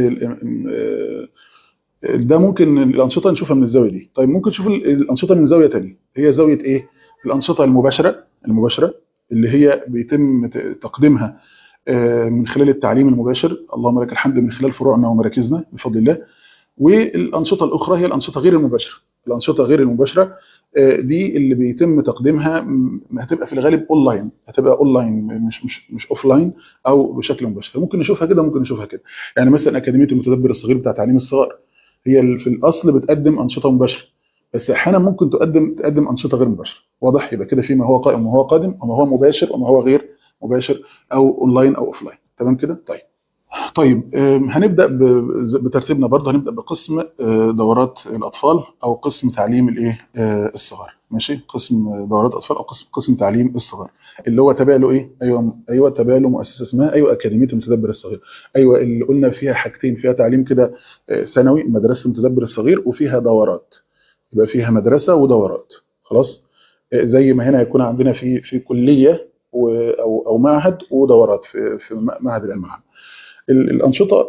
ده ممكن الانشطه نشوفها من الزاويه دي طيب ممكن نشوف الانشطه من زاويه ثانيه هي زاويه ايه الانشطه المباشره المباشره اللي هي بيتم تقديمها من خلال التعليم المباشر اللهم لك الحمد من خلال فروعنا ومراكزنا بفضل الله والانشطه الاخرى هي الانشطه غير المباشره الانشطه غير المباشره دي اللي بيتم تقديمها هتبقى في الغالب اونلاين هتبقى اونلاين مش مش مش اوف لاين او بشكل مباشر ممكن نشوفها كده ممكن نشوفها كده يعني مثلا اكاديميه المتدبر الصغير بتاع تعليم الصغار هي في الاصل بتقدم انشطه مباشره بس احيانا ممكن تقدم تقدم انشطه غير مباشره واضح يبقى كده في ما هو قائم وما هو قادم وما هو مباشر وما هو غير مباشر او اونلاين او اوف لاين تمام كده طيب طيب هنبدا بترتيبنا برضه هنبدا بقسم دورات الاطفال او قسم تعليم الايه الصغار ماشي قسم دورات اطفال او قسم قسم تعليم الصغار اللي هو تابع له ايه ايوه ايوه تابع له مؤسسه اسمها ايوه اكاديميه المتدبر الصغير ايوه اللي قلنا فيها حاجتين فيها تعليم كده ثانوي مدرسه المتدبر الصغير وفيها دورات يبقى فيها مدرسه ودورات خلاص زي ما هنا هيكون عندنا في في كليه او او معهد ودورات في في معهد العلم العام الانشطه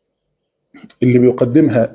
اللي بيقدمها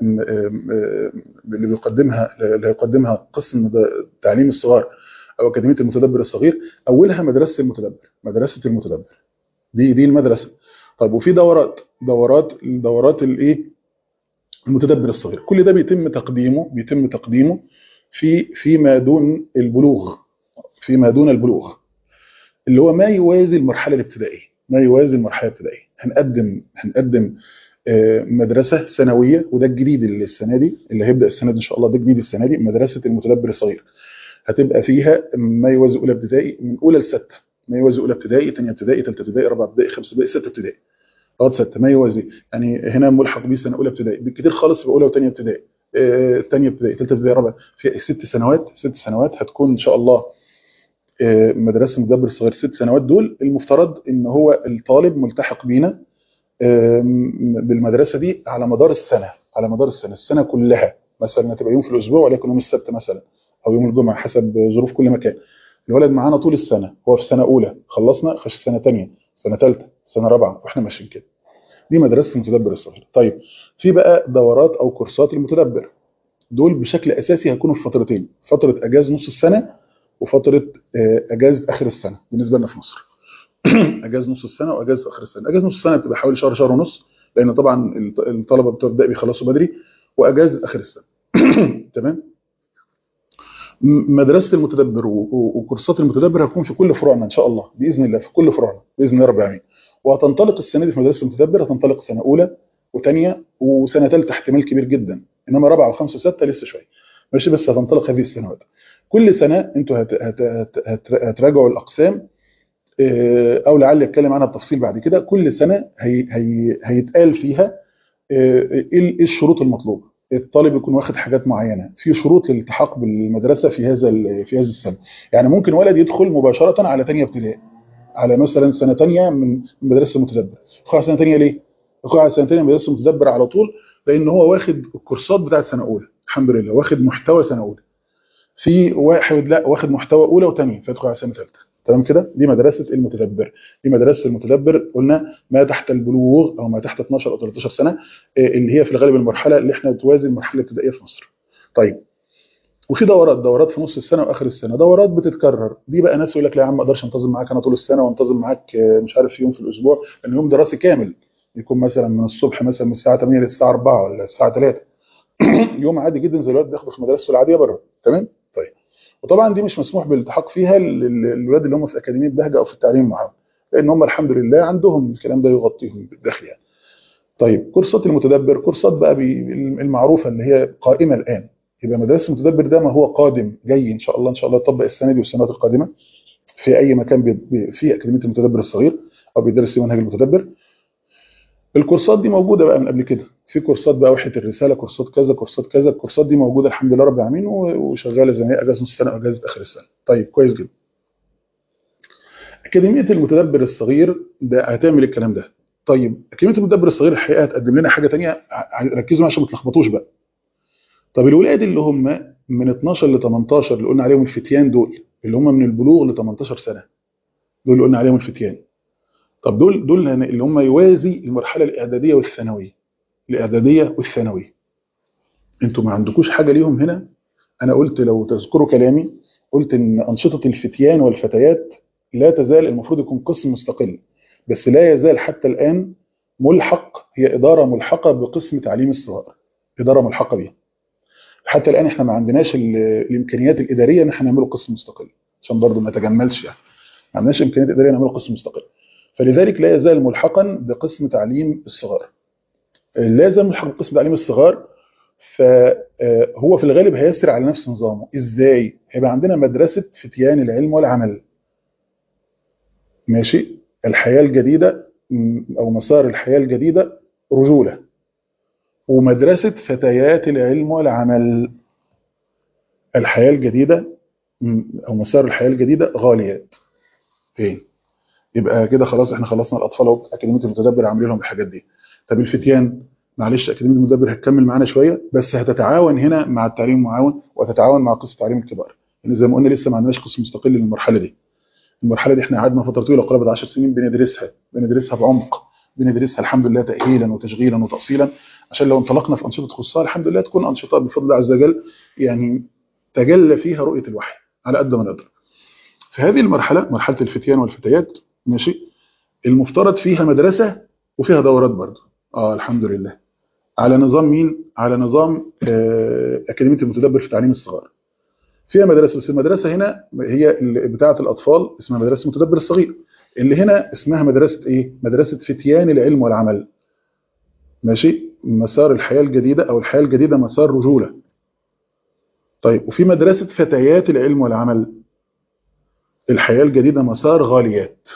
اللي بيقدمها اللي هيقدمها قسم تعليم الصغار او اكاديميه المتدبر الصغير اولها مدرسه المتدبر مدرسه المتدبر دي دي المدرسه طيب وفي دورات دورات دورات الايه المتدبر الصغير كل ده بيتم تقديمه بيتم تقديمه في فيما دون البلوغ فيما دون البلوغ اللي هو ما يوازي المرحله الابتدائيه ما يوازي المرحله الابتدائيه هنقدم هنقدم مدرسه ثانويه وده الجديد اللي السنه دي اللي هيبدا السنه دي ان شاء الله ده جديد السنه دي مدرسه المتدبر الصغير هتبقى فيها ما يوازي اولى ابتدائي من اولى لسته ما يوازي اولى ابتدائي ثانيه ابتدائي ثالثه ابتدائي رابعه ابتدائي خمسه ابتدائي سته ابتدائي لغايه سته ما يوازي يعني هنا ملحق بيه سنه اولى ابتدائي بالكثير خالص يبقى اولى وثانيه ابتدائي ثانيه ابتدائي ثالثه ابتدائي رابعه في ست سنوات ست سنوات هتكون ان شاء الله مدرسه المتدبر الصغير ست سنوات دول المفترض ان هو الطالب ملتحق بينا بالمدرسه دي على مدار السنه على مدار السنه السنه كلها مثلا هتبقى يوم في الاسبوع وليكن يوم السبت مثلا او يوم الجمعه حسب ظروف كل مكان الولد معانا طول السنه هو في سنه اولى خلصنا خش سنه ثانيه سنه ثالثه سنه رابعه واحنا ماشيين كده دي مدرسه المتدبر الصغير طيب في بقى دورات او كورسات المتدبر دول بشكل اساسي هيكونوا في فترتين فتره اجازه نص السنه وفتره اجازه اخر السنه بالنسبه لنا في مصر اجازه نص السنه واجازه اخر السنه اجازه نص السنه بتبقى حوالي شهر شهر ونص لان طبعا الطلبه بتوع ابتدائي بيخلصوا بدري واجازه اخر السنه تمام مدرسه المتدبر وكورسات المتدبر هتكون في كل فروعنا ان شاء الله باذن الله في كل فروعنا باذن الله رب العالمين وهتنطلق السنه دي في مدرسه المتدبر هتنطلق سنه اولى وثانيه وسنه ثالثه احتمال كبير جدا انما رابعه وخمسه وسته لسه شويه ماشي بس هتنطلق هذه السنوات كل سنه انتوا هت... هت... هت... هت... هتراجعوا الاقسام او لعل اتكلم عنها بتفصيل بعد كده كل سنه هي هي هيتقال فيها ايه الشروط المطلوبه الطالب يكون واخد حاجات معينه في شروط للالتحاق بالمدرسه في هذا في هذه السنه يعني ممكن ولد يدخل مباشره على ثانيه ابتدائي على مثلا سنه ثانيه من مدرسه المتدبر يدخل على سنه ثانيه ليه يدخل على سنه ثانيه من مدرسه المتدبر على طول لان هو واخد الكورسات بتاعت سنه اولى الحمد لله واخد محتوى سنه اولى في واحد لا واخد محتوى اولى وثانيه فيدخل على سنه ثالثه تمام كده دي مدرسه المتدبر دي مدرسه المتدبر قلنا ما تحت البلوغ او ما تحت 12 او 13 سنه اللي هي في الغالب المرحله اللي احنا توازي المرحله الابتدائيه في مصر طيب وفي دورات دورات في نص السنه واخر السنه دورات بتتكرر دي بقى ناس يقول لك لا يا عم ما اقدرش انتظم معاك انا طول السنه وانتظم معاك آه، مش عارف يوم في الاسبوع لان يوم دراسي كامل يكون مثلا من الصبح مثلا من الساعه 8 للساعه 4 ولا الساعه 3 يوم عادي جدا زي الوقت بياخده في مدرسته العاديه بره تمام طيب وطبعا دي مش مسموح بالالتحاق فيها للولاد اللي هم في اكاديميه بهجه او في التعليم المعاون لان هم الحمد لله عندهم الكلام ده يغطيهم بالداخل يعني طيب كورسات المتدبر كورسات بقى بي- المعروفه اللي هي قائمه الان يبقى مدرسه المتدبر ده ما هو قادم جاي ان شاء الله ان شاء الله يطبق السنه دي والسنوات القادمه في اي مكان بي- بي- في اكاديميه المتدبر الصغير او بيدرس فيه منهج المتدبر الكورسات دي موجوده بقى من قبل كده في كورسات بقى وحده الرساله كورسات كذا كورسات كذا الكورسات دي موجوده الحمد لله رب العالمين و- وشغاله زي ما هي اجازه نص السنه واجازه اخر السنه طيب كويس جدا اكاديميه المتدبر الصغير ده هتعمل الكلام ده طيب اكاديميه المتدبر الصغير الحقيقه هتقدم لنا حاجه تانية ع- ركزوا معايا عشان ما تلخبطوش بقى طب الولاد اللي هم من 12 ل 18 اللي قلنا عليهم الفتيان دول اللي هم من البلوغ ل 18 سنه دول اللي قلنا عليهم الفتيان طب دول دول هن- اللي هم يوازي المرحله الاعداديه والثانويه الاعداديه والثانويه انتوا ما عندكوش حاجه ليهم هنا انا قلت لو تذكروا كلامي قلت ان انشطه الفتيان والفتيات لا تزال المفروض يكون قسم مستقل بس لا يزال حتى الان ملحق هي اداره ملحقه بقسم تعليم الصغار اداره ملحقه بيها حتى الان احنا ما عندناش ال- الامكانيات الاداريه ان احنا نعمله قسم مستقل عشان برضه ما نتجملش يعني ما عندناش امكانيات اداريه نعمله قسم مستقل فلذلك لا يزال ملحقا بقسم تعليم الصغار لازم ملحق بقسم تعليم الصغار فهو في الغالب هيسري على نفس نظامه ازاي هيبقى عندنا مدرسه فتيان العلم والعمل ماشي الحياه الجديده م، او مسار الحياه الجديده رجوله ومدرسه فتيات العلم والعمل الحياه الجديده م، او مسار الحياه الجديده غاليات فين يبقى كده خلاص احنا خلصنا الاطفال اهو اكاديميه المتدبر عاملين لهم الحاجات دي طب الفتيان معلش اكاديميه المتدبر هتكمل معانا شويه بس هتتعاون هنا مع التعليم المعاون وتتعاون مع قسم تعليم الكبار لان زي ما قلنا لسه ما عندناش قسم مستقل للمرحله دي المرحله دي احنا قعدنا فتره طويله قرابه 10 سنين بندرسها بندرسها بعمق بندرسها الحمد لله تاهيلا وتشغيلا وتاصيلا عشان لو انطلقنا في انشطه تخصها الحمد لله تكون انشطه بفضل الله عز وجل يعني تجلى فيها رؤيه الوحي على قد ما نقدر في هذه المرحله مرحله الفتيان والفتيات ماشي المفترض فيها مدرسه وفيها دورات برضه اه الحمد لله على نظام مين على نظام آه، اكاديميه المتدبر في تعليم الصغار فيها مدرسه بس المدرسه هنا هي اللي بتاعه الاطفال اسمها مدرسه المتدبر الصغير اللي هنا اسمها مدرسه ايه مدرسه فتيان العلم والعمل ماشي مسار الحياه الجديده او الحياه الجديده مسار رجوله طيب وفي مدرسه فتيات العلم والعمل الحياه الجديده مسار غاليات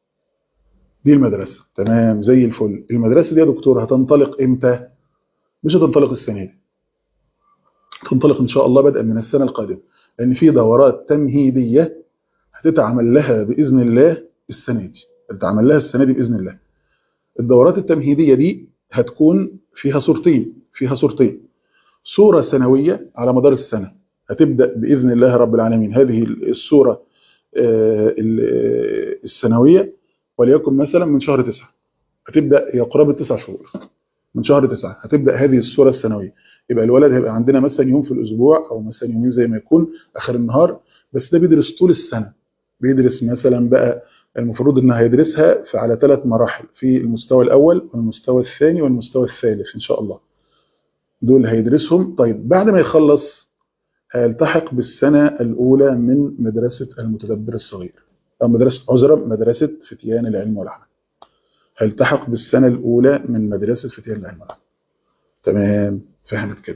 دي المدرسه تمام زي الفل المدرسه دي يا دكتور هتنطلق امتى مش هتنطلق السنه دي تنطلق ان شاء الله بدءا من السنه القادمه لان في دورات تمهيديه هتتعمل لها باذن الله السنه دي هتتعمل لها السنه دي باذن الله الدورات التمهيديه دي هتكون فيها صورتين فيها صورتين صوره سنويه على مدار السنه هتبدا باذن الله رب العالمين هذه الصوره آه، ال- السنويه وليكن مثلا من شهر تسعة هتبدا هي قرابه تسع شهور من شهر تسعة هتبدا هذه الصوره السنويه يبقى الولد هيبقى عندنا مثلا يوم في الاسبوع او مثلا يومين زي ما يكون اخر النهار بس ده بيدرس طول السنه بيدرس مثلا بقى المفروض انه هيدرسها في على ثلاث مراحل في المستوى الاول والمستوى الثاني والمستوى الثالث ان شاء الله دول هيدرسهم طيب بعد ما يخلص هيلتحق بالسنه الاولى من مدرسه المتدبر الصغير او مدرسه عذرا مدرسه فتيان العلم والعمل هيلتحق بالسنه الاولى من مدرسه فتيان العلم والعمل تمام فهمت كده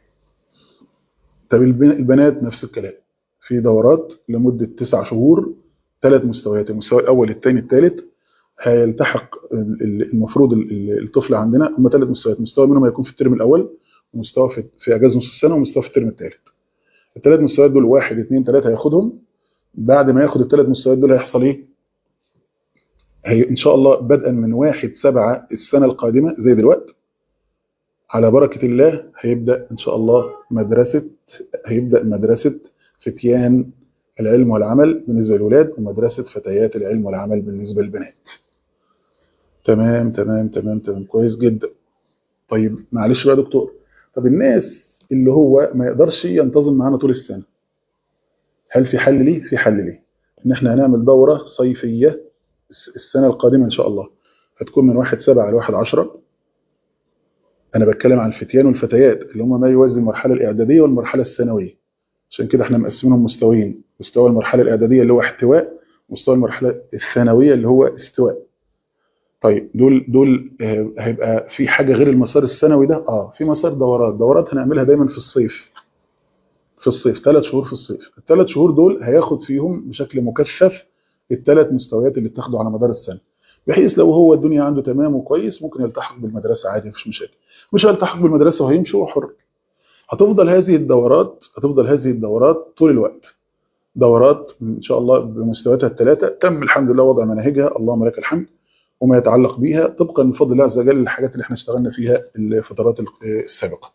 طب الب- البنات نفس الكلام في دورات لمدة تسع شهور ثلاث مستويات المستوى الأول الثاني الثالث هيلتحق ال- ال- المفروض ال- ال- الطفل عندنا هم ثلاث مستويات مستوى منهم هيكون في الترم الأول ومستوى في, في أجازة نص السنة ومستوى في الترم الثالث الثلاث مستويات دول واحد اثنين ثلاثة هياخدهم بعد ما ياخد الثلاث مستويات دول هيحصل ايه؟ هي ان شاء الله بدءا من واحد سبعة السنة القادمة زي دلوقتي على بركة الله هيبدأ إن شاء الله مدرسة هيبدأ مدرسة فتيان العلم والعمل بالنسبة للولاد ومدرسة فتيات العلم والعمل بالنسبة للبنات تمام تمام تمام تمام كويس جدا طيب معلش بقى يا دكتور طب الناس اللي هو ما يقدرش ينتظم معانا طول السنه هل في حل ليه في حل ليه ان احنا هنعمل دوره صيفيه السنه القادمه ان شاء الله هتكون من 1 7 ل 1 10 انا بتكلم عن الفتيان والفتيات اللي هم ما يوازي المرحله الاعداديه والمرحله الثانويه عشان كده احنا مقسمينهم مستويين مستوى المرحله الاعداديه اللي هو احتواء مستوى المرحله الثانويه اللي هو استواء طيب دول دول هيبقى في حاجه غير المسار السنوي ده اه في مسار دورات دورات هنعملها دايما في الصيف في الصيف ثلاث شهور في الصيف الثلاث شهور دول هياخد فيهم بشكل مكثف الثلاث مستويات اللي بتاخده على مدار السنه بحيث لو هو الدنيا عنده تمام وكويس ممكن يلتحق بالمدرسه عادي مفيش مشاكل مش هيلتحق بالمدرسه وهيمشي هو حر هتفضل هذه الدورات هتفضل هذه الدورات طول الوقت دورات ان شاء الله بمستوياتها الثلاثه تم الحمد لله وضع مناهجها اللهم لك الحمد وما يتعلق بها طبقا بفضل الله عز وجل الحاجات اللي احنا اشتغلنا فيها الفترات السابقه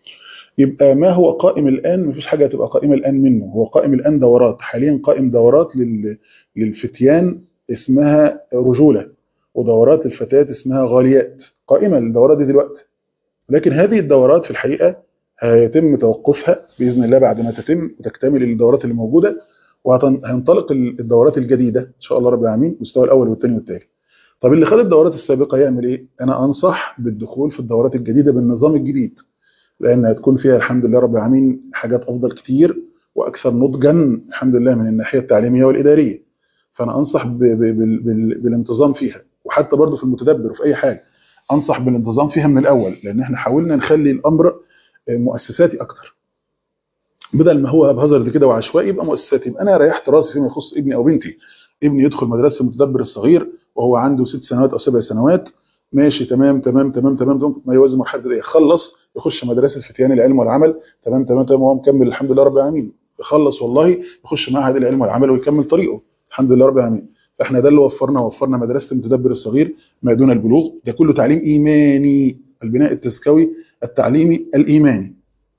يبقى ما هو قائم الان مفيش حاجه هتبقى قائمه الان منه هو قائم الان دورات حاليا قائم دورات لل... للفتيان اسمها رجوله ودورات الفتيات اسمها غاليات قائمه الدورات دي دلوقتي لكن هذه الدورات في الحقيقه هيتم توقفها باذن الله بعد ما تتم وتكتمل الدورات اللي موجوده وهينطلق الدورات الجديده ان شاء الله رب العالمين المستوى الاول والثاني والثالث طب اللي خد الدورات السابقه يعمل ايه انا انصح بالدخول في الدورات الجديده بالنظام الجديد لان هتكون فيها الحمد لله رب العالمين حاجات افضل كتير واكثر نضجا الحمد لله من الناحيه التعليميه والاداريه فانا انصح ب ب ب بالانتظام فيها وحتى برضه في المتدبر وفي اي حاجه انصح بالانتظام فيها من الاول لان احنا حاولنا نخلي الامر مؤسساتي اكتر بدل ما هو بهزرد كده وعشوائي يبقى مؤسساتي يبقى انا ريحت راسي فيما يخص ابني او بنتي ابني يدخل مدرسه المتدبر الصغير وهو عنده ست سنوات او سبع سنوات ماشي تمام تمام تمام تمام, تمام ما يوازي مرحله ابتدائيه خلص يخش مدرسه فتيان العلم والعمل تمام تمام تمام وهو مكمل الحمد لله رب العالمين يخلص والله يخش معهد العلم والعمل ويكمل طريقه الحمد لله رب العالمين فاحنا ده اللي وفرنا وفرنا مدرسه المتدبر الصغير ما دون البلوغ ده كله تعليم ايماني البناء التزكوي التعليمي الايماني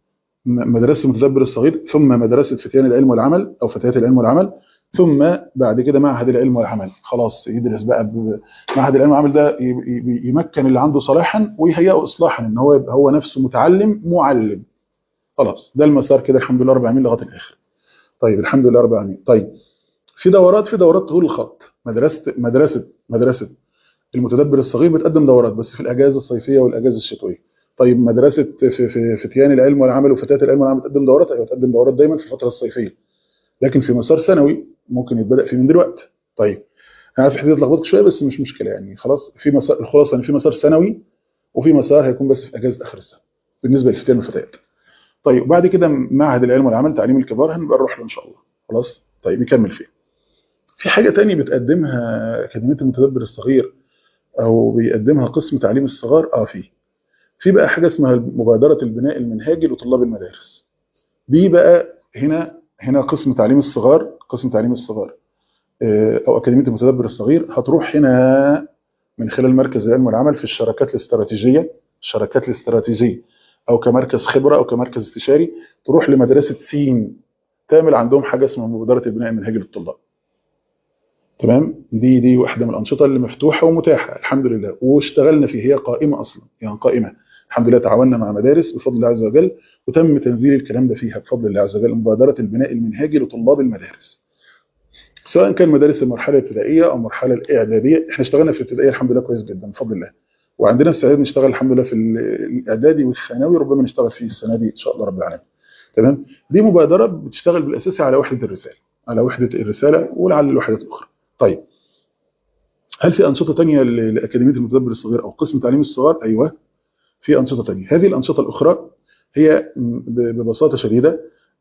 مدرسه المتدبر الصغير ثم مدرسه فتيان العلم والعمل او فتيات العلم والعمل ثم بعد كده معهد العلم والعمل خلاص يدرس بقى معهد العلم والعمل ده يمكن اللي عنده صلاحا ويهيئه اصلاحا ان هو يبقى هو نفسه متعلم معلم خلاص ده المسار كده الحمد لله رب العالمين لغايه الاخر طيب الحمد لله رب العالمين طيب في دورات في دورات طول الخط مدرسه مدرسه مدرسه المتدبر الصغير بتقدم دورات بس في الاجازه الصيفيه والاجازه الشتويه طيب مدرسه في في فتيان العلم والعمل وفتيات العلم والعمل بتقدم دورات ايوه بتقدم دورات دايما في الفتره الصيفيه لكن في مسار سنوي ممكن يتبدا فيه من دلوقتي طيب انا عارف الحته دي اتلخبطت شويه بس مش مشكله يعني خلاص في مسار الخلاصه ان في مسار سنوي وفي مسار هيكون بس في اجازه اخر السنه بالنسبه للفتيان والفتيات طيب بعد كده معهد العلم والعمل تعليم الكبار هنبقى نروح له ان شاء الله خلاص طيب يكمل فيه في حاجه تانية بتقدمها اكاديميه المتدبر الصغير او بيقدمها قسم تعليم الصغار اه في في بقى حاجه اسمها مبادره البناء المنهاجي لطلاب المدارس دي بقى هنا هنا قسم تعليم الصغار قسم تعليم الصغار او اكاديميه المتدبر الصغير هتروح هنا من خلال مركز العلم والعمل في الشراكات الاستراتيجيه الشراكات الاستراتيجيه او كمركز خبره او كمركز استشاري تروح لمدرسه سين تعمل عندهم حاجه اسمها مبادره البناء المنهجي للطلاب تمام دي دي واحده من الانشطه اللي مفتوحه ومتاحه الحمد لله واشتغلنا فيها هي قائمه اصلا يعني قائمه الحمد لله تعاوننا مع مدارس بفضل الله عز وجل وتم تنزيل الكلام ده فيها بفضل الله عز وجل مبادره البناء المنهجي لطلاب المدارس سواء كان مدارس المرحله الابتدائيه او المرحله الاعداديه احنا اشتغلنا في الابتدائيه الحمد لله كويس جدا بفضل الله وعندنا استعداد نشتغل الحمد لله في الاعدادي والثانوي ربما نشتغل فيه السنه دي ان شاء الله رب العالمين تمام دي مبادره بتشتغل بالاساس على وحده الرساله على وحده الرساله ولعل الوحدات الاخرى طيب هل في انشطه ثانيه لاكاديميه المتدبر الصغير او قسم تعليم الصغار ايوه في انشطه ثانيه هذه الانشطه الاخرى هي ببساطه شديده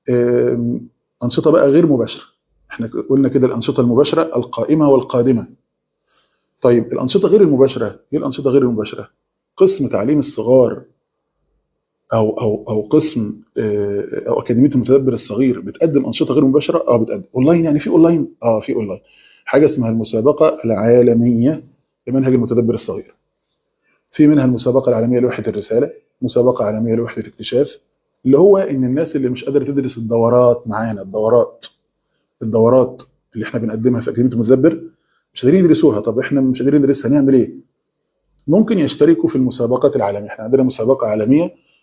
انشطه بقى غير مباشره احنا قلنا كده الانشطه المباشره القائمه والقادمه طيب الانشطه غير المباشره ايه الانشطه غير المباشره قسم تعليم الصغار او او او قسم او اكاديميه المتدبر الصغير بتقدم انشطه غير مباشره اه بتقدم اونلاين يعني في اونلاين اه في اونلاين حاجه اسمها المسابقه العالميه لمنهج المتدبر الصغير في منها المسابقه العالميه لوحده الرساله مسابقه عالميه لوحده اكتشاف اللي هو ان الناس اللي مش قادره تدرس الدورات معانا الدورات الدورات اللي احنا بنقدمها في اكاديميه المتدبر مش قادرين يدرسوها طب احنا مش قادرين ندرسها هنعمل ايه ممكن يشتركوا في المسابقات العالميه احنا عندنا مسابقه عالميه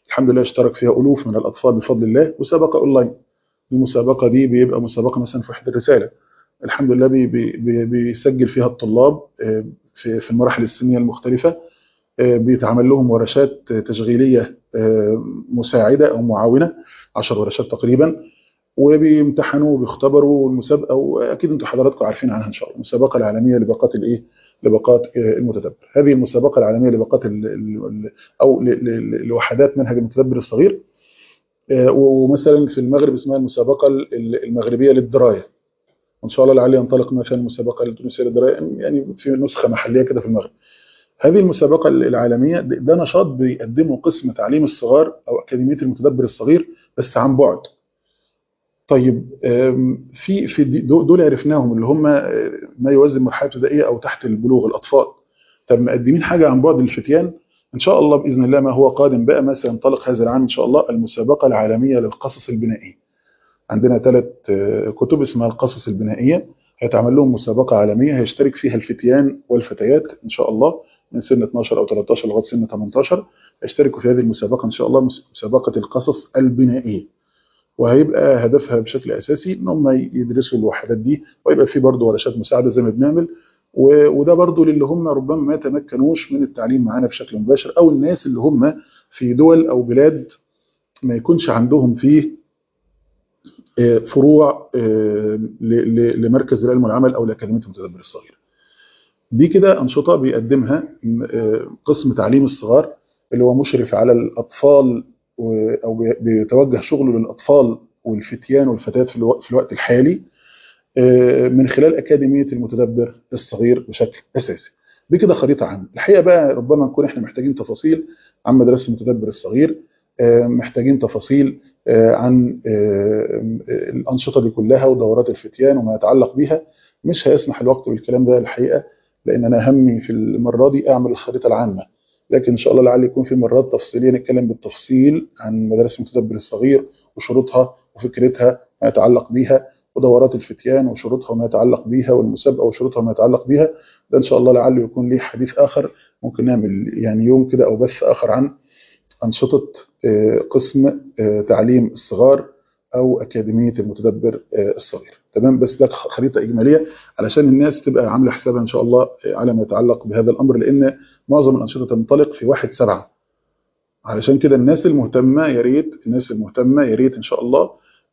الحمد لله اشترك فيها الوف من الاطفال بفضل الله مسابقه اونلاين المسابقه دي بيبقى مسابقه مثلا في وحده الرساله الحمد لله بي بي بيسجل فيها الطلاب في في المراحل السنيه المختلفه بيتعمل لهم ورشات تشغيليه مساعده او معاونه 10 ورشات تقريبا وبيمتحنوا وبيختبروا المسابقه واكيد انتم حضراتكم عارفين عنها ان شاء الله المسابقه العالميه لباقات الايه لباقات المتدبر هذه المسابقه العالميه لباقات او لوحدات منهج المتدبر الصغير ومثلا في المغرب اسمها المسابقه المغربيه للدرايه وان شاء الله لعلي ينطلق مثلا المسابقه التونسيه للدرايه يعني في نسخه محليه كده في المغرب هذه المسابقه العالميه ده نشاط بيقدمه قسم تعليم الصغار او اكاديميه المتدبر الصغير بس عن بعد طيب في في دول عرفناهم اللي هم ما يوازي مرحله ابتدائيه او تحت البلوغ الاطفال طب مقدمين حاجه عن بعد للفتيان ان شاء الله باذن الله ما هو قادم بقى ما سينطلق هذا العام ان شاء الله المسابقه العالميه للقصص البنائيه عندنا ثلاث كتب اسمها القصص البنائيه هيتعمل لهم مسابقه عالميه هيشترك فيها الفتيان والفتيات ان شاء الله من سن 12 او 13 لغايه سن 18 يشتركوا في هذه المسابقه ان شاء الله مسابقه القصص البنائيه وهيبقى هدفها بشكل اساسي ان هم يدرسوا الوحدات دي ويبقى في برضه ورشات مساعده زي ما بنعمل وده برضه للي هم ربما ما تمكنوش من التعليم معانا بشكل مباشر او الناس اللي هم في دول او بلاد ما يكونش عندهم فيه فروع لمركز العلم والعمل او لاكاديميه المتدبر الصغير. دي كده انشطه بيقدمها قسم تعليم الصغار اللي هو مشرف على الاطفال او بيتوجه شغله للاطفال والفتيان والفتيات في الوقت الحالي من خلال اكاديميه المتدبر الصغير بشكل اساسي. دي كده خريطه عامه. الحقيقه بقى ربما نكون احنا محتاجين تفاصيل عن مدرسه المتدبر الصغير محتاجين تفاصيل عن الانشطه دي كلها ودورات الفتيان وما يتعلق بها مش هيسمح الوقت بالكلام ده الحقيقه لان انا همي في المره دي اعمل الخريطه العامه لكن ان شاء الله لعل يكون في مرات تفصيليه نتكلم بالتفصيل عن مدارس المتدبر الصغير وشروطها وفكرتها ما يتعلق بها ودورات الفتيان وشروطها وما يتعلق بها والمسابقه وشروطها وما يتعلق بها ده ان شاء الله لعله يكون ليه حديث اخر ممكن نعمل يعني يوم كده او بث اخر عن أنشطة قسم تعليم الصغار أو أكاديمية المتدبر الصغير تمام بس ده خريطة إجمالية علشان الناس تبقى عاملة حسابها إن شاء الله على ما يتعلق بهذا الأمر لأن معظم الأنشطة تنطلق في واحد سبعة علشان كده الناس المهتمة يا ريت الناس المهتمة يا ريت إن شاء الله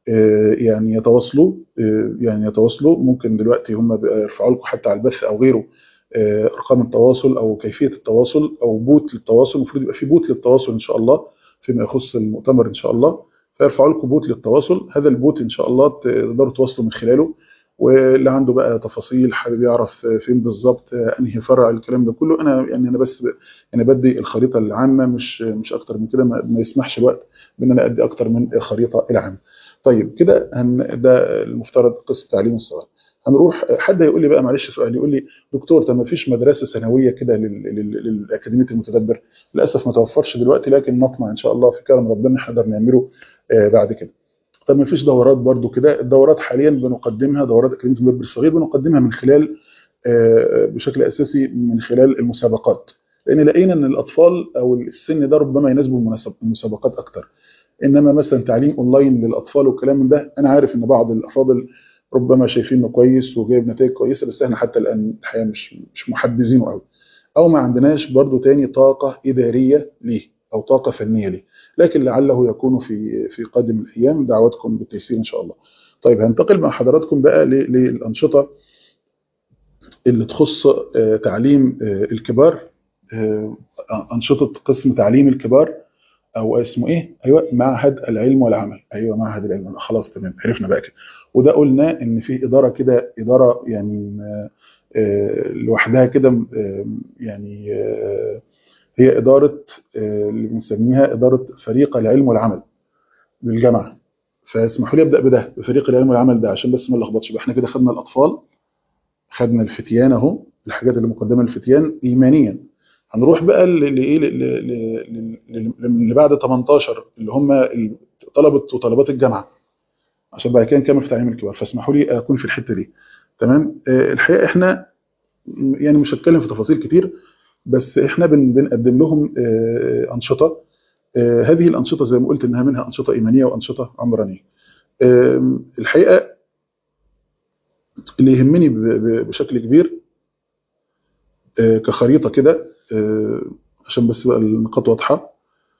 يعني يتواصلوا يعني يتواصلوا ممكن دلوقتي هم يرفعوا لكم حتى على البث أو غيره ارقام التواصل او كيفيه التواصل او بوت للتواصل المفروض يبقى في بوت للتواصل ان شاء الله فيما يخص المؤتمر ان شاء الله فيرفعوا لكم بوت للتواصل هذا البوت ان شاء الله تقدروا تواصلوا من خلاله واللي عنده بقى تفاصيل حابب يعرف فين بالظبط انهي فرع الكلام ده كله انا يعني انا بس انا بدي الخريطه العامه مش مش اكتر من كده ما يسمحش الوقت بان انا ادي اكتر من الخريطه العامه طيب كده ده المفترض قسم تعليم الصغار هنروح حد يقول لي بقى معلش سؤال يقول لي دكتور طب ما فيش مدرسه ثانويه كده للاكاديميه المتدبر للاسف ما توفرش دلوقتي لكن نطمع ان شاء الله في كرم ربنا نقدر نعمله بعد كده طب ما فيش دورات برضو كده الدورات حاليا بنقدمها دورات اكاديميه المتدبر الصغير بنقدمها من خلال بشكل اساسي من خلال المسابقات لان لقينا ان الاطفال او السن ده ربما يناسبوا المسابقات اكتر انما مثلا تعليم اونلاين للاطفال والكلام من ده انا عارف ان بعض الافاضل ربما شايفينه كويس وجايب نتائج كويسه بس احنا حتى الان الحقيقه مش مش محبذينه قوي او ما عندناش برضو تاني طاقه اداريه ليه او طاقه فنيه ليه لكن لعله يكون في في قادم الايام دعواتكم بالتيسير ان شاء الله طيب هنتقل مع حضراتكم بقى للانشطه اللي تخص تعليم الكبار انشطه قسم تعليم الكبار او اسمه ايه ايوه معهد العلم والعمل ايوه معهد العلم والعمل. خلاص تمام عرفنا بقى كده وده قلنا ان في اداره كده اداره يعني لوحدها كده يعني هي اداره اللي بنسميها اداره فريق العلم والعمل بالجامعه فاسمحوا لي ابدا بده بفريق العلم والعمل ده عشان بس ما نلخبطش احنا كده خدنا الاطفال خدنا الفتيان اهو الحاجات اللي مقدمه للفتيان ايمانيا هنروح بقى لايه اللي بعد 18 اللي هم طلبه وطالبات الجامعه عشان بعد كده نكمل في تعليم الكبار فاسمحوا لي اكون في الحته دي تمام الحقيقه احنا يعني مش هتكلم في تفاصيل كتير بس احنا بن بنقدم لهم انشطه آه، هذه الأنشطة زي ما قلت إنها منها أنشطة إيمانية وأنشطة عمرانية آم، الحقيقة اللي يهمني ب- ب- بشكل كبير آه، كخريطة كده آه، عشان بس بقى النقاط واضحة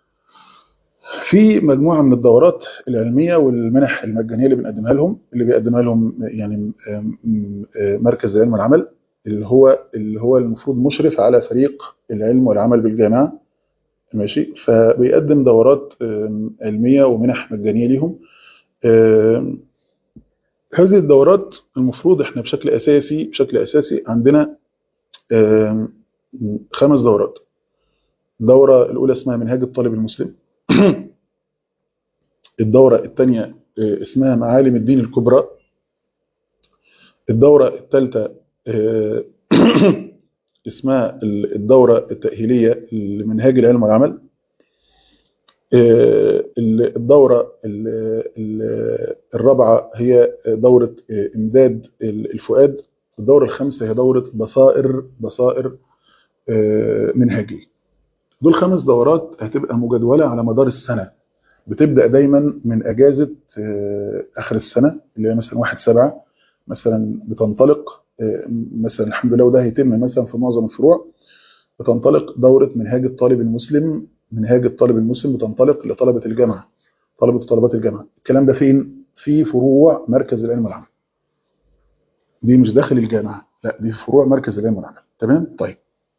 في مجموعة من الدورات العلمية والمنح المجانية اللي بنقدمها لهم اللي بيقدمها لهم يعني آم، آه، مركز العلم والعمل اللي هو اللي هو المفروض مشرف على فريق العلم والعمل بالجامعة ماشي فبيقدم دورات آم، علمية ومنح مجانية ليهم آم، هذه الدورات المفروض احنا بشكل اساسي بشكل اساسي عندنا آم، خمس دورات الدورة الأولى اسمها منهاج الطالب المسلم الدورة الثانية اسمها معالم الدين الكبرى الدورة الثالثة آه، اسمها الدورة التأهيلية لمنهاج العلم والعمل آه، الدورة ال- ال- الرابعة هي دورة آه، إمداد الفؤاد الدورة الخامسة هي دورة بصائر بصائر آه، منهجية دول خمس دورات هتبقى مجدولة على مدار السنة بتبدأ دايما من أجازة آه، آخر السنة اللي هي مثلا واحد سبعة مثلا بتنطلق آه، مثلا الحمد لله وده هيتم مثلا في معظم الفروع بتنطلق دورة منهاج الطالب المسلم منهاج الطالب المسلم بتنطلق لطلبة الجامعة طلبة وطالبات الجامعة الكلام ده فين؟ في فروع مركز العلم والعمل دي مش داخل الجامعة لا دي في فروع مركز العلم والعمل تمام؟ طيب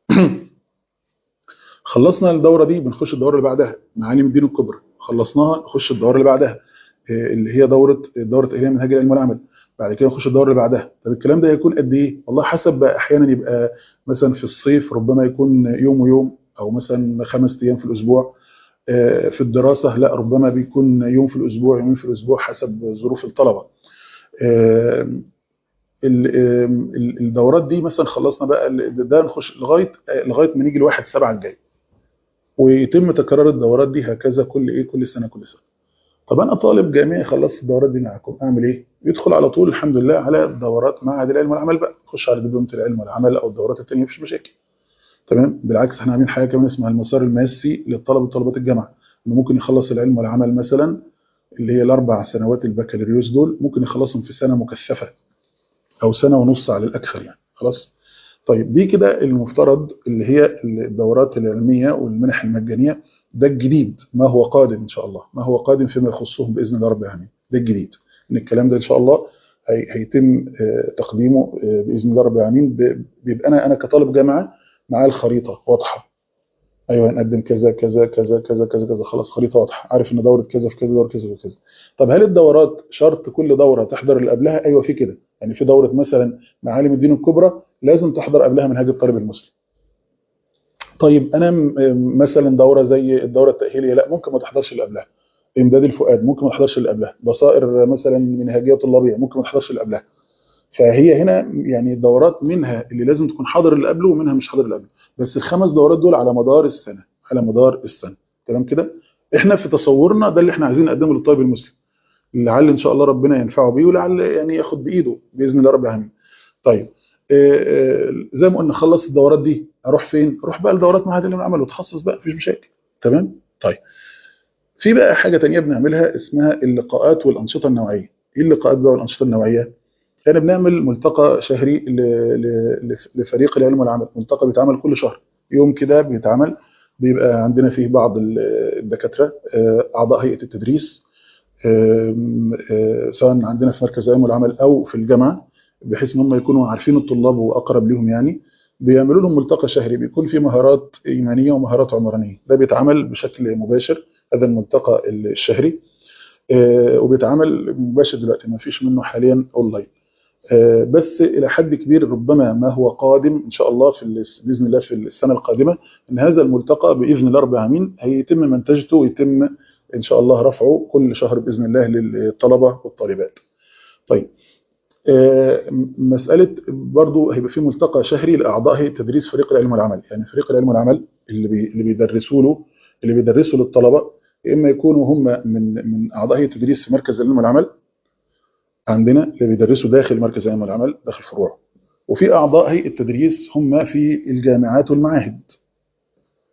خلصنا الدورة دي بنخش الدورة اللي بعدها معالم الدين الكبرى خلصناها نخش الدورة اللي بعدها آه، اللي هي دورة دورة تأهيلية منهاج العلم والعمل بعد كده نخش الدورة اللي بعدها طب الكلام ده هيكون قد ايه؟ والله حسب بقى احيانا يبقى مثلا في الصيف ربما يكون يوم ويوم او مثلا خمس ايام في الاسبوع آه، في الدراسة لا ربما بيكون يوم في الاسبوع يومين في الاسبوع حسب ظروف الطلبة آه، ال- آم، ال- الدورات دي مثلا خلصنا بقى ال- ده نخش لغايه آه، لغايه ما نيجي لواحد سبعة الجاي ويتم تكرار الدورات دي هكذا كل ايه كل سنه كل سنه طب انا طالب جامعي خلصت الدورات دي معاكم اعمل ايه يدخل على طول الحمد لله على دورات معهد العلم والعمل بقى يخش على دبلومه العلم والعمل او الدورات الثانيه مفيش مشاكل تمام بالعكس احنا عاملين حاجه كمان اسمها المسار الماسي للطلبه وطالبات الجامعه انه ممكن يخلص العلم والعمل مثلا اللي هي الاربع سنوات البكالوريوس دول ممكن يخلصهم في سنه مكثفه او سنه ونص على الاكثر يعني خلاص طيب دي كده المفترض اللي هي الدورات العلميه والمنح المجانيه ده الجديد ما هو قادم ان شاء الله ما هو قادم فيما يخصهم باذن الله رب العالمين ده الجديد ان الكلام ده ان شاء الله هي- هيتم آه، تقديمه آه، باذن الله رب العالمين ب- بيبقى انا انا كطالب جامعه معايا الخريطه واضحه ايوه هنقدم كذا كذا كذا كذا كذا كذا خلاص خريطه واضحه عارف ان دوره كذا في كذا دوره كذا في كذا طب هل الدورات شرط كل دوره تحضر اللي قبلها ايوه في كده يعني في دوره مثلا معالم الدين الكبرى لازم تحضر قبلها منهاج الطالب المسلم طيب انا م- مثلا دوره زي الدوره التاهيليه لا ممكن ما تحضرش اللي قبلها امداد الفؤاد ممكن ما تحضرش اللي قبلها بصائر مثلا منهجيه طلابيه ممكن ما تحضرش اللي قبلها فهي هنا يعني الدورات منها اللي لازم تكون حاضر اللي قبله ومنها مش حاضر اللي قبله بس الخمس دورات دول على مدار السنه على مدار السنه تمام كده احنا في تصورنا ده اللي احنا عايزين نقدمه للطالب المسلم لعل ان شاء الله ربنا ينفعه بيه ولعل يعني ياخد بايده باذن الله رب العالمين طيب آه، آه، زي ما قلنا خلص الدورات دي اروح فين اروح بقى لدورات معهد العلم والعمل وتخصص بقى مفيش مشاكل تمام طيب في بقى حاجه تانية بنعملها اسمها اللقاءات والانشطه النوعيه ايه اللقاءات بقى والانشطه النوعيه احنا بنعمل ملتقى شهري ل- ل- لف- لفريق العلم والعمل ملتقى بيتعمل كل شهر يوم كده بيتعمل بيبقى عندنا فيه بعض ال- الدكاتره آه، اعضاء هيئه التدريس آم، آه، سواء عندنا في مركز العلم والعمل او في الجامعه بحيث ان هم يكونوا عارفين الطلاب واقرب ليهم يعني بيعملوا لهم ملتقى شهري بيكون فيه مهارات ايمانيه ومهارات عمرانيه ده بيتعمل بشكل مباشر هذا الملتقى الشهري آه، وبيتعمل مباشر دلوقتي ما فيش منه حاليا اونلاين آه، بس الى حد كبير ربما ما هو قادم ان شاء الله في الس- باذن الله في السنه القادمه ان هذا الملتقى باذن الله رب العالمين هيتم منتجته ويتم ان شاء الله رفعه كل شهر باذن الله للطلبه والطالبات. طيب آه، م- مساله برضو هيبقى في ملتقى شهري لاعضاء هيئه تدريس فريق العلم والعمل، يعني فريق العلم والعمل اللي بي اللي بيدرسوا له اللي بيدرسوا للطلبه يا اما يكونوا هم من من اعضاء هيئه تدريس في مركز العلم والعمل عندنا اللي بيدرسوا داخل مركز العلم والعمل داخل فروع وفي اعضاء هيئه تدريس هم في الجامعات والمعاهد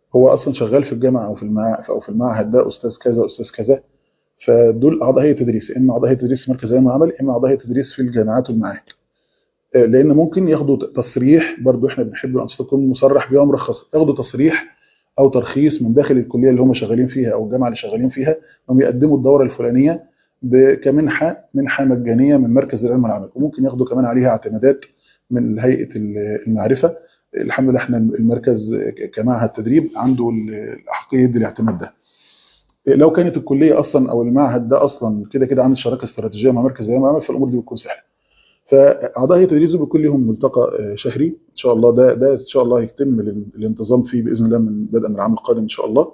هو اصلا شغال في الجامعه او في المع... او في المعهد ده استاذ كذا استاذ كذا فدول اعضاء هيئه تدريس اما اعضاء هيئه تدريس في مركز العلم والعمل اما اعضاء هيئه تدريس في الجامعات والمعاهد آه، لان ممكن ياخدوا تصريح برضو احنا بنحب الانشطه تكون مصرح بيها مرخص ياخدوا تصريح او ترخيص من داخل الكليه اللي هم شغالين فيها او الجامعه اللي شغالين فيها انهم يقدموا الدوره الفلانيه ب- كمنحه منحه مجانيه من مركز العلم والعمل وممكن ياخدوا كمان عليها اعتمادات من هيئه ال- المعرفه الحمد لله احنا المركز ك- كمعهد تدريب عنده ال- الاحقيه يدي الاعتماد ده لو كانت الكليه اصلا او المعهد ده اصلا كده كده عامل شراكه استراتيجيه مع مركز العلم والعمل فالامور دي بتكون سهله فاعضاء هيئه التدريس بيكون لهم ملتقى آه، شهري ان شاء الله ده ده ان شاء الله يتم ال- الانتظام فيه باذن الله من بدءا من العام القادم ان شاء الله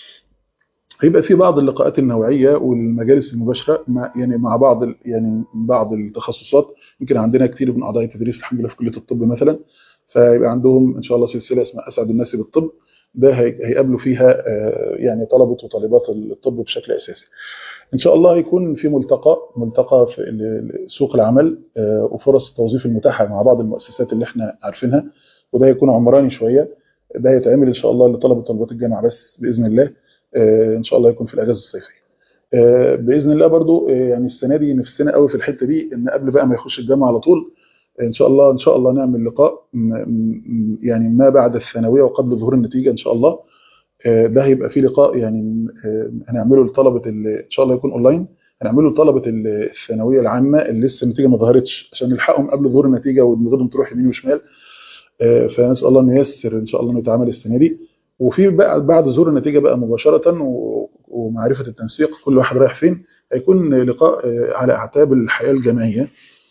هيبقى في بعض اللقاءات النوعيه والمجالس المباشره مع يعني مع بعض ال- يعني بعض التخصصات يمكن عندنا كتير من اعضاء التدريس الحمد لله في كليه الطب مثلا فيبقى عندهم ان شاء الله سلسله اسمها اسعد الناس بالطب ده هي- هيقابلوا فيها آه، يعني طلبه وطالبات الطب بشكل اساسي. ان شاء الله هيكون في ملتقى ملتقى في ال- ال- سوق العمل آه، وفرص التوظيف المتاحه مع بعض المؤسسات اللي احنا عارفينها وده هيكون عمراني شويه ده هيتعمل ان شاء الله لطلبه وطالبات الجامعه بس باذن الله آه، ان شاء الله يكون في الاجازه الصيفيه. آه، باذن الله برضو آه، يعني السنه دي نفسنا قوي في الحته دي ان قبل بقى ما يخش الجامعه على طول ان شاء الله ان شاء الله نعمل لقاء م- م- يعني ما بعد الثانويه وقبل ظهور النتيجه ان شاء الله آه، ده هيبقى فيه لقاء يعني آه، هنعمله لطلبه ال- ان شاء الله يكون اونلاين هنعمله لطلبه ال- الثانويه العامه اللي لسه النتيجه ما ظهرتش عشان نلحقهم قبل ظهور النتيجه ودماغهم تروح يمين وشمال آه، فنسال الله انه ييسر ان شاء الله انه يتعمل السنه دي وفي بقى بعد ظهور النتيجه بقى مباشره و- ومعرفه التنسيق كل واحد رايح فين هيكون لقاء آه، على اعتاب الحياه الجامعيه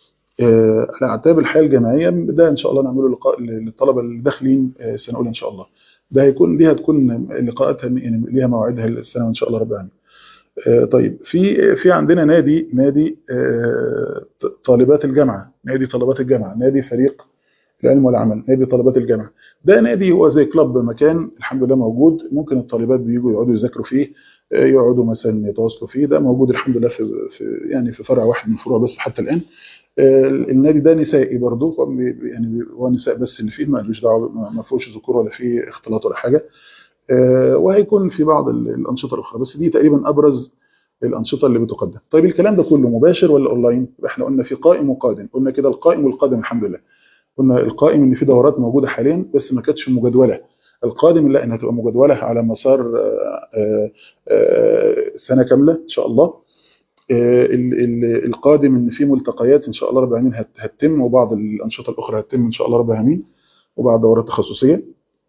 آه، على اعتاب الحياه الجامعيه ده ان شاء الله نعمله لقاء للطلبه اللي داخلين آه، سنه اولى ان شاء الله ده هيكون دي هتكون لقاءاتها يعني ليها موعدها السنه ان شاء الله رب العالمين آه، طيب في في عندنا نادي نادي آه، ط- طالبات الجامعه نادي طالبات الجامعه نادي فريق العلم والعمل نادي طالبات الجامعه ده نادي هو زي كلاب مكان الحمد لله موجود ممكن الطالبات بيجوا يقعدوا يذاكروا فيه آه، يقعدوا مثلا يتواصلوا فيه ده موجود الحمد لله في, في يعني في فرع واحد من الفروع بس حتى الان آه، النادي ده نسائي برضه هو بي- يعني هو نساء بس اللي فيه مالوش دعوه ما ما فيهوش ذكور ولا فيه اختلاط ولا حاجه آه، وهيكون في بعض ال- الانشطه الاخرى بس دي تقريبا ابرز الانشطه اللي بتقدم طيب الكلام ده كله مباشر ولا اونلاين يبقى احنا قلنا في قائم وقادم قلنا كده القائم والقادم الحمد لله قلنا القائم ان في دورات موجوده حاليا بس ما كانتش مجدوله القادم لا انها تبقى مجدوله على مسار آه، آه، آه، سنه كامله ان شاء الله آه، ال- ال- القادم ان في ملتقيات ان شاء الله رب العالمين هت- هتتم وبعض الانشطه الاخرى هتتم ان شاء الله رب العالمين وبعض دورات تخصصيه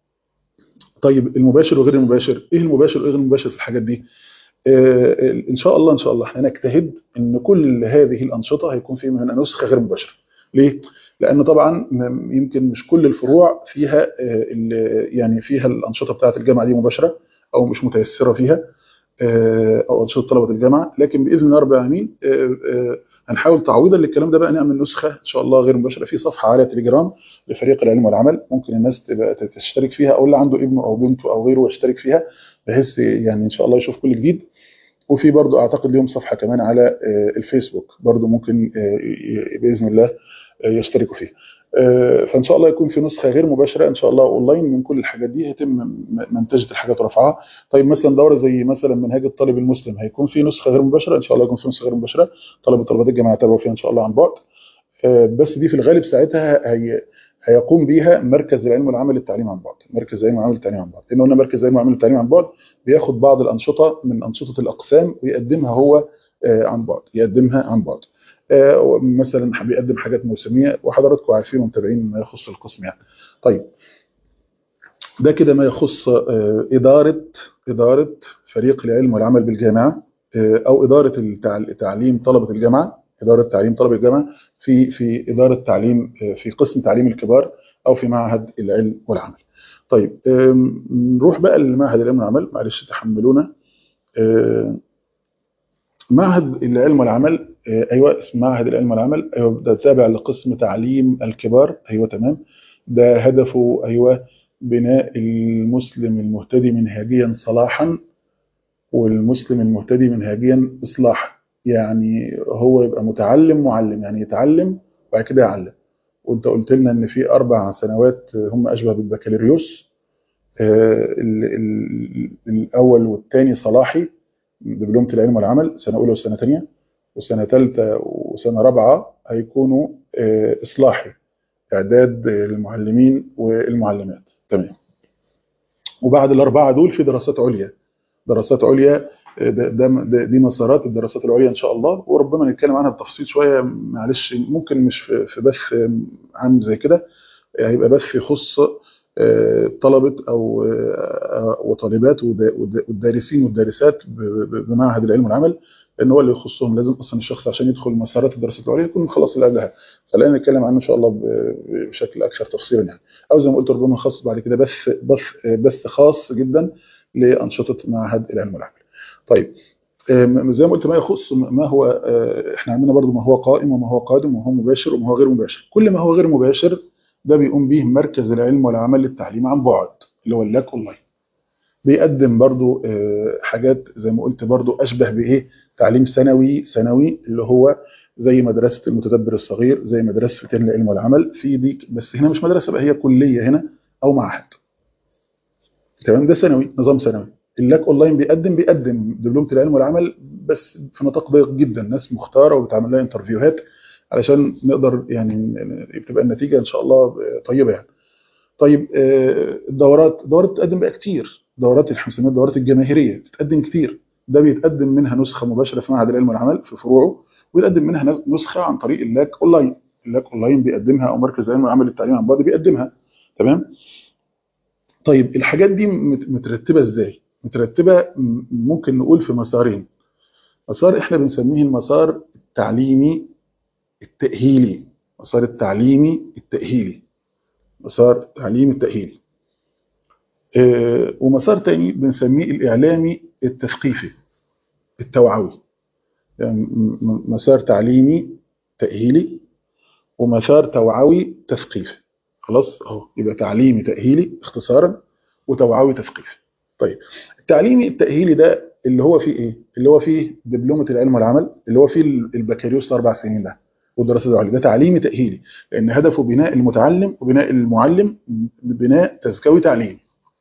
طيب المباشر وغير المباشر ايه المباشر وايه غير المباشر في الحاجات دي آه، ان شاء الله ان شاء الله احنا نجتهد ان كل هذه الانشطه هيكون في منها نسخه غير مباشره ليه لان طبعا م- يمكن مش كل الفروع فيها آه، ال- يعني فيها الانشطه بتاعه الجامعه دي مباشره او مش متيسره فيها آه، او انشطه طلبه الجامعه لكن باذن الله رب العالمين آه، آه، هنحاول تعويضا للكلام ده بقى نعمل نسخه ان شاء الله غير مباشره في صفحه على تليجرام لفريق العلم والعمل ممكن الناس تبقى تشترك فيها او اللي عنده ابنه او بنته او غيره يشترك فيها بحيث يعني ان شاء الله يشوف كل جديد وفي برضو اعتقد ليهم صفحه كمان على آه، الفيسبوك برضو ممكن آه، ي- باذن الله آه، يشتركوا فيها آه، فان شاء الله يكون في نسخه غير مباشره ان شاء الله اونلاين من كل الحاجات دي هيتم م- منتجه الحاجات ورفعها طيب مثلا دوره زي مثلا منهاج الطالب المسلم هيكون في نسخه غير مباشره ان شاء الله يكون في نسخه غير مباشره طلبه طلبات الجامعه يتابعوا فيها ان شاء الله عن بعد آه، بس دي في الغالب ساعتها هي هيقوم بيها مركز العلم والعمل للتعليم عن بعد مركز العلم والعمل للتعليم عن بعد لان قلنا مركز العلم والعمل للتعليم عن بعد بياخد بعض الانشطه من انشطه الاقسام ويقدمها هو آه، عن بعد يقدمها عن بعد آه، مثلا بيقدم حاجات موسميه وحضراتكم عارفين ومتابعين ما يخص القسم يعني طيب ده كده ما يخص آه، اداره اداره فريق العلم والعمل بالجامعه آه، او اداره التع- تعليم طلبه الجامعه اداره تعليم طلبه الجامعه في في اداره تعليم آه، في قسم تعليم الكبار او في معهد العلم والعمل. طيب آم، نروح بقى لمعهد العلم والعمل معلش تحملونا آه، معهد العلم والعمل آه، ايوه اسم معهد العلم والعمل ايوه ده تابع لقسم تعليم الكبار ايوه تمام ده هدفه ايوه بناء المسلم المهتدي منهجيا صلاحا والمسلم المهتدي منهجيا اصلاحا يعني هو يبقى متعلم معلم يعني يتعلم وبعد كده يعلم وانت قلت لنا ان في اربع سنوات هم اشبه بالبكالوريوس الاول والثاني صلاحي دبلومه العلم والعمل سنه اولى وسنه ثانيه وسنه ثالثه وسنه رابعه هيكونوا اصلاحي اعداد المعلمين والمعلمات تمام وبعد الاربعه دول في دراسات عليا دراسات عليا ده, ده دي مسارات الدراسات العليا ان شاء الله وربما نتكلم عنها بتفصيل شويه معلش ممكن مش في بث عام زي كده هيبقى بث يخص طلبه او وطالبات والدارسين والدارسات بمعهد العلم والعمل لان هو اللي يخصهم لازم اصلا الشخص عشان يدخل مسارات الدراسات العليا يكون مخلص اللي قبلها خلينا نتكلم عنه ان شاء الله بشكل اكثر تفصيلا يعني او زي ما قلت ربما نخصص بعد كده بث بث بث خاص جدا لانشطه معهد العلم والعمل. طيب زي ما قلت ما يخص ما هو احنا عندنا برضو ما هو قائم وما هو قادم وما هو مباشر وما هو غير مباشر كل ما هو غير مباشر ده بيقوم به مركز العلم والعمل للتعليم عن بعد اللي هو اللاك اونلاين بيقدم برضو حاجات زي ما قلت برضو اشبه بايه تعليم ثانوي ثانوي اللي هو زي مدرسه المتدبر الصغير زي مدرسه فتيان العلم والعمل في دي بس هنا مش مدرسه بقى هي كليه هنا او معهد تمام ده ثانوي نظام ثانوي اللاك اونلاين بيقدم بيقدم دبلومه العلم والعمل بس في نطاق ضيق جدا ناس مختاره وبتعمل لها انترفيوهات علشان نقدر يعني تبقى النتيجه ان شاء الله طيبه يعني. طيب الدورات دورات بتقدم بقى كتير دورات احنا بنسميها الدورات الجماهيريه بتقدم كتير ده بيتقدم منها نسخه مباشره في معهد العلم والعمل في فروعه ويتقدم منها نسخه عن طريق اللاك اونلاين اللاك اونلاين بيقدمها او مركز العلم والعمل للتعليم عن بعد بيقدمها تمام طيب الحاجات دي مترتبه ازاي مترتبه ممكن نقول في مسارين مسار احنا بنسميه المسار التعليمي التاهيلي مسار التعليمي التاهيلي مسار التعليمي التاهيلي اه ومسار تاني بنسميه الاعلامي التثقيفي التوعوي يعني مسار تعليمي تاهيلي ومسار توعوي تثقيفي خلاص اهو يبقى تعليمي تاهيلي اختصارا وتوعوي تثقيفي طيب التعليمي التاهيلي ده اللي هو فيه ايه اللي هو فيه دبلومه العلم والعمل اللي هو فيه البكالوريوس الاربع سنين ده والدراسات العليا ده تعليمي تاهيلي لان هدفه بناء المتعلم وبناء المعلم بناء تزكوي تعليمي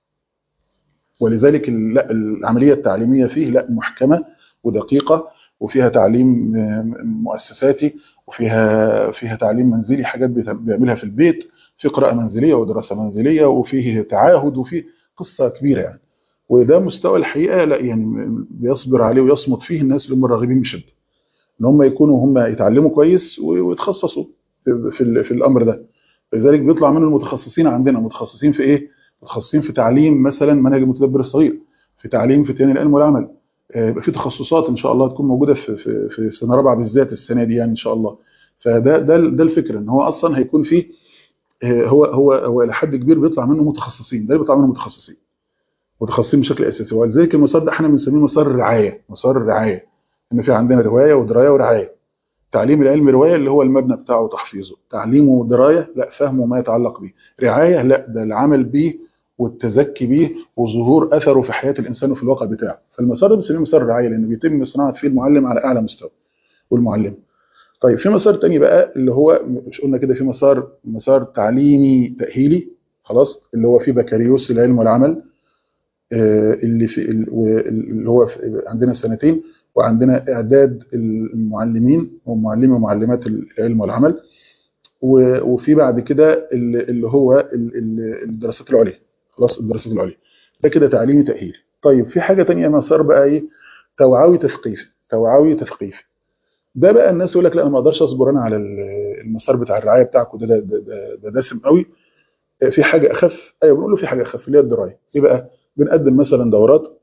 ولذلك لا العمليه التعليميه فيه لا محكمه ودقيقه وفيها تعليم مؤسساتي وفيها فيها تعليم منزلي حاجات بيعملها في البيت في قراءه منزليه ودراسه منزليه وفيه تعاهد وفيه قصه كبيره يعني وده مستوى الحقيقه لا يعني بيصبر عليه ويصمت فيه الناس اللي هم راغبين بشده ان هم يكونوا هم يتعلموا كويس ويتخصصوا في في الامر ده لذلك بيطلع منه المتخصصين عندنا متخصصين في ايه متخصصين في تعليم مثلا منهج المتدبر الصغير في تعليم فتيان العلم والعمل يبقى في تخصصات ان شاء الله تكون موجوده في في في سنه رابعه بالذات السنه دي يعني ان شاء الله فده ده ده الفكره ان هو اصلا هيكون فيه هو هو هو لحد كبير بيطلع منه متخصصين ده بيطلع منه متخصصين متخصصين بشكل اساسي ولذلك المسار ده احنا بنسميه مسار الرعايه مسار الرعايه ان في عندنا روايه ودرايه ورعايه تعليم العلم روايه اللي هو المبنى بتاعه وتحفيظه تعليمه درايه لا فهمه ما يتعلق به رعايه لا ده العمل به والتزكي به وظهور اثره في حياه الانسان وفي الواقع بتاعه فالمسار ده بنسميه مسار الرعايه لانه بيتم صناعه فيه المعلم على اعلى مستوى والمعلم طيب في مسار تاني بقى اللي هو مش قلنا كده في مسار مسار تعليمي تاهيلي خلاص اللي هو فيه بكالوريوس العلم والعمل اللي في اللي هو في عندنا سنتين وعندنا اعداد المعلمين ومعلمي ومعلمات العلم والعمل وفي بعد كده اللي هو الدراسات العليا خلاص الدراسات العليا ده كده تعليمي تاهيلي طيب في حاجه تانية مسار بقى ايه توعوي تثقيفي توعوي تثقيفي ده بقى الناس يقول لك لا انا ما اقدرش اصبر انا على المسار بتاع الرعايه بتاعكم ده ده, ده, ده, ده دسم قوي في حاجه اخف ايوه بنقول له في حاجه اخف اللي هي الدرايه يبقى بنقدم مثلا دورات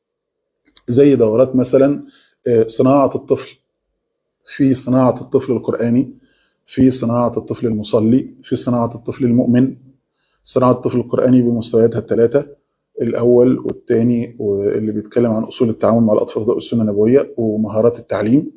زي دورات مثلا صناعه الطفل في صناعه الطفل القراني في صناعه الطفل المصلي في صناعه الطفل المؤمن صناعه الطفل القراني بمستوياتها الثلاثه الاول والثاني واللي بيتكلم عن اصول التعامل مع الاطفال ضوء السنه النبويه ومهارات التعليم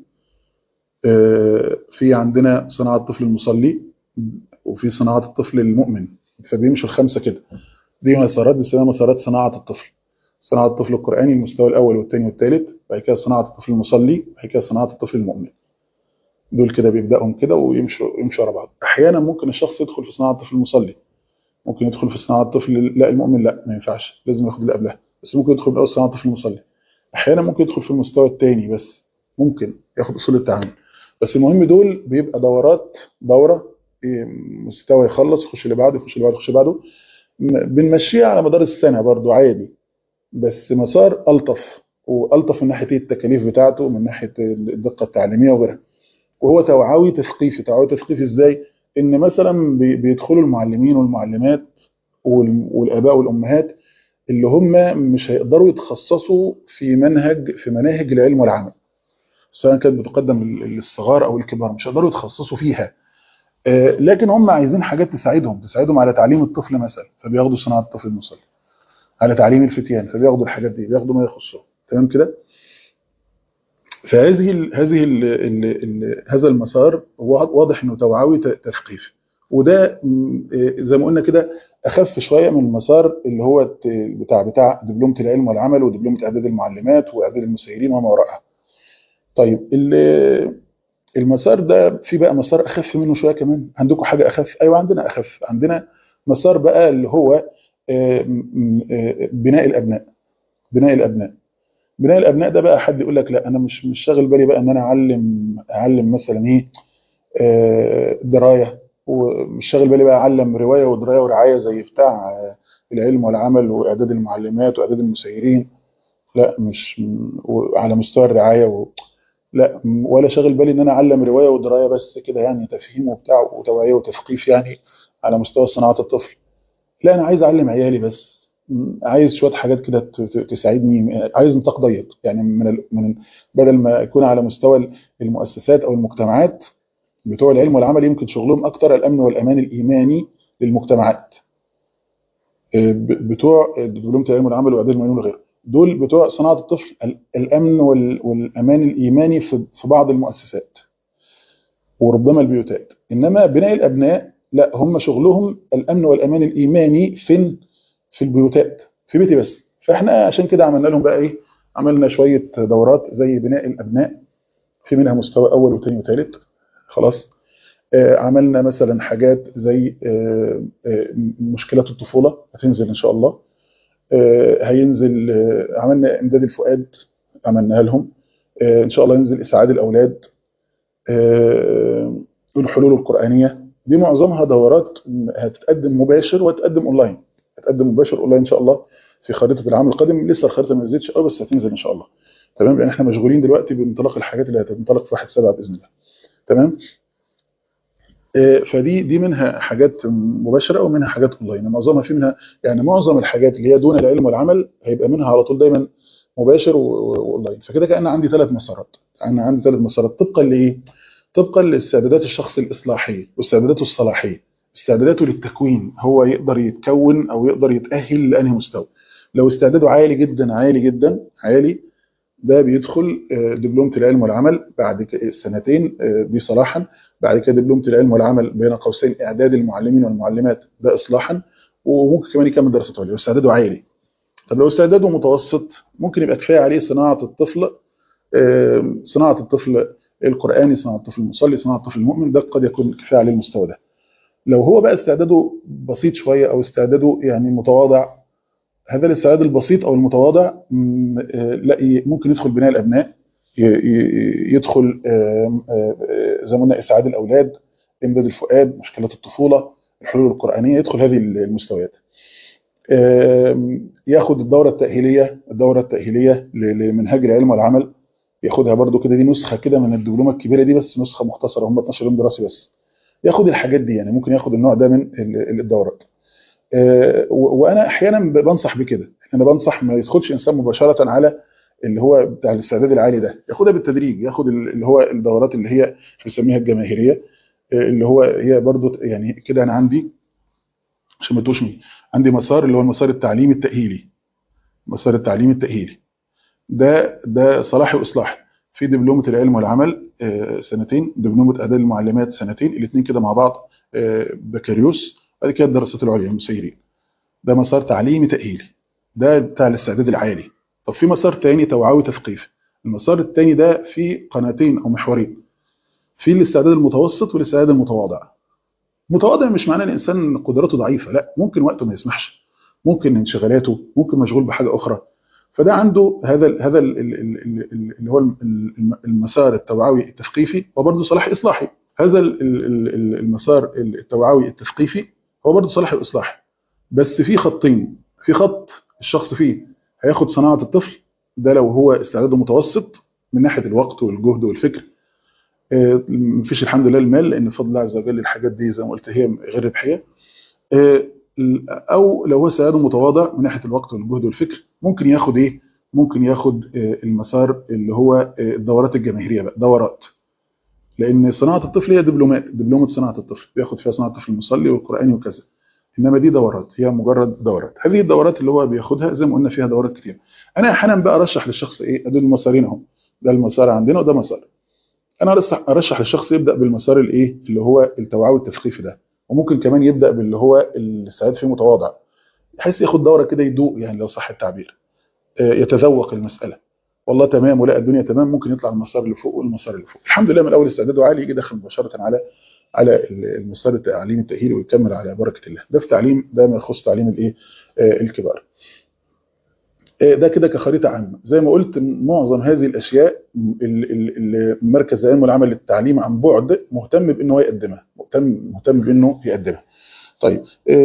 في عندنا صناعه الطفل المصلي وفي صناعه الطفل المؤمن فبيمشوا الخمسه كده دي مسارات بنسميها مسارات صناعه الطفل صناعه الطفل القراني المستوى الاول والثاني والثالث بعد كده صناعه الطفل المصلي بعد كده صناعه الطفل المؤمن دول كده بيبداهم كده ويمشوا يمشوا ورا بعض احيانا ممكن الشخص يدخل في صناعه الطفل المصلي ممكن يدخل في صناعه الطفل لا المؤمن لا ما ينفعش لازم ياخد اللي قبلها بس ممكن يدخل من اول صناعه الطفل المصلي احيانا ممكن يدخل في المستوى الثاني بس ممكن ياخد اصول التعامل بس المهم دول بيبقى دورات دوره إيه، مستوى يخلص يخش اللي بعده يخش اللي بعده يخش اللي بعده م- بنمشيها على مدار السنه برضو عادي بس مسار الطف والطف من ناحيه التكاليف بتاعته من ناحيه الدقه التعليميه وغيرها وهو توعوي تثقيفي توعوي تثقيفي ازاي ان مثلا بي- بيدخلوا المعلمين والمعلمات وال- والاباء والامهات اللي هم مش هيقدروا يتخصصوا في منهج في مناهج العلم والعمل سواء كانت بتقدم لل- للصغار او الكبار مش هيقدروا يتخصصوا فيها آه، لكن هم عايزين حاجات تساعدهم تساعدهم على تعليم الطفل مثلا فبياخدوا صناعه الطفل المصلي على تعليم الفتيان فبياخدوا الحاجات دي بياخدوا ما يخصهم تمام كده فهذه ال هذه ال ال ال هذا المسار هو واضح انه توعوي ت- تثقيفي وده م، إيه، زي ما قلنا كده اخف شويه من المسار اللي هو الت- بتاع بتاع دبلومه العلم والعمل ودبلومه اعداد المعلمات واعداد المسيرين وما وراءها. طيب ال- المسار ده في بقى مسار اخف منه شويه كمان عندكم حاجه اخف ايوه عندنا اخف عندنا مسار بقى اللي هو آه، م- آه، بناء الابناء بناء الابناء بناء الابناء ده بقى حد يقول لك لا انا مش مش شاغل بالي بقى ان انا اعلم اعلم مثلا ايه آه، درايه ومش شاغل بالي بقى اعلم روايه ودرايه ورعايه زي بتاع آه، العلم والعمل واعداد المعلمات واعداد المسيرين لا مش م- على مستوى الرعايه و... لا م- ولا شاغل بالي ان انا اعلم روايه ودرايه بس كده يعني تفهيم وبتاع وتوعيه وتثقيف يعني على مستوى صناعه الطفل لا انا عايز اعلم عيالي بس م، عايز شويه حاجات كده ت- ت- تساعدني عايز نطاق ضيق يعني من ال... من بدل ما يكون على مستوى المؤسسات او المجتمعات بتوع العلم والعمل يمكن شغلهم اكتر الامن والامان الايماني للمجتمعات آه، ب- بتوع دبلومه العلم والعمل واعداد المعلمين وغيره دول بتوع صناعه الطفل ال- الامن وال- والامان الايماني في في بعض المؤسسات وربما البيوتات انما بناء الابناء لا هم شغلهم الامن والامان الايماني فين في البيوتات في بيتي بس فاحنا عشان كده عملنا لهم بقى ايه عملنا شويه دورات زي بناء الابناء في منها مستوى اول وثاني وثالث خلاص آه، عملنا مثلا حاجات زي آه، آه، مشكلات الطفوله هتنزل ان شاء الله آه، هينزل آه، عملنا امداد الفؤاد عملناها لهم آه، ان شاء الله ينزل اسعاد الاولاد آه، الحلول القرانيه دي معظمها دورات هتتقدم مباشر وهتقدم اونلاين هتقدم مباشر اونلاين ان شاء الله في خريطه العام القادم لسه الخريطه ما نزلتش قوي بس هتنزل ان شاء الله تمام لان احنا مشغولين دلوقتي بانطلاق الحاجات اللي هتنطلق في 1 7 باذن الله تمام آه، فدي دي منها حاجات مباشره ومنها حاجات اونلاين معظمها في منها يعني معظم الحاجات اللي هي دون العلم والعمل هيبقى منها على طول دايما مباشر و- و- واونلاين فكده كان عندي ثلاث مسارات انا عندي ثلاث مسارات طبقا لايه طبقا لاستعدادات الشخص الاصلاحيه واستعداداته الصلاحيه استعداداته للتكوين هو يقدر يتكون او يقدر يتاهل لانهي مستوى لو استعداده عالي جدا عالي جدا عالي ده بيدخل آه، دبلومه العلم والعمل بعد ك- سنتين آه، دي صلاحا بعد كده دبلومه العلم والعمل بين قوسين اعداد المعلمين والمعلمات ده اصلاحا وممكن كمان يكمل دراسات عليا واستعداده عالي طب لو استعداده متوسط ممكن يبقى كفايه عليه صناعه الطفل آه، صناعه الطفل القراني صناعه الطفل المصلي صناعه الطفل المؤمن ده قد يكون كفايه عليه المستوى ده لو هو بقى استعداده بسيط شويه او استعداده يعني متواضع هذا الاستعداد البسيط او المتواضع م، آه، لا ي- ممكن يدخل بناء الابناء ي- ي- يدخل آم، آه، آه، زي ما قلنا اسعاد الاولاد امداد الفؤاد مشكلات الطفوله الحلول القرانيه يدخل هذه المستويات آم، ياخد الدوره التاهيليه الدوره التاهيليه ل- لمنهاج العلم والعمل ياخدها برضو كده دي نسخه كده من الدبلومه الكبيره دي بس نسخه مختصره هم 12 يوم دراسي بس ياخد الحاجات دي يعني ممكن ياخد النوع ده من ال- الدورات آه، و- وانا احيانا ب- بنصح بكده انا بنصح ما يدخلش انسان مباشره على اللي هو بتاع الاستعداد العالي ده ياخدها بالتدريج ياخد ال- اللي هو الدورات اللي هي بنسميها الجماهيريه آه، اللي هو هي برضو يعني كده انا عندي عشان ما تقولش مين عندي مسار اللي هو المسار التعليمي التاهيلي مسار التعليم التاهيلي ده ده صلاحي واصلاحي في دبلومه العلم والعمل آه، سنتين دبلومه اعداد المعلمات سنتين الاثنين كده مع بعض آه، بكالوريوس بعد كده الدراسات العليا المسيرين ده مسار تعليمي تاهيلي ده بتاع الاستعداد العالي طب في مسار تاني توعوي تثقيفي المسار التاني ده في قناتين او محورين في الاستعداد المتوسط والاستعداد المتواضع متواضع مش معناه الانسان قدراته ضعيفه لا ممكن وقته ما يسمحش ممكن انشغالاته ممكن مشغول بحاجه اخرى فده عنده هذا ال هذا ال ال ال ال اللي هو المسار التوعوي التثقيفي وبرضه صلاح اصلاحي هذا ال ال المسار التوعوي التثقيفي هو برضه صلاح الاصلاحي بس في خطين في خط الشخص فيه هياخد صناعه الطفل ده لو هو استعداده متوسط من ناحيه الوقت والجهد والفكر مفيش الحمد لله المال لان بفضل الله عز وجل الحاجات دي زي ما قلت هي غير ربحيه او لو هو استعداده متواضع من ناحيه الوقت والجهد والفكر ممكن ياخد ايه ممكن ياخد المسار اللي هو الدورات الجماهيريه بقى دورات لان صناعه الطفل هي دبلومات دبلومه صناعه الطفل بياخد فيها صناعه الطفل المصلي والقراني وكذا انما دي دورات هي مجرد دورات هذه الدورات اللي هو بياخدها زي ما قلنا فيها دورات كتير انا احيانا بقى ارشح للشخص ايه ادول المسارين اهو ده المسار عندنا وده مسار انا ارشح للشخص يبدا بالمسار الايه اللي هو التوعوي التثقيفي ده وممكن كمان يبدا باللي هو السعادة فيه متواضع بحيث ياخد دوره كده يدوق يعني لو صح التعبير يتذوق المساله والله تمام ولا الدنيا تمام ممكن يطلع المسار اللي فوق والمسار اللي فوق الحمد لله من الاول استعداده عالي يجي داخل مباشره على على المسار التعليمي التاهيلي ويكمل على بركه الله ده في تعليم ده ما يخص تعليم الايه الكبار ده كده كخريطه عامه زي ما قلت معظم هذه الاشياء المركز العلمي والعمل للتعليم عن بعد مهتم بانه يقدمها مهتم مهتم بانه يقدمها طيب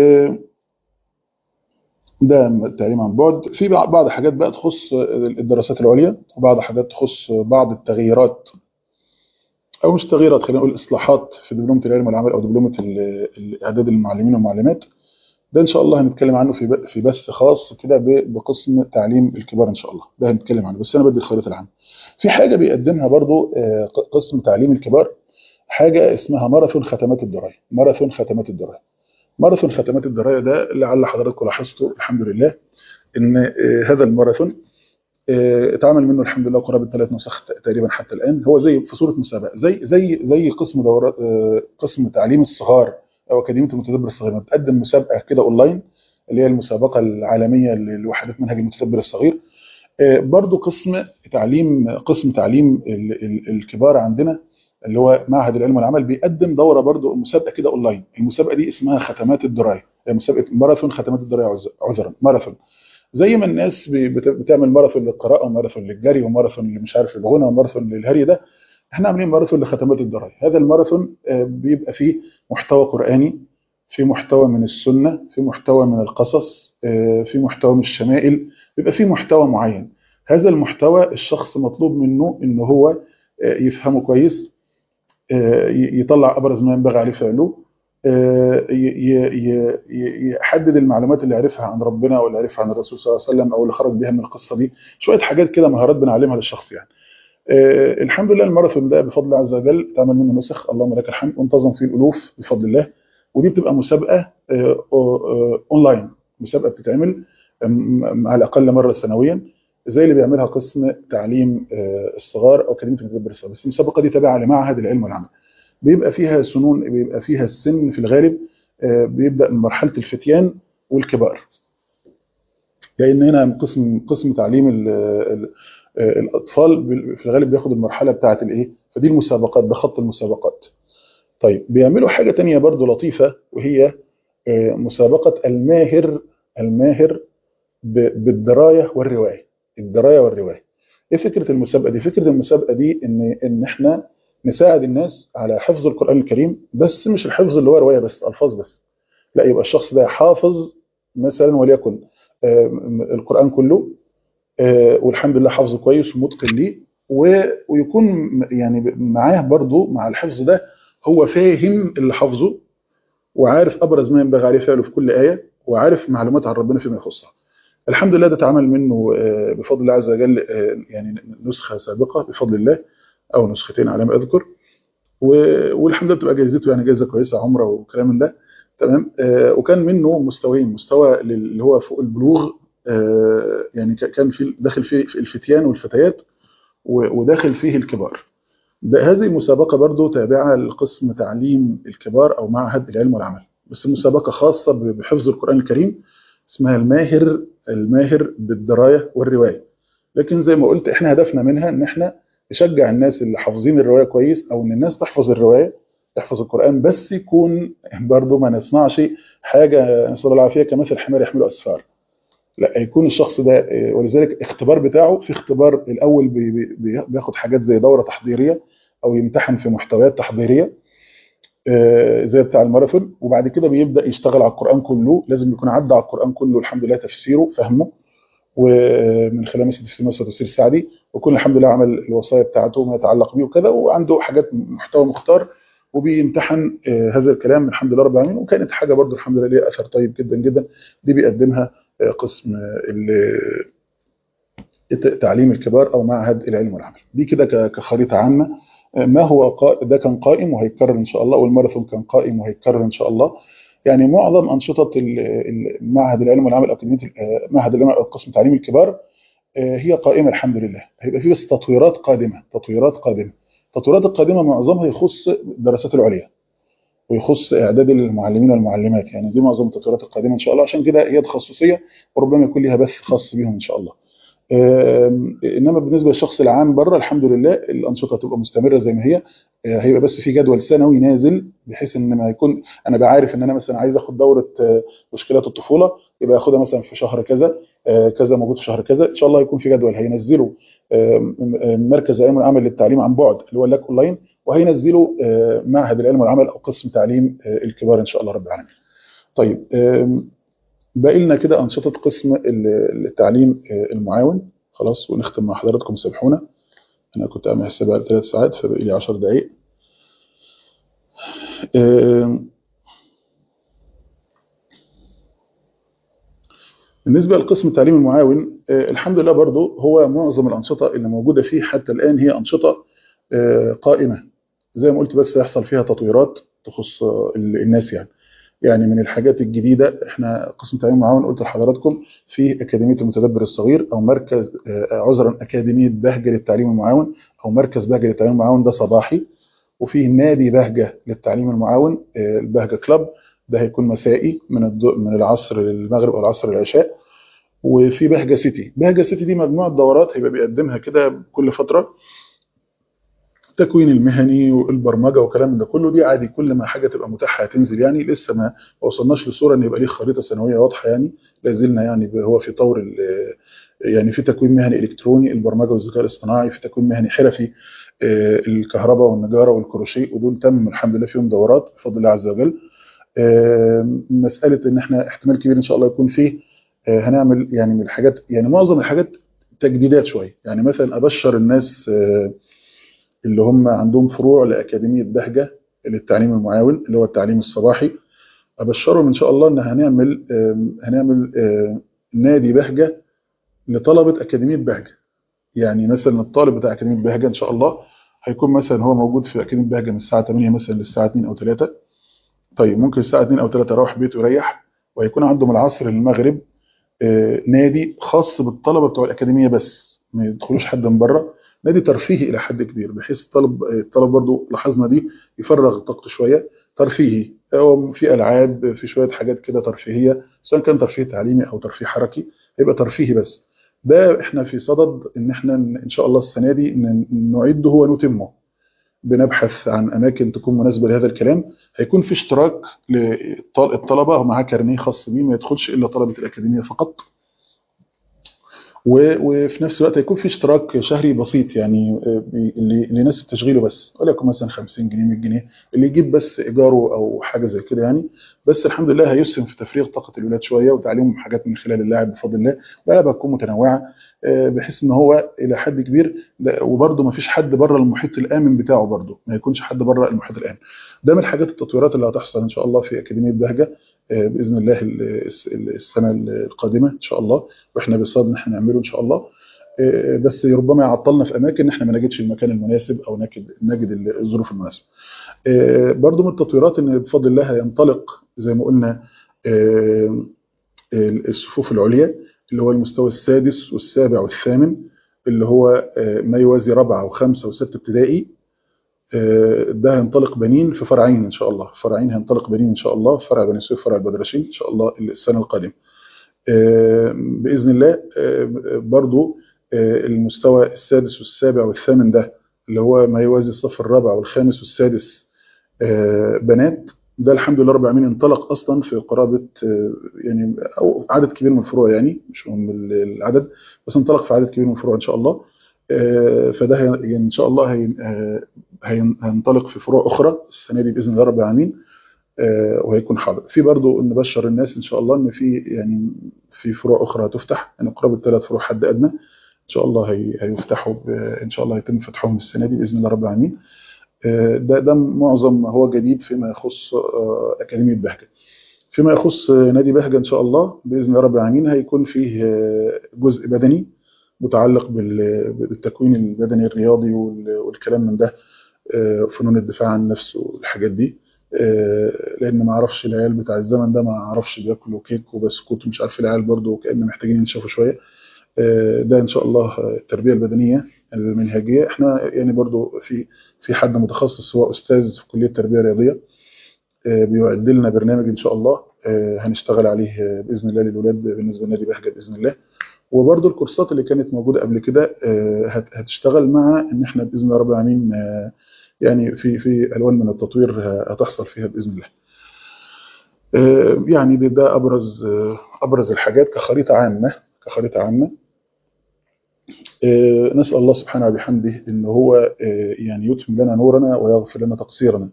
ده التعليم عن بعد في بعض حاجات بقى تخص الدراسات العليا وبعض حاجات تخص بعض التغييرات او مش تغييرات خلينا نقول اصلاحات في دبلومه العلم والعمل او دبلومه اعداد المعلمين والمعلمات ده ان شاء الله هنتكلم عنه في في بث خاص كده بقسم تعليم الكبار ان شاء الله ده هنتكلم عنه بس انا بدي الخريطه العامه في حاجه بيقدمها برضو قسم تعليم الكبار حاجه اسمها ماراثون ختمات الدرايه ماراثون ختمات الدرايه ماراثون ختمات الدرايه ده لعل حضراتكم لاحظتوا الحمد لله ان هذا الماراثون اتعمل منه الحمد لله قرابه ثلاث نسخ تقريبا حتى الان هو زي في صوره مسابقه زي زي زي قسم دورات قسم تعليم الصغار او اكاديميه المتدبر الصغير بتقدم مسابقه كده اونلاين اللي هي المسابقه العالميه لوحدات منهج المتدبر الصغير برضو قسم تعليم قسم تعليم الكبار عندنا اللي هو معهد العلم والعمل بيقدم دوره برضو مسابقه كده اونلاين المسابقه دي اسمها ختمات الدرايه مسابقه ماراثون ختمات الدرايه عذرا ماراثون زي ما الناس بتعمل ماراثون للقراءه وماراثون للجري وماراثون اللي مش عارف الغنى وماراثون للهري ده احنا عاملين ماراثون لختمات الدرايه هذا الماراثون بيبقى فيه محتوى قراني في محتوى من السنه في محتوى من القصص في محتوى من الشمائل بيبقى فيه محتوى معين هذا المحتوى الشخص مطلوب منه ان هو يفهمه كويس يطلع ابرز ما ينبغي عليه فعله يحدد المعلومات اللي عرفها عن ربنا او اللي عرفها عن الرسول صلى الله عليه وسلم او اللي خرج بها من القصه دي شويه حاجات كده مهارات بنعلمها للشخص يعني آه الحمد لله الماراثون ده بفضل الله عز وجل اتعمل منه نسخ اللهم لك الحمد وانتظم فيه الالوف بفضل الله ودي بتبقى مسابقه آه آه اونلاين مسابقه بتتعمل على الاقل مره سنويا زي اللي بيعملها قسم تعليم الصغار او اكاديميه المتدبر الصغير بس المسابقه دي تابعه لمعهد العلم والعمل بيبقى فيها سنون بيبقى فيها السن في الغالب بيبدا من مرحله الفتيان والكبار لان هنا قسم قسم تعليم ال ال الاطفال في الغالب بياخد المرحله بتاعه الايه فدي المسابقات ده خط المسابقات طيب بيعملوا حاجه تانية برضو لطيفه وهي مسابقه الماهر الماهر بالدرايه والروايه الدرايه والروايه ايه فكره المسابقه دي فكره المسابقه دي ان ان احنا نساعد الناس على حفظ القران الكريم بس مش الحفظ اللي هو روايه بس الفاظ بس لا يبقى الشخص ده حافظ مثلا وليكن القران كله والحمد لله حافظه كويس ومتقن ليه ويكون يعني معاه برضه مع الحفظ ده هو فاهم اللي حافظه وعارف ابرز ما ينبغي عليه فعله في كل ايه وعارف معلومات عن ربنا فيما يخصها الحمد لله ده اتعمل منه بفضل الله عز وجل يعني نسخه سابقه بفضل الله او نسختين على ما اذكر والحمد لله بتبقى جايزته يعني جايزه كويسه عمره وكلام من ده تمام وكان منه مستويين مستوى اللي هو فوق البلوغ يعني كان في داخل فيه الفتيان والفتيات وداخل فيه الكبار ده هذه المسابقه برضو تابعه لقسم تعليم الكبار او معهد العلم والعمل بس المسابقه خاصه بحفظ القران الكريم اسمها الماهر الماهر بالدرايه والروايه لكن زي ما قلت احنا هدفنا منها ان احنا نشجع الناس اللي حافظين الروايه كويس او ان الناس تحفظ الروايه يحفظ القران بس يكون برضه ما نسمعش حاجه نسال الله العافيه كمثل حمار يحمل اسفار لا يكون الشخص ده ولذلك الاختبار بتاعه في اختبار الاول بي- بي- بياخد حاجات زي دوره تحضيريه او يمتحن في محتويات تحضيريه آه، زي بتاع الماراثون وبعد كده بيبدا يشتغل على القران كله لازم يكون عدى على القران كله الحمد لله تفسيره فهمه ومن خلال مثلا تفسير مصر تفسير السعدي ويكون الحمد لله عمل الوصايا بتاعته ما يتعلق بيه وكذا وعنده حاجات محتوى مختار وبيمتحن آه، هذا الكلام الحمد لله رب العالمين وكانت حاجه برضو الحمد لله ليها اثر طيب جدا جدا دي بيقدمها آه، قسم آه، ال- الت- تعليم الكبار او معهد العلم والعمل دي كده ك- كخريطه عامه آه، ما هو قا... ده كان قائم وهيتكرر ان شاء الله والماراثون كان قائم وهيتكرر ان شاء الله يعني معظم انشطه ال- ال- معهد العلم والعمل اكاديميه ال- آه، معهد العلم او قسم تعليم الكبار آه، هي قائمه الحمد لله هيبقى في بس تطويرات قادمه تطويرات قادمه التطويرات القادمه معظمها يخص الدراسات العليا ويخص اعداد المعلمين والمعلمات يعني دي معظم التطويرات القادمه ان شاء الله عشان كده هي تخصصيه وربما يكون ليها بث خاص بيهم ان شاء الله آم، انما بالنسبه للشخص العام بره الحمد لله الانشطه هتبقى مستمره زي ما هي آه، هيبقى بس في جدول سنوي نازل بحيث ان ما يكون انا بعرف ان انا مثلا عايز اخد دوره آه، مشكلات الطفوله يبقى اخدها مثلا في شهر كذا آه، كذا موجود في شهر كذا ان شاء الله يكون في جدول هينزله آم، آم، مركز العلم والعمل للتعليم عن بعد اللي هو اللاك اونلاين وهينزله آه، معهد العلم والعمل او قسم تعليم آه، الكبار ان شاء الله رب العالمين. طيب آم، باقي لنا كده أنشطة قسم ال- التعليم آه، المعاون خلاص ونختم مع حضراتكم سامحونا أنا كنت عامل حسابها ثلاث ساعات فباقي لي 10 دقايق آم، بالنسبة لقسم التعليم المعاون آه، الحمد لله برضو هو معظم الأنشطة اللي موجودة فيه حتى الآن هي أنشطة آه، قائمة زي ما قلت بس هيحصل فيها تطويرات تخص آه، ال- الناس يعني يعني من الحاجات الجديدة احنا قسم تعليم معاون قلت لحضراتكم في أكاديمية المتدبر الصغير أو مركز آه، عذرا أكاديمية بهجة للتعليم المعاون أو مركز بهجة للتعليم المعاون ده صباحي وفيه نادي بهجة للتعليم المعاون آه، البهجة كلاب ده هيكون مسائي من الض- من العصر للمغرب أو العصر للعشاء وفي بهجة سيتي بهجة سيتي دي مجموعة دورات هيبقى بيقدمها كده كل فترة التكوين المهني والبرمجه والكلام من ده كله دي عادي كل ما حاجه تبقى متاحه هتنزل يعني لسه ما وصلناش لصوره ان يبقى ليه خريطه سنويه واضحه يعني لا زلنا يعني هو في طور ال- يعني في تكوين مهني الكتروني البرمجه والذكاء الاصطناعي في تكوين مهني حرفي آه، الكهرباء والنجاره والكروشيه ودول تم الحمد لله فيهم دورات بفضل الله عز وجل آه، مساله ان احنا احتمال كبير ان شاء الله يكون فيه آه، هنعمل يعني من الحاجات يعني معظم الحاجات تجديدات شويه يعني مثلا ابشر الناس آه، اللي هم عندهم فروع لأكاديمية بهجة للتعليم المعاون اللي هو التعليم الصباحي أبشرهم إن شاء الله إن هنعمل آم، هنعمل آم، نادي بهجة لطلبة أكاديمية بهجة يعني مثلا الطالب بتاع أكاديمية بهجة إن شاء الله هيكون مثلا هو موجود في أكاديمية بهجة من الساعة 8 مثلا للساعة 2 أو 3 طيب ممكن الساعة 2 أو 3 يروح بيته يريح وهيكون عنده من العصر للمغرب آه، نادي خاص بالطلبه بتوع الاكاديميه بس ما يدخلوش حد من بره نادي ترفيهي الى حد كبير بحيث الطالب الطالب برضو لاحظنا دي يفرغ طاقته شويه ترفيهي أو في العاب في شويه حاجات كده ترفيهيه سواء كان ترفيه تعليمي او ترفيه حركي هيبقى ترفيهي بس ده احنا في صدد ان احنا ان شاء الله السنه دي ن- نعده ونتمه بنبحث عن اماكن تكون مناسبه لهذا الكلام هيكون في اشتراك للطلبه ومعاه كارنيه خاص بيه ما يدخلش الا طلبه الاكاديميه فقط و- وفي نفس الوقت هيكون في اشتراك شهري بسيط يعني آه، بي- اللي اللي يناسب تشغيله بس وليكن مثلا 50 جنيه 100 جنيه اللي يجيب بس ايجاره او حاجه زي كده يعني بس الحمد لله هيسهم في تفريغ طاقه الولاد شويه وتعليمهم حاجات من خلال اللعب بفضل الله واللعبه هتكون متنوعه آه، بحيث ان هو الى حد كبير ده- وبرده ما فيش حد بره المحيط الامن بتاعه برده ما يكونش حد بره المحيط الامن ده من الحاجات التطويرات اللي هتحصل ان شاء الله في اكاديميه بهجه آه، باذن الله ال- الس- السنه القادمه ان شاء الله واحنا بصدد ان احنا نعمله ان شاء الله آه، بس ربما يعطلنا في اماكن احنا ما نجدش المكان المناسب او نجد نجد الظروف المناسبه. آه، برضو من التطويرات ان بفضل الله هينطلق زي ما قلنا آه، الصفوف العليا اللي هو المستوى السادس والسابع والثامن اللي هو آه، ما يوازي رابعه وخمسه وسته ابتدائي آه، ده هينطلق بنين في فرعين ان شاء الله فرعين هينطلق بنين ان شاء الله فرع بني سويف فرع البدرشين ان شاء الله السنه القادمه آه، باذن الله آه، برضو آه، المستوى السادس والسابع والثامن ده اللي هو ما يوازي الصف الرابع والخامس والسادس بنات ده الحمد لله رب العالمين انطلق اصلا في قرابه يعني او عدد كبير من الفروع يعني مش من العدد بس انطلق في عدد كبير من الفروع ان شاء الله فده يعني ان شاء الله هينطلق في فروع اخرى السنه دي باذن الله رب العالمين وهيكون حاضر في برضو نبشر الناس ان شاء الله ان في يعني في فروع اخرى هتفتح يعني قرابه ثلاث فروع حد ادنى ان شاء الله هي هيفتحوا ان شاء الله هيتم فتحهم السنه دي باذن الله رب العالمين ده ده معظم ما هو جديد فيما يخص اكاديميه بهجه فيما يخص نادي بهجه ان شاء الله باذن الله رب العالمين هيكون فيه جزء بدني متعلق بالتكوين البدني الرياضي والكلام من ده فنون الدفاع عن النفس والحاجات دي لان ما اعرفش العيال بتاع الزمن ده ما اعرفش بياكلوا كيك وبسكوت ومش عارف العيال برضه كان محتاجين ينشفوا شويه ده ان شاء الله التربيه البدنيه المنهجيه احنا يعني برضه في في حد متخصص هو استاذ في كليه التربيه الرياضيه بيعد لنا برنامج ان شاء الله هنشتغل عليه باذن الله للاولاد بالنسبه لنادي بهجه باذن الله وبرضه الكورسات اللي كانت موجوده قبل كده هتشتغل مع ان احنا باذن الله رب العالمين يعني في في الوان من التطوير هتحصل فيها باذن الله. يعني ده, ده ابرز ابرز الحاجات كخريطه عامه كخريطه عامه. نسال الله سبحانه وبحمده ان هو يعني يتم لنا نورنا ويغفر لنا تقصيرنا.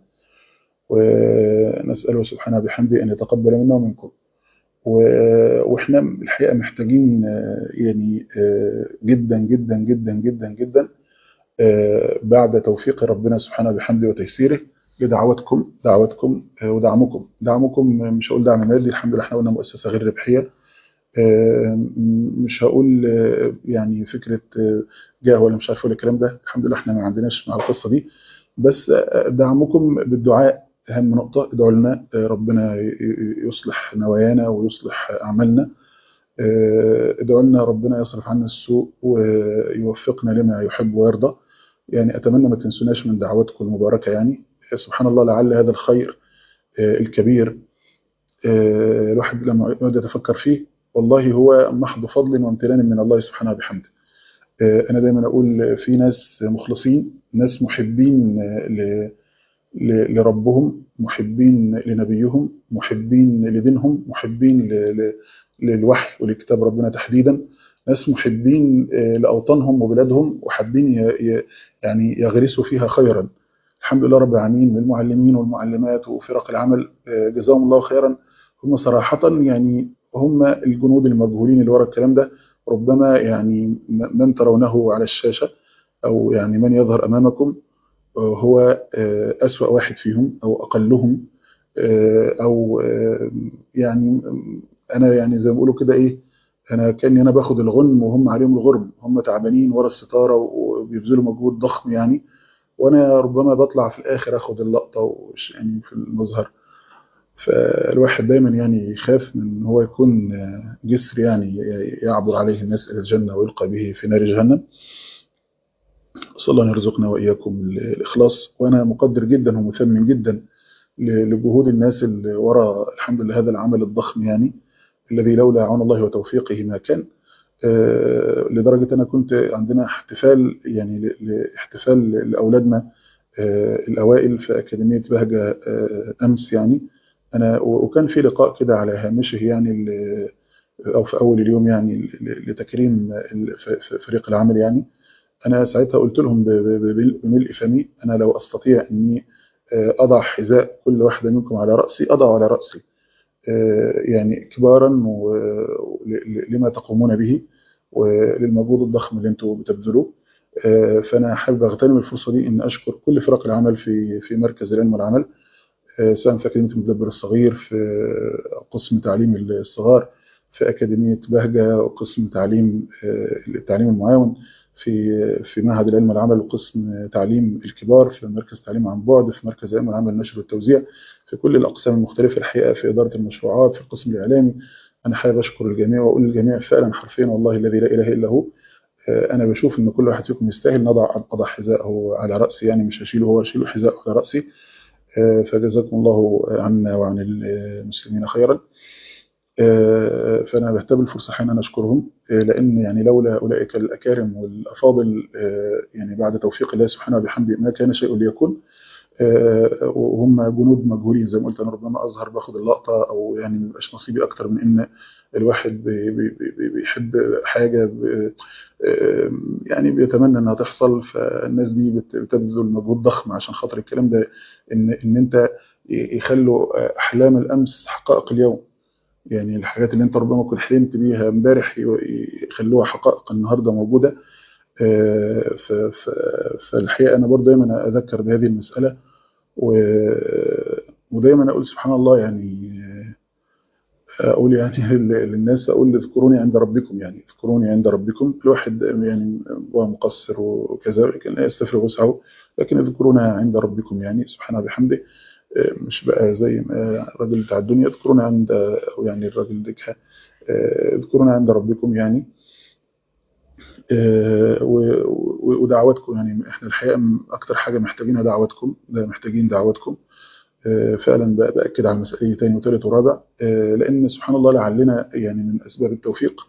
ونساله سبحانه وبحمده ان يتقبل منا ومنكم. واحنا الحقيقه محتاجين يعني جدا جدا جدا جدا جدا بعد توفيق ربنا سبحانه وبحمده وتيسيره لدعوتكم دعوتكم ودعمكم دعمكم مش هقول دعم مادي الحمد لله احنا قلنا مؤسسه غير ربحيه مش هقول يعني فكره جاه ولا مش عارف ولا الكلام ده الحمد لله احنا ما عندناش مع القصه دي بس دعمكم بالدعاء اهم نقطه ادعوا لنا ربنا يصلح نوايانا ويصلح اعمالنا ادعوا لنا ربنا يصرف عنا السوء ويوفقنا لما يحب ويرضى يعني اتمنى ما تنسوناش من دعواتكم المباركه يعني سبحان الله لعل هذا الخير الكبير الواحد لما يقعد يتفكر فيه والله هو محض فضل وامتنان من الله سبحانه وبحمده انا دايما اقول في ناس مخلصين ناس محبين لربهم محبين لنبيهم محبين لدينهم محبين للوحي ولكتاب ربنا تحديدا ناس محبين لاوطانهم وبلادهم وحابين يعني يغرسوا فيها خيرا الحمد لله رب العالمين من المعلمين والمعلمات وفرق العمل جزاهم الله خيرا هم صراحه يعني هم الجنود المجهولين اللي ورا الكلام ده ربما يعني من ترونه على الشاشه او يعني من يظهر امامكم هو أسوأ واحد فيهم أو أقلهم أو يعني أنا يعني زي ما بيقولوا كده إيه أنا كأني أنا باخد الغنم وهم عليهم الغرم هم تعبانين ورا الستارة وبيبذلوا مجهود ضخم يعني وأنا ربما بطلع في الآخر أخد اللقطة يعني في المظهر فالواحد دايما يعني يخاف من ان هو يكون جسر يعني يعبر عليه الناس الى الجنه ويلقى به في نار جهنم صلى الله يرزقنا واياكم الاخلاص وانا مقدر جدا ومثمن جدا لجهود الناس اللي وراء الحمد لله هذا العمل الضخم يعني الذي لولا عون الله وتوفيقه ما كان لدرجه انا كنت عندنا احتفال يعني احتفال لاولادنا الاوائل في اكاديميه بهجه امس يعني انا وكان في لقاء كده على هامشه يعني او في اول اليوم يعني لتكريم فريق العمل يعني انا ساعتها قلت لهم بملء فمي انا لو استطيع اني اضع حذاء كل واحده منكم على راسي اضع على راسي يعني كبارا لما تقومون به وللمجهود الضخم اللي انتم بتبذلوه فانا حابب اغتنم الفرصه دي ان اشكر كل فرق العمل في في مركز العلم والعمل سواء في اكاديميه المدبر الصغير في قسم تعليم الصغار في اكاديميه بهجه وقسم تعليم التعليم المعاون في في معهد العلم والعمل وقسم تعليم الكبار في مركز تعليم عن بعد في مركز العلم والعمل النشر والتوزيع في كل الاقسام المختلفه الحقيقه في اداره المشروعات في القسم الاعلامي انا حابب اشكر الجميع واقول للجميع فعلا حرفيا والله الذي لا اله الا هو انا بشوف ان كل واحد فيكم يستاهل نضع اضع حذاءه على راسي يعني مش هشيله هو اشيله حذاءه على راسي فجزاكم الله عنا وعن المسلمين خيرا فانا بهتبل الفرصه حين ان اشكرهم لان يعني لولا اولئك الاكارم والافاضل يعني بعد توفيق الله سبحانه وبحمده ما كان شيء ليكون وهم جنود مجهولين زي ما قلت انا ربما اظهر باخد اللقطه او يعني ما يبقاش نصيبي اكتر من ان الواحد بي بي بي بيحب حاجه يعني بيتمنى انها تحصل فالناس دي بتبذل مجهود ضخم عشان خاطر الكلام ده ان ان انت يخلوا احلام الامس حقائق اليوم يعني الحاجات اللي انت ربما كنت حلمت بيها امبارح يخلوها حقائق النهارده موجوده فالحقيقه انا برضه دايما اذكر بهذه المساله ودايما اقول سبحان الله يعني اقول يعني للناس اقول اذكروني عند ربكم يعني اذكروني عند ربكم الواحد يعني هو مقصر وكذا لكن لا يستفرغ وسعه لكن اذكرونا عند ربكم يعني سبحانه بحمده مش بقى زي ما الراجل بتاع الدنيا اذكرونا عند او يعني الراجل ديكها اذكرونا عند ربكم يعني ودعواتكم يعني احنا الحقيقه اكتر حاجه محتاجينها دعواتكم ده محتاجين دعواتكم فعلا باكد على المساله تاني وثالث ورابع لان سبحان الله لعلنا يعني من اسباب التوفيق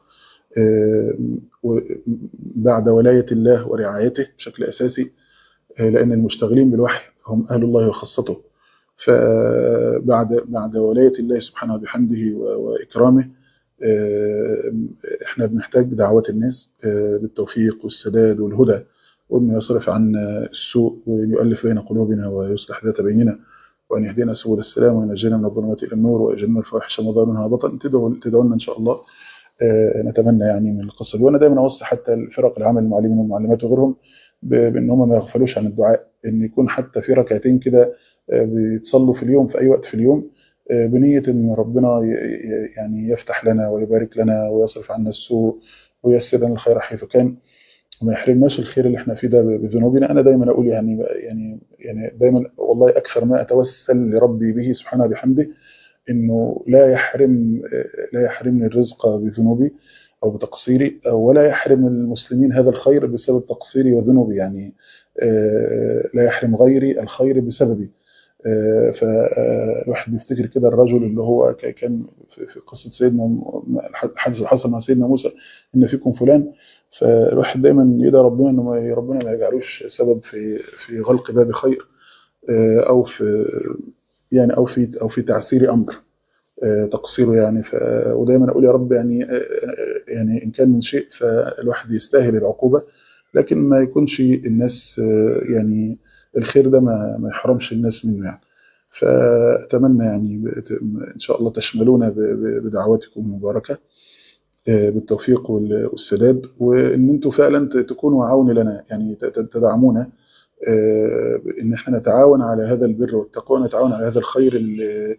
بعد ولايه الله ورعايته بشكل اساسي لان المشتغلين بالوحي هم اهل الله وخاصته فبعد بعد ولايه الله سبحانه وبحمده واكرامه احنا بنحتاج دعوات الناس بالتوفيق والسداد والهدى وانه يصرف عنا السوء وان يؤلف بين قلوبنا ويصلح ذات بيننا وان يهدينا سبل السلام وينجينا من الظلمات الى النور ويجنبنا الفواحش ما ظهر منها بطن تدعو تدعونا ان شاء الله نتمنى يعني من القصه دي وانا دايما اوصي حتى الفرق العمل المعلمين والمعلمات وغيرهم بان هم ما يغفلوش عن الدعاء ان يكون حتى في ركعتين كده بيتصلوا في اليوم في اي وقت في اليوم بنية إن ربنا يعني يفتح لنا ويبارك لنا ويصرف عنا السوء وييسر لنا الخير حيث كان وما يحرمناش الخير اللي احنا فيه ده بذنوبنا أنا دايما أقول يعني يعني يعني دايما والله أكثر ما أتوسل لربي به سبحانه بحمده إنه لا يحرم لا يحرمني الرزق بذنوبي أو بتقصيري ولا يحرم المسلمين هذا الخير بسبب تقصيري وذنوبي يعني لا يحرم غيري الخير بسببي فالواحد بيفتكر كده الرجل اللي هو كان في قصة سيدنا الحدث اللي حصل مع سيدنا موسى إن فيكم فلان فالواحد دايما يدعي ربنا إنه ما ربنا ما يجعلوش سبب في في غلق باب خير أو في يعني أو في أو في تعسير أمر تقصيره يعني ف ودايما أقول يا رب يعني يعني إن كان من شيء فالواحد يستاهل العقوبة لكن ما يكونش الناس يعني الخير ده ما, ما يحرمش الناس منه يعني فأتمنى يعني إن شاء الله تشملونا بدعواتكم المباركة بالتوفيق والسداد وإن أنتم فعلا تكونوا عون لنا يعني تدعمونا إن احنا نتعاون على هذا البر والتقوى نتعاون على هذا الخير اللي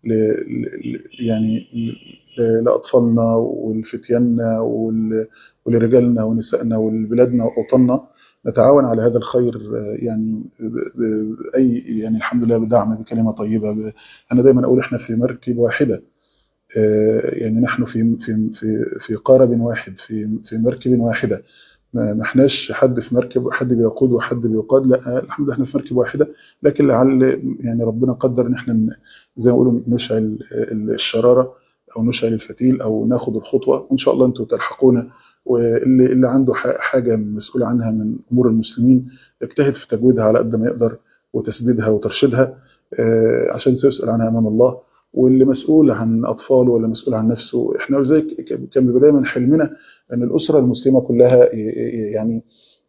يعني لأطفالنا ولفتياننا ولرجالنا ونسائنا ولبلادنا وأوطاننا نتعاون على هذا الخير يعني بأي يعني الحمد لله بدعم بكلمة طيبة أنا دايما أقول إحنا في مركب واحدة يعني نحن في في في في قارب واحد في في مركب واحدة ما احناش حد في مركب حد بيقود وحد بيقاد لا الحمد لله احنا في مركب واحده لكن لعل يعني ربنا قدر ان احنا زي ما بيقولوا نشعل الشراره او نشعل الفتيل او ناخد الخطوه وان شاء الله انتم تلحقونا واللي اللي عنده حاجه مسؤول عنها من امور المسلمين يجتهد في تجويدها على قد ما يقدر وتسديدها وترشيدها عشان سيسال عنها امام الله واللي مسؤول عن اطفاله ولا مسؤول عن نفسه احنا زي كان بيبقى دايما حلمنا ان الاسره المسلمه كلها يعني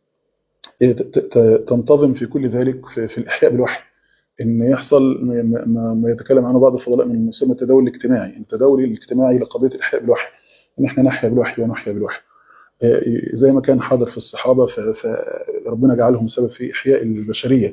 تنتظم في كل ذلك في الاحياء بالوحي ان يحصل ما يتكلم عنه بعض الفضلاء من مسمى التداول الاجتماعي التداول الاجتماعي لقضيه الاحياء بالوحي ان احنا نحيا بالوحي ونحيا بالوحي زي ما كان حاضر في الصحابه فربنا جعلهم سبب في احياء البشريه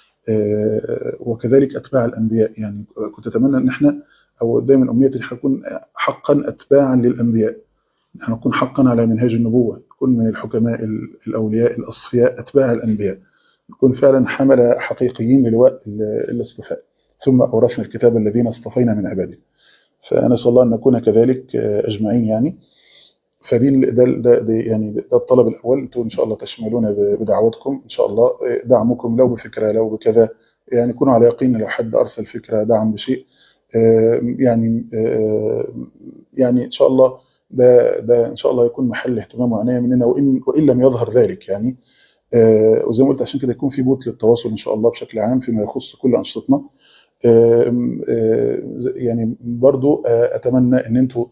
وكذلك اتباع الانبياء يعني كنت اتمنى ان احنا او دايما امنيتي ان احنا نكون حقا اتباعا للانبياء نحن نكون حقا على منهاج النبوه نكون من الحكماء الاولياء الاصفياء اتباع الانبياء نكون فعلا حمله حقيقيين للواء الاصطفاء ثم اورثنا الكتاب الذين اصطفينا من عباده فنسال الله ان نكون كذلك اجمعين يعني فدي ده, ده, ده يعني ده الطلب الاول انتم ان شاء الله تشملونا بدعواتكم ان شاء الله دعمكم لو بفكره لو بكذا يعني كونوا على يقين لو حد ارسل فكره دعم بشيء يعني يعني ان شاء الله ده ده ان شاء الله يكون محل اهتمام وعنايه مننا وان وان لم يظهر ذلك يعني آه، وزي ما قلت عشان كده يكون في بوت للتواصل ان شاء الله بشكل عام فيما يخص كل انشطتنا آم، آه، ز- يعني برضو آه، اتمنى ان انتوا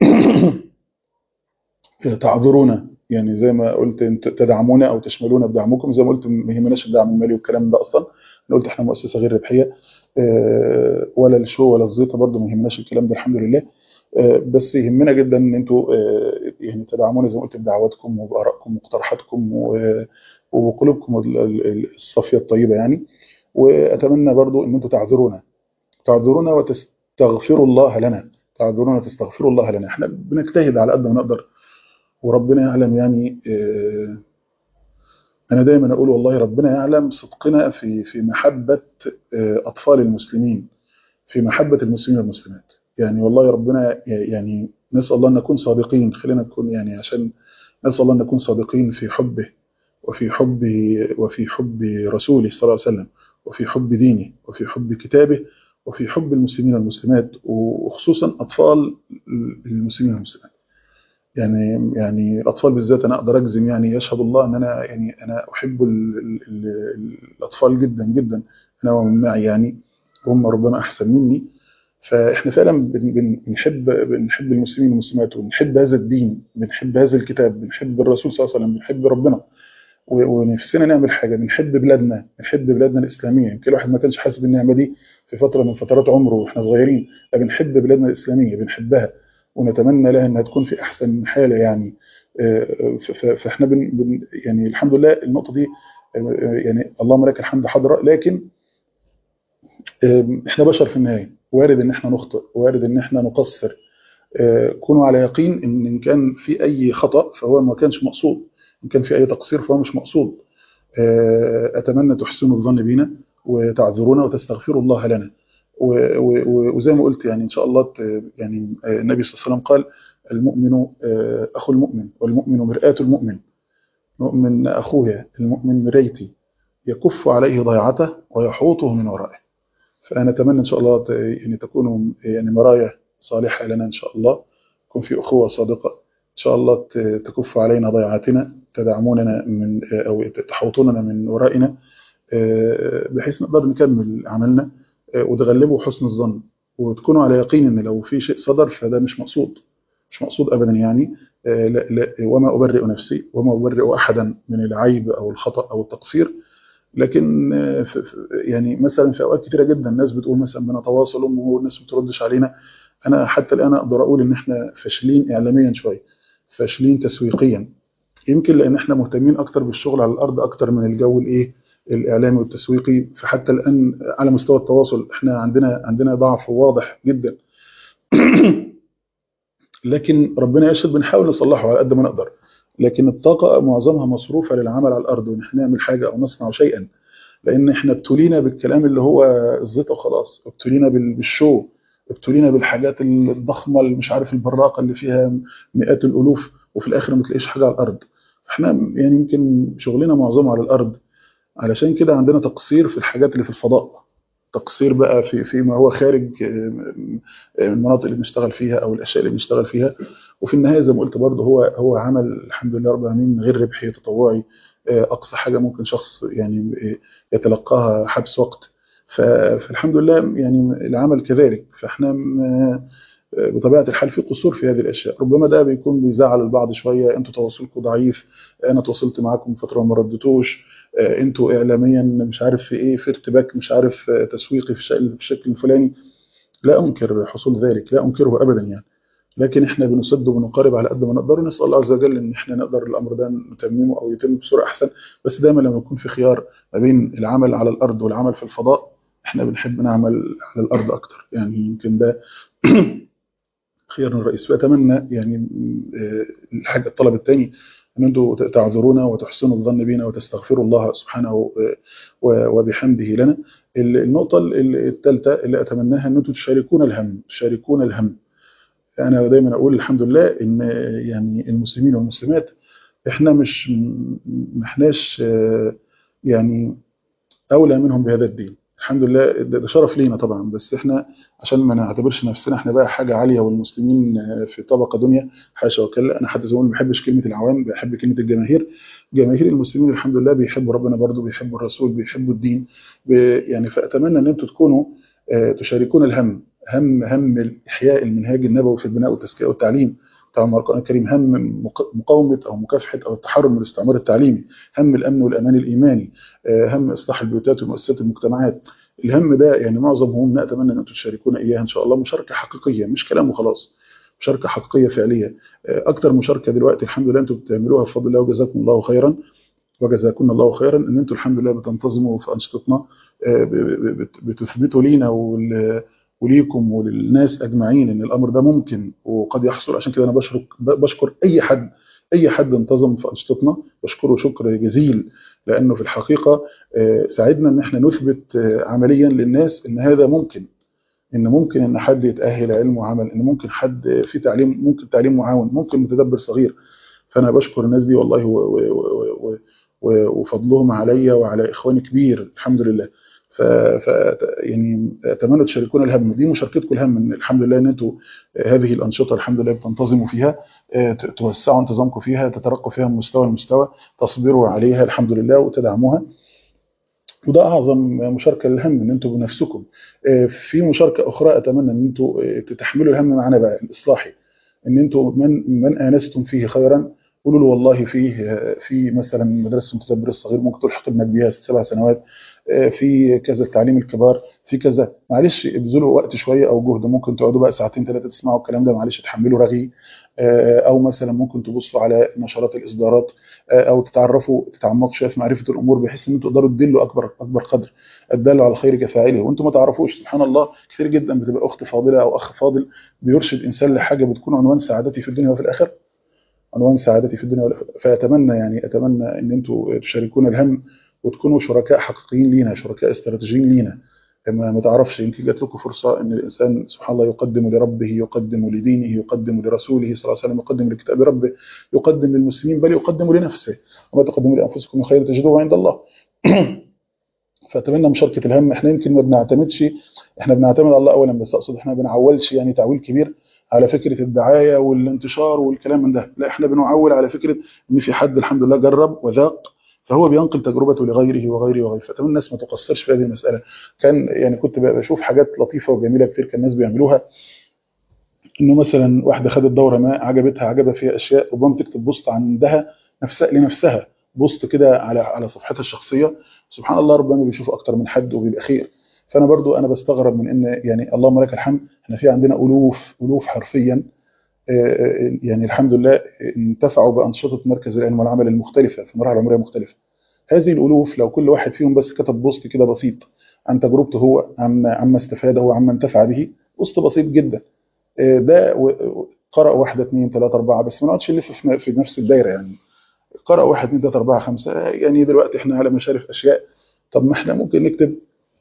تعذرونا يعني زي ما قلت انت تدعمونا او تشملونا بدعمكم زي ما قلت ما يهمناش الدعم المالي والكلام ده اصلا انا قلت احنا مؤسسه غير ربحيه آه، ولا الشو ولا الزيطه برضو ما يهمناش الكلام ده الحمد لله آه، بس يهمنا جدا ان انتوا آه، يعني تدعمونا زي ما قلت بدعواتكم وبارائكم واقتراحاتكم و- وبقلوبكم ال- ال- الصافيه الطيبه يعني واتمنى برضو ان انتوا تعذرونا تعذرونا وتستغفروا الله لنا تعذرونا وتستغفروا الله لنا احنا بنجتهد على قد ما نقدر وربنا يعلم يعني آه، انا دايما اقول والله ربنا يعلم صدقنا في في محبه آه، اطفال المسلمين في محبه المسلمين والمسلمات يعني والله ربنا يعني نسال الله ان نكون صادقين خلينا نكون يعني عشان نسال الله ان نكون صادقين في حبه وفي حب وفي حب رسوله صلى الله عليه وسلم وفي حب دينه وفي حب كتابه وفي حب المسلمين والمسلمات وخصوصا اطفال المسلمين والمسلمات يعني يعني الاطفال بالذات انا اقدر اجزم يعني يشهد الله ان انا يعني انا احب ال ال ال الاطفال جدا جدا انا ومن معي يعني هم ربما احسن مني فاحنا فعلا بن- بن- بنحب بنحب المسلمين والمسلمات وبنحب هذا الدين بنحب هذا الكتاب بنحب الرسول صلى الله عليه وسلم بنحب ربنا و- ونفسنا نعمل حاجه بنحب بلادنا بنحب بلادنا الاسلاميه يمكن الواحد ما كانش حاسس بالنعمه دي في فتره من فترات عمره واحنا صغيرين لا بنحب بلادنا الاسلاميه بنحبها ونتمنى لها انها تكون في احسن حاله يعني آه، ف- ف- فاحنا بن بن يعني الحمد لله النقطه دي آه، يعني اللهم لك الحمد حاضره لكن آه، احنا بشر في النهايه وارد ان احنا نخطئ وارد ان احنا نقصر آه، كونوا على يقين ان ان كان في اي خطا فهو ما كانش مقصود ان كان في اي تقصير فهو مش مقصود آه، اتمنى تحسنوا الظن بينا وتعذرونا وتستغفروا الله لنا و- و- و- وزي ما قلت يعني ان شاء الله ت- يعني آه، النبي صلى الله عليه وسلم قال المؤمن آه، اخو المؤمن والمؤمن مرآة المؤمن مؤمن اخويا المؤمن مرايتي يكف عليه ضيعته ويحوطه من ورائه فانا اتمنى ان شاء الله ت- يعني تكونوا يعني مرايا صالحه لنا ان شاء الله يكون في اخوه صادقه ان شاء الله ت- تكف علينا ضيعاتنا تدعموننا من او تحوطوننا من ورائنا آه، بحيث نقدر نكمل عملنا آه، وتغلبوا حسن الظن وتكونوا على يقين ان لو في شيء صدر فده مش مقصود مش مقصود ابدا يعني آه، لا لا وما ابرئ نفسي وما ابرئ احدا من العيب او الخطا او التقصير لكن آه، في في- يعني مثلا في اوقات كتيره جدا الناس بتقول مثلا بنتواصل والناس ما بتردش علينا انا حتى الان اقدر اقول ان احنا فاشلين اعلاميا شويه فاشلين تسويقيا يمكن لان احنا مهتمين اكتر بالشغل على الارض اكتر من الجو الايه الاعلامي والتسويقي فحتى الان على مستوى التواصل احنا عندنا عندنا ضعف واضح جدا لكن ربنا يشهد بنحاول نصلحه على قد ما نقدر لكن الطاقه معظمها مصروفه للعمل على الارض وان احنا نعمل حاجه او نصنع شيئا لان احنا ابتلينا بالكلام اللي هو الزيطه وخلاص ابتلينا بال- بالشو ابتلينا بالحاجات الضخمه اللي مش عارف البراقه اللي فيها مئات الالوف وفي الاخر ما تلاقيش حاجه على الارض احنا يعني يمكن شغلنا معظمه على الارض علشان كده عندنا تقصير في الحاجات اللي في الفضاء تقصير بقى في فيما هو خارج آه، آه، المناطق اللي بنشتغل فيها او الاشياء اللي بنشتغل فيها وفي النهايه زي ما قلت برضه هو هو عمل الحمد لله رب العالمين غير ربحي تطوعي آه، اقصى حاجه ممكن شخص يعني آه، يتلقاها حبس وقت ف- فالحمد لله يعني العمل كذلك فاحنا م- بطبيعه الحال في قصور في هذه الاشياء ربما ده بيكون بيزعل البعض شويه انتوا تواصلكم ضعيف انا تواصلت معاكم فتره وما ردتوش آه، انتوا اعلاميا مش عارف في ايه في ارتباك مش عارف آه، تسويقي في الشكل في الشكل الفلاني لا انكر حصول ذلك لا انكره ابدا يعني لكن احنا بنسد وبنقارب على قد ما نقدر ونسال الله عز وجل ان احنا نقدر الامر ده نتممه او يتم بصوره احسن بس دايما لما يكون في خيار ما بين العمل على الارض والعمل في الفضاء احنا بنحب نعمل على الارض اكتر يعني يمكن ده خيارنا الرئيس فاتمنى يعني آه، الحاجه الطلب الثاني ان انتم تعذرونا وتحسنوا الظن بنا وتستغفروا الله سبحانه و- و- وبحمده لنا ال- النقطه الثالثه اللي اتمناها ان انتم تشاركونا الهم تشاركونا الهم انا دايما اقول الحمد لله ان يعني المسلمين والمسلمات احنا مش ما احناش آه، يعني اولى منهم بهذا الدين الحمد لله ده, ده شرف لينا طبعا بس احنا عشان ما نعتبرش نفسنا احنا بقى حاجه عاليه والمسلمين في طبقه دنيا حاشا وكلا انا حتى زي ما ما بحبش كلمه العوام بحب كلمه الجماهير جماهير المسلمين الحمد لله بيحبوا ربنا برضو بيحبوا الرسول بيحبوا الدين يعني فاتمنى ان انتم تكونوا تشاركون الهم هم هم احياء المنهاج النبوي في البناء والتزكيه والتعليم طبعا القرآن الكريم هم مقاومة أو مكافحة أو التحرر من الاستعمار التعليمي هم الأمن والأمان الإيماني هم إصلاح البيوتات ومؤسسات المجتمعات الهم ده يعني معظم همومنا أتمنى أن أنتم تشاركونا إياها إن شاء الله مشاركة حقيقية مش كلام وخلاص مشاركة حقيقية فعلية أكتر مشاركة دلوقتي الحمد لله أنتم بتعملوها بفضل الله وجزاكم الله خيرا وجزاكم الله خيرا ان انتم الحمد لله بتنتظموا في انشطتنا بتثبتوا لينا وليكم وللناس اجمعين ان الامر ده ممكن وقد يحصل عشان كده انا بشكر بشكر اي حد اي حد انتظم في انشطتنا بشكره شكر جزيل لانه في الحقيقه ساعدنا ان احنا نثبت عمليا للناس ان هذا ممكن ان ممكن ان حد يتاهل علم وعمل ان ممكن حد في تعليم ممكن تعليم معاون ممكن متدبر صغير فانا بشكر الناس دي والله و و و و وفضلهم عليا وعلى اخواني كبير الحمد لله ف, ف يعني اتمنى تشاركونا الهم دي مشاركتكم الهم ان الحمد لله ان انتم هذه الانشطه الحمد لله بتنتظموا فيها توسعوا انتظامكم فيها تترقوا فيها من مستوى لمستوى تصبروا عليها الحمد لله وتدعموها وده اعظم مشاركه للهم ان انتم بنفسكم في مشاركه اخرى اتمنى ان انتم تتحملوا الهم معنا بقى الاصلاحي ان انتم من من انستم فيه خيرا قولوا له والله فيه في مثلا مدرسه المتدبر الصغير ممكن تلحق ابنك بيها ست سبع سنوات في كذا التعليم الكبار في كذا معلش ابذلوا وقت شويه او جهد ممكن تقعدوا بقى ساعتين ثلاثه تسمعوا الكلام ده معلش تحملوا رغي او مثلا ممكن تبصوا على نشرات الاصدارات او تتعرفوا تتعمقوا شويه في معرفه الامور بحيث ان انتم تقدروا تدلوا اكبر اكبر قدر الدال على الخير كفاعله وانتم ما تعرفوش سبحان الله كثير جدا بتبقى اخت فاضله او اخ فاضل بيرشد انسان لحاجه بتكون عنوان سعادتي في الدنيا وفي الاخره عنوان سعادتي في الدنيا والاخره فاتمنى يعني اتمنى ان انتم تشاركونا الهم وتكونوا شركاء حقيقيين لينا شركاء استراتيجيين لينا ما ما تعرفش يمكن جات لكم فرصه ان الانسان سبحان الله يقدم لربه يقدم لدينه يقدم لرسوله صلى الله عليه وسلم يقدم لكتاب ربه يقدم للمسلمين بل يقدم لنفسه وما تقدموا لانفسكم من خير تجدوه عند الله فاتمنى مشاركه الهم احنا يمكن ما بنعتمدش احنا بنعتمد على الله اولا بس اقصد احنا ما بنعولش يعني تعويل كبير على فكره الدعايه والانتشار والكلام من ده لا احنا بنعول على فكره ان في حد الحمد لله جرب وذاق فهو بينقل تجربته لغيره وغيره وغيره فاتمنى الناس ما تقصرش في هذه المساله كان يعني كنت بشوف حاجات لطيفه وجميله كتير كان الناس بيعملوها انه مثلا واحده خدت دوره ما عجبتها عجبها فيها اشياء ربما تكتب بوست عندها نفسها لنفسها بوست كده على على صفحتها الشخصيه سبحان الله ربما بيشوف اكتر من حد وبيبقى خير فانا برضو انا بستغرب من ان يعني اللهم لك الحمد احنا في عندنا الوف الوف حرفيا يعني الحمد لله انتفعوا بانشطه مركز العلم والعمل المختلفه في مراحل عمريه مختلفه هذه الالوف لو كل واحد فيهم بس كتب بوست كده بسيط عن تجربته هو عما عما استفاد هو عما انتفع به بوست بسيط جدا ده قرأ واحدة اثنين ثلاثة أربعة بس ما نقعدش نلف في نفس الدايرة يعني قرأ واحد اثنين ثلاثة أربعة خمسة يعني دلوقتي احنا على مشارف أشياء طب ما احنا ممكن نكتب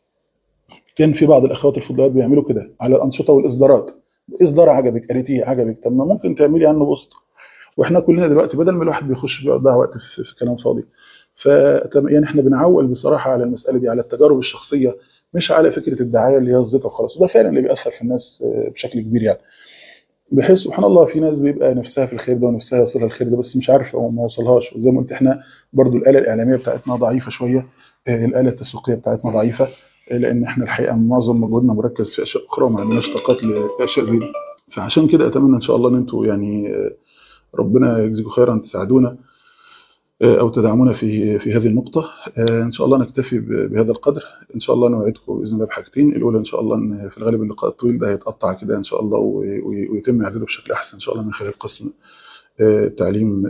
كان في بعض الأخوات الفضليات بيعملوا كده على الأنشطة والإصدارات إصدار عجبك قريتيه عجبك طب ما ممكن تعملي عنه بوست واحنا كلنا دلوقتي بدل ما الواحد بيخش بيقضي وقت في, في كلام فاضي ف يعني احنا بنعول بصراحه على المساله دي على التجارب الشخصيه مش على فكره الدعايه اللي هي الزيطه وخلاص وده فعلا اللي بيأثر في الناس بشكل كبير يعني بحيث سبحان الله في ناس بيبقى نفسها في الخير ده ونفسها يوصلها الخير ده بس مش عارفه او ما وصلهاش وزي ما قلت احنا برضو الاله الاعلاميه بتاعتنا ضعيفه شويه الاله التسويقيه بتاعتنا ضعيفه لان احنا الحقيقه معظم مجهودنا مركز في اشياء اخرى وما عندناش طاقات لاشياء زي دي فعشان كده اتمنى ان شاء الله ان انتم يعني ربنا يجزيكم خيرا تساعدونا او تدعمونا في في هذه النقطه ان شاء الله نكتفي بهذا القدر ان شاء الله نوعدكم باذن الله بحاجتين الاولى ان شاء الله ان في الغالب اللقاء الطويل ده هيتقطع كده ان شاء الله ويتم اعداده بشكل احسن ان شاء الله من خلال قسم التعليم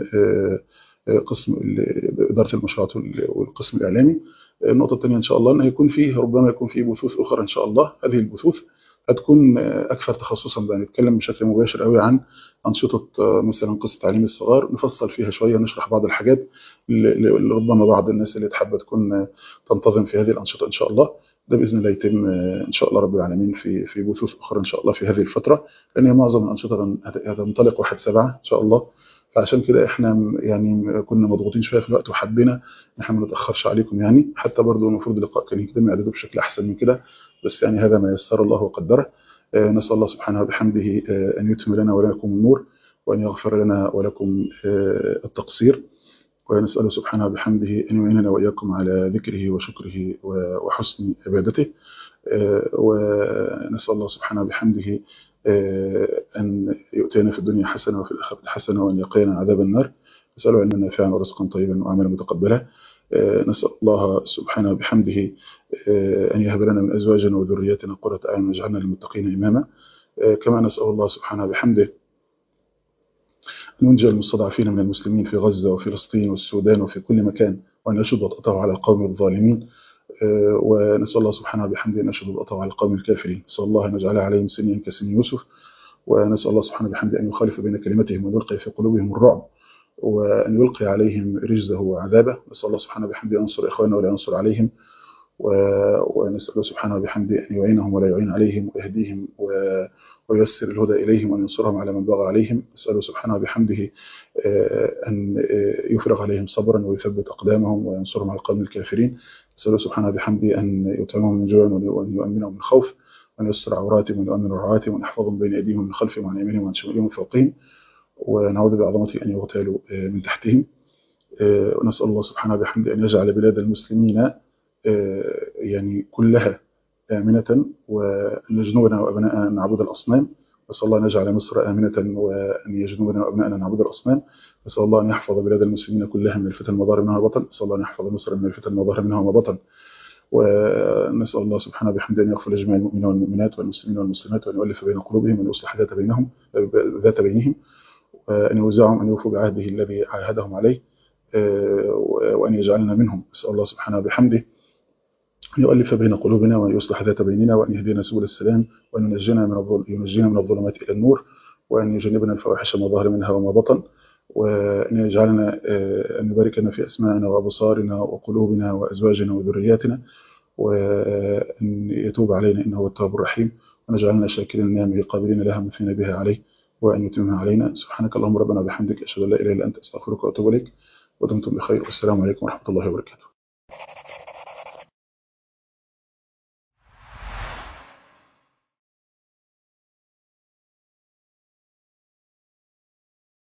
قسم اداره المشروعات والقسم الاعلامي النقطه الثانيه ان شاء الله ان هيكون فيه ربما يكون فيه بثوث اخرى ان شاء الله هذه البثوث هتكون اكثر تخصصا بقى نتكلم بشكل مباشر قوي عن انشطه مثلا قسم تعليم الصغار نفصل فيها شويه نشرح بعض الحاجات اللي ربما بعض الناس اللي حابه تكون تنتظم في هذه الانشطه ان شاء الله ده باذن الله يتم ان شاء الله رب العالمين في في بثوث اخرى ان شاء الله في هذه الفتره لان معظم الانشطه هتنطلق 1 7 ان شاء الله فعشان كده احنا يعني كنا مضغوطين شويه في الوقت وحبينا ان احنا ما نتاخرش عليكم يعني حتى برضو المفروض اللقاء كان يتم اعداده بشكل احسن من كده بس يعني هذا ما يسر الله وقدره نسال الله سبحانه وبحمده ان يتم لنا ولكم النور وان يغفر لنا ولكم التقصير ونساله سبحانه وبحمده ان يعيننا واياكم على ذكره وشكره وحسن عبادته ونسال الله سبحانه وبحمده أن يؤتينا في الدنيا حسنة وفي الآخرة حسنة وأن يقينا عذاب النار نسأله علما نافعا ورزقا طيبا وعملا متقبلا نسأل الله سبحانه بحمده أن يهب لنا من أزواجنا وذرياتنا قرة أعين واجعلنا للمتقين إماما كما نسأل الله سبحانه بحمده أن ينجي المستضعفين من المسلمين في غزة وفلسطين والسودان وفي كل مكان وأن يشد وطأته على القوم الظالمين ونسأل الله سبحانه بحمده أن يشهد الأطوع على القوم الكافرين نسأل الله أن يجعل عليهم سنيا كسن يوسف ونسأل الله سبحانه بحمده أن يخالف بين كلمتهم ويلقي في قلوبهم الرعب وأن يلقي عليهم رجزه وعذابه نسأل الله سبحانه بحمده أن ينصر إخواننا ولا ينصر عليهم ونسأل الله سبحانه بحمده أن يعينهم ولا يعين عليهم ويهديهم وييسر الهدى إليهم وأن ينصرهم على من بغى عليهم نسأله سبحانه بحمده أن يفرغ عليهم صبرا ويثبت أقدامهم وينصرهم على القوم الكافرين نسأله سبحانه بحمده أن يطعمهم من جوع وأن يؤمنهم من خوف وأن يستر عوراتهم وأن يؤمن رعاتهم وأن يحفظهم بين أيديهم ومن خلفهم وعن يمينهم وعن شمالهم وفوقهم ونعوذ بعظمته أن يغتالوا من تحتهم ونسأل الله سبحانه بحمده أن يجعل بلاد المسلمين يعني كلها آمنة وأن يجنبنا وأبناءنا أن نعبد الأصنام نسأل الله أن يجعل مصر آمنة وأن يجنبنا وأبناءنا أن نعبد الأصنام نسأل الله أن يحفظ بلاد المسلمين كلها من الفتن المظاهر منها وبطن نسأل الله أن يحفظ مصر من الفتن المظاهر منها وبطن ونسأل الله سبحانه بحمده أن يغفر لجميع المؤمنين والمؤمنات والمسلمين والمسلمات وأن يؤلف بين قلوبهم وأن يصلح ذات بينهم ذات بينهم وأن يوزعهم أن يوفوا بعهده الذي عاهدهم عليه وأن يجعلنا منهم نسأل الله سبحانه بحمده أن يؤلف بين قلوبنا وأن يصلح ذات بيننا وأن يهدينا سبل السلام وأن ينجينا من الظلم ينجينا من الظلمات إلى النور وأن يجنبنا الفواحش ما ظهر منها وما بطن وأن يجعلنا أن يبارك لنا في أسماعنا وأبصارنا وقلوبنا وأزواجنا وذرياتنا وأن يتوب علينا إنه هو التواب الرحيم ونجعلنا شاكرين نعمه قابلين لها مثلنا بها عليه وأن يتمها علينا سبحانك اللهم ربنا بحمدك أشهد أن لا إله إلا أنت أستغفرك وأتوب إليك ودمتم بخير والسلام عليكم ورحمة الله وبركاته